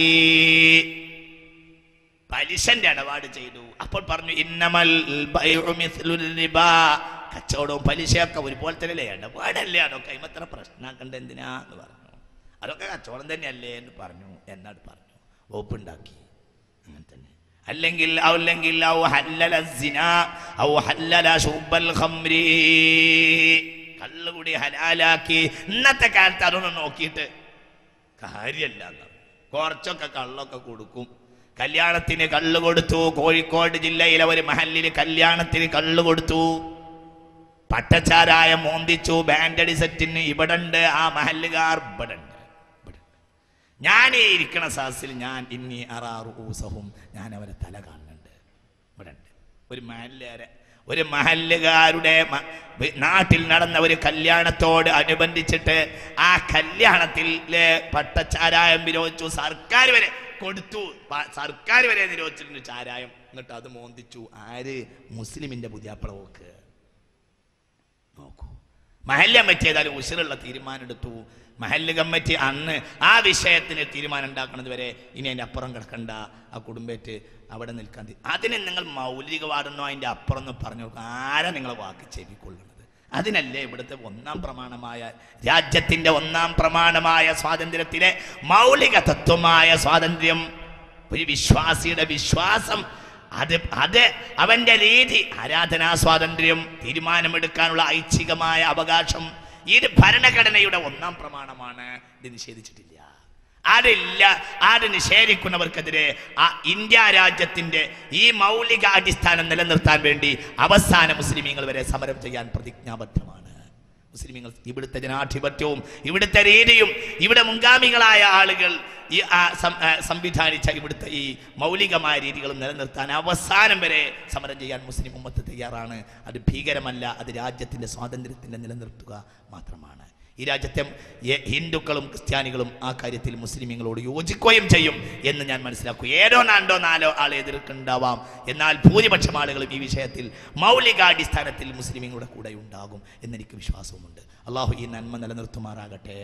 പലിശന്റെ ഇടപാട് ചെയ്തു അപ്പോൾ പറഞ്ഞു ഇന്നമൽ ബൈഉ മിസ്ലുൽ റിബാ കച്ചവടവും പലിശയൊക്കെ ഒരുപോലെ തന്നെ ഇടപാടല്ലേ അതൊക്കെ അതിമത്ര പ്രശ്നമാക്കണ്ട എന്തിനാ എന്ന് പറഞ്ഞു അതൊക്കെ കച്ചവടം തന്നെയല്ലേ എന്ന് പറഞ്ഞു എന്നാണ് പറഞ്ഞു വകുപ്പുണ്ടാക്കി അങ്ങനെ തന്നെ അല്ലെങ്കിൽ അല്ലെങ്കിൽ ഔ ഹല്ലല സിന ഔ ഹല്ലല ശുബൽ ഖംരി കള്ളുകൂടി ഹലാലാക്കി ഇന്നത്തെ കാലത്ത് അതൊന്നും നോക്കിയിട്ട് കാര്യമല്ല എന്ന്. കുറച്ചൊക്കെ കള്ളൊക്കെ കൊടുക്കും കല്യാണത്തിന് കള്ള് കൊടുത്തു കോഴിക്കോട് ജില്ലയിലെ ഒരു മഹല്ലിന് കല്യാണത്തിന് കള്ള് കൊടുത്തു പട്ടച്ചാരായ മോന്തിച്ചു ബാൻഡടി സെറ്റിന് ഇവിടെ ഉണ്ട് ആ മഹല്ലുകാർ ഇവിടെ ഉണ്ട് ഇവിടെ ഉണ്ട്. ഞാൻ ഈ ഇരിക്കണ സാസിൽ ഞാൻ ഇന്നി അറാറു ഊസഹും ഞാൻ അവരെ തല കാണുന്നുണ്ട് ഇവിടെ ഉണ്ട് ഒരു മഹല്ലുകാരെ ഒരു മഹല്ലുകാരുടെ മ- വി- നാട്ടിൽ നടന്ന ഒരു കല്യാണത്തോട് അനുബന്ധിച്ചിട്ട് ആ കല്യാണത്തിലെ പട്ടച്ചാരായം വിരോധിച്ചു സർക്കാർ വരെ കൊടുത്തു പ- സർക്കാർ വരെ നിരോധിച്ചിട്ടുണ്ട് ചാരായം എന്നിട്ട് അത് മോന്തിച്ചു ആര് മുസ്ലിമിന്റെ പുതിയാപ്പള പോക്ക് നോക്കൂ മഹല്ല് കമ്മിറ്റി ഏതായാലും ഉശിറുള്ള തീരുമാനം എടുത്തു മഹല്ല് കമ്മിറ്റി അന്ന് ആ വിഷയത്തിന് തീരുമാനം ഉണ്ടാക്കുന്നത് വരെ ഇനി അതിൻ്റെ അപ്പുറം കിടക്കണ്ട ആ കുടുംബേറ്റ് അവിടെ നിൽക്കാൻ തി- അതിന് നിങ്ങൾ മൗലികവാദെന്നോ അതിൻ്റെ അപ്പുറം എന്ന് പറഞ്ഞു കൊടുക്കുക ആരാ നിങ്ങളെ വാക്ക് ചെവിക്കൊള്ളുന്നത് അതിനല്ലേ ഇവിടുത്തെ ഒന്നാം പ്രമാണമായ രാജ്യത്തിന്റെ ഒന്നാം പ്രമാണമായ സ്വാതന്ത്ര്യത്തിലെ മൗലിക തത്വമായ സ്വാതന്ത്ര്യം ഒരു വിശ്വാസിയുടെ വിശ്വാസം അത് അത് അവന്റെ രീതി ആരാധനാ സ്വാതന്ത്ര്യം തീരുമാനമെടുക്കാനുള്ള ഐച്ഛികമായ അവകാശം ഇത് ഭരണഘടനയുടെ ഒന്നാം പ്രമാണമാണ് ഇത് നിഷേധിച്ചിട്ടില്ല അതില്ല അത് നിഷേധിക്കുന്നവർക്കെതിരെ ആ ഇന്ത്യ രാജ്യത്തിന്റെ ഈ മൗലിക അടിസ്ഥാനം നിലനിർത്താൻ വേണ്ടി അവസാന മുസ്ലിമീങ്ങൾ വരെ സമരം ചെയ്യാൻ പ്രതിജ്ഞാബദ്ധമാണ് മുസ്ലിമീങ്ങൾ ഇവിടുത്തെ ജനാധിപത്യവും ഇവിടുത്തെ രീതിയും ഇവിടെ മുൻഗാമികളായ ആളുകൾ ഈ ആ സം- ആ സംവിധാനിച്ച ഇവിടുത്തെ ഈ മൗലികമായ രീതികളും നിലനിർത്താൻ അവസാനം വരെ സമരം ചെയ്യാൻ മുസ്ലിം ഉമ്മത്ത് തയ്യാറാണ് അത് ഭീകരമല്ല അത് രാജ്യത്തിന്റെ സ്വാതന്ത്ര്യത്തിന്റെ നിലനിർത്തുക മാത്രമാണ് ഈ രാജ്യത്തെ എ- ഹിന്ദുക്കളും ക്രിസ്ത്യാനികളും ആ കാര്യത്തിൽ മുസ്ലിമീങ്ങളോട് യോജിക്കുകയും ചെയ്യും എന്ന് ഞാൻ മനസ്സിലാക്കും ഏഴോ നാണ്ടോ നാലോ ആൾ എതിർക്കുണ്ടാവാം എന്നാൽ ഭൂരിപക്ഷം ആളുകളും ഈ വിഷയത്തിൽ മൗലികാടിസ്ഥാനത്തിൽ മുസ്ലിമീങ്ങളുടെ കൂടെ ഉണ്ടാകും എന്നെനിക്ക് വിശ്വാസവുമുണ്ട് അള്ളാഹു ഈ നന്മ നിലനിർത്തുമാറാകട്ടെ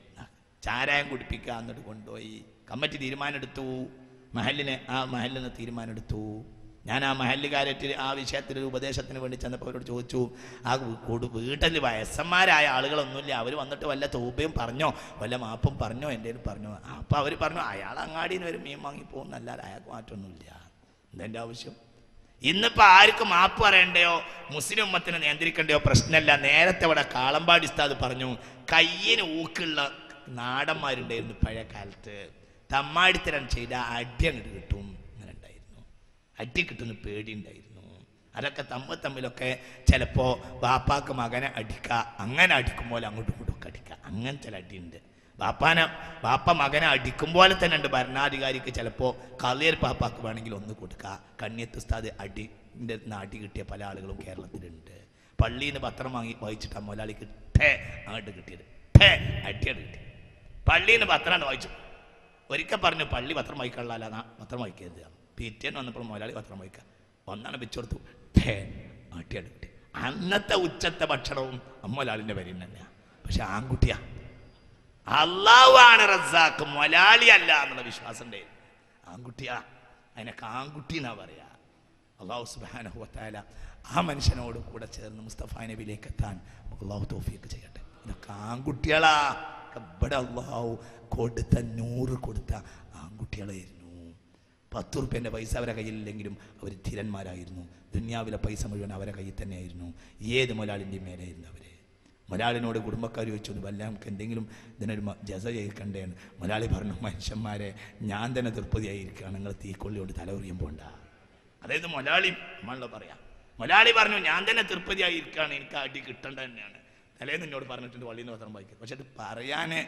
ചാരായം കുടിപ്പിക്കുക എന്നിട്ട് കൊണ്ടുപോയി കമ്മിറ്റി തീരുമാനമെടുത്തു മഹലിന് ആ മഹലിന് തീരുമാനമെടുത്തു ഞാൻ ആ മഹല്ലുകാരറ്റ് ആ വിഷയത്തിൽ ഒരു ഉപദേശത്തിന് വേണ്ടി ചെന്നപ്പോൾ അവരോട് ചോദിച്ചു ആ കൊടു വീട്ടിൽ വയസ്സന്മാരായ ആളുകളൊന്നുമില്ല അവർ വന്നിട്ട് വല്ല തൂപ്പയും പറഞ്ഞോ വല്ല മാപ്പും പറഞ്ഞോ എൻ്റെ പറഞ്ഞോ അപ്പോൾ അവർ പറഞ്ഞു അയാൾ അങ്ങാടിയിൽ നിന്ന് ഒരു മീൻ വാങ്ങി പോകുന്നല്ലാതെ അയാൾക്ക് മാറ്റമൊന്നുമില്ല എന്തെൻ്റെ ആവശ്യം ഇന്നിപ്പോൾ ആർക്കും മാപ്പ് പറയണ്ടയോ മുസ്ലിം ഉമ്മത്തിനെ നിയന്ത്രിക്കണ്ടയോ പ്രശ്നമല്ല നേരത്തെ ഇവിടെ കാളമ്പാടി ഉസ്താദ് പറഞ്ഞു കയ്യിന് ഊക്കുള്ള നാടന്മാരുണ്ടായിരുന്നു പഴയ കാലത്ത് തമ്മാടിത്തരം ചെയ്ത അടി അങ്ങോട്ട് കിട്ടും അങ്ങനെ ഉണ്ടായിരുന്നു അടി കിട്ടുന്ന പേടിയുണ്ടായിരുന്നു അതൊക്കെ തമ്മിൽ തമ്മിലൊക്കെ ചിലപ്പോൾ വാപ്പാക്ക് മകനെ അടിക്കുക അങ്ങനെ അടിക്കുമ്പോൾ അങ്ങോട്ടും ഇങ്ങോട്ടും ഒക്കെ അടിക്കുക അങ്ങനത്തെ ഒരു അടിയുണ്ട് വാപ്പാനെ വാപ്പ മകനെ അടിക്കും പോലെ തന്നെ ഉണ്ട് ഭരണാധികാരിക്ക് ചിലപ്പോൾ കളിയർ പാപ്പാക്ക് വേണമെങ്കിൽ ഒന്ന് കൊടുക്കുക കണ്ണിയത്ത് ഉസ്താദ് അടിൻ്റെ അടി കിട്ടിയ പല ആളുകളും കേരളത്തിലുണ്ട് പള്ളിയിൽ നിന്ന് പത്രം വാങ്ങി വായിച്ചിട്ട് ആ മുതലാളിക്ക് ടേ അങ്ങോട്ട് കിട്ടിയത് ടേ അടിയാണ് കിട്ടി പള്ളിയിൽ നിന്ന് പത്രമാണ് വായിച്ചു ഒരിക്കൽ പറഞ്ഞു പള്ളി പത്രം വായിക്കാനുള്ള നാ പത്രം വായിക്കരുത് പിറ്റേന്ന് വന്നപ്പോൾ മുതലാളി പത്രം വായിക്കുക ഒന്നാണ് വെച്ചുകൊടുത്തു ടേ അടിയാണ് കിട്ടി അന്നത്തെ ഉച്ചത്തെ ഭക്ഷണവും അമ്മലാളിൻ്റെ പേരിൽ തന്നെയാണ് പക്ഷെ ആൺകുട്ടിയാ അള്ളാഹുവാണ് റസാക്ക് മൊലാളി അല്ല എന്നുള്ള വിശ്വാസം ഉണ്ട് ആൺകുട്ടിയാ അതിനൊക്കെ ആൺകുട്ടി എന്നാ പറയാ അള്ളാഹു സുബാനഹുവത്തായ ആ മനുഷ്യനോട് കൂടെ ചേർന്ന് മുസ്തഫ നബിയിലേക്ക് എത്താൻ നമുക്ക് അള്ളാഹു തോഫിയൊക്കെ ചെയ്യട്ടെ ഇതൊക്കെ ആൺകുട്ടികളാ ഒക്കെ ഇവിടെ അള്ളാഹു കൊടുത്ത നൂറ് കൊടുത്ത ആൺകുട്ടികളായിരുന്നു പത്ത് റുപ്യൻ്റെ പൈസ അവരെ കയ്യിലില്ലെങ്കിലും അവർ ധീരന്മാരായിരുന്നു ദുന്യാവിലെ പൈസ മുഴുവൻ അവരെ കയ്യിൽ തന്നെയായിരുന്നു ഏത് മുതലാളിൻ്റെയും മേലായിരുന്നു അവർ മുതലാളിനോട് കുടുംബക്കാർ ചോദിച്ചു വല്ല നമുക്ക് എന്തെങ്കിലും ഇതിനൊരു മ- ജസ ചെയ്യിക്കണ്ടേന്ന് മുതലാളി പറഞ്ഞു മനുഷ്യന്മാരെ ഞാൻ തന്നെ തൃപ്തിയായിരിക്കുകയാണ് നിങ്ങൾ തീക്കൊള്ളിയോട് തലകുറിയും പോണ്ട അതായത് മുതലാളി നമ്മളെ പറയാം മുതലാളി പറഞ്ഞു ഞാൻ തന്നെ തൃപ്തിയായിരിക്കുകയാണ് എനിക്ക് അടി കിട്ടേണ്ട തന്നെയാണ് തലേന്ന് എന്നോട് പറഞ്ഞിട്ടുണ്ട് വള്ളിയിൽ നിന്ന് പത്രം വായിക്കും പക്ഷെ അത് പറയാൻ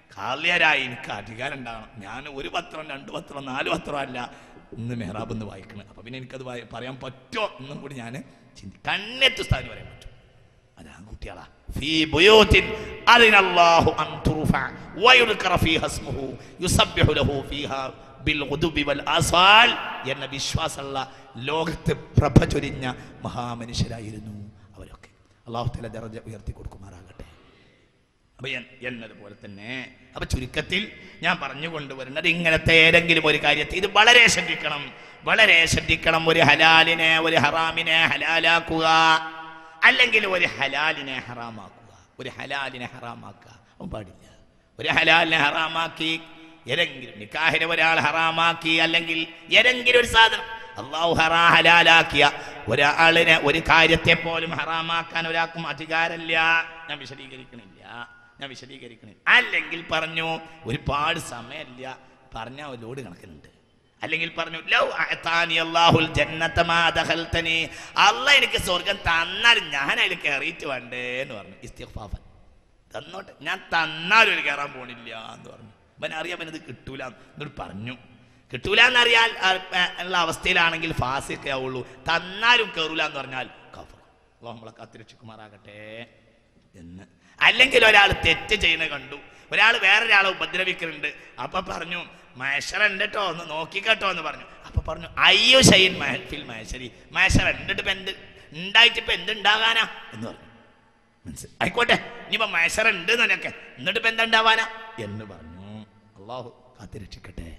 കാളിയരായി എനിക്ക് അധികാരം ഉണ്ടാകണം ഞാൻ ഒരു പത്രം രണ്ട് പത്രം നാല് പത്രം അല്ല ഇന്ന് മെഹ്റാബ് എന്ന് വായിക്കണം അപ്പൊ പിന്നെ എനിക്കത് വായി- പറയാൻ പറ്റുമോ എന്നും കൂടി ഞാൻ ചിന്തി കണ്ണെത്തു സ്ഥാനം പറയാൻ പറ്റും അത് ആൺകുട്ടികളാ ഫീ ബുയൂത്തിൻ അദിനല്ലാഹു അൻ തുർഫഅ വയുദ്കറ ഫീഹ ഇസ്മുഹു യുസബ്ബിഹു ലഹു ഫീഹാ ബിൽ ഗുദുബി വൽ ആസാൽ എന്ന വിശ്വാസമുള്ള ലോകത്ത് പ്രഭ ചൊരിഞ്ഞ മഹാമനുഷ്യരായിരുന്നു അവരൊക്കെ അള്ളാഹു തആല ദറജ ഉയർത്തി കൊടുക്കുമാറാകട്ടെ അപ്പൊ എൻ- എന്നതുപോലെ തന്നെ അപ്പൊ ചുരുക്കത്തിൽ ഞാൻ പറഞ്ഞു കൊണ്ടുവരുന്നത് ഇങ്ങനത്തെ ഏതെങ്കിലും ഒരു കാര്യത്തെ ഇത് വളരെ ശ്രദ്ധിക്കണം വളരെ ശ്രദ്ധിക്കണം ഒരു ഹലാലിനെ ഒരു ഹറാമിനെ ഹലാലാക്കുക അല്ലെങ്കിൽ ഒരു ഹലാലിനെ ഹറാമാക്കുക ഒരു ഹലാലിനെ ഹറാമാക്കുക അവൻ പാടില്ല ഒരു ഹലാലിനെ ഹറാമാക്കി ഏതെങ്കിലും നിക്കാഹിനെ ഒരാൾ ഹറാമാക്കി അല്ലെങ്കിൽ ഏതെങ്കിലും ഒരു സാധനം അള്ളാഹു ഹറാ ഹലാലാക്കിയ ഒരാളിനെ ഒരു കാര്യത്തെ പോലും ഹറാമാക്കാൻ ഒരാൾക്കും അധികാരമില്ല ഞാൻ വിശദീകരിക്കണില്ല ഞാൻ വിശദീകരിക്കണില്ല അല്ലെങ്കിൽ പറഞ്ഞു ഒരുപാട് സമയമില്ല പറഞ്ഞ ഒരു ലോഡ് കണക്കിനുണ്ട് അല്ലെങ്കിൽ പറഞ്ഞു ലൗ അഅതാനി അല്ലാഹുൽ ജന്നത മാ ദഖൽതനി അല്ലാഹ് എനിക്ക് സ്വർഗം തന്നാൽ ഞാൻ അതിൽ കയറിയിട്ട് വേണ്ടേ എന്ന് പറഞ്ഞു ഇസ്തിഗ്ഫാഫൻ തന്നോട്ടെ ഞാൻ തന്നാലും ഒരു കയറാൻ പോണില്ല എന്ന് പറഞ്ഞു അവൻ അറിയാം ഇത് കിട്ടൂല എന്നോട് പറഞ്ഞു കിട്ടൂല എന്നറിയാൽ ആ, ആ, ഉള്ള അവസ്ഥയിലാണെങ്കിൽ ഫാസിക്കേ ആവുള്ളൂ തന്നാലും കയറൂല എന്ന് പറഞ്ഞാൽ കഫർ അള്ളാഹു നമ്മളെ കാത്തിരക്ഷിക്കുമാറാകട്ടെ എന്ന് അല്ലെങ്കിൽ ഒരാൾ തെറ്റ് ചെയ്യുന്നത് കണ്ടു ഒരാൾ വേറൊരാളെ ഉപദ്രവിക്കുന്നുണ്ട് അപ്പൊ പറഞ്ഞു മഹേശ്വര ഉണ്ട് കേട്ടോ ഒന്ന് നോക്കിക്കട്ടോ എന്ന് പറഞ്ഞു അപ്പൊ പറഞ്ഞു അയ്യോ ഷൈൻ മഹഫിൽ മഹേശ്വരി മഹേശ്വര ഉണ്ട് ഇപ്പൊ എന്ത് ഉണ്ടായിട്ട് ഇപ്പൊ എന്തുണ്ടാകാനാ എന്ന് പറഞ്ഞു മനസ്സിലായി ആയിക്കോട്ടെ ഇനിയിപ്പോ മത്സര ഉണ്ട് എന്നൊക്കെ എന്നിട്ട് ഇപ്പൊ എന്താ ഉണ്ടാവാനാ എന്ന് പറഞ്ഞു അള്ളാഹു കാത്തിരക്ഷിക്കട്ടെ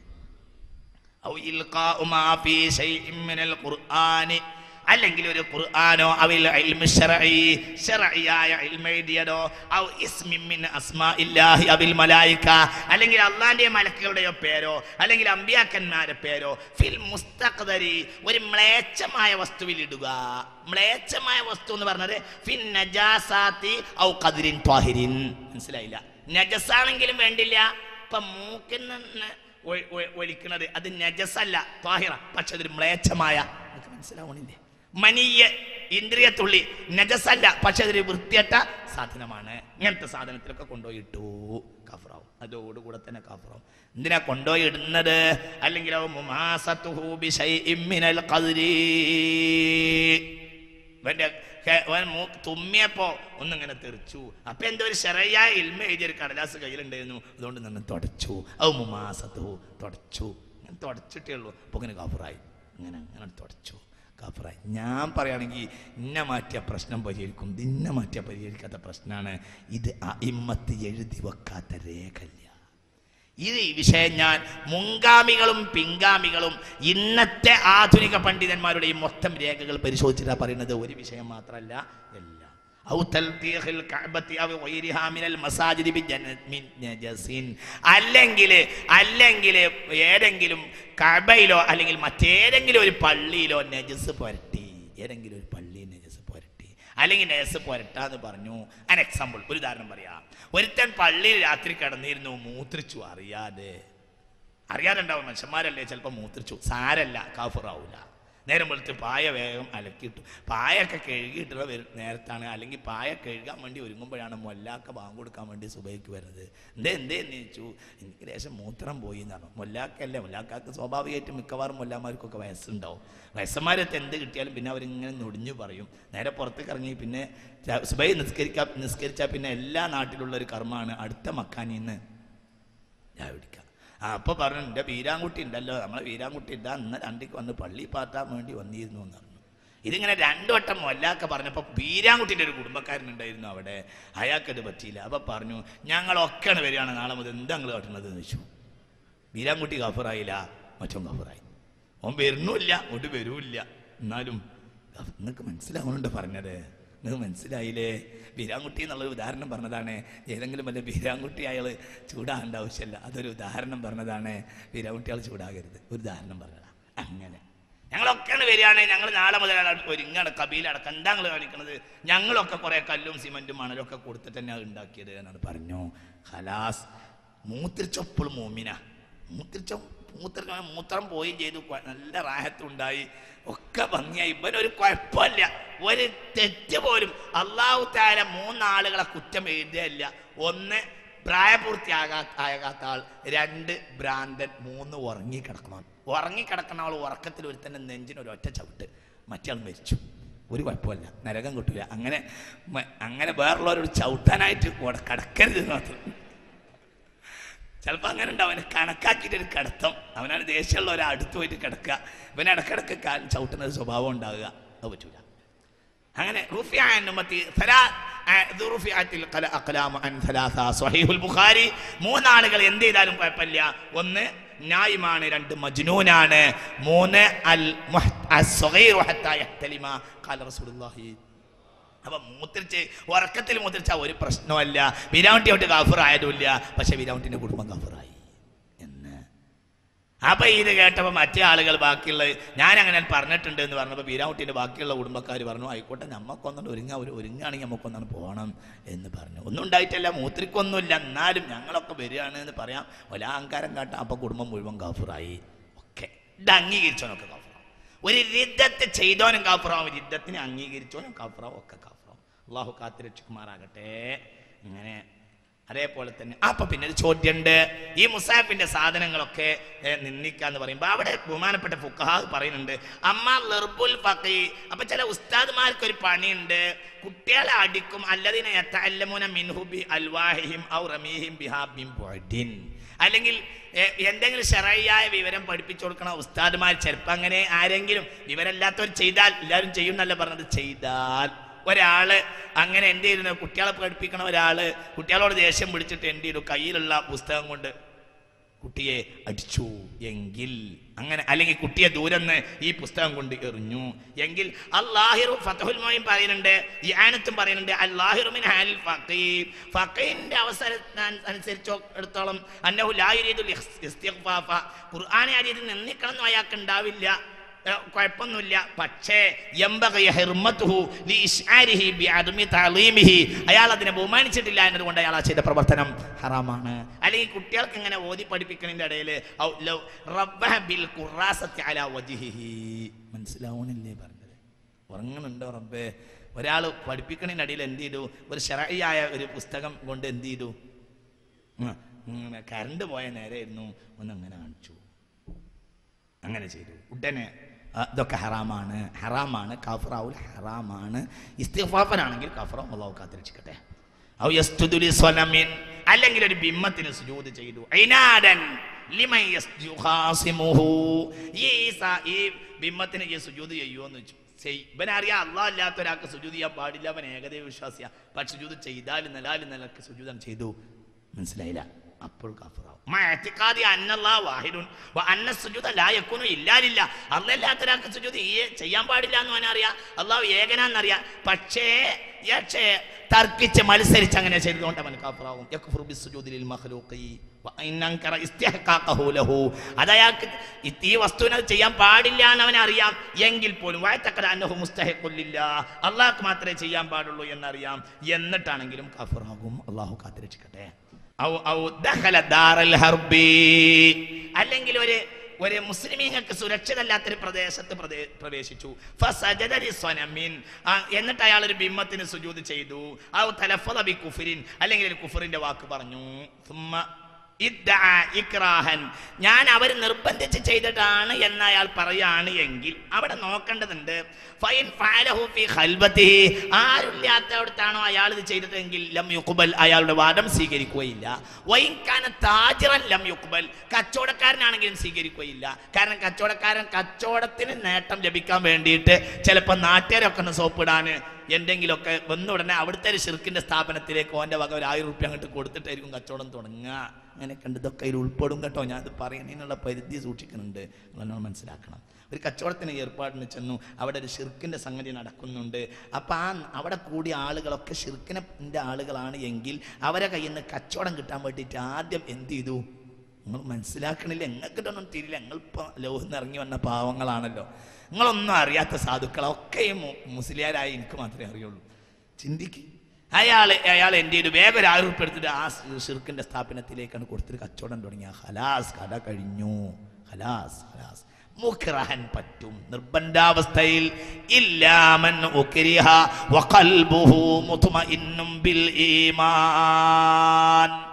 ഔ ഇൽഖാഉ മാ ഫീ ശൈഇൻ മിനൽ ഖുർആനി അല്ലെങ്കിൽ ഒരു ഖുർആനോ അവിൽ ഇൽമു ശർഈ ശർഈയായ ഇൽമ എഴുതിയതോ ഔ ഇസ്മിൻ മിൻ അസ്മാഇല്ലാഹി അവിൽ മലായിക അല്ലെങ്കിൽ അള്ളാന്റെ മലക്കുകളുടെയോ പേരോ അല്ലെങ്കിൽ അമ്പിയാക്കന്മാരുടെ പേരോ ഫിൽ മുസ്തഖ്ദരി ഒരു മ്ലേച്ഛമായ വസ്തുവിൽ ഇടുക മ്ലേച്ഛമായ വസ്തു എന്ന് പറഞ്ഞത് ഫിൻ നജാസാത്തി ഔ ഖദ്രിൻ ത്വാഹിരിൻ മനസ്സിലായില്ല നജസാണെങ്കിലും വേണ്ടില്ല ഇപ്പൊ മൂക്കിൽ നിന്ന് ഒ- ഒ- ഒലിക്കുന്നത് അത് നജസല്ല ത്വാഹിറ പക്ഷെ അതൊരു മ്ലേച്ഛമായ നിങ്ങൾക്ക് മനസ്സിലാവണില്ലേ മനീയ ഇന്ദ്രിയത്തുള്ളി നജസല്ല പക്ഷെ അതൊരു വൃത്തിയട്ട സാധനമാണ് ഇങ്ങനത്തെ സാധനത്തിലൊക്കെ കൊണ്ടുപോയി ഇട്ടു കഫറാവും അതോടുകൂടെ തന്നെ കഫറാവും എന്തിനാ കൊണ്ടുപോയി ഇടുന്നത് അല്ലെങ്കിൽ അവ മുമാസത്തുഹു ബിശൈഇൻ മിനൽ ഖദ്രി ഇവന്റെ ഹെ- അവൻ മൂക്ക് തുമ്മിയപ്പോ ഒന്നിങ്ങനെ തെറിച്ചു അപ്പൊ എന്തോ ഒരു ശരയായ ഇൽമ എഴുതിയ ഒരു കടലാസ് കയ്യിലുണ്ടായിരുന്നു അതുകൊണ്ട് നിന്ന് തുടച്ചു അത് മുമാസത്തു തുടച്ചു ഞാൻ തുടച്ചിട്ടേ ഉള്ളൂ അപ്പൊ ഇങ്ങനെ കാഫറായി അങ്ങനെ അങ്ങനെ തുടച്ചു കാഫറായി ഞാൻ പറയുകയാണെങ്കിൽ ഇന്ന മാറ്റിയ പ്രശ്നം പരിഹരിക്കും ഇത് ഇന്ന മാറ്റിയ പരിഹരിക്കാത്ത പ്രശ്നമാണ് ഇത് ഇമ്മത്ത് എഴുതി വെക്കാത്ത രേഖല്ല ഇത് ഈ വിഷയം ഞാൻ മുൻഗാമികളും പിൻഗാമികളും ഇന്നത്തെ ആധുനിക പണ്ഡിതന്മാരുടെ ഈ മൊത്തം രേഖകൾ പരിശോധിച്ചിട്ടാ പറയുന്നത് ഒരു വിഷയം മാത്രമല്ല എല്ലാം ഔ തൽതീഖിൽ കഅബത്തി ഔ ഗൈരിഹാ മിനൽ മസാജിദി ബിജന- മിൻ നജസിൻ. അല്ലെങ്കിൽ അല്ലെങ്കിൽ ഏതെങ്കിലും കഅബയിലോ അല്ലെങ്കിൽ മറ്റേതെങ്കിലും ഒരു പള്ളിയിലോ നജസ് പുരട്ടി ഏതെങ്കിലും ഒരു പള്ളിയിൽ നജസ് പുരട്ടി അല്ലെങ്കിൽ നജസ് പുരട്ടാന്ന് പറഞ്ഞു അൻ എക്സാമ്പിൾ ഒരു ഉദാഹരണം പറയാം ഒരുത്തൻ പള്ളിയിൽ രാത്രി കിടന്നിരുന്നു മൂത്രിച്ചു അറിയാതെ അറിയാതെ ഉണ്ടാവും മനുഷ്യന്മാരല്ലേ ചിലപ്പോൾ മൂത്രിച്ചു സാരല്ല കാഫുറാവൂല നേരം വെളുത്ത് പായ വേഗം അലക്കിയിട്ടു പായൊക്കെ കഴുകിയിട്ടുള്ള വരും നേരത്താണ് അല്ലെങ്കിൽ പായ കഴുകാൻ വേണ്ടി ഒരുങ്ങുമ്പോഴാണ് മൊല്ലാക്ക ബാങ്ക് കൊടുക്കാൻ വേണ്ടി സുബൈക്ക് വരുന്നത് എന്തേ എന്തേ എന്ന് ചോദിച്ചു എനിക്ക് ലേശം മൂത്രം പോയി എന്ന് പറഞ്ഞു മൊല്ലാക്കല്ലേ മൊല്ലാക്കാക്ക് സ്വാഭാവികമായിട്ടും മിക്കവാറും മൊല്ലാമാർക്കൊക്കെ വയസ്സുണ്ടാവും വയസ്സന്മാരത്ത് എന്ത് കിട്ടിയാലും പിന്നെ അവരിങ്ങനെ നൊടിഞ്ഞു പറയും നേരെ പുറത്തേക്ക് ഇറങ്ങി പിന്നെ ച- സുബൈ നിസ്കരിക്കാൻ നിസ്കരിച്ചാൽ പിന്നെ എല്ലാ നാട്ടിലുള്ള ഒരു കർമ്മമാണ് അടുത്ത മക്കാനിന്ന് ഞാൻ പിടിക്കാം ആ അപ്പോൾ പറഞ്ഞു എൻ്റെ വീരാൻകുട്ടി ഉണ്ടല്ലോ നമ്മളെ വീരാൻകുട്ടി ഇതാ ഇന്ന് രണ്ടിക്ക് വന്ന് പള്ളി പാത്താൻ വേണ്ടി വന്നിരുന്നു എന്ന് പറഞ്ഞു ഇതിങ്ങനെ രണ്ടു വട്ടം മൊല്ലാക്ക പറഞ്ഞപ്പോൾ വീരാൻകുട്ടിൻ്റെ ഒരു കുടുംബക്കാരനുണ്ടായിരുന്നു അവിടെ അയാൾക്കത് പറ്റിയില്ല അപ്പോൾ പറഞ്ഞു ഞങ്ങളൊക്കെയാണ് വരികയാണ് നാളെ മുതൽ എന്താ നിങ്ങൾ കാട്ടുന്നത് എന്ന് ചോദിച്ചു വീരാൻകുട്ടി കഫറായില്ല മറ്റോ കഫറായി ഓൻ വരുന്നുമില്ല അങ്ങോട്ട് വരൂല്ല എന്നാലും ഗഫ്- നിങ്ങൾക്ക് മനസ്സിലാവുന്നുണ്ട് പറഞ്ഞത് നിങ്ങൾക്ക് മനസ്സിലായില്ലേ വീരാൻകുട്ടി എന്നുള്ളൊരു ഉദാഹരണം പറഞ്ഞതാണ് ഏതെങ്കിലും വല്ല വീരാൻകുട്ടി അയാൾ ചൂടാകേണ്ട ആവശ്യമില്ല അതൊരു ഉദാഹരണം പറഞ്ഞതാണ് വീരാൻകുട്ടി ആൾ ചൂടാകരുത് ഒരു ഉദാഹരണം പറഞ്ഞതാണ് അങ്ങനെ ഞങ്ങളൊക്കെയാണ് വരികയാണ് ഞങ്ങൾ നാളെ മുതൽ ഒരുങ്ങാണ് കബീലടക്കം എന്താ നിങ്ങൾ കാണിക്കുന്നത് ഞങ്ങളൊക്കെ കുറേ കല്ലും സിമൻറ്റും മണലൊക്കെ കൊടുത്തിട്ട് തന്നെ അത് ഉണ്ടാക്കിയത് എന്നാണ് പറഞ്ഞു ഹലാസ് മൂത്തിരിച്ചപ്പോഴും മോമിന മൂത്തിരിച്ച മൂത്ര മൂത്രം പോയും ചെയ്തു കൊ- നല്ല റാഹത്തുണ്ടായി ഒക്കെ ഭംഗിയായി ഇവനൊരു കുഴപ്പമില്ല ഒരു തെറ്റ് പോലും അള്ളാഹു താര മൂന്നാളുകളെ കുറ്റം എഴുതുകയില്ല ഒന്ന് പ്രായപൂർത്തിയാകാത്ത ആകാത്ത ആൾ രണ്ട് ഭ്രാന്തൻ മൂന്ന് ഉറങ്ങിക്കിടക്കണം ഉറങ്ങിക്കിടക്കുന്ന ആൾ ഉറക്കത്തിൽ ഒരുത്തൻ്റെ നെഞ്ചിന് ഒരു ഒറ്റ ചവിട്ട് മറ്റേ ആൾ മരിച്ചു ഒരു കുഴപ്പമില്ല നരകം കിട്ടില്ല അങ്ങനെ മ- അങ്ങനെ വേറുള്ളവരോട് ചവിട്ടാനായിട്ട് ഇവിടെ കിടക്കരുത് എന്ന് മാത്രം ചിലപ്പോൾ അങ്ങനെ ഉണ്ടാവും അവനെ കണക്കാക്കിയിട്ട് ഒരു കിടത്തം അവനാണ് ദേഷ്യമുള്ള ഒരാൾ അടുത്ത് പോയിട്ട് കിടക്കുക ഇവന് ഇടക്കിടക്ക് കാൽ ചവിട്ടുന്ന ഒരു സ്വഭാവം ഉണ്ടാവുക അത് പറ്റൂല അങ്ങനെ റുഫിയ عن أمتي ثلاث ذو رفعت القل- أقلام عن ثلاثة صحيح البخاري മൂന്നാളുകൾ എന്ത് ചെയ്താലും കുഴപ്പമില്ല ഒന്ന് ന്യായമാണ് രണ്ട് മജ്നൂനാണ് മൂന്ന് അൽ മുഹ്- الصغير حتى يحتلم قال رسول الله അപ്പൊ മൂത്രിച്ച് ഉറക്കത്തിൽ മൂത്രിച്ച ഒരു പ്രശ്നമല്ല വിരാവട്ടി ഔട്ട് കാഫർ ആയതുമില്ല പക്ഷെ വിരാവട്ടിന്റെ കുടുംബം കാഫറായി എന്ന് അപ്പൊ ഇത് കേട്ടപ്പോൾ മറ്റേ ആളുകൾ ബാക്കിയുള്ള ഞാൻ അങ്ങനെ പറഞ്ഞിട്ടുണ്ട് എന്ന് പറഞ്ഞപ്പോൾ ബീരാവുട്ടിന്റെ ബാക്കിയുള്ള കുടുംബക്കാർ പറഞ്ഞു ആയിക്കോട്ടെ നമുക്കൊന്നും ഒരുങ്ങാ ഒരു ഒരുങ്ങാണെങ്കിൽ നമുക്കൊന്നാണ് പോകണം എന്ന് പറഞ്ഞു ഒന്നും ഉണ്ടായിട്ടില്ല മൂത്രിക്കൊന്നുമില്ല എന്നാലും ഞങ്ങളൊക്കെ വരികയാണ് എന്ന് പറയാം വല്ല അഹങ്കാരം കാട്ടാം അപ്പൊ കുടുംബം മുഴുവൻ കാഫറായി ഒക്കെ ഇത് അംഗീകരിച്ചവനൊക്കെ കാഫറാവും ഒരു രിദ്ധത്തെ ചെയ്തോനും കാഫറാവും രിദ്ധത്തിനെ അംഗീകരിച്ചോനും കാഫറാവും ഒക്കെ കാഫറാവും അള്ളാഹു കാത്തിരക്ഷിക്കുമാറാകട്ടെ ഇങ്ങനെ അതേപോലെ തന്നെ അപ്പൊ പിന്നെ ഒരു ചോദ്യമുണ്ട് ഈ മുസാഫിന്റെ സാധനങ്ങളൊക്കെ ഏ, നിന്ദിക്കാന്ന് പറയുമ്പോ അവിടെ ബഹുമാനപ്പെട്ട ഫുഖഹാ പറയുന്നുണ്ട് അമ്മ ലർബുൽ ഫഖി അപ്പൊ ചില ഉസ്താദ്മാർക്ക് ഒരു പണിയുണ്ട് കുട്ടികളെ അടിക്കും അല്ലതിനെ യതഅല്ലമൂന മിൻഹു ബി അൽവാഹിഹിം ഔ റമീഹിം ബിഹാ ബിൻ ബുഅദിൻ അല്ലെങ്കിൽ ഏ, എന്തെങ്കിലും ശരയായ വിവരം പഠിപ്പിച്ചു കൊടുക്കണ ഉസ്താദ്മാർ ചിലപ്പോൾ അങ്ങനെ ആരെങ്കിലും വിവരമില്ലാത്തവർ ചെയ്താൽ എല്ലാവരും ചെയ്യും എന്നല്ല പറഞ്ഞത് ചെയ്താൽ ഒരാള് അങ്ങനെ എന്ത് ചെയ്യുന്നു കുട്ടികളെ പഠിപ്പിക്കണ ഒരാള് കുട്ടികളോട് ദേഷ്യം പിടിച്ചിട്ട് എന്ത് ചെയ്തു കയ്യിലുള്ള പുസ്തകം കൊണ്ട് കുട്ടിയെ അടിച്ചു എങ്കിൽ അങ്ങനെ അല്ലെങ്കിൽ കുട്ടിയെ ദൂരെന്ന് ഈ പുസ്തകം കൊണ്ട് എറിഞ്ഞു എങ്കിൽ അള്ളാഹിറു ഫതഹുൽ മോയും പറയുന്നുണ്ട് ഈ ആനത്തും പറയുന്നുണ്ട് അല്ലാഹിറു മിൻ ഹാലിൽ ഫഖീർ ഫഖീന്റെ അവസരം അനുസരിച്ചോ എടുത്തോളം അന്നഹു ലാ യുരീദുൽ ഇസ്തിഗ്ഫാഫ ഖുർആനെ ആ രീതിയിൽ നിന്നിക്കണം അയാൾക്ക് ഉണ്ടാവില്ല ഏ, കുഴപ്പമൊന്നുമില്ല പക്ഷേ യംബഗി ഹിർമത്തുഹു ലിഇശ്ആരിഹി ബിഅദ്മി തഅലീമിഹി അയാൾ അതിനെ ബഹുമാനിച്ചിട്ടില്ല എന്നതുകൊണ്ട് അയാൾ ആ ചെയ്ത പ്രവർത്തനം ഹറാമാണ് അല്ലെങ്കിൽ കുട്ടികൾക്ക് ഇങ്ങനെ ഓതി പഠിപ്പിക്കുന്നതിന്റെ ഇടയിൽ ഔ ലൗ റബ്ബഹ ബിൽ ഖുറാസത്തി അലാ വജ്ഹിഹി മനസ്സിലാവണില്ലേ പറഞ്ഞത് ഉറങ്ങുന്നുണ്ടോ റബ്ബേ ഒരാൾ പഠിപ്പിക്കുന്നതിന്റെ ഇടയിൽ എന്ത് ചെയ്തു ഒരു ശരയായ ഒരു പുസ്തകം കൊണ്ട് എന്ത് ചെയ്തു ഉം, ഇങ്ങനെ കറണ്ട് പോയ നേരെയായിരുന്നു ഒന്നങ്ങനെ കാണിച്ചു അങ്ങനെ ചെയ്തു ഉടനെ ആ, ഇതൊക്കെ ഹറാമാണ് ഹറാമാണ് കഫറാവുൽ ഹറാമാണ് ഇസ്തിഫാഫനാണെങ്കിൽ കഫറോ അള്ളാഹു കാത്തിരക്ഷിക്കട്ടെ ഔ യസ്തുദു ലിസ്വലമിൻ അല്ലെങ്കിൽ ഒരു ബിംബത്തിന് സുജൂദ് ചെയ്തു ഐനാദൻ ലിമൻ യസ്ജു ഖാസിമുഹു ഈ ഈസ- ഈ ബിംബത്തിന് ഈ സുജൂദ് ചെയ്യുമോ എന്ന് വെച്ചു ചെയ് ഇവനറിയാം അള്ളാഹ് അല്ലാത്ത ഒരാൾക്ക് സുജൂദ് ചെയ്യാൻ പാടില്ല അവൻ ഏകദൈവ വിശ്വാസിയാ പക്ഷെ സുജൂദ് ചെയ്താലും നിലാലും നിലക്ക് സുജൂദം ചെയ്തു മനസ്സിലായില്ല അപ്പോൾ കഫറാവും മഅ ഇഅ്തിഖാദി അന്നല്ലാഹു വാഹിദുൻ വ അന്ന സുജൂദ ലാ യകൂനു ഇല്ലാ ലില്ലാ അല്ലാത്ത ഒരാൾക്ക് സുജൂദ് ഈ ചെയ്യാൻ പാടില്ല എന്ന് അവനറിയാം അള്ളാഹു ഏകനാന്നറിയാം പക്ഷേ പക്ഷേ തർക്കിച്ച് മത്സരിച്ച് അങ്ങനെ ചെയ്തുകൊണ്ട് അവൻ കാഫറാവും യക്ഫുറു ബിസ്സുജൂദി ലിൽ മഖ്ലൂഖി വ ഇൻ അൻകറ ഇസ്തിഹ്ഖാഖഹു ലഹു അത് അയാൾക്ക് ഈ- ഈ വസ്തുവിനെ അത് ചെയ്യാൻ പാടില്ല എന്ന് അവൻ അറിയാം എങ്കിൽ പോലും വയത്തക്കര അന്നഹു മുസ്തഹിഖുല്ലില്ല അള്ളാഹ്ക്ക് മാത്രമേ ചെയ്യാൻ പാടുള്ളൂ എന്നറിയാം എന്നിട്ടാണെങ്കിലും കഫറാകും അള്ളാഹു കാത്തിരക്ഷിക്കട്ടെ ഔ ഔ ദഖല ദാറൽ ഹർബി അല്ലെങ്കിൽ ഒരു ഒരു മുസ്ലിമീങ്ങൾക്ക് സുരക്ഷിതല്ലാത്തൊരു പ്രദേശത്ത് പ്രദേ- പ്രവേശിച്ചു ഫസജദ ലിസ്വനമിൻ. ആ, എന്നിട്ട് അയാൾ ഒരു ബിംബത്തിന് സുജൂദ് ചെയ്തു ഔ തലഫദ ബി കുഫ്രിൻ അല്ലെങ്കിൽ ഒരു കുഫറിന്റെ വാക്ക് പറഞ്ഞു സുമ്മ ഇദ്ദഅ ഇക്രാഹൻ ഞാൻ അവർ നിർബന്ധിച്ച് ചെയ്തിട്ടാണ് എന്ന് അയാൾ പറയാണ് എങ്കിൽ അവിടെ നോക്കേണ്ടതുണ്ട് ഫൈൻ ഫഅലഹു ഫീ ഖൽബത്തിഹി ആരുമില്ലാത്തവിടത്താണോ അയാൾ ഇത് ചെയ്തതെങ്കിൽ ലം യുഖ്ബൽ അയാളുടെ വാദം സ്വീകരിക്കുകയില്ല വൈൻ കാന താജിറൻ ലം യുഖ്ബൽ കച്ചവടക്കാരനാണെങ്കിലും സ്വീകരിക്കുകയില്ല കാരണം കച്ചവടക്കാരൻ കച്ചവടത്തിന് നേട്ടം ലഭിക്കാൻ വേണ്ടിയിട്ട് ചിലപ്പോൾ നാട്ടുകാരൊക്കെ ഒന്ന് സോപ്പിടാന് എന്തെങ്കിലുമൊക്കെ വന്ന ഉടനെ അവിടുത്തെ ഒരു ഷിർക്കിന്റെ സ്ഥാപനത്തിലേക്ക് ഓൻ്റെ വക ഒരു ആയിരം റുപ്യ അങ്ങോട്ട് കൊടുത്തിട്ടായിരിക്കും കച്ചവടം തുടങ്ങുക അങ്ങനെ കണ്ട് ഇതൊക്കെ ഇതിൽ ഉൾപ്പെടും കേട്ടോ ഞാൻ ഇത് പറയുന്നതിനുള്ള പരിധി സൂക്ഷിക്കുന്നുണ്ട് നിങ്ങളെന്നോട് മനസ്സിലാക്കണം ഒരു കച്ചവടത്തിന് ഏർപ്പാടിന് ചെന്നു അവിടെ ഒരു ഷിർക്കിന്റെ സംഗതി നടക്കുന്നുണ്ട് അപ്പം ആ അവിടെ കൂടിയ ആളുകളൊക്കെ ഷിർക്കിൻ്റെ ആളുകളാണ് എങ്കിൽ അവരെ കയ്യിൽ നിന്ന് കച്ചവടം കിട്ടാൻ വേണ്ടിയിട്ട് ആദ്യം എന്ത് ചെയ്തു നിങ്ങൾ മനസ്സിലാക്കണില്ല നിങ്ങൾക്ക് ഇതൊന്നും തിരിയില്ല നിങ്ങൾ ഇപ്പോൾ ലോഹിന്ന് ഇറങ്ങി വന്ന പാവങ്ങളാണല്ലോ നിങ്ങളൊന്നും അറിയാത്ത സാധുക്കളൊക്കെ ഈ മു- മുസ്ലിയാരായി എനിക്ക് മാത്രമേ അറിയുള്ളൂ ചിന്തിക്ക് അയാൾ അയാൾ എന്ത് ചെയ്തു വേഗം ഒരു ആയിരം ഉറുപ്പ് എടുത്തിട്ട് ആ ഷിർക്കിന്റെ സ്ഥാപനത്തിലേക്കാണ് കൊടുത്തിട്ട് കച്ചവടം തുടങ്ങിയ ഹലാസ് കട കഴിഞ്ഞു ഹലാസ് ഹലാസ് മുഖ്റഹൻ പറ്റും നിർബന്ധാവസ്ഥയിൽ ഇല്ലാമൻ ഉക്രിഹ വഖൽബുഹു മുത്മഇന്നും ബിൽ ഈമാൻ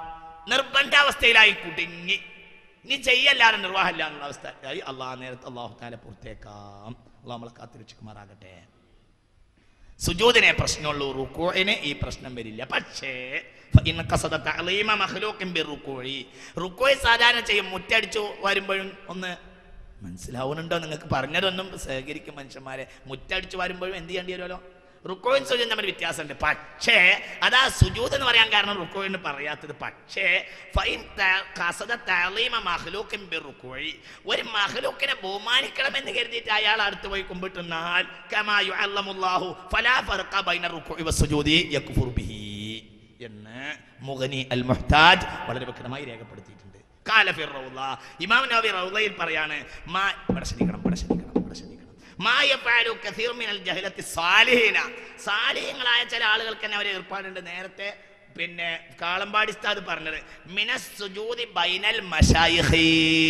നിർബന്ധാവസ്ഥയിലായി കുടുങ്ങി നീ ചെയ്യല്ലാതെ നിർവാഹമില്ല എന്നുള്ള അവസ്ഥ ആയി അള്ളാഹ് നേരത്തെ അള്ളാഹു താല പുറത്തേക്കാം അള്ളാഹ് നമ്മളെ കാത്തിരക്ഷിക്കുമാറാകട്ടെ സുജൂദിനെ പ്രശ്നമുള്ളൂ റുക്കോയിന് ഈ പ്രശ്നം വരില്ല പക്ഷേ ഫഇൻ ഖസദ തഅലീമ മഖ്ലൂഖിൻ ബിറുക്കോയി റുക്കോയ് സാധാരണ ചെയ്യും മുറ്റടിച്ചു വരുമ്പോഴും ഒന്ന് മനസ്സിലാവുന്നുണ്ടോ നിങ്ങൾക്ക് പറഞ്ഞതൊന്നും സഹകരിക്കും മനുഷ്യന്മാരെ മുറ്റടിച്ചു വരുമ്പോഴും എന്ത് ചെയ്യേണ്ടി വരുമല്ലോ റുക്കോയും സുജൂദും തമ്മിൽ വ്യത്യാസമുണ്ട് പക്ഷേ അതാ സുജൂദ് എന്ന് പറയാൻ കാരണം റുക്കോയിന് പറയാത്തത് പക്ഷേ ഫൈൻ ത- ഖസദ തഅലീമ മഖ്ലൂഖിൻ ബിറുക്കോയി ഒരു മഖ്ലൂക്കിനെ ബഹുമാനിക്കണമെന്ന് കരുതിയിട്ട് അയാൾ അടുത്ത് പോയി കുമ്പിട്ടുന്നാൽ കമാ യുഅല്ലമുല്ലാഹു ഫലാ ഫർഖ ബൈന റുക്കൂഇ വസ്സുജൂദി യക്ഫുറു ബിഹി എന്ന് മുഗനി അൽ മുഹ്താജ് വളരെ വ്യക്തമായി രേഖപ്പെടുത്തിയിട്ടുണ്ട് കാല ഫിർ റൗള ഇമാം നബി റൗളയിൽ പറയാണ് മാ ഇവിടെ ശ്രദ്ധിക്കണം ഇവിടെ ശ്രദ്ധിക്കണം ഇവിടെ ശ്രദ്ധിക്കണം മാ യഫഅലു കസീറു മിനൽ ജഹലത്തി സാലിഹീന സാലിഹ്യങ്ങളായ ചില ആളുകൾക്ക് തന്നെ അവർ ഏർപ്പാടുണ്ട് നേരത്തെ പിന്നെ കാളമ്പാടി ഉസ്താദ് പറഞ്ഞത് മിനസ് സുജൂദി ബൈനൽ മശായിഖി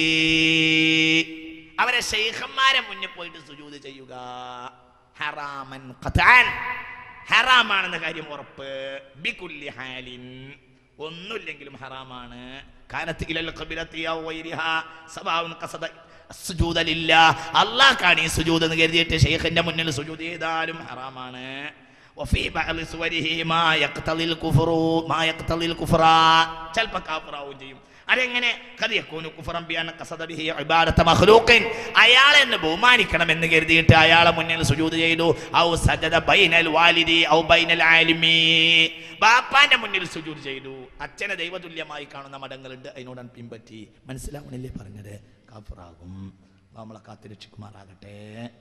അവരെ ഷെയ്ഖന്മാരെ മുന്നിൽ പോയിട്ട് സുജൂദ് ചെയ്യുക ഹറാമൻ ഖതാൻ ഹറാമാണെന്ന കാര്യം ഉറപ്പ് ബികുല്ലി ഹാലിൻ ഒന്നുമില്ലെങ്കിലും ഹറാമാണ് കാനത്ത് ഇലൽ ഖബിലത്തി ഔ ഗൈരിഹാ സവാഉൻ ഖസദ അസ്സുജൂദ ലില്ലാ അല്ലാഹ് കാണി സുജൂദ് എന്ന് കരുതിയിട്ട് ഷെയ്ഖിന്റെ മുന്നിൽ സുജൂദ് ചെയ്താലും ഹറാമാണ് വഫീ ബഅദി സുവരിഹി മാ യഖ്തളിൽ കുഫ്റു മാ യഖ്തളിൽ കുഫ്റ ചിലപ്പോൾ കാഫിറാവും ചെയ്യും അതെങ്ങനെ ഖദ് യകൂനു കുഫ്റൻ ബിഅൻ ഖസദ ബിഹി ഇബാദത മഖ്ലൂഖിൻ അയാളെ എന്ന് ബഹുമാനിക്കണം എന്ന് കരുതിയിട്ട് അയാളെ മുന്നിൽ സുജൂദ് ചെയ്തു ഔ സജദ ബൈനൽ വാലിദി ഔ ബൈനൽ ആലിമി ബാപ്പാന്റെ മുന്നിൽ സുജൂദ് ചെയ്തു അച്ഛനെ ദൈവതുല്യമായി കാണുന്ന മടങ്ങളുണ്ട് അതിനോടാണ് പിൻപറ്റി മനസ്സിലാവണില്ലേ പറഞ്ഞത് കാഫിറാകും നമ്മളെ കാത്തിരക്ഷിക്കുമാറാകട്ടെ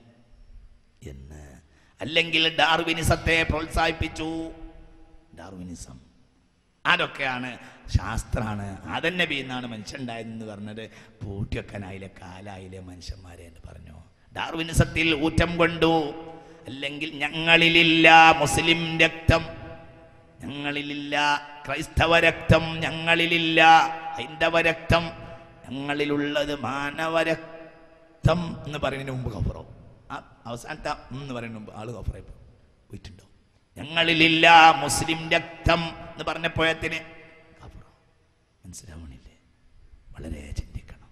എന്ന് അല്ലെങ്കിൽ ഡാർവിനിസത്തെ പ്രോത്സാഹിപ്പിച്ചു ഡാർവിനിസം അതൊക്കെയാണ് ശാസ്ത്രമാണ് ആദൻ നബി എന്നാണ് മനുഷ്യണ്ടായതെന്ന് പറഞ്ഞത് പൂട്ടിയൊക്കനായിലെ കാലായിലെ മനുഷ്യന്മാരെ എന്ന് പറഞ്ഞു ഡാർവിനിസത്തിൽ ഊറ്റം കൊണ്ടു അല്ലെങ്കിൽ ഞങ്ങളിലില്ല മുസ്ലിം രക്തം ഞങ്ങളിലില്ല ക്രൈസ്തവ രക്തം ഞങ്ങളിലില്ല ഹൈന്ദവ രക്തം ഞങ്ങളിലുള്ളത് മാനവ രക്തം എന്ന് പറയുന്നതിന് മുമ്പ് കഫറോ ആ അവസാനത്തെ ഉം എന്ന് പറയുന്നതിന് മുമ്പ് ആള് കഫറായി പോയിട്ടുണ്ടോ ഞങ്ങളിലില്ല മുസ്ലിം രക്തം എന്ന് പറഞ്ഞപ്പോഴത്തിന് കഫറോ മനസ്സിലാവണില്ലേ വളരെ ചിന്തിക്കണം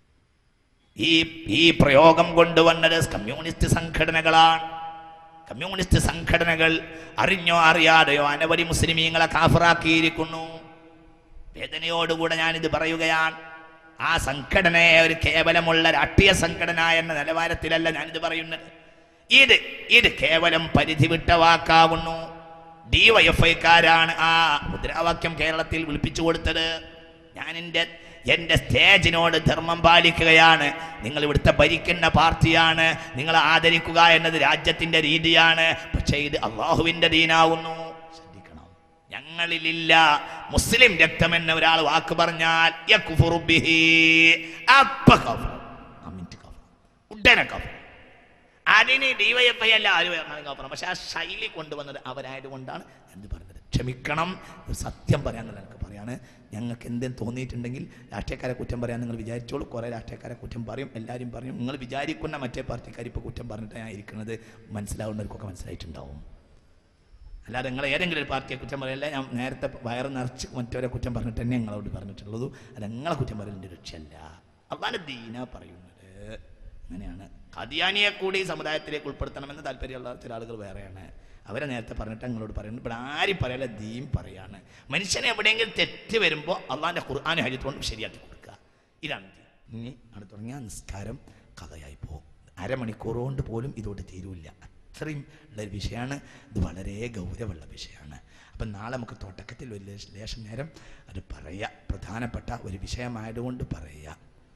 ഈ ഈ പ്രയോഗം കൊണ്ടുവന്നത് കമ്മ്യൂണിസ്റ്റ് സംഘടനകളാണ് കമ്മ്യൂണിസ്റ്റ് സംഘടനകൾ അറിഞ്ഞോ അറിയാതെയോ അനവധി മുസ്ലിമീങ്ങളെ കാഫറാക്കിയിരിക്കുന്നു വേദനയോടുകൂടെ ഞാനിത് പറയുകയാണ് ആ സംഘടനയെ ഒരു കേവലമുള്ള രാഷ്ട്രീയ സംഘടന എന്ന നിലവാരത്തിലല്ല ഞാനിത് പറയുന്നത് ഇത് ഇത് കേവലം പരിധി വിട്ട വാക്കാവുന്നു ഡിവൈഎഫ്ഐക്കാരാണ് ആ മുദ്രാവാക്യം കേരളത്തിൽ വിളിപ്പിച്ചു കൊടുത്തത് ഞാൻ എൻ്റെ എൻ്റെ സ്റ്റേജിനോട് ധർമ്മം പാലിക്കുകയാണ് നിങ്ങൾ ഇവിടുത്തെ ഭരിക്കുന്ന പാർട്ടിയാണ് നിങ്ങൾ ആദരിക്കുക എന്നത് രാജ്യത്തിൻ്റെ രീതിയാണ് പക്ഷേ ഇത് അള്ളാഹുവിൻ്റെ ദീനാവുന്നു ശ്രദ്ധിക്കണം ഞങ്ങളിലില്ല മുസ്ലിം രക്തം എന്ന ഒരാൾ വാക്ക് പറഞ്ഞാൽ യക്ഫുറു ബിഹി. അപ്പ കഫർ. ആ മിനിറ്റ് കഫർ. ഉടനെ കഫർ. അതിന് ഡിവൈഎഫ്ഐ അല്ല ആര് പറഞ്ഞാലും കഫറാണ് പക്ഷെ ആ ശൈലി കൊണ്ടുവന്നത് അവരായത് കൊണ്ടാണ് എന്ത് പറഞ്ഞത് ക്ഷമിക്കണം ഒരു സത്യം പറയാനുള്ള എനിക്ക് പറയാണ് ഞങ്ങൾക്ക് എന്തെങ്കിലും തോന്നിയിട്ടുണ്ടെങ്കിൽ രാഷ്ട്രീയക്കാരെ കുറ്റം പറയാൻ നിങ്ങൾ വിചാരിച്ചോളൂ കുറേ രാഷ്ട്രീയക്കാരെ കുറ്റം പറയും എല്ലാവരും പറയും നിങ്ങൾ വിചാരിക്കുന്ന മറ്റേ പാർട്ടിക്കാർ ഇപ്പോൾ കുറ്റം പറഞ്ഞിട്ട് ഞാൻ ഇരിക്കുന്നത് മനസ്സിലാവുന്നവർക്കൊക്കെ മനസ്സിലായിട്ടുണ്ടാവും അല്ലാതെ നിങ്ങൾ ഏതെങ്കിലും ഒരു പാർട്ടിയെ കുറ്റം പറയല്ല ഞാൻ നേരത്തെ വയറ് നിറച്ച് മറ്റവരെ കുറ്റം പറഞ്ഞിട്ട് തന്നെ നിങ്ങളോട് പറഞ്ഞിട്ടുള്ളൂ അത് നിങ്ങളെ കുറ്റം പറയേണ്ട ലക്ഷ്യമല്ല അള്ളാൻ്റെ ദീന പറയുന്നത് അങ്ങനെയാണ് ഖദിയാനിയെ കൂടി സമുദായത്തിലേക്ക് ഉൾപ്പെടുത്തണമെന്ന് താല്പര്യമുള്ള ചില ആളുകൾ വേറെയാണ് അവരെ നേരത്തെ പറഞ്ഞിട്ട് നിങ്ങളോട് പറയുന്നു ഇവിടെ ആരും പറയല ദീൻ പറയാണ് മനുഷ്യനെ എവിടെയെങ്കിലും തെറ്റ് വരുമ്പോൾ അള്ളാൻ്റെ ഖുർആാനും ഹരിത്തോണ്ടും ശരിയാക്കി കൊടുക്കുക ഇതാണ് ദീൻ. ഇനി അവിടെ തുടങ്ങിയ നിസ്കാരം കഥയായി പോകും അരമണിക്കൂർ കൊണ്ട് പോലും ഇതോട് തീരൂല്ല അത്രയും ഉള്ളൊരു വിഷയമാണ് ഇത് വളരെ ഗൗരവമുള്ള വിഷയമാണ് അപ്പം നാളെ നമുക്ക് തുടക്കത്തിൽ ഒരു ലേശ- ലേശം നേരം അത് പറയുക പ്രധാനപ്പെട്ട ഒരു വിഷയമായതുകൊണ്ട് പറയുക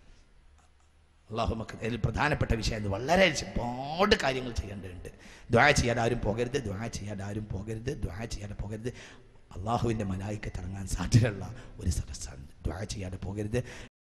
അള്ളാഹു നമുക്ക് ഇതിൽ പ്രധാനപ്പെട്ട വിഷയം ഇത് വളരെ ഒരുപാട് കാര്യങ്ങൾ ചെയ്യേണ്ടതുണ്ട് ദ്വാ ചെയ്യാതെ ആരും പോകരുത് ദ്വാ ചെയ്യാതെ ആരും പോകരുത് ദ്വാ ചെയ്യാതെ പോകരുത് അള്ളാഹുവിൻ്റെ മലായിക്ക് തിറങ്ങാൻ സാധ്യതയുള്ള ഒരു സദസ്സാണ് ദ്വാ ചെയ്യാതെ പോകരുത്